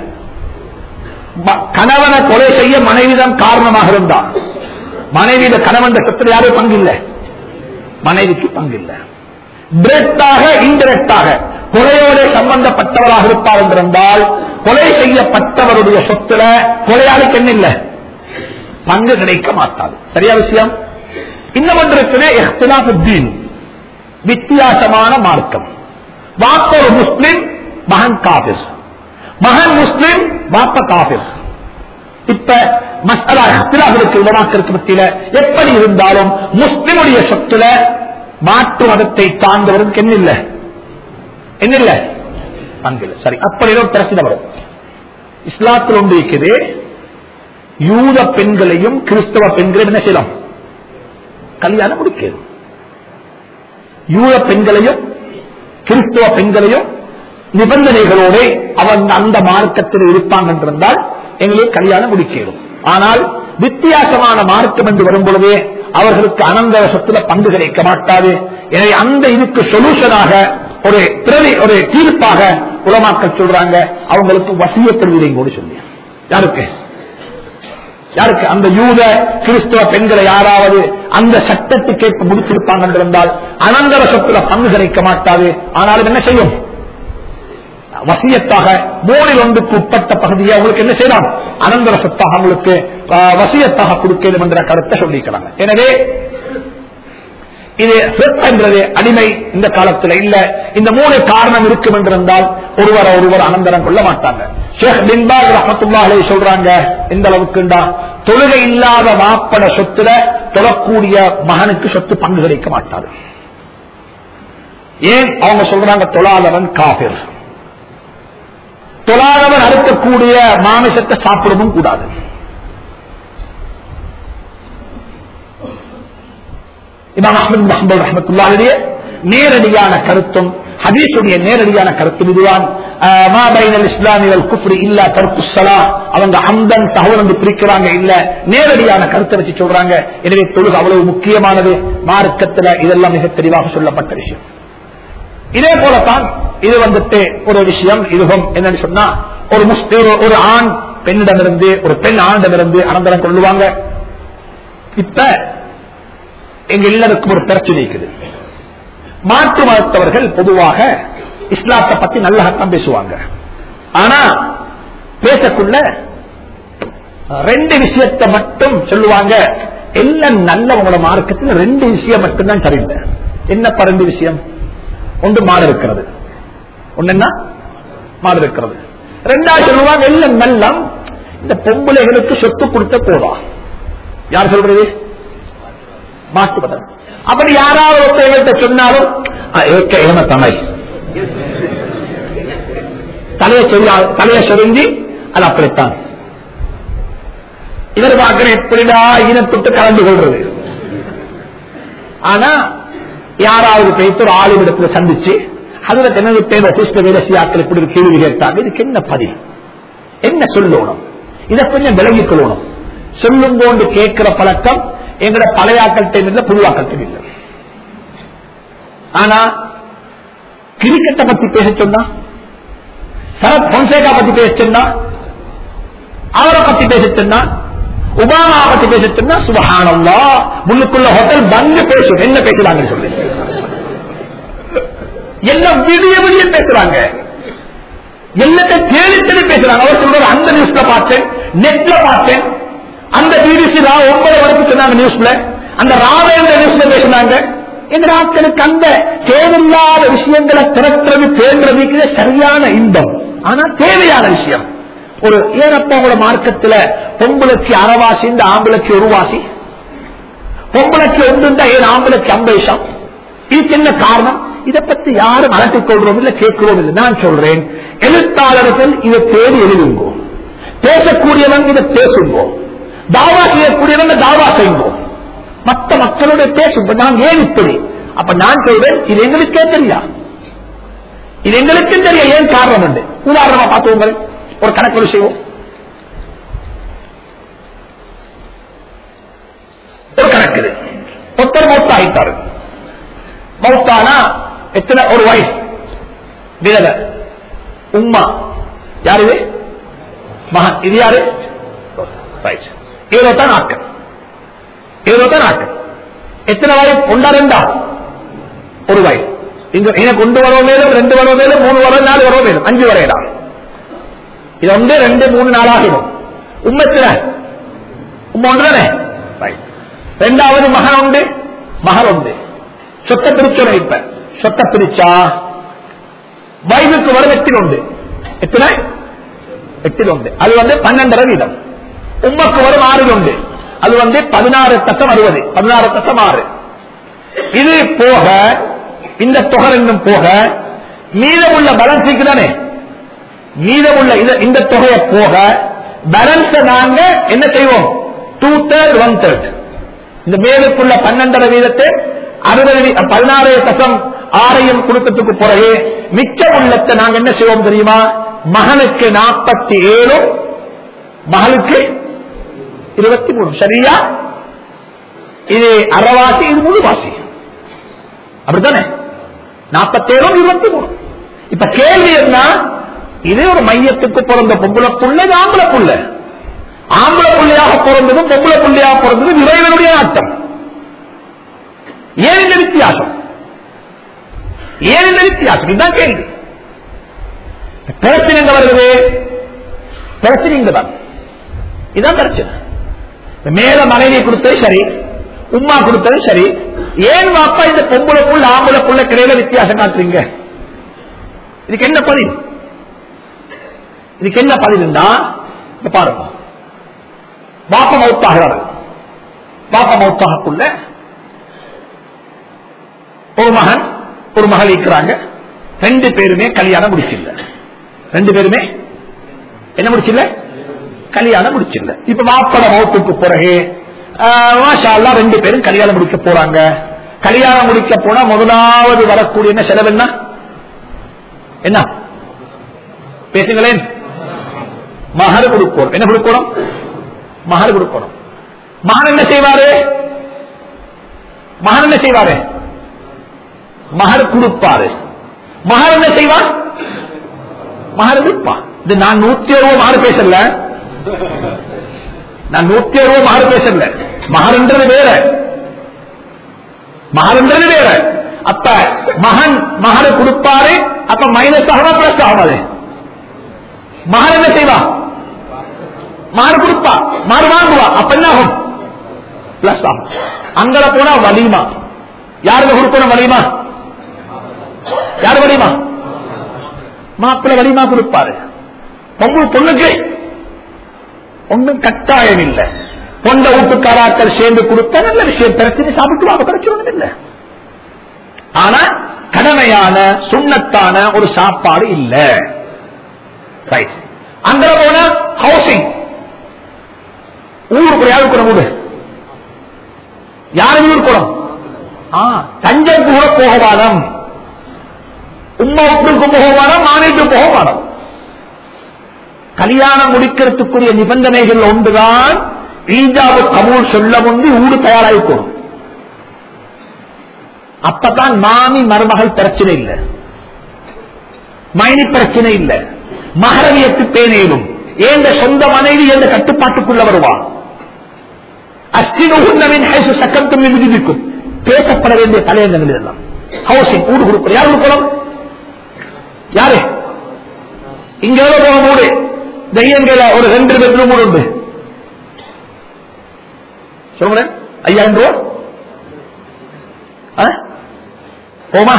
கணவனை கொலை செய்ய மனைவிதான் காரணமாக இருந்தான் மனைவியில கணவன் சொத்துல யாரும் பங்கு இல்லை மனைவிக்கு பங்கு இல்லை டிரெக்டாக இன்டிரெக்டாக கொலையோட சம்பந்தப்பட்டவராக இருப்பார் என்றிருந்தால் கொலை செய்யப்பட்டவருடைய சொத்துல கொலையாளுக்கு என்ன இல்லை பங்கு கிடைக்க மாட்டாது சரியா விஷயம் இன்னும் ஒன்று வித்தியாசமான மார்க்கம் வாப்ப ஒரு முஸ்லிம் மகன் காபிர் மகன் முஸ்லிம் வாப்ப காபிர் இப்ப மசாலா இருக்கு உலமாக்களுக்கு மத்தியில எப்படி இருந்தாலும் முஸ்லிமுடைய சொத்துல மாற்று மதத்தை சார்ந்தவருக்கு என்ன இல்ல என்ன இல்ல பங்கில்லை சரி அப்படி ஒரு பிரச்சனை வரும் இஸ்லாத்தில் ஒன்று இருக்குது யூத பெண்களையும் கிறிஸ்தவ பெண்களையும் என்ன செய்யலாம் கல்யாணம் முடிக்கிறது யூத பெண்களையும் கிறிஸ்தவ பெண்களையும் நிபந்தனைகளோடு அவங்க அந்த மார்க்கத்தில் இருப்பாங்க என்றிருந்தால் எங்களுக்கு கல்யாணம் முடிக்கிறோம் ஆனால் வித்தியாசமான மார்க்கம் என்று வரும் பொழுதே அவர்களுக்கு அனந்தர சொத்துல பங்கு கிடைக்க மாட்டாது எனவே அந்த இதுக்கு சொல்யூஷனாக ஒரு பிரதி ஒரு தீர்ப்பாக உலமாக்கள் சொல்றாங்க அவங்களுக்கு வசியப்படுவதையும் கூட சொல்லி யாருக்கு யாருக்கு அந்த யூத கிறிஸ்தவ பெண்களை யாராவது அந்த சட்டத்துக்கு ஏற்ப முடித்திருப்பாங்க என்றிருந்தால் அனந்தர சொத்துல பங்கு கிடைக்க மாட்டாது ஆனாலும் என்ன செய்யும் வசியத்தாக மூணில் ஒன்றுக்கு உட்பட்ட பகுதியை அவங்களுக்கு என்ன செய்யலாம் அனந்தர சொத்தாக அவங்களுக்கு வசியத்தாக கொடுக்கணும் என்ற கருத்தை சொல்லிக்கிறாங்க எனவே இது என்றது அடிமை இந்த காலத்தில் இல்ல இந்த மூணு காரணம் இருக்கும் என்றிருந்தால் ஒருவர் ஒருவர் அனந்தரம் கொள்ள மாட்டாங்க ஷேக் பின்பாக் ரஹத்துல்லாஹை சொல்றாங்க எந்த அளவுக்குண்டா தொழுகை இல்லாத மாப்பட சொத்துல தொழக்கூடிய மகனுக்கு சொத்து பங்கு கிடைக்க மாட்டாது ஏன் அவங்க சொல்றாங்க தொழாதவன் காபிர் தொழாதவன் அறுக்கக்கூடிய மாமிசத்தை சாப்பிடவும் கூடாது இமாம் அஹமது மஹம்பல் ரஹமத்துல்லாவுடைய நேரடியான கருத்தும் ஹதீஸுடைய நேரடியான கருத்தும் இதுதான் மாபைனல் இஸ்லாமியல் குஃப்ரி இல்லா கருத்துசலா அவங்க அந்தன் சகோதரன் பிரிக்கிறாங்க இல்ல நேரடியான கருத்தை வச்சு சொல்றாங்க எனவே தொழுகு அவ்வளவு முக்கியமானது மார்க்கத்துல இதெல்லாம் மிக தெளிவாக சொல்லப்பட்ட விஷயம் இதே போலத்தான் இது வந்துட்டு ஒரு விஷயம் இதுவும் என்னன்னு சொன்னா ஒரு முஸ்லிம் ஒரு ஆண் பெண்ணிடமிருந்து ஒரு பெண் ஆண்டிடமிருந்து அனந்தரம் கொள்ளுவாங்க இப்ப எங்க எல்லாருக்கும் ஒரு பிரச்சனை இருக்குது மாற்று மதத்தவர்கள் பொதுவாக இஸ்லாத்தை பத்தி நல்லகத்தான் பேசுவாங்க ஆனா பேசக்குள்ள ரெண்டு விஷயத்தை மட்டும் சொல்லுவாங்க எல்லாம் நல்ல உங்களோட மார்க்கத்தில் ரெண்டு விஷயம் மட்டும்தான் சரியில்லை என்ன ரெண்டு விஷயம் ஒன்று மாடு இருக்கிறது ஒன்னு என்ன மாடு இருக்கிறது ரெண்டாவது சொல்லுவாங்க எல்லாம் நல்லம் இந்த பொம்பளைகளுக்கு சொத்து கொடுத்த போதா யார் சொல்றது மாற்றுவதன் அப்படி யாராவது ஒருத்தவங்கள்ட்ட சொன்னாலும் ஏக்க ஏம தமிழ் தலையை சொல்லி தலையை சொரிஞ்சி அது அப்படித்தான் இவர் பார்க்கிற எப்படிடா ஈனத்தொட்டு கலந்து கொள்றது ஆனா யாராவது பேசி ஒரு ஆளுமிடத்துல சந்திச்சு அதுல தனது தேவை சிஸ்ட வேலசியாக்கள் இப்படி ஒரு கேள்வி கேட்டாங்க இதுக்கு என்ன பதில் என்ன சொல்லணும் இதை கொஞ்சம் விலகிக் கொள்ளணும் சொல்லும் போண்டு கேட்கிற பழக்கம் எங்கட பழையாக்கள் டைம் இல்ல புதுவாக்கள் இல்லை ஆனா கிரிக்கெட்டை பத்தி பேச சொன்னா சரத் பொன்சேகா பத்தி பேச சொன்னா அவரை பத்தி பேச சொன்னா உபாமா பத்தி பேச சொன்னா சுபஹானல்லா முன்னுக்குள்ள ஹோட்டல் பங்கு பேசும் என்ன பேசுறாங்கன்னு சொல்லி எல்லாம் விடிய விடிய பேசுறாங்க எல்லாத்தை தேடி தேடி பேசுறாங்க அவர் சொல்றாரு அந்த நியூஸ்ல பார்த்தேன் நெட்ல பார்த்தேன் அந்த பிபிசி ஒன்பது வரைக்கும் சொன்னாங்க நியூஸ்ல அந்த ராவேந்திர நியூஸ்ல பேசினாங்க எங்க ஆட்களுக்கு அந்த தேவையில்லாத விஷயங்களை திரட்டுறது தேடுறதுக்கு சரியான இன்பம் ஆனா தேவையான விஷயம் ஒரு ஏனப்போங்கள மார்க்கத்துல பொம்பளைக்கு அறவாசி இந்த ஆம்பளைக்கு ஒரு வாசி பொம்பளைக்கு ஒன்று ஏன் ஆம்பளைக்கு அம்பேஷம் இதுக்கு என்ன காரணம் இதை பத்தி யாரும் அலட்டிக் கொள்றோம் இல்ல கேட்கிறோம் இல்லை நான் சொல்றேன் எழுத்தாளர்கள் இதை தேடி எழுதுங்கோ பேசக்கூடியவங்க இதை பேசுங்கோ தாவா செய்யக்கூடியவங்க தாவா செய்வோம் மற்ற மக்களோட பேசுங்க நான் ஏன் இப்படி அப்ப நான் சொல்றேன் இது எங்களுக்கே தெரியா இது எங்களுக்கும் தெரிய ஏன் காரணம் உண்டு உதாரணமா பார்த்துவோங்க ஒரு கணக்கு செய்வோம் ஒரு கணக்கு இது. ஒருத்தர் மௌத்தா ஆயிட்டாரு மௌத்தானா எத்தனை ஒரு வயசு விதவ உம்மா யாரு இது மகன் இது யாரு ரைட் இருபத்தான் ஆட்கள் இருபத்தான் ஆட்கள் எத்தனை வயசு ஒன்றா ரெண்டா ஒரு வயசு இங்க எனக்கு ஒன்று வரோ மேலும் ரெண்டு வரோ மேலும் மூணு வரோ நாலு வரோ மேலும் அஞ்சு வரையிடா இது ஒன்று ரெண்டு மூணு நாளாகிடும் உண்மத்தின உண்மை ஒன்று தானே ரைட் ரெண்டாவது மகன் உண்டு மகள் உண்டு சொத்தை பிரிச்சோம் இப்ப சொத்தை பிரிச்சா வயதுக்கு வரும் எட்டில் உண்டு எத்தனை எட்டில் உண்டு அது வந்து பன்னெண்டரை வீதம் உம்மக்கு வரும் ஆறு உண்டு அது வந்து பதினாறு தசம் அறுபது பதினாறு தசம் ஆறு இது போக இந்த தொகை ரெண்டும் போக மீதமுள்ள பேலன்ஸ் தானே மீதமுள்ள இந்த- இந்த தொகையை போக பேலன்ஸ் நாங்க என்ன செய்வோம் டூ தேர்ட் ஒன் தேர்ட் இந்த மேலுக்குள்ள பன்னெண்டரை வீதத்தை அறுபது வீ- பதினாறு தசம் ஆறையும் கொடுக்கறதுக்கு பிறகு மிச்ச உள்ளத்தை நாங்க என்ன செய்வோம் தெரியுமா மகனுக்கு நாற்பத்தி ஏழும் மகளுக்கு இருபத்தி மூணு சரியா இது அறவாசி இது முழுவாசி அப்படித்தானே நாற்பத்தேழும் இருபத்தி மூணு இப்ப கேள்வி என்ன இது ஒரு மையத்துக்கு பிறந்த பொம்பளை புள்ள இது ஆம்பளை புள்ள ஆம்பளை புள்ளையாக பிறந்ததும் பொம்பளை புள்ளையாக பிறந்ததும் இறைவனுடைய ஆட்டம் ஏன் இந்த வித்தியாசம் ஏன் இந்த வித்தியாசம் இதுதான் கேள்வி பிரச்சனை எங்க வருது பிரச்சனை இங்கதான் இதுதான் பிரச்சனை மேல மனைவி கொடுத்தது சரி உம்மா கொடுத்தது சரி ஏன் வாப்பா இந்த பொம்பளை புள்ள ஆம்பளை புள்ள கிடையில வித்தியாசம் காட்டுறீங்க இதுக்கு என்ன பதில் இதுக்கு என்ன பதில்னா இந்த பாருங்க பாப்ப மௌத்தாகிறாரு பாப்ப மௌத்தாகக்குள்ள ஒரு மகன் ஒரு மகள் இருக்கிறாங்க ரெண்டு பேருமே கல்யாணம் முடிச்சில்ல ரெண்டு பேருமே என்ன முடிச்சில்ல கல்யாணம் முடிச்சில்ல இப்ப மாப்பட மௌத்துக்கு பிறகு ஆஹ், மாஷா அல்லாஹ் ரெண்டு பேரும் கல்யாணம் முடிக்க போறாங்க கல்யாணம் முடிக்க போனா முதலாவது வரக்கூடிய என்ன செலவு என்ன என்ன பேசுங்களேன் மகர் கொடுக்கணும் என்ன கொடுக்கணும் மகர் கொடுக்கணும் மகன் என்ன செய்வாரு மகன் என்ன செய்வாரு மகர் கொடுப்பாரு மகர் என்ன செய்வான் மகர் கொடுப்பான் இது நான் நூத்தி அறுபது மகர் பேசல நான் நூத்தி அறுபது மகர் பேசல மகர்ன்றது வேற மகர்ன்றது வேற அப்ப மகன் மகர் கொடுப்பாரு அப்ப மைனஸ் ஆகவா பிளஸ் ஆகாது மகர் என்ன செய்வா மாறு கொடுப்பா மாறு வாங்குவா அப்ப என்ன ஆகும் பிளஸ் ஆகும் அங்கல போனா வலிமா யாருக்கு கொடுக்கணும் வலிமா யாரு வலிமா மாப்பிள்ள வலிமா கொடுப்பாரு பொண்ணு பொண்ணுக்கு ஒன்றும் கட்டாயம் இல்லை பொண்ட வீட்டுக்காராக்கள் சேர்ந்து கொடுத்தா நல்ல விஷயம் பிரச்சனை சாப்பிட்டு பிரச்சனை இல்லை ஆனா கடமையான சுண்ணத்தான ஒரு சாப்பாடு இல்ல ரைட் அங்க போன ஹவுசிங் ஊருக்கு யாரு கூட வீடு யாரு வீடு குளம் தஞ்சம் கூட போகவானம் உம்மா வீட்டுக்கு போகவானம் மாநிலத்து போகவானம் கல்யாணம் முடிக்கிறதுக்குரிய நிபந்தனைகள் ஒன்றுதான் ஈஜாபு கபூல் சொல்ல முந்தி ஊடு தயாராகிக்கணும் அப்பதான் மாமி மருமகள் பிரச்சனை இல்லை மைனி பிரச்சனை இல்லை மகரவியத்து பேனேனும் ஏந்த சொந்த மனைவி எந்த கட்டுப்பாட்டுக்குள்ள வருவான் அஸ்தினுகுன்னவின் ஹைசு சக்கத்தும் விதிக்கும் பேசப்பட வேண்டிய தலையங்கங்கள் இதெல்லாம் ஹவுசிங் ஊடு கொடுக்கணும் யார் கொடுக்கணும் யாரு இங்க எவ்வளவு போன மூடு தெய்யங்கள ஒரு ரெண்டு பெட்ரூம் மூடு உண்டு சொல்லுங்க ஐயாயிரம் ரூபா ஆ? போமா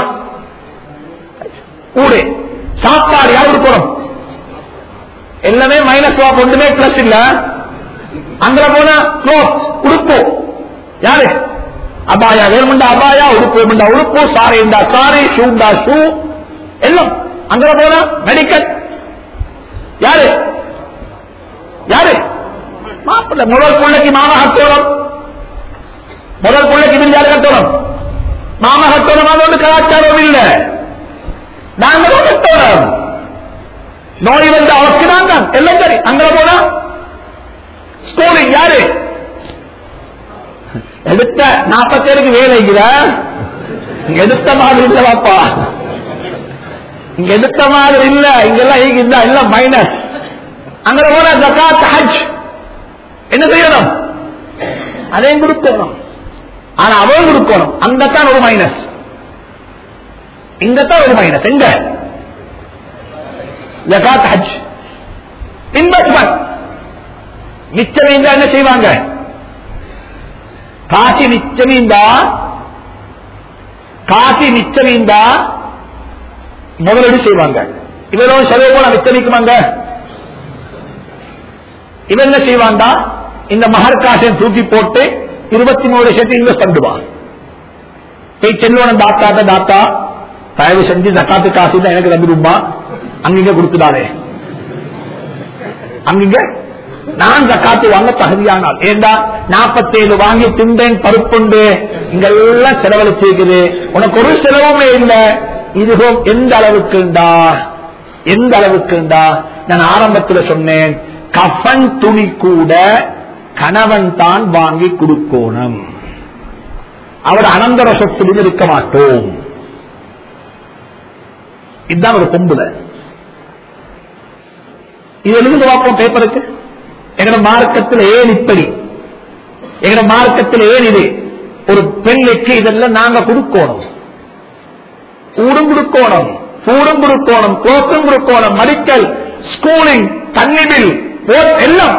ஊடு சாப்பாடு யார் கொடுக்கணும் எல்லாமே மைனஸ் வா ஒன்றுமே பிளஸ் இல்ல அங்க போனா நோ உடுப்பு யாரு அபாயா வேணுமுண்டா அபாயா உடுப்பு வேணுமுண்டா உடுப்பு சாரி உண்டா சாரி ஷூண்டா ஷூ எல்லாம் அங்க போனா மெடிக்கல் யாரு யாரு மாப்பிள்ள முதல் பிள்ளைக்கு மாமா கட்டோரம் முதல் பிள்ளைக்கு இது யாரு கட்டோரம் மாமா கட்டோரம் அது ஒன்று கலாச்சாரம் இல்ல நாங்களும் கட்டோரம் நோய் வந்து அவருக்கு தான் தான் எல்லாம் சரி அங்க போனா ஸ்கூலிங் யாரு எடுத்த நாற்பத்தேருக்கு வேலைங்கிற இங்க எடுத்த மாதிரி இல்ல பாப்பா இங்க எடுத்த மாதிரி இல்ல இங்கெல்லாம் இங்க இல்ல எல்லாம் மைனஸ் அங்க போன ஜகாத் ஹஜ் என்ன செய்யணும் அதையும் கொடுக்கணும் ஆனா அவன் கொடுக்கணும் அங்கத்தான் ஒரு மைனஸ் இங்கத்தான் ஒரு மைனஸ் எங்க ஜகாத் ஹஜ் இன்வெஸ்ட்மெண்ட் மிச்சம் இருந்தா என்ன செய்வாங்க காசி மிச்சம் இருந்தா காசி மிச்சம் இருந்தா முதலீடு செய்வாங்க இவரும் செலவு போல மிச்சமிக்குமாங்க இவன் என்ன செய்வான்டா இந்த மகர் காசையும் தூக்கி போட்டு இருபத்தி மூணு லட்சத்தை இன்வெஸ்ட் பண்ணுவான் போய் செல்வன தாத்தாட்ட தாத்தா தயவு செஞ்சு ஜக்காத்து காசு தான் எனக்கு தந்துடுமா அங்கிங்க கொடுத்துடாதே அங்கிங்க நான் ஜக்காத்து வாங்க தகுதியானால் ஏண்டா நாற்பத்தேழு வாங்கி திண்டேன் பருப்புண்டு இங்கெல்லாம் செலவழிச்சிருக்குது உனக்கு ஒரு செலவுமே இல்லை இதுவும் எந்த அளவுக்குண்டா எந்த அளவுக்குண்டா நான் ஆரம்பத்தில் சொன்னேன் கஃபன் துணி கூட கணவன் தான் வாங்கி கொடுக்கணும் அவர் அனந்தர சொத்தில் இருக்க மாட்டோம் இதுதான் ஒரு பொம்புல இது எழுந்து பார்ப்போம் பேப்பருக்கு எங்கட மார்க்கத்தில் ஏன் இப்படி எங்கட மார்க்கத்தில் ஏன் இது ஒரு பெண்ணுக்கு இதெல்லாம் நாங்க கொடுக்கணும் ஊடும் கொடுக்கணும் ஃபூடும் கொடுக்கணும் கோக்கும் கொடுக்கணும் மெடிக்கல் ஸ்கூலிங் தண்ணி பில் எல்லாம்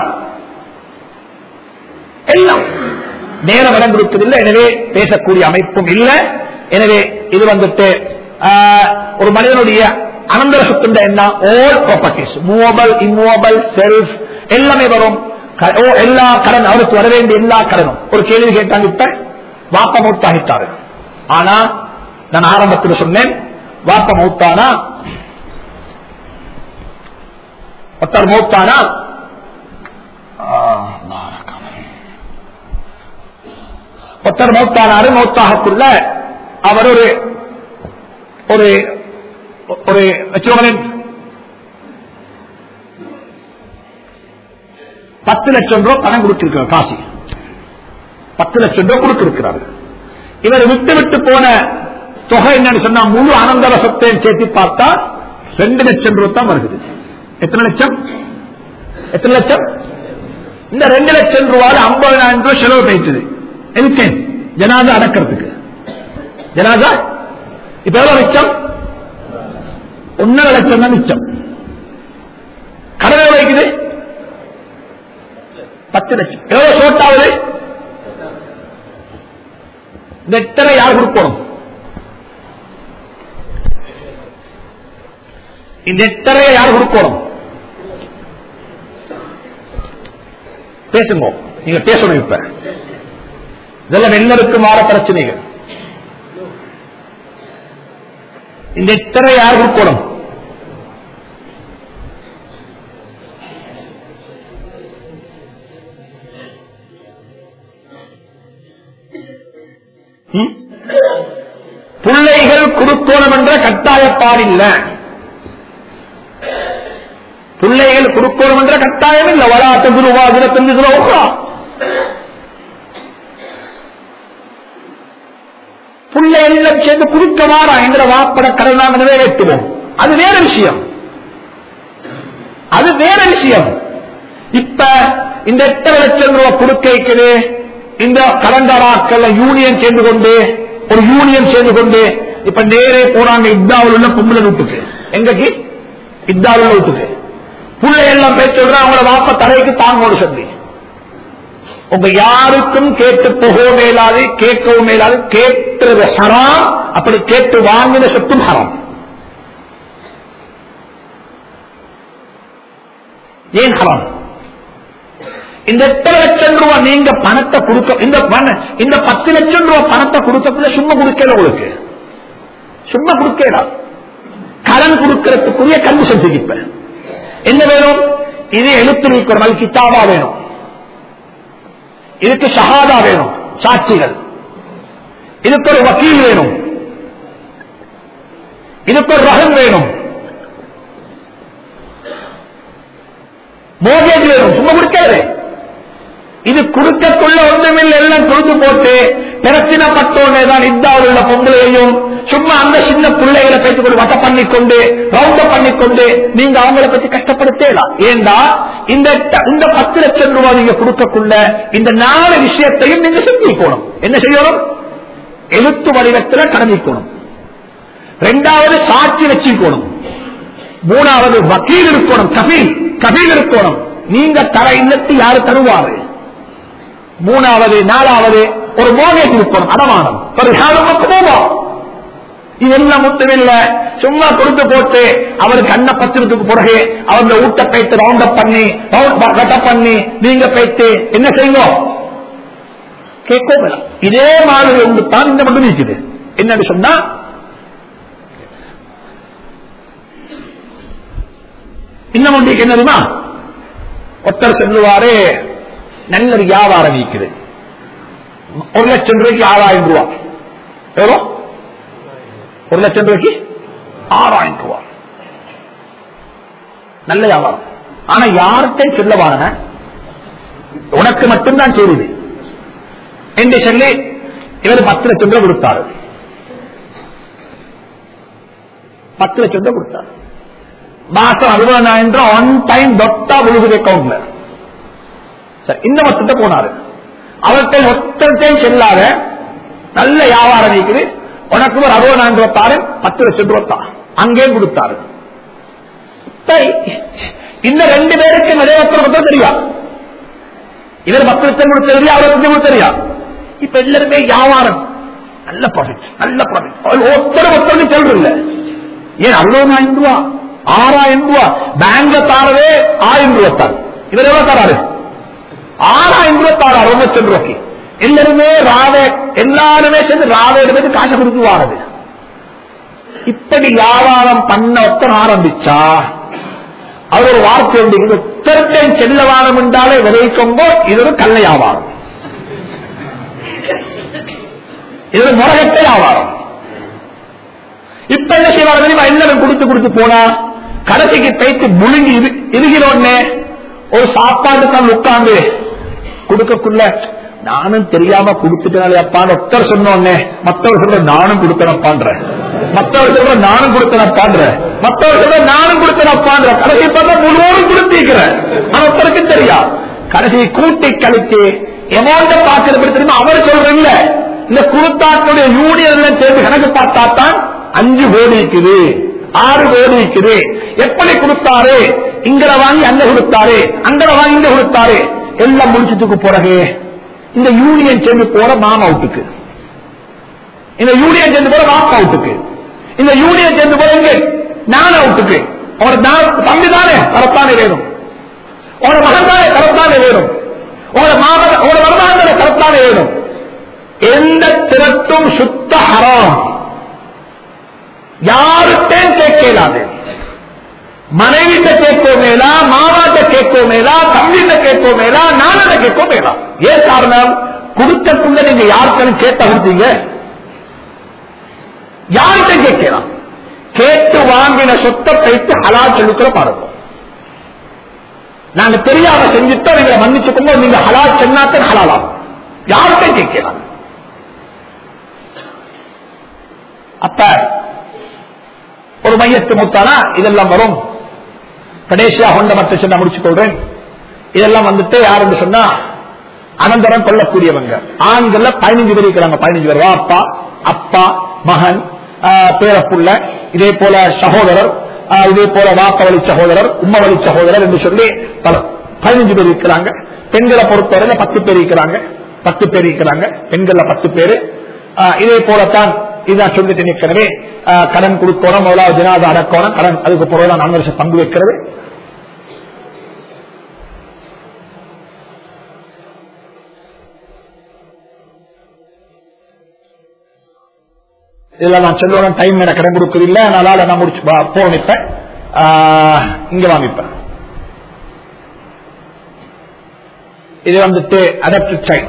எல்லாம் நேரம் இடம் கொடுப்பதில்லை எனவே பேசக்கூடிய அமைப்பும் இல்லை எனவே இது வந்துட்டு ஆஹ், ஒரு மனிதனுடைய அனந்தர சொத்து என்ன all properties movable immovable self எல்லாமே வரும் க- ஓ, எல்லா கடன் அவருக்கு வர வேண்டிய எல்லா கடனும் ஒரு கேள்வி கேட்டாங்க இப்ப வாப்ப மௌத்தாகிட்டாரு ஆனா நான் ஆரம்பத்தில் சொன்னேன் வாப்ப மௌத்தானா ஒருத்தர் மௌத்தானா ஆஹ், ஒருத்தர் மௌத்தானாரு மௌத்தாகக்குள்ள அவர் ஒரு ஒரு ஒரு வச்சுக்கோங்களேன் பத்து லட்சம் ரூபாய் பணம் கொடுத்திருக்கிறார் காசி பத்து லட்சம் ரூபாய் கொடுத்திருக்கிறார் இவர் விட்டு விட்டு போன தொகை என்னன்னு சொன்னா முழு அனந்தர சொத்தையும் சேர்த்து பார்த்தா ரெண்டு லட்சம் ரூபாய் தான் வருகிறது எத்தனை லட்சம் எத்தனை லட்சம் இந்த ரெண்டு லட்சம் ரூபாய் ஐம்பதாயிரம் ரூபாய் செலவு போயிட்டது எதுக்கு ஜனாதா அடக்கிறதுக்கு ஜனாதா இப்ப எவ்வளவு மிச்சம் ஒன்னரை லட்சம் தான் மிச்சம் கடன் எவ்வளவு வைக்குது பத்து லட்சம் எவ்வளவு சோட்டாவது இந்த எத்தனை யார் கொடுக்கணும் இந்த எத்தனை யார் கொடுக்கணும் பேசுங்க நீங்க பேசணும் இப்ப இதெல்லாம் வெள்ளருக்கு மாற பிரச்சனைகள் இந்த எத்தனை யார் கொடுக்கணும் ம்? பிள்ளைகள் கொடுக்கணும் என்ற கட்டாயப்பாடில்லை பிள்ளைகள் கொடுக்கணும் என்ற கட்டாயம் இல்லை வளாத்த குருவாதிரத்தின் புள்ள எல்லாம் சேர்ந்து குறுக்க வாரா என்ற வாப்பட கடை நாங்க நிறைவேற்றுவோம் அது வேற விஷயம் அது வேற விஷயம் இப்ப இந்த எட்டரை லட்சம் ரூபாய் கொடுக்க வைக்குது இந்த கடந்தராக்கள் யூனியன் சேர்ந்து கொண்டு ஒரு யூனியன் சேர்ந்து கொண்டு இப்ப நேரே போறாங்க இத்தாவில் உள்ள பொம்பளை வீட்டுக்கு எங்கக்கு இத்தாவில் உள்ள வீட்டுக்கு புள்ளை எல்லாம் பேச்சு சொல்ற அவங்களோட வாப்ப தரைக்கு தாங்கோடு சொல்லி உங்க யாருக்கும் கேட்டு போகவும் மேலாது கேட்கவும் மேலாது கேட்டுறது ஹராம் அப்படி கேட்டு வாங்கின சொத்தும் ஹராம் ஏன் ஹராம் இந்த எட்டரை லட்சம் ரூபாய் நீங்க பணத்தை கொடுக்க இந்த பண- இந்த பத்து லட்சம் ரூபாய் பணத்தை கொடுக்கக்குள்ள சும்மா கொடுக்கல உங்களுக்கு சும்மா கொடுக்கல கடன் கொடுக்கறதுக்குரிய கண்டிஷன் இப்ப என்ன வேணும் இது எழுத்து நீக்கிற கித்தாபா வேணும் இதுக்கு ஷஹாதா வேணும் சாட்சிகள் இதுக்கு ஒரு வக்கீல் வேணும் இதுக்கு ஒரு ரகம் வேணும் மோகேஜ் வேணும் சும்மா கொடுக்காது இது கொடுக்கக்குள்ள ஒன்றுமில்லை எல்லாம் கொடுத்து போட்டு பிரச்சனைப்பட்டோன்னே தான் இந்தாவில் உள்ள பொங்கலையும் சும்மா அந்த சின்ன பிள்ளைகளை பேசிக்கொண்டு வட்ட பண்ணிக்கொண்டு ரவுண்ட பண்ணிக்கொண்டு நீங்க அவங்கள பத்தி கஷ்டப்படுத்தலாம் ஏண்டா இந்த இந்த பத்து லட்சம் ரூபாய் நீங்க கொடுக்கக்குள்ள இந்த நாலு விஷயத்தையும் நீங்க செஞ்சுக்கணும் என்ன செய்யணும் எழுத்து வடிவத்தில் கடந்திக்கணும் ரெண்டாவது சாட்சி வச்சுக்கணும் மூணாவது வக்கீல் இருக்கணும் கபீல் கபீல் இருக்கணும் நீங்க தர இன்னத்து யாரு தருவாரு மூணாவது நாலாவது ஒரு மோகேஜ் இருக்கணும் அடமானம் ஒரு போவோம் இதெல்லாம் முத்தமில்ல சும்மா கொடுத்து போட்டு அவருக்கு அன்ன பத்திரத்துக்கு பிறகு அவங்க ஊட்ட போயிட்டு ரவுண்ட் அப் பண்ணி கட்ட பண்ணி நீங்க போயிட்டு என்ன செய்வோம் கேட்கவே இதே மாதிரி ஒன்று தான் இந்த மட்டும் இருக்குது என்னன்னு சொன்னா இன்னும் ஒன்று என்ன தெரியுமா ஒருத்தர் சொல்லுவாரு நல்ல ஒரு வியாபாரம் இருக்குது ஒரு லட்சம் ரூபாய்க்கு ஆறாயிரம் ரூபாய் எவ்வளோ ஒரு லட்சம் ரூபாய்க்கு ஆறாயிரம் ரூபாய் நல்ல வியாபாரம் ஆனா யார்கிட்டையும் சொல்ல வாங்க உனக்கு மட்டும்தான் செய்யுது என்று சொல்லி இவர் பத்து லட்சம் ரூபாய் கொடுத்தாரு பத்து லட்சம் ரூபாய் கொடுத்தாரு மாசம் அறுபதாயிரம் ரூபாய் ஒன் டைம் தொட்டா விழுகுது அக்கௌண்ட்ல சரி இந்த மொத்தத்தை போனாரு அவர்கிட்ட ஒத்தத்தையும் செல்லாத நல்ல வியாபாரம் இருக்குது உனக்கு ஒரு அறுபதாயிரம் ரூபாய் தாரு பத்து லட்சம் ரூபாய் தான் அங்கேயும் கொடுத்தாரு சரி, இந்த ரெண்டு பேருக்கு நிறைய ஒருத்தர் தெரியா இவர் பத்து லட்சம் கொடுத்து தெரியா அவர் லட்சம் கொடுத்து தெரியா இப்ப எல்லாருமே வியாபாரம் நல்ல ப்ராஃபிட் நல்ல ப்ராஃபிட் ஒருத்தர் ஒருத்தருக்கு சொல்றதில்ல ஏன் அறுபதாயிரம் ரூபா ஆறாயிரம் ரூபா பேங்க்ல தாரவே ஆயிரம் ரூபாய் தாரு இவர் எவ்வளவு தராரு ஆறாயிரம் ரூபாய் தாரு அறுபது லட்சம் ரூபாய்க்கு எல்லாருமே ராவே எல்லாருமே சேர்ந்து ராவே எடுத்து காசு கொடுத்து வாரது இப்படி வியாபாரம் பண்ண ஒருத்தர் ஆரம்பிச்சா அவர் ஒரு வார்த்தை உண்டு உத்தரத்தையும் செல்லவாரம் என்றாலே விளைவிக்கொண்டோ இது ஒரு கள்ள வியாபாரம் இது ஒரு முறகட்ட வியாபாரம் இப்ப என்ன செய்வாங்க தெரியுமா எல்லாரும் கொடுத்து கொடுத்து போனா கடைசிக்கு தைத்து முழுங்கி இரு- இருக்கிறோன்னே ஒரு சாப்பாடு தான் உட்கார்ந்து கொடுக்கக்குள்ள நானும் தெரியாம கொடுத்துட்டாலே அப்பான்னு ஒருத்தர் சொன்னோன்னே மத்தவர் சொல்ற நானும் கொடுத்தனப்பான்ற மத்தவர் சொல்ற நானும் கொடுத்தனப்பான்ற மத்தவர் சொல்ற நானும் கொடுத்தனப்பான்ற கடைசி பார்த்தா முழுவதும் கொடுத்திருக்கிறேன் ஆனா ஒருத்தருக்கு தெரியா கடைசி கூட்டி கழிச்சு எமௌண்ட பாக்குறது தெரியுமா அவர் சொல்ற இல்ல இந்த குருத்தாக்களுடைய யூனியன் சேர்ந்து கணக்கு பார்த்தா தான் அஞ்சு கோடி இருக்குது ஆறு கோடி இருக்குது எப்படி கொடுத்தாரு இங்கட வாங்கி அங்க கொடுத்தாரு அங்கட வாங்கி இங்க கொடுத்தாரு எல்லாம் முடிச்சதுக்கு பிறகு இந்த யூனியன் சேர்ந்து போற மாமா வீட்டுக்கு இந்த யூனியன் சேர்ந்து போற மாப்பா வீட்டுக்கு இந்த யூனியன் சேர்ந்து போற எங்க நான வீட்டுக்கு அவர் தம்பி தானே தரத்தானே வேணும் உங்களோட மகன் தானே தரத்தானே வேணும் உங்களோட மாமன் உங்களோட மருமகன் தானே தரத்தானே வேணும் எந்த திரட்டும் சுத்த ஹராம் யாருட்டையும் கேட்கலாது மனைவிட்ட கேட்கோ மேலா மாமாட்ட கேட்கோ மேலா தம்பிட்ட கேட்கோ மேலா நானட்ட கேட்கோ மேலா ஏன் காரணம் கொடுக்கக்குள்ள நீங்க யாருக்கும் கேட்ட கொடுத்தீங்க யார்கிட்ட கேட்கலாம் கேட்டு வாங்கின சொத்தை வைத்து ஹலா சொல்லுக்கிற பாருங்க நாங்க தெரியாம செஞ்சுட்டோம் நீங்க மன்னிச்சுக்கோங்க நீங்க ஹலா சொன்னாத்தான் ஹலாலாம் யார்கிட்ட கேட்கலாம் அப்ப ஒரு மையத்து முத்தானா இதெல்லாம் வரும் கடைசியா கொண்ட மட்டும் சொன்னா முடிச்சுக் கொள்றேன் இதெல்லாம் வந்துட்டு யாருன்னு சொன்னா அனந்தரம் கொள்ளக்கூடியவங்க ஆண்கள்ல பதினஞ்சு பேர் இருக்கிறாங்க பதினஞ்சு பேர் அப்பா அப்பா மகன் ஆஹ், பேரப்புள்ள இதே போல சகோதரர் ஆஹ், இதே போல வாப்ப வழி சகோதரர் உம்ம வழி சகோதரர் என்று சொல்லி பல பதினஞ்சு பேர் இருக்கிறாங்க பெண்களை பொறுத்தவரையில பத்து பேர் இருக்கிறாங்க பத்து பேர் இருக்கிறாங்க பெண்கள்ல பத்து பேரு ஆஹ், இதே போலத்தான் இதுதான் சொல்லிட்டு நிற்கிறது ஆஹ், கடன் கொடுக்கணும் முதலாவது ஜனாத அடக்கணும் கடன் அதுக்கு பிறகு நான்கு வருஷம் பங்கு வைக்கிறது இதெல்லாம் நான் சொல்லுவேன் டைம் எனக்கு கடன் கொடுக்கவில்லை அதனால நான் முடிச்சு வா- போன் இப்ப ஆஹ், இங்க வாங்கிப்பேன் இது வந்துட்டு அடப்ட் சைல்ட்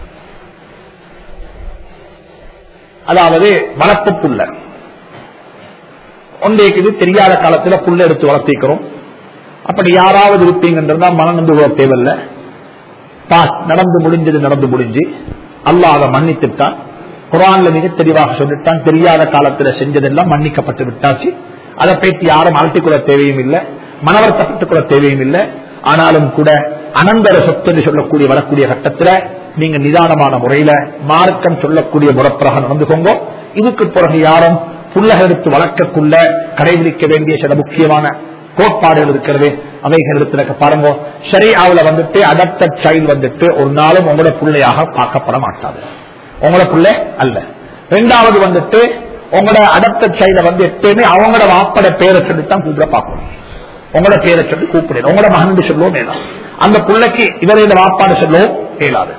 அதாவது வளர்ப்பு புள்ள ஒன்றைக்கு இது தெரியாத காலத்துல புள்ள எடுத்து வளர்த்திக்கிறோம் அப்படி யாராவது இருப்பீங்கன்றதா மனம் வந்து கூட தேவையில்லை பாஸ் நடந்து முடிஞ்சது நடந்து முடிஞ்சு அல்லாஹ் அதை மன்னித்துட்டான் குரான்ல மிக தெளிவாக சொல்லிட்டான் தெரியாத காலத்துல செஞ்சதெல்லாம் மன்னிக்கப்பட்டு விட்டாச்சு அதை பற்றி யாரும் அலட்டிக்கொள்ள தேவையும் இல்லை மனவர்த்தப்பட்டுக் கொள்ள தேவையும் இல்லை ஆனாலும் கூட அனந்தர சொத்து என்று சொல்லக்கூடிய வரக்கூடிய கட்டத்துல நீங்க நிதானமான முறையில மார்க்கம் சொல்லக்கூடிய முறப்பிரக நடந்துக்கோங்க இதுக்கு பிறகு யாரும் புள்ளக எடுத்து வளர்க்கக்குள்ள கடைபிடிக்க வேண்டிய சில முக்கியமான கோட்பாடுகள் இருக்கிறது அவைகள் இடத்துல பாருங்க ஷரியாவுல வந்துட்டு அடப்டட் சைல்டு வந்துட்டு ஒரு நாளும் உங்களோட பிள்ளையாக பார்க்கப்பட மாட்டாது உங்களோட பிள்ளை அல்ல ரெண்டாவது வந்துட்டு உங்களோட அடப்டட் சைல்ட வந்து எப்பயுமே அவங்களோட வாப்பட பேரை சொல்லித்தான் கூப்பிட பார்க்கணும் உங்களோட பேரை சொல்லி கூப்பிடணும் உங்களோட மகன் சொல்லவும் வேணாம் அந்த பிள்ளைக்கு இவரையோட வாப்பாடு சொல்லவும் இயலாது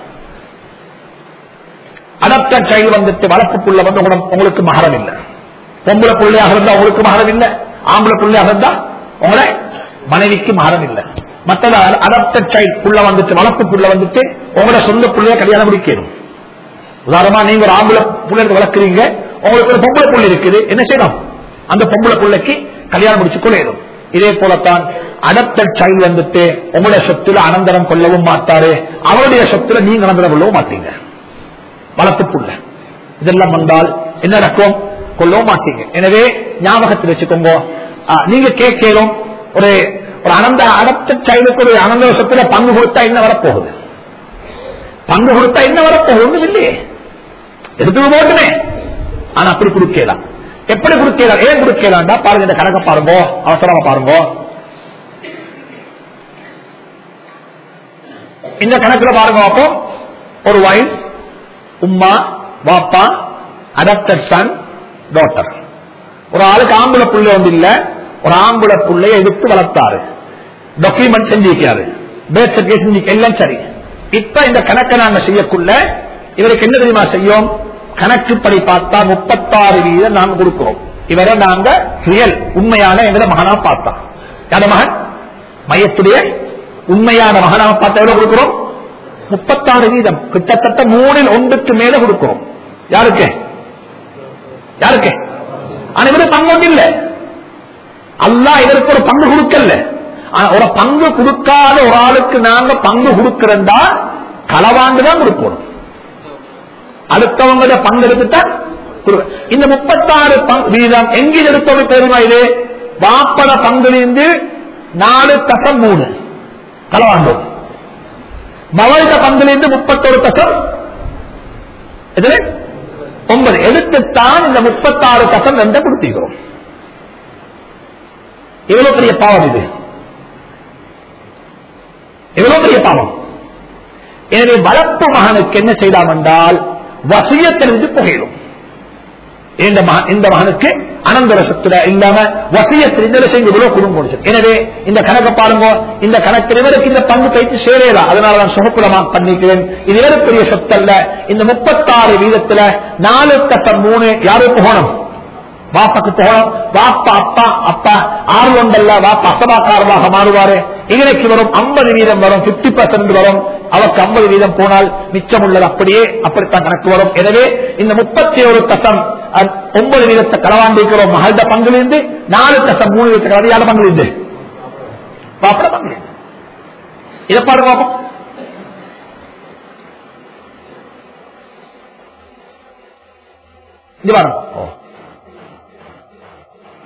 அடப்டட் சைல்டு வந்துட்டு வளர்ப்பு புள்ள வந்து உங்கள- உங்களுக்கு மகரம் இல்லை பொம்பளை பிள்ளையாக இருந்தா உங்களுக்கு மகரம் இல்லை ஆம்பளை பிள்ளையாக இருந்தா உங்களை மனைவிக்கு மகரம் இல்லை மற்றது அடப்டட் சைல்டு புள்ள வந்துட்டு வளர்ப்பு புள்ள வந்துட்டு உங்களோட சொந்த பிள்ளைய கல்யாணம் முடிக்கணும் உதாரணமா நீங்க ஒரு ஆம்பளை பிள்ளைக்கு வளர்க்குறீங்க உங்களுக்கு ஒரு பொம்பளை புள்ள இருக்குது என்ன செய்யணும் அந்த பொம்பளை பிள்ளைக்கு கல்யாணம் முடிச்சு கொள்ளையிடும் இதே போலத்தான் அடப்டட் சைல்டு வந்துட்டு உங்களுடைய சொத்துல அனந்தரம் கொள்ளவும் மாட்டாரு அவருடைய சொத்துல நீங்க அனந்தரம் கொள்ளவும் மாட்டீங்க வளர்த்து புள்ள இதெல்லாம் வந்தால் என்ன நடக்கும் கொள்ளவும் மாட்டீங்க எனவே ஞாபகத்தில் வச்சுக்கோங்க ஆ, நீங்க கேட்கணும் ஒரு ஒரு அனந்த அடப்ட சைலுக்கு ஒரு அனந்த சொத்துல பங்கு கொடுத்தா என்ன வரப்போகுது பங்கு கொடுத்தா என்ன வரப்போகுது ஒண்ணும் இல்லையே எடுத்து போட்டுமே ஆனா அப்படி கொடுக்கலாம் எப்படி கொடுக்கலாம் ஏன் கொடுக்கலாம்டா பாருங்க இந்த கணக்க பாருங்க அவசரமா பாருங்க இந்த கணக்குல பாருங்க அப்போ ஒரு வைஃப் உம்மா வாப்பா அடாப்டட் சன் டாட்டர் ஒரு ஆளுக்கு ஆம்பளை புள்ளை வந்து இல்ல ஒரு ஆம்பளை புள்ளைய எடுத்து வளர்த்தாரு டாக்குமெண்ட் செஞ்சிருக்காரு பேர்த் சர்டிபிகேட் செஞ்சு எல்லாம் சரி இப்ப இந்த கணக்கை நாங்க செய்யக்குள்ள இவருக்கு என்ன தெரியுமா செய்யும் கணக்குப்படி பார்த்தா முப்பத்தாறு வீதம் நாங்க கொடுக்கிறோம் இவரை நாங்க ரியல் உண்மையான எங்களை மகனா பார்த்தா யார மகன் மையத்துடைய உண்மையான மகனா பார்த்தா எவ்வளவு கொடுக்கிறோம் முப்பத்தாறு வீதம் கிட்டத்தட்ட மூணில் ஒன்றுக்கு மேல கொடுக்கிறோம் யாருக்கு யாருக்கு ஆனா இவரு பங்கு ஒன்று இல்ல அல்லா இதற்கு ஒரு பங்கு கொடுக்கல ஆனா ஒரு பங்கு கொடுக்காத ஒரு ஆளுக்கு நாங்க பங்கு கொடுக்கிறதா களவாண்டு தான் கொடுக்கணும் அடுத்தவங்கள பங்கு எடுத்துட்டா கொடுக்க- இந்த முப்பத்தாறு பங்கு வீதம் எங்க எடுத்தவங்க தெரியுமா இது வாப்பட பங்குலிருந்து நாலு தசம் மூணு களவாண்டோம் மவழ்த பங்கிலிருந்து முப்பத்தொரு தசம் எதுல ஒன்பது எடுத்துத்தான் இந்த முப்பத்தாறு தசம் எந்த கொடுத்திருக்கிறோம் எவ்வளவு பெரிய பாவம் இது எவ்வளவு பெரிய பாவம் எனவே வளர்ப்பு மகனுக்கு என்ன செய்தாம் என்றால் வசியத்திலிருந்து புகையிடும் இந்த மகன் இந்த மகனுக்கு அனந்தர சொத்துல இல்லாம வசியத்தில் இந்த செய்து இவ்வளவு குடும்பம் முடிச்சது எனவே இந்த கணக்கை பாருங்க இந்த கணக்கு இவருக்கு இந்த பங்கு கைத்து சேரலாம் அதனால நான் சுகப்புலமா பண்ணிக்கிறேன் இது இவருக்குரிய சொத்தல்ல இந்த முப்பத்தாறு வீதத்துல நாலு கட்டம் மூணு யாருக்கு போகணும் வாப்பாக்கு போகணும் வாப்பா அப்பா அப்பா ஆறு ஒன்றல்ல வாப்பா அசபாக்காரமாக மாறுவாரு இவனுக்கு வரும் ஐம்பது வீதம் வரும் பிப்டி பர்சன்ட் வரும் அவருக்கு ஐம்பது வீதம் போனால் மிச்சம் உள்ளது அப்படியே அப்படித்தான் கணக்கு வரும் எனவே இந்த முப்பத்தி ஒரு தசம் அஹ், ஒன்பது வீதத்தை களவாண்டிருக்கிறோம் மகள்த பங்குலிருந்து நாலு தசம் மூணு வீதத்தை கலந்து யார பங்குலிருந்து பாப்பட பங்கு இதை பாருங்க பாப்போம். இங்க பாருங்க ஓ.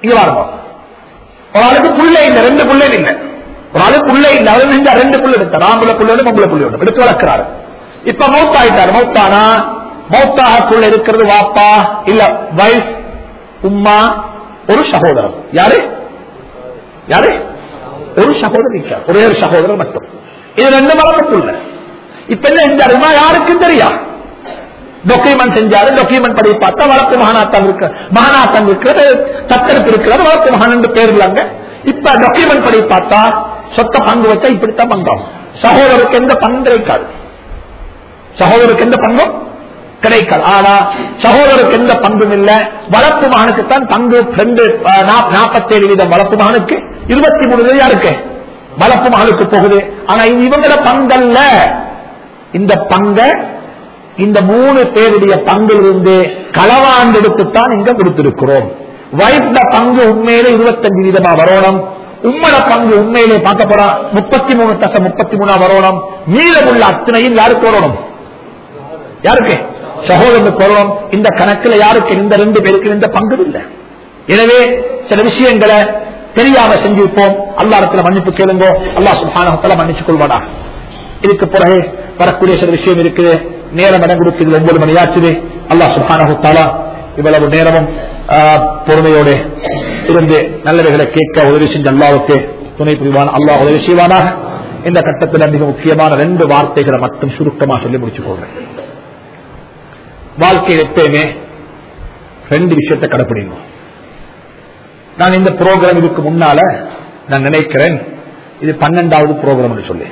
இங்க பாருங்க ஒரு ஆளுக்கு புள்ள இல்ல ரெண்டு புள்ள இல்ல ஒரு ஆளுக்கு புள்ள இல்ல அவர் செஞ்சா ரெண்டு புள்ள எடுத்தார் ஆம்பளை புள்ளோட பொம்பளை புள்ளையோட எடுத்து வளர்க்கிறாரு இப்ப மௌத்தாயிட்டாரு மௌத்தானா மௌத்தாகக்குள்ள இருக்கிறது வாப்பா இல்ல வைஃப் உம்மா ஒரு சகோதரன் யாரு யாரு ஒரு சகோதரர் இருக்கார் ஒரே ஒரு சகோதரர் மட்டும் இது ரெண்டு மரணத்துள்ள இப்ப என்ன செஞ்சாருமா யாருக்கும் தெரியா டாக்குமெண்ட் செஞ்சாரு டாக்குமெண்ட் படி பார்த்தா வழக்கு மகாநாத்தம் இருக்கு மகாநாத்தம் இருக்கிறது தத்தெடுப்பு இருக்கிறது வழக்கு மகான் என்று பேர் இல்லைங்க இப்ப டாக்குமெண்ட் படி பார்த்தா சொத்த பங்கு வச்சா இப்படித்தான் பங்காகும் சகோதரருக்கு எந்த பங்கு கிடைக்காது சகோதரருக்கு எந்த பங்கும் கிடைக்காது ஆனா சகோதரருக்கு எந்த பங்கும் இல்ல வளர்ப்பு மகனுக்குத்தான் பங்கு ரெண்டு நாற்பத்தி ஏழு வீதம் வளர்ப்பு மகனுக்கு இருபத்தி மூணு யாருக்கு வளர்ப்பு மகனுக்கு போகுது ஆனா இது இவங்கள பங்கல்ல இந்த பங்க இந்த மூணு பேருடைய பங்கிலிருந்து களவாண்டெடுத்துத்தான் இங்க கொடுத்திருக்கிறோம் வைஃப்ல பங்கு உண்மையிலே இருபத்தஞ்சு வீதமா வரணும் உம்மட பங்கு உண்மையிலே பார்க்க போறா முப்பத்தி மூணு தசம் முப்பத்தி மூணா வரணும் மீதமுள்ள அத்தனையும் யாருக்கு வரணும் யாருக்கு சகோதரனுக்கு வரணும் இந்த கணக்குல யாருக்கு இந்த ரெண்டு பேருக்கு இந்த பங்கு இல்லை எனவே சில விஷயங்களை தெரியாம செஞ்சிருப்போம் அல்லா இடத்துல மன்னிப்பு கேளுங்கோ அல்லா சுபானத்துல மன்னிச்சு கொள்வாடா இதுக்கு பிறகு வரக்கூடிய சில விஷயம் இருக்குது நேரம் இடம் கொடுக்குது ஒன்பது மணி ஆச்சுது அல்லா சுபானகுத்தாலா இவ்வளவு நேரமும் பொறுமையோடு இருந்து நல்லவைகளை கேட்க உதவி செஞ்ச அல்லாவுக்கு துணை புரிவான் அல்லாஹ் உதவி செய்வானாக இந்த கட்டத்தில் மிக முக்கியமான ரெண்டு வார்த்தைகளை மட்டும் சுருக்கமா சொல்லி முடிச்சு போகிறேன் வாழ்க்கையில் எப்பயுமே ரெண்டு விஷயத்தை கடைப்பிடிக்கணும் நான் இந்த ப்ரோக்ராம் இதுக்கு முன்னால நான் நினைக்கிறேன் இது பன்னெண்டாவது ப்ரோக்ராம் சொல்லி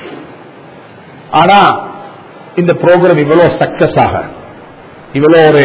ஆனா இந்த ப்ரோக்ராம் இவ்வளவு சக்சஸ் ஆக இவ்வளவு ஒரு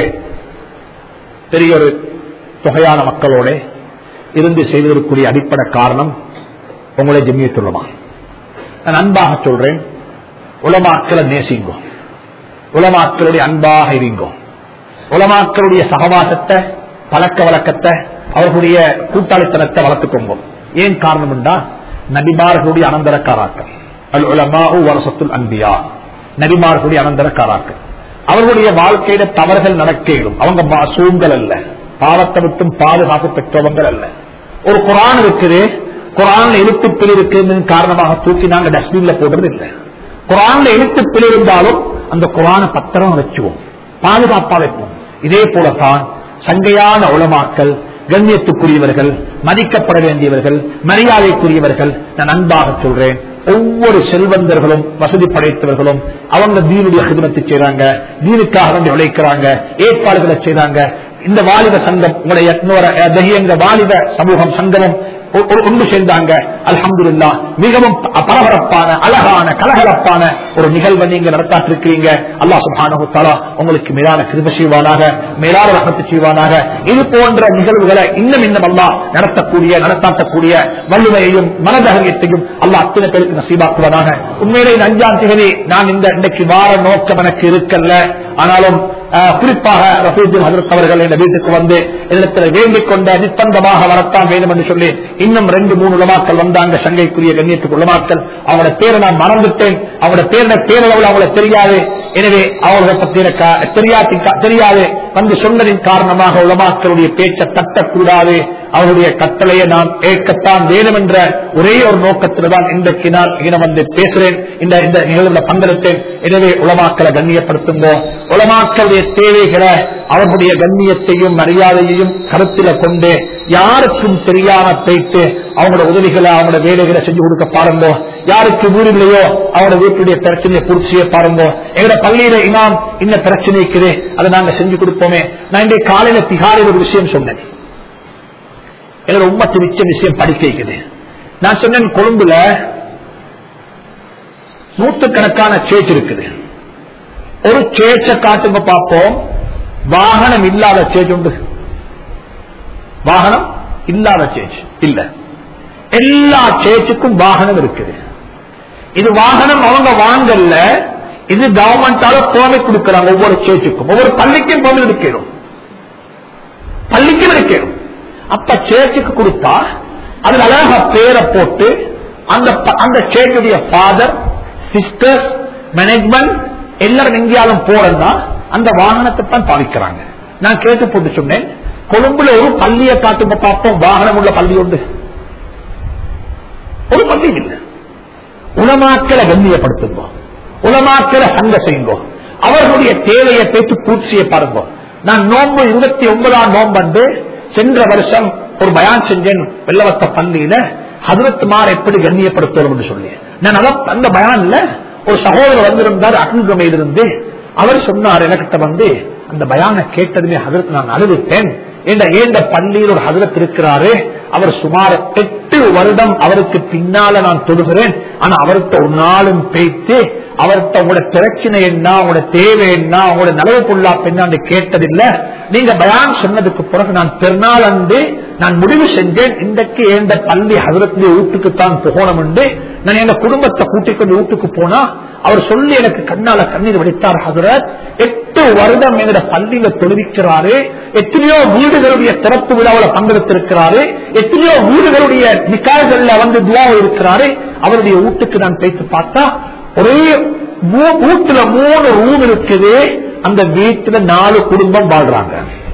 பெரிய ஒரு தொகையான மக்களோட இருந்து செய்திருக்கக்கூடிய அடிப்படை காரணம் உங்களை ஜெமியத்துள்ளமா நான் அன்பாக சொல்றேன் உலமாக்களை நேசிங்கோ உலமாக்களுடைய அன்பாக இருங்கோ உலமாக்களுடைய சகவாசத்தை பழக்க வழக்கத்தை அவர்களுடைய கூட்டாளித்தனத்தை வளர்த்துக்கோங்க ஏன் காரணம் என்றா நபிமார்களுடைய அனந்தரக்காராக்கள் அல் உலமா வரசத்துல் அன்பியா நபிமார்களுடைய அனந்தரக்காராக்கள் அவர்களுடைய வாழ்க்கையில தவறுகள் நடக்கையிலும் அவங்க சூழ்கள் அல்ல பாவத்தை விட்டும் பாதுகாப்பு பெற்றவங்கள் அல்ல ஒரு குரான் இருக்குது குரான் எழுத்துப்பில் இருக்குது காரணமாக தூக்கி நாங்க டஸ்ட்பின்ல போடுறது இல்லை குரான்ல எழுத்துப்பில் இருந்தாலும் அந்த குரான பத்திரம் வச்சுவோம் பாதுகாப்பா வைப்போம் இதே போலத்தான் சங்கையான உளமாக்கல் கண்ணியத்துக்குரியவர்கள் மதிக்கப்பட வேண்டியவர்கள் மரியாதைக்குரியவர்கள் நான் அன்பாக சொல்றேன் ஒவ்வொரு செல்வந்தர்களும் வசதி படைத்தவர்களும் அவங்க தீனுடைய ஹிதமத்தை செய்றாங்க தீனுக்காக வேண்டி உழைக்கிறாங்க ஏற்பாடுகளை செய்றாங்க இந்த வாலிப சங்கம் உங்களுடைய இன்னொரு வாலிப சமூகம் சங்கமும் ஒன்று சேர்ந்தாங்க அல்ஹம்துல்லா மிகவும் பரபரப்பான அழகான கலகலப்பான ஒரு நிகழ்வை நீங்க நடத்தாட்டிருக்கிறீங்க அல்லா சுபானு தாலா உங்களுக்கு மேலான கிருப செய்வானாக மேலான ரகத்து செய்வானாக இது போன்ற நிகழ்வுகளை இன்னும் இன்னும் அல்லா நடத்தக்கூடிய நடத்தாட்டக்கூடிய வல்லுமையையும் மனதகரியத்தையும் அல்லா அத்தனை பேருக்கு நசீபாக்குவதாக உண்மையிலே இந்த அஞ்சாம் திகதி நான் இந்த இன்றைக்கு வார நோக்கம் எனக்கு இருக்கல்ல ஆனாலும் குறிப்பாக ரசூல் ஹசரத் அவர்கள் இந்த வீட்டுக்கு வந்து இடத்தில் வேண்டிக் கொண்ட நிர்பந்தமாக வரத்தான் வேண்டும் என்று சொல்லி இன்னும் ரெண்டு மூணு உலமாக்கள் வந்தாங்க சங்கைக்குரிய கண்ணியத்துக்கு உலமாக்கள் அவங்களோட பேரை நான் மறந்துட்டேன் அவங்களோட பேர பேரளவில் அவங்களுக்கு தெரியாது எனவே அவங்களை பற்றி எனக்கு தெரியாது தெரியாது வந்து சொன்னதின் காரணமாக உலமாக்களுடைய பேச்சை தட்டக்கூடாது அவருடைய கட்டளையை நான் ஏற்கத்தான் வேணும் என்ற ஒரே ஒரு நோக்கத்தில் தான் இன்றைக்கு நான் இங்க வந்து பேசுறேன் இந்த இந்த நிகழ்வுல பங்கெடுத்தேன் எனவே உலமாக்களை கண்ணியப்படுத்துங்கோ உலமாக்களுடைய தேவைகளை அவர்களுடைய கண்ணியத்தையும் மரியாதையையும் கருத்தில கொண்டு யாருக்கும் தெரியாம போயிட்டு அவங்களோட உதவிகளை அவங்களோட வேலைகளை செஞ்சு கொடுக்க பாருங்கோ யாருக்கு வீடு இல்லையோ அவங்களோட வீட்டுடைய பிரச்சனையை பூர்த்தியே பாருங்கோ எங்களோட பள்ளியில இனாம் இந்த பிரச்சனை இருக்குது அதை நாங்க செஞ்சு கொடுப்போமே நான் இன்றைய காலையில திகாரில் ஒரு விஷயம் சொன்னேன் என்னோட உம்மத்து மிச்ச விஷயம் படிக்க வைக்குது நான் சொன்னேன் கொழும்புல நூற்றுக்கணக்கான சேச் இருக்குது ஒரு சேச்ச காட்டுங்க பார்ப்போம் வாகனம் இல்லாத சேச் உண்டு வாகனம் இல்லாத சேச் இல்ல எல்லா சேச்சுக்கும் வாகனம் இருக்குது இது வாகனம் அவங்க வாங்கல இது கவர்மெண்டால போமை கொடுக்கிறாங்க ஒவ்வொரு சேச்சுக்கும் ஒவ்வொரு பள்ளிக்கும் போமை இருக்கணும் பள்ளிக்கும் இருக்கணும் அப்ப சேர்ச்சுக்கு கொடுத்தா அதுல அழகா பேரை போட்டு அந்த அந்த சேர்ச்சுடைய ஃபாதர் சிஸ்டர்ஸ் மேனேஜ்மெண்ட் எல்லாரும் எங்கேயாலும் போறதா அந்த வாகனத்தை தான் பாவிக்கிறாங்க நான் கேட்டு போட்டு சொன்னேன் கொழும்புல ஒரு பள்ளியை காட்டுங்க பார்ப்போம் வாகனம் உள்ள பள்ளி உண்டு ஒரு பள்ளி இல்லை உலமாக்களை கண்ணியப்படுத்துங்க உலமாக்களை சங்க செய்யுங்க அவர்களுடைய தேவையை பேச்சு பூர்த்தியை பாருங்க நான் நோன்பு இருபத்தி ஒன்பதாம் நோன்பு சென்ற வருஷம் ஒரு பயான் செஞ்சேன் வெள்ளவத்த பள்ளியில ஹதரத்துமார் எப்படி கண்ணியப்படுத்துவோம் என்று சொல்லி நான் அதான் அந்த பயான்ல ஒரு சகோதரர் வந்திருந்தார் அக்னிகமையிலிருந்து அவர் சொன்னார் எனக்கிட்ட வந்து அந்த பயான கேட்டதுமே ஹதரத் நான் அழுதுட்டேன் என்ற ஏண்ட பள்ளியில் ஒரு ஹதரத் இருக்கிறாரு அவர் சுமார் எட்டு வருடம் அவருக்கு பின்னால நான் தொழுகிறேன் ஆனா அவர்கிட்ட ஒரு நாளும் பேய்த்து அவர்கிட்ட உங்களோட பிரச்சனை என்ன உங்களோட தேவை என்ன உங்களோட நலவு பொருளா பெண்ணாண்டு கேட்டதில்லை நீங்க பயான் சொன்னதுக்கு பிறகு நான் பெருநாள் அன்று நான் முடிவு செஞ்சேன் இன்றைக்கு எந்த பள்ளி ஹதரத்துடைய வீட்டுக்குத்தான் போகணும் என்று நான் எங்க குடும்பத்தை கூட்டிக் கொண்டு வீட்டுக்கு போனா அவர் சொல்லி எனக்கு கண்ணால கண்ணீர் வடித்தார் ஹதரத் எட்டு வருடம் எங்களோட பள்ளியில தொழுவிக்கிறாரு எத்தனையோ வீடுகளுடைய திறப்பு விழாவில் பங்கெடுத்திருக்கிறாரு எத்தனையோ வீடுகளுடைய நிக்காய்கள்ல வந்து துவா இருக்கிறாரு அவருடைய வீட்டுக்கு நான் பேசி பார்த்தா ஒரே மூ- வீட்டுல மூணு ரூம் இருக்குது அந்த வீட்டுல நாலு குடும்பம் வாழ்றாங்க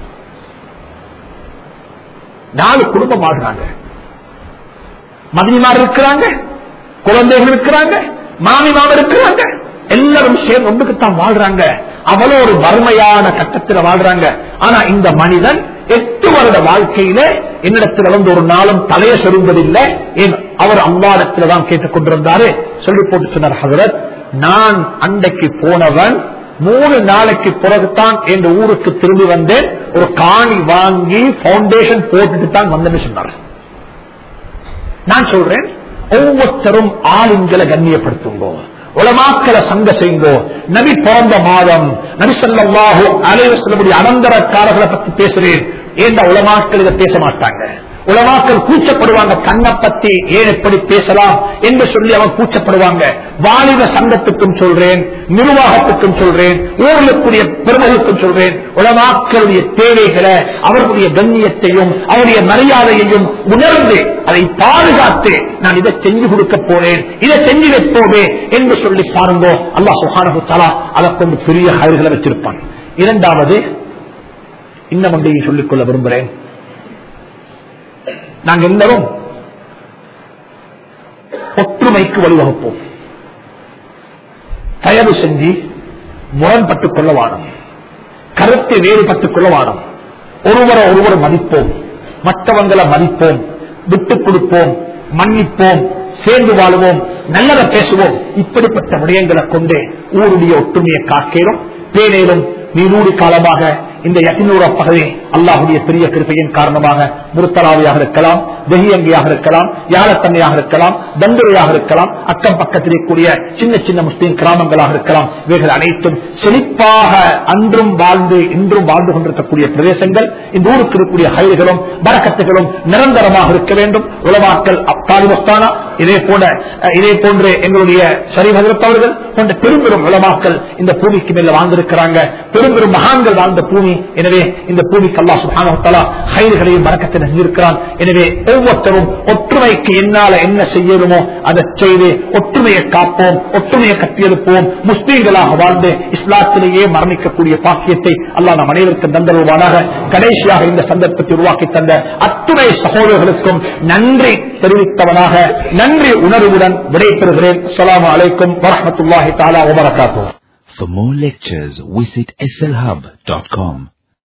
நாலு குடும்பம் வாழ்றாங்க மதினிமார் இருக்கிறாங்க குழந்தைகள் இருக்கிறாங்க மாமிமார் இருக்கிறாங்க எல்லாரும் சேர்ந்து ஒன்றுக்குத்தான் வாழ்றாங்க அவ்வளவு ஒரு வறுமையான கட்டத்தில் வாழ்றாங்க ஆனா இந்த மனிதன் எட்டு வருட வாழ்க்கையில என்னிடத்தில் வந்து ஒரு நாளும் தலைய சொருந்ததில்லை ஏன் அவர் அம்மாடத்தில் தான் கேட்டுக் கொண்டிருந்தாரு சொல்லி போட்டு சொன்னார் ஹசரத் நான் அன்றைக்கு போனவன் மூணு நாளைக்கு பிறகுதான் என் ஊருக்கு திரும்பி வந்தேன் ஒரு காணி வாங்கி பவுண்டேஷன் போட்டுட்டு தான் வந்தேன்னு சொன்னார் நான் சொல்றேன் ஒவ்வொருத்தரும் ஆளுங்களை கண்ணியப்படுத்துங்கோ உலமாக்களை சங்க செய்யுங்கோ நபி பிறந்த மாதம் நபி சொல்லவாஹு அலைவர் சொல்லக்கூடிய அனந்தரக்காரர்களை பத்தி பேசுறேன் ஏந்த உலமாக்கள் இதை பேச மாட்டாங்க உலமாக்கள் கூச்சப்படுவாங்க கண்ணை பத்தி ஏன் எப்படி பேசலாம் என்று சொல்லி அவன் கூச்சப்படுவாங்க வாலிப சங்கத்துக்கும் சொல்றேன் நிர்வாகத்துக்கும் சொல்றேன் ஊர்களுக்குரிய பெருமகளுக்கும் சொல்றேன் உலமாக்களுடைய தேவைகளை அவர்களுடைய கண்ணியத்தையும் அவருடைய மரியாதையையும் உணர்ந்து அதை பாதுகாத்து நான் இதை செஞ்சு கொடுக்க போறேன் இதை செஞ்சு வைப்போமே என்று சொல்லி பாருங்கோ அல்லாஹ் சுஹானு தலா அதை கொண்டு பெரிய ஹயர்களை வச்சிருப்பான் இரண்டாவது இன்னும் ஒன்றையும் சொல்லிக்கொள்ள விரும்புகிறேன் நாங்க எல்லாரும் ஒற்றுமைக்கு வழிவகுப்போம் தயவு செஞ்சு முரண்பட்டுக் கொள்ள வாடும் கருத்தை வேறுபட்டுக் கொள்ள வாடும் ஒருவரை ஒருவர் மதிப்போம் மற்றவங்களை மதிப்போம் விட்டுக் கொடுப்போம் மன்னிப்போம் சேர்ந்து வாழுவோம் நல்லதை பேசுவோம் இப்படிப்பட்ட விடயங்களை கொண்டு ஊருடைய ஒற்றுமையை காக்கேறும் பேனேறும் நீரூடி காலமாக இந்த எட்டினூற பகுதி அல்லாஹுடைய பெரிய கிருப்பையின் காரணமாக முருத்தலாவியாக இருக்கலாம் வெகியங்கியாக இருக்கலாம் யாழத்தன்மையாக இருக்கலாம் தந்துரையாக இருக்கலாம் அக்கம் பக்கத்தில் இருக்கக்கூடிய சின்ன சின்ன முஸ்லீம் கிராமங்களாக இருக்கலாம் இவைகள் அனைத்தும் செழிப்பாக அன்றும் வாழ்ந்து இன்றும் வாழ்ந்து கொண்டிருக்கக்கூடிய பிரதேசங்கள் இந்த ஊருக்கு இருக்கக்கூடிய ஹைர்களும் பறக்கத்துகளும் நிரந்தரமாக இருக்க வேண்டும் உலமாக்கள் தாலிபஸ்தானா இதே போல அஹ், இதே போன்று எங்களுடைய சரிபகத்தவர்கள் போன்ற பெரும்பெரும் உலமாக்கள் இந்த பூமிக்கு மேல வாழ்ந்திருக்கிறாங்க பெரும்பெரும் மகான்கள் வாழ்ந்த பூமி எனவே இந்த பூமிக்கு அல்லா சுபானா ஹைர்களையும் வழக்கத்தை செஞ்சிருக்கிறான் எனவே ஒவ்வொருத்தரும் ஒற்றுமைக்கு என்னால என்ன செய்யணுமோ அதை செய்து ஒற்றுமையை காப்போம் ஒற்றுமையை கட்டியெழுப்போம் முஸ்லீம்களாக வாழ்ந்து இஸ்லாத்திலேயே மரணிக்கக்கூடிய பாக்கியத்தை அல்லாஹ் நம் அனைவருக்கும் தந்தருவானாக கடைசியாக இந்த சந்தர்ப்பத்தை உருவாக்கி தந்த அத்துணை சகோதரர்களுக்கும் நன்றி தெரிவித்தவனாக நன்றி உணர்வுடன் விடைபெறுகிறேன் அஸ்ஸலாமு அலைக்கும் வரஹ்மத்துல்லாஹி தஆலா வபரகாத்துஹு For more lectures, visit slhub.com.